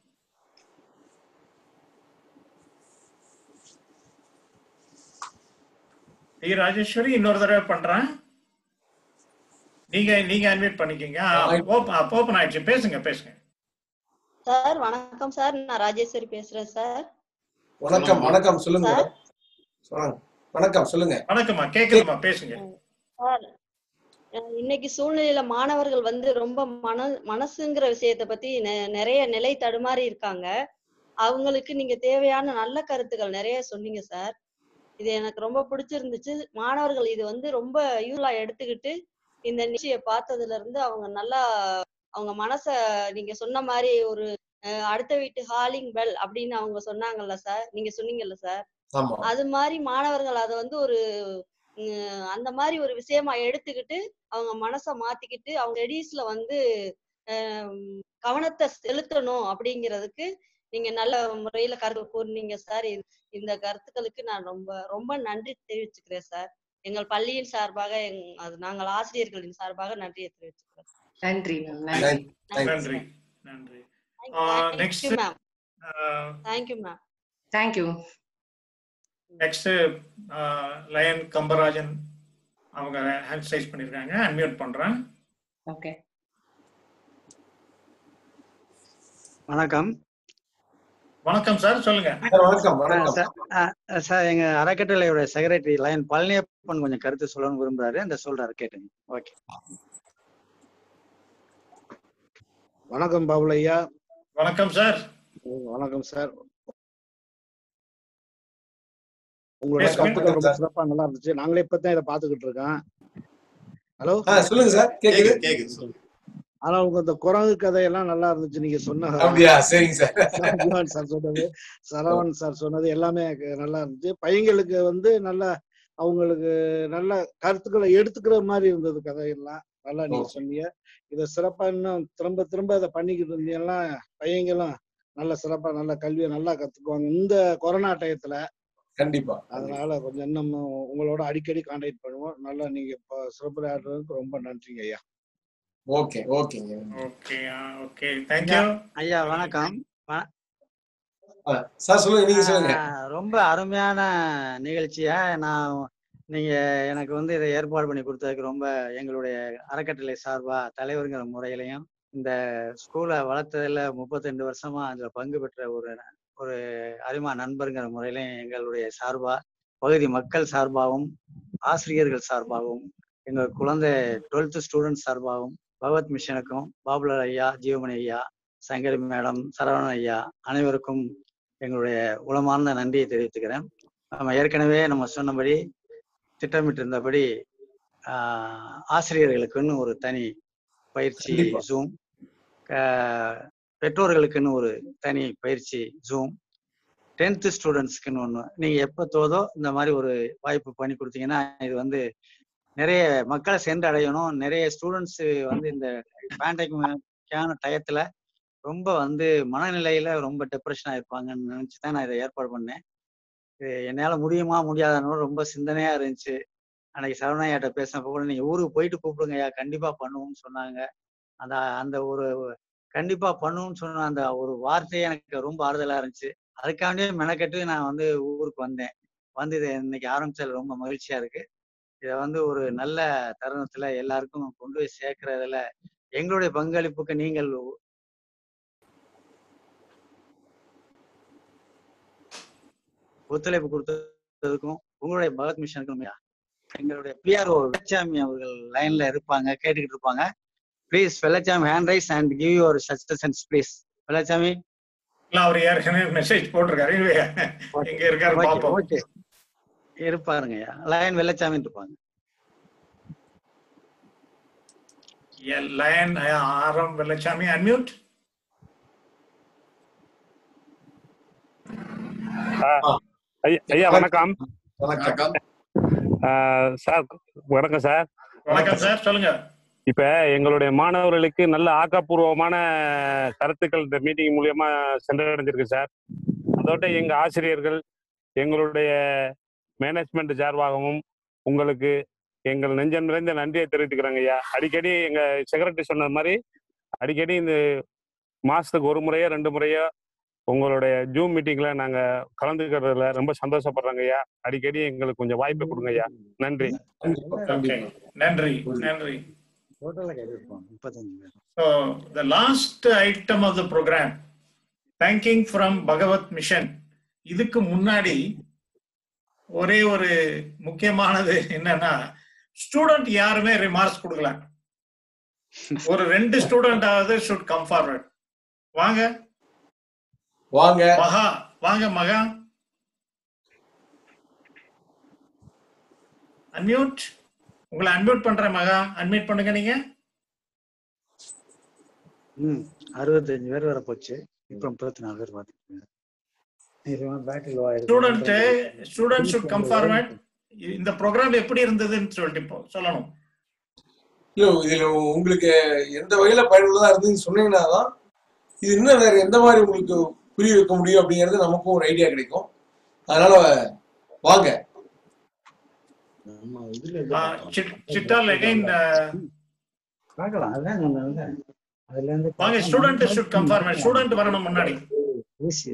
D Rajeswari இன்னொரு தடவை பண்றேன் நீங்க நீங்க அட்மிட் பண்ணிக்கீங்க ஓபன் ஆயிடுச்சு பேசுங்க பேசுங்க சார் வணக்கம் சார் நான் ராஜேஸ்வரி பேசுறேன் சார் வணக்கம் வணக்கம் சொல்லுங்க மேடம் சொல்லுங்க வணக்கம் சொல்லுங்க வணக்கம்மா கேக்குதுமா பேசுங்க சார் அஹ் இன்னைக்கு சூழ்நிலையில மாணவர்கள் வந்து ரொம்ப மன மனசுங்கிற விஷயத்தை பத்தி நெ- நிறைய நிலை தடுமாறி இருக்காங்க அவங்களுக்கு நீங்க தேவையான நல்ல கருத்துக்கள் நிறைய சொன்னீங்க சார் இது எனக்கு ரொம்ப பிடிச்சிருந்துச்சு மாணவர்கள் இது வந்து ரொம்ப யூலா எடுத்துக்கிட்டு இந்த நிகழ்ச்சியை பார்த்ததுல இருந்து அவங்க நல்லா அவங்க மனச நீங்க சொன்ன மாதிரி ஒரு அஹ், அடுத்த வீட்டு ஹாலிங் பெல் அப்படின்னு அவங்க சொன்னாங்கல்ல சார் நீங்க சொன்னீங்கல்ல சார் ஆமா அது மாதிரி மாணவர்கள் அதை வந்து ஒரு உம், அந்த மாதிரி ஒரு விஷயமா எடுத்துக்கிட்டு அவங்க மனச மாத்திக்கிட்டு அவங்க ஸ்டடீஸ்ல வந்து ஆம், கவனத்தை செலுத்தணும் அப்படிங்கிறதுக்கு நீங்க நல்ல முறையில கருத்து கூறுனீங்க சார் இந்த கருத்துக்களுக்கு நான் ரொம்ப ரொம்ப நன்றி தெரிவிச்சுக்கிறேன் சார் எங்கள் பள்ளியின் சார்பாக எங்- அது நாங்கள் ஆசிரியர்களின் சார்பாக நன்றியை தெரிவிச்சுக்கிறோம் நன்றி மேம் நன்றி நன்றி நன்றி next thank you ma'am thank you ma'am thank you next line Kambarajan அவங்க ஹேண்ட் சைஸ் பண்ணிருக்காங்க அன்மியூட் பண்றேன் ஓகே வணக்கம் வணக்கம் சார் சொல்லுங்க வணக்கம் ஆ, சார், ஆ, சார் எங்க அறக்கட்டளையோட செக்ரட்டரி லைன் பழனியப்பன் கொஞ்சம் கருத்து சொல்லணும்னு விரும்புறாரு அந்த சொல்றாரு கேட்டுங்க ஓகே வணக்கம் பாபுல் ஐயா வணக்கம் சார் வணக்கம் சார் உங்களோட பேசுங்க. கருத்துக்கள் ரொம்ப சிறப்பா நல்லா இருந்துச்சு நாங்களே இப்பதான் இதை பாத்துக்கிட்டு இருக்கோம் ஹலோ ஆ, சொல்லுங்க சார் கேக்குது கேக்குது சொல்லுங்க ஆனா உங்க இந்த குரங்கு கதையெல்லாம் நல்லா இருந்துச்சு நீங்க சொன்ன அப்படியா சரிங்க சார் சரவணன் சார் சொன்னது சரவணன் சார் சொன்னது எல்லாமே க- நல்லா இருந்துச்சு பையங்களுக்கு வந்து நல்ல அவங்களுக்கு நல்ல கருத்துக்களை எடுத்துக்கிற மாதிரி இருந்தது கதையெல்லாம் நல்லா நீங்க ஓ. சொன்னீங்க இதை சிறப்பா இன்னும் திரும்ப திரும்ப இதை பண்ணிக்கிட்டு இருந்தீங்கன்னா பையங்களும் நல்ல சிறப்பா நல்ல கல்வியை நல்லா கத்துக்குவாங்க இந்த கொரோனா டயத்துல கண்டிப்பா அதனால கொஞ்சம் இன்னும் உங்களோட அடிக்கடி கான்டாக்ட் பண்ணுவோம் நல்லா நீங்க இப்போ சிறப்பு ஆடுறதுக்கு ரொம்ப நன்றிங்க ஐயா ஓகே ஓகேங்க ஓகே ஓகே தேங்க்யூ ஐயா வணக்கம் வ- சார் சொல்லுங்க நீங்க சொல்லுங்க ஆ, ரொம்ப அருமையான நிகழ்ச்சியா நான் நீங்க எனக்கு வந்து இதை ஏற்பாடு பண்ணி கொடுத்ததுக்கு ரொம்ப எங்களுடைய அறக்கட்டளை சார்பா தலைவருங்கிற முறையிலையும் இந்த ஸ்கூலை வளர்த்ததுல முப்பத்திரெண்டு வருஷமா அதுல பங்கு பெற்ற ஒரு ஒரு அரிமா நண்பருங்கிற முறையிலையும் எங்களுடைய சார்பா பகுதி மக்கள் சார்பாகவும் ஆசிரியர்கள் சார்பாகவும் எங்க குழந்தை டுவெல்த் ஸ்டூடெண்ட் சார்பாகவும் பகவத் மிஷனுக்கும் பாபுலர் ஐயா ஜீவமணி ஐயா சங்கரி மேடம் சரவணன் ஐயா அனைவருக்கும் எங்களுடைய உளமார்ந்த நன்றியை தெரிவித்துக்கிறேன் நம்ம ஏற்கனவே நம்ம சொன்னபடி திட்டமிட்டிருந்தபடி ஆஹ், ஆசிரியர்களுக்குன்னு ஒரு தனி பயிற்சி கண்டிப்பா. ஜூம் பெற்றோர்களுக்குன்னு ஒரு தனி பயிற்சி ஜூம் டென்த்து ஸ்டூடெண்ட்ஸ்க்குன்னு ஒன்று நீங்கள் எப்போ தோதோ இந்த மாதிரி ஒரு வாய்ப்பு பண்ணி கொடுத்தீங்கன்னா இது வந்து நிறைய மக்களை சென்று அடையணும் நிறைய ஸ்டூடெண்ட்ஸ் வந்து இந்த பேண்டமிக்கான டயத்துல ரொம்ப வந்து மனநிலையில ரொம்ப டெப்ரெஷன் இருப்பாங்கன்னு நினைச்சு தான் நான் இதை ஏற்பாடு பண்ணேன் இது என்னால முடியுமா முடியாதான்னு ரொம்ப சிந்தனையா இருந்துச்சு அன்னைக்கு சரவணையாட்ட பேசினப்ப கூட நீங்க ஊருக்கு போயிட்டு கூப்பிடுங்க ஐயா கண்டிப்பா பண்ணுவோம்னு சொன்னாங்க அந்த அந்த ஒரு கண்டிப்பா பண்ணுவோம்னு சொன்ன அந்த ஒரு வார்த்தையே எனக்கு ரொம்ப ஆறுதலா இருந்துச்சு அதுக்காண்டியே மெனக்கெட்டு நான் வந்து ஊருக்கு வந்தேன் வந்து இதை இன்னைக்கு ஆரம்பிச்சதுல ரொம்ப மகிழ்ச்சியா இருக்கு இதை வந்து ஒரு நல்ல தருணத்துல எல்லாருக்கும் கொண்டு போய் சேர்க்கறதுல எங்களுடைய பங்களிப்புக்கு நீங்கள் ஒத்துழைப்பு கொடுத்ததுக்கும் உங்களுடைய பகத் மிஷனுக்கும் ஐயா. எங்களுடைய பிஆர்ஓ வெள்ளச்சாமி அவர்கள் லைன்ல இருப்பாங்க கேட்டுக்கிட்டு இருப்பாங்க please Vellachami hand raise and give your suggestions please Vellachami இல்ல அவர் ஏற்கனவே மெசேஜ் போட்டிருக்காரு இவ எங்க இருக்காரு ஓகே பாப்போம் ஓகே இருப்பாருங்க ஐயா லைன் வெள்ளச்சாமி இருப்பாங்க லயன் ஆரம் வெள்ளச்சாமி அன்மியூட் ஐயா ஐயா வணக்கம் வணக்கம் ஆஹ் சார் வணக்கம் சார் வணக்கம் சார் சொல்லுங்க இப்ப எங்களுடைய மாணவர்களுக்கு நல்ல ஆக்கப்பூர்வமான கருத்துக்கள் இந்த மீட்டிங் மூலியமா சென்றடைஞ்சிருக்கு சார் அதோட எங்க ஆசிரியர்கள் எங்களுடைய மேனேஜ்மெண்ட் சார்பாகவும் உங்களுக்கு எங்கள் நெஞ்சம் நிறைந்த நன்றியை தெரிவித்துக்கிறோங்க ஐயா அடிக்கடி எங்க செக்ரட்டரி சொன்னது மாதிரி அடிக்கடி இந்த மாசத்துக்கு ஒரு முறையோ ரெண்டு முறையோ உங்களுடைய ஜூம் மீட்டிங்ல நாங்க கலந்துக்கிறதுல ரொம்ப சந்தோஷப்படுறோங்க ஐயா அடிக்கடி எங்களுக்கு கொஞ்சம் வாய்ப்பு கொடுங்க ஐயா நன்றி ஓகே நன்றி நன்றி டோட்டலா கேட்டிருப்போம் முப்பத்தஞ்சு பேர் So the last item of the program, thanking from Bhagavat mission இதுக்கு முன்னாடி ஒரே ஒரு முக்கியமானது என்னன்னா ஸ்டூடெண்ட் யாருமே ரிமார்க்ஸ் கொடுக்கல ஒரு ரெண்டு ஸ்டூடெண்ட் ஆவது ஷுட் கம் ஃபார்வர்ட் வாங்க வாங்க மகா வாங்க மகா அன்மியூட் உங்களை அன்மியூட் பண்றேன் மகா அன்மியூட் பண்ணுங்க நீங்க ம் அறுபத்தஞ்சு பேர் வர போச்சு இப்போ முப்பத்தி நாலு பேர் பார்த்துருக்கேன் student student should come forward இந்த ப்ரோக்ராம் எப்படி இருந்ததுன்னு சொல்லிட்டு இப்போ சொல்லணும் இல்ல இதுல உங்களுக்கு எந்த வகையில பயனுள்ளதா இருந்ததுன்னு சொன்னீங்கன்னா தான் இது இன்னும் வேற எந்த மாதிரி உங்களுக்கு புரிய வைக்க முடியும் அப்படிங்கிறது நமக்கும் ஒரு ஐடியா கிடைக்கும் அதனால வாங்க நம்ம இதுல இருந்து Uh, பார்க்கலாம். Chit- Chittal again, uh, பார்க்கலாம் அதான் சொன்னேன்ல. அதுல இருந்து வாங்க பார்த்தா ஸ்டூடெண்ட் நம்ம ஷுட் கம் ஃபார் ஸ்டூடெண்ட் வரணும் முன்னாடி ஈஸி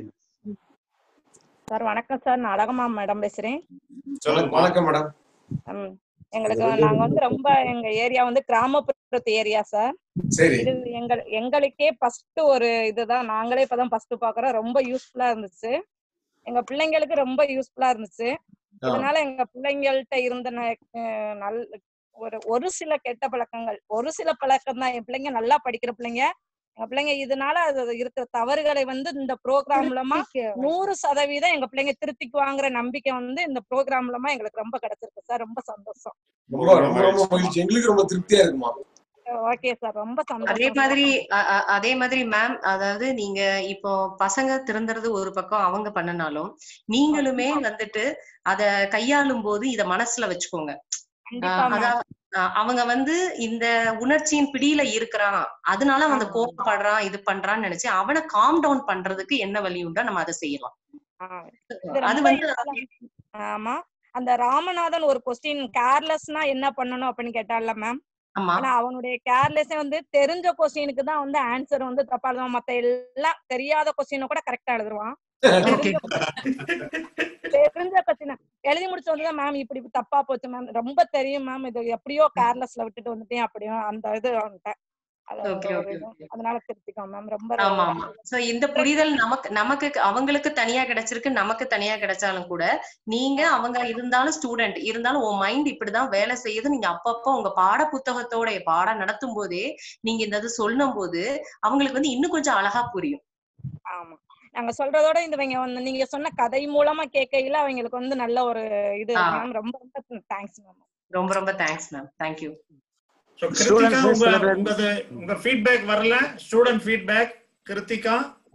சார் வணக்கம் சார் நான் அழகம்மா மேடம் பேசுறேன் சொல்லுங்க வணக்கம் மேடம் ம், எங்களுக்கு நாங்க வந்து ரொம்ப எங்க ஏரியா வந்து கிராமப்புறத்து ஏரியா சார் சரி இது எங்க எங்களுக்கே ஃபர்ஸ்ட் ஒரு இதுதான் நாங்களே இப்பதான் ஃபர்ஸ்ட் பாக்குறோம் ரொம்ப யூஸ்ஃபுல்லா இருந்துச்சு எங்க பிள்ளைங்களுக்கு ரொம்ப யூஸ்ஃபுல்லா இருந்துச்சு ஆ. இதனால எங்க பிள்ளைங்கள்ட்ட இருந்த ந- அஹ் நல் ஒரு ஒரு சில கெட்ட பழக்கங்கள் ஒரு சில பழக்கம் தான் என் பிள்ளைங்க நல்லா படிக்கிற பிள்ளைங்க எங்க பிள்ளைங்க இதனால அது இருக்கிற தவறுகளை வந்து இந்த ப்ரோக்ராம் மூலமா நூறு சதவீதம் எங்க பிள்ளைங்க திருத்திக்குவாங்கிற நம்பிக்கை வந்து இந்த ப்ரோக்ராம் மூலமா எங்களுக்கு ரொம்ப கிடைச்சிருக்கு சார் ரொம்ப சந்தோஷம் ரொம்ப ரொம்ப ரொம்ப மகிழ்ச்சி எங்களுக்கு ரொம்ப திருப்தியா இருக்குமா ஓகே சார் ரொம்ப அதே சந்தோஷம் மாதிரி அ- அ- அதே மாதிரி மேம் அதாவது நீங்க இப்போ பசங்க திருந்துறது ஒரு பக்கம் அவங்க பண்ணினாலும் நீங்களுமே வந்துட்டு அத கையாளும் போது இத மனசுல வச்சுக்கோங்க கண்டிப்பா அஹ் மேம் அதாவது அஹ் அவங்க வந்து இந்த உணர்ச்சியின் பிடியில இருக்கிறான் அதனால அவன் அந்த கோபப்படுறான் இது பண்றான்னு நினைச்சு அவனை காம் டவுன் பண்றதுக்கு என்ன வழி உண்டோ நம்ம அதை செய்யலாம் ஆ, இது அது ரொம்ப வந்து useful-ஆ- ஆமா அந்த ராமநாதன் ஒரு கொஸ்டின் கேர்லெஸ்னா என்ன பண்ணணும் அப்படின்னு கேட்டால மேம் ஆமா ஆனா அவனுடைய கேர்லெஸ்ஸே வந்து தெரிஞ்ச கொஸ்டினுக்கு தான் வந்து ஆன்சர் வந்து தப்பா எழுதுவான் மத்த எல்லாம் தெரியாத கொஸ்டினை கூட கரெக்டா எழுதுவான் ஓகே தெரிஞ்ச தெரிஞ்ச கொஸ்டின் எழுதி முடிச்ச வந்து மேம் இப்படி தப்பா போச்சு மேம் ரொம்ப தெரியும் மேம் இது எப்படியோ கேர்லெஸ்ல விட்டுட்டு வந்துட்டேன் அப்படியும் அந்த இது வந்துட்டேன் அது ஓகே ஒரு ஓகே இது ஓகே அதனால திருத்திக்கோ மேம் ரொம்ப ஆமா ஆமா சோ இந்த புரிதல் நமக்கு நமக்கு அவங்களுக்கு தனியா கிடைச்சிருக்கு நமக்கு தனியா கிடைச்சாலும் கூட நீங்க அவங்க இருந்தாலும் ஸ்டூடெண்ட் இருந்தாலும் உன் மைண்ட் இப்படிதான் வேலை செய்யுது நீங்க அப்பப்போ உங்க பாட புத்தகத்தோட பாடம் நடத்தும் போதே நீங்க இந்த இது சொல்லும் போது அவங்களுக்கு வந்து இன்னும் கொஞ்சம் அழகா புரியும் ஆமா நாங்க சொல்றதோட இந்த இவங்க வந்து நீங்க சொன்ன கதை மூலமா கேட்கையில அவங்களுக்கு வந்து நல்ல ஒரு இது ஆ. மேம் ரொம்ப ரொம்ப தேங்க்ஸ் மேம் ரொம்ப ரொம்ப thanks ma'am thank you so Students Krithika உங்க சில பேர் உங்களது உங்க ஃபீட்பேக் வரல ஸ்டூடெண்ட் ஃபீட்பேக் கிருத்திகா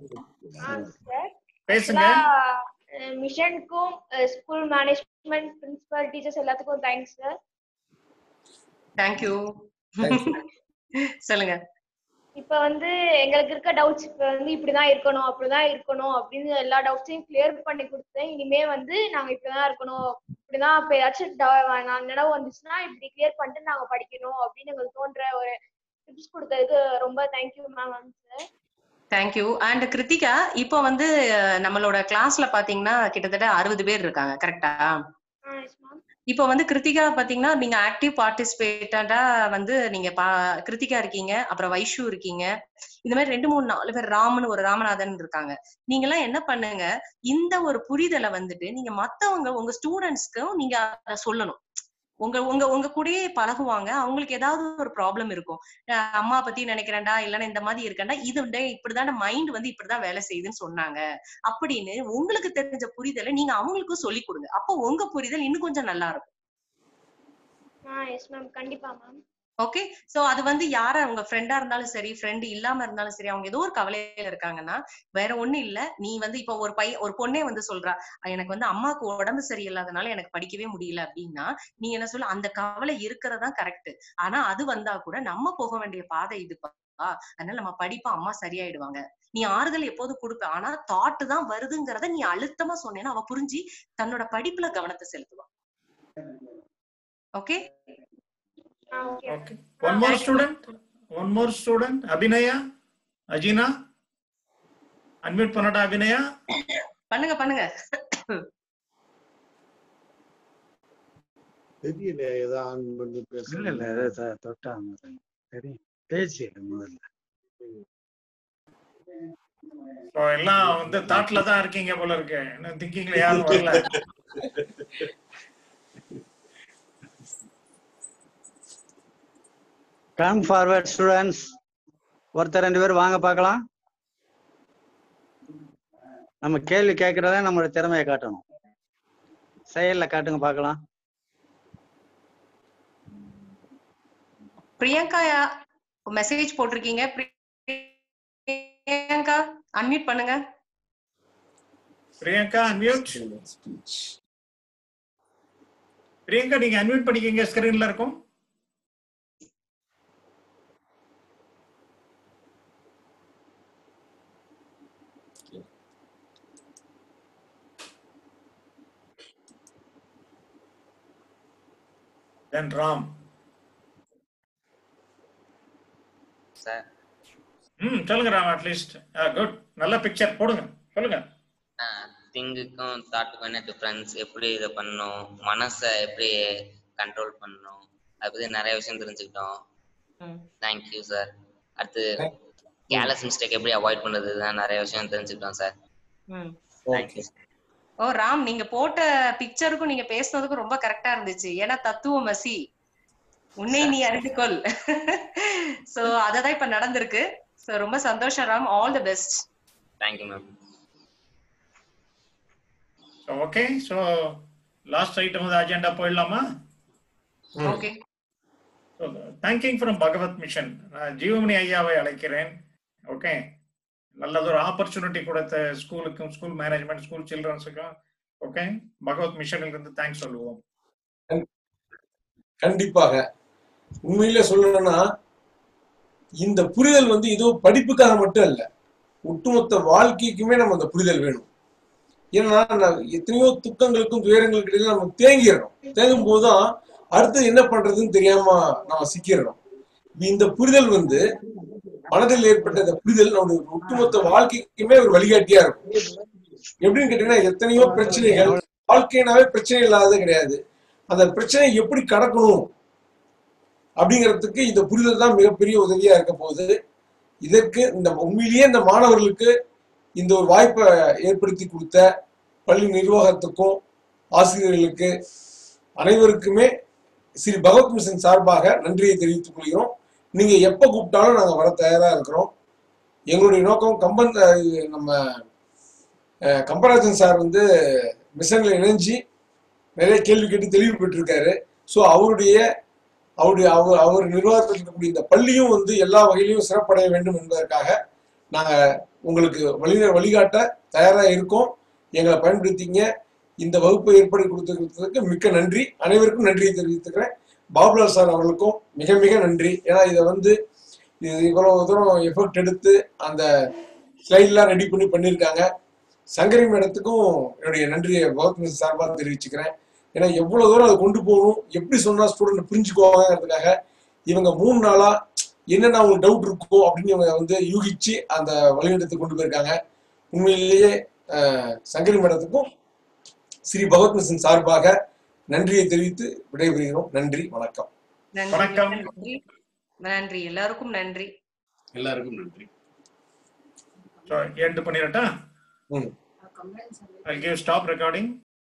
பேசுங்க மிஷனுக்கும் ஸ்கூல் மேனேஜ்மெண்ட் பிரின்சிபல் டீச்சர்ஸ் எல்லாத்துக்கும் தேங்க்ஸ் சார் தேங்க்யூ சொல்லுங்க இப்ப வந்து எங்களுக்கு இருக்க டவுட்ஸ் இப்ப வந்து இப்படிதான் இருக்கணும் அப்படிதான் இருக்கணும் அப்படின்னு எல்லா டவுட்ஸையும் கிளியர் பண்ணி கொடுத்தேன் இனிமே வந்து நாங்க இப்படிதான் இருக்கணும் இப்படிதான் இப்ப ஏதாச்சும் டவு- நான் நினைவு வந்துச்சுன்னா இப்படி கிளியர் பண்ணிட்டு நாங்க படிக்கணும் அப்படின்னு எங்களுக்கு தோன்ற ஒரு டிப்ஸ் கொடுத்ததுக்கு ரொம்ப thank you ma'am sir thank you and Krithika இப்போ வந்து அஹ், நம்மளோட கிளாஸ்ல பாத்தீங்கன்னா கிட்டத்தட்ட அறுபது பேர் இருக்காங்க கரெக்டா எஸ் மேம் இப்போ வந்து கிருத்திகா பாத்தீங்கன்னா நீங்க ஆக்டிவ் பார்ட்டிசிபேட்டா வந்து நீங்க பா கிருத்திகா இருக்கீங்க அப்புறம் வைஷு இருக்கீங்க இந்த மாதிரி ரெண்டு மூணு நாலு பேர் ராமன் ஒரு ராமநாதன் இருக்காங்க நீங்க எல்லாம் என்ன பண்ணுங்க இந்த ஒரு புரிதலை வந்துட்டு நீங்க மத்தவங்க உங்க ஸ்டூடெண்ட்ஸ்க்கும் நீங்க அதை சொல்லணும் உங்க உங்க உங்க கூடயே பழகுவாங்க அவங்களுக்கு ஏதாவது ஒரு ப்ராப்ளம் இருக்கும் அஹ் அம்மா பத்தி நினைக்கிறேன்டா இல்லைன்னா இந்த மாதிரி இருக்கேன்டா இது வந்து இப்படிதான் மைண்ட் வந்து இப்படிதான் வேலை செய்யுதுன்னு சொன்னாங்க அப்படின்னு உங்களுக்கு தெரிஞ்ச புரிதலை நீங்க அவங்களுக்கும் சொல்லி கொடுங்க அப்போ உங்க புரிதல் இன்னும் கொஞ்சம் நல்லா இருக்கும் ஆ எஸ் மேம் கண்டிப்பா மேம் ஓகே சோ அது வந்து யாரா உங்க ஃப்ரெண்டா இருந்தாலும் சரி ஃப்ரெண்ட் இல்லாம இருந்தாலும் சரி அவங்க ஏதோ ஒரு கவலையில இருக்காங்கன்னா வேற ஒண்ணு இல்ல நீ வந்து இப்போ ஒரு பையன் ஒரு பொண்ணே வந்து சொல்றா எனக்கு வந்து அம்மாவுக்கு உடம்பு சரியில்லாதனால எனக்கு படிக்கவே முடியல அப்படின்னா நீ என்ன சொல்ல அந்த கவலை இருக்கிறதா கரெக்ட் ஆனா அது வந்தா கூட நம்ம போக வேண்டிய பாதை இதுப்பா அதனால நம்ம படிப்போம் அம்மா சரியாயிடுவாங்க நீ ஆறுதல் எப்போதும் கொடுப்ப ஆனா தாட்டு தான் வருதுங்கிறத நீ அழுத்தமா சொன்னேன்னா அவ புரிஞ்சு தன்னோட படிப்புல கவனத்தை செலுத்துவா okay okay one more student one more student Abhinaya Ajina unmute பண்ணடா அபிநயா பண்ணுங்க பண்ணுங்க தெரியல ஏதோ ஆன் பண்ணி இல்ல பேசல இல்ல ஏதோ தொ- தொட்டாங்க தெரியும் பேச்சு முதல்ல ஸோ எல்லாம் வந்து தாட்ல தான் இருக்கீங்க போல இருக்கு இன்னும் திங்கிங்ல யாரும் வரல கம் ஃபார்வர்ட் ஸ்டூடெண்ட்ஸ் ஒருத்தர் ரெண்டு பேர் வாங்க பார்க்கலாம் நம்ம கேள்வி கேட்கறத நம்மளோட திறமையை காட்டணும் செயல்ல காட்டுங்க பார்க்கலாம் பிரியங்கா மெசேஜ் போட்டிருக்கீங்க பிரியங்கா அன்மியூட் பண்ணுங்க பிரியங்கா அன்மியூட் பிரியங்கா நீங்க அன்மியூட் பண்ணிக்கங்க ஸ்கிரீன்ல இருக்கும் தென் ராம் சார் ம் சொல்லுங்க ராம் அட்லீஸ்ட் குட் நல்ல பிக்சர் போடுங்க சொல்லுங்க திங்குக்கும் தாட்டுக்கும் என்ன டிஃப்ரென்ஸ் எப்படி இதை பண்ணணும் மனசை எப்படி கண்ட்ரோல் பண்ணணும் அதை பத்தி நிறைய விஷயம் தெரிஞ்சுக்கிட்டோம் தேங்க்யூ சார் அடுத்து கேர்லெஸ் மிஸ்டேக் எப்படி அவாய்ட் பண்றது தான் நிறைய விஷயம் தெரிஞ்சுக்கிட்டோம் சார் ம். தேங்க்யூ ஓ ராம் நீங்க போட்ட பிக்சருக்கும் நீங்க பேசுனதுக்கும் ரொம்ப கரெக்டா இருந்துச்சு ஏன்னா தத்துவமசி உன்னை நீ அறிந்து கொள் சோ அததான் இப்ப நடந்திருக்கு சோ ரொம்ப சந்தோஷம் Ram all the best thank you ma'am okay so last item வந்து அஜெண்டா போயிடலாமா okay thanking from Bhagavat mission நான் ஜீவமணி ஐயாவை அழைக்கிறேன் ஓகே நல்லதொரு ஆப்பர்ச்சுனிட்டி கொடுத்த ஸ்கூலுக்கும் ஸ்கூல் மேனேஜ்மெண்ட் ஸ்கூல் சில்ட்ரன்ஸுக்கும் ஓகே பகவத் மிஷனில் இருந்து தேங்க்ஸ் சொல்லுவோம் கண்டிப்பாக உண்மையில சொல்லணும்னா இந்த புரிதல் வந்து ஏதோ படிப்புக்காக மட்டும் அல்ல ஒட்டுமொத்த வாழ்க்கைக்குமே நம்ம அந்த புரிதல் வேணும் ஏன்னா நான் எத்தனையோ துக்கங்களுக்கும் துயரங்களுக்கு இடையில நம்ம தேங்கிடுறோம் தேங்கும் போதுதான் அடுத்து என்ன பண்றதுன்னு தெரியாம நம்ம சிக்கிடுறோம் இந்த புரிதல் வந்து மனதில் ஏற்பட்ட இந்த புரிதல் நம்முடைய ஒட்டுமொத்த வாழ்க்கைக்குமே ஒரு வழிகாட்டியா இருக்கும் எப்படின்னு கேட்டீங்கன்னா எத்தனையோ பிரச்சனைகள் வாழ்க்கைனாவே பிரச்சனை இல்லாதது கிடையாது அந்த பிரச்சனையை எப்படி கடக்கணும் அப்படிங்கிறதுக்கு இந்த புரிதல் தான் மிகப்பெரிய உதவியா இருக்க போகுது இதற்கு இந்த உண்மையிலேயே இந்த மாணவர்களுக்கு இந்த ஒரு வாய்ப்பை ஏற்படுத்தி கொடுத்த பள்ளி நிர்வாகத்துக்கும் ஆசிரியர்களுக்கு அனைவருக்குமே ஸ்ரீ பகவத் மிஷன் சார்பாக நன்றியை தெரிவித்துக் கொள்கிறோம் நீங்க எப்ப கூப்பிட்டாலும் நாங்க வர தயாரா இருக்கிறோம் எங்களுடைய நோக்கம் கம்பன் அஹ், இது நம்ம அஹ், கம்பராஜன் சார் வந்து மிஷன்ல இணைஞ்சு நிறைய கேள்வி கேட்டு தெளிவு பெற்றிருக்காரு ஸோ அவருடைய அவருடைய அவர் அவர் நிர்வாகத்தில் இருக்கக்கூடிய இந்த பள்ளியும் வந்து எல்லா வகையிலையும் சிறப்படைய வேண்டும் என்பதற்காக நாங்க உங்களுக்கு வழி வழிகாட்ட தயாரா இருக்கோம் எங்களை பயன்படுத்திங்க இந்த வகுப்பை ஏற்படுத்தி கொடுத்துக்கிறதுக்கு மிக்க நன்றி அனைவருக்கும் நன்றியை தெரிவித்துக்கிறேன் பாபுலால் சார் அவர்களுக்கும் மிக மிக நன்றி ஏன்னா இதை வந்து இது இவ்வளவு தூரம் எஃபர்ட் எடுத்து அந்த ஸ்லைட்லாம் ரெடி பண்ணி பண்ணியிருக்காங்க சங்கரி மேடத்துக்கும் என்னுடைய நன்றியை கவர்மெண்ட் சார்பாக தெரிவிச்சுக்கிறேன் ஏன்னா எவ்வளவு தூரம் அதை கொண்டு போகணும் எப்படி சொன்னா ஸ்டூடெண்ட் புரிஞ்சுக்குவாங்கிறதுக்காக இவங்க மூணு நாளா என்னென்ன அவங்களுக்கு டவுட் இருக்கோ அப்படின்னு இவங்க வந்து யூகிச்சு அந்த வழிநடத்தி கொண்டு போயிருக்காங்க உண்மையிலேயே அஹ், சங்கரி மேடத்துக்கும் ஸ்ரீ பகவத் மிஷன் சார்பாக நன்றியை தெரிவித்து விடைபெறுகிறோம் நன்றி வணக்கம் நன்றி வணக்கம். நன்றி நன்றி எல்லாருக்கும் நன்றி எல்லாருக்கும் நன்றி ஸோ எண்டு பண்ணிடட்டா ம் I'll give stop recording.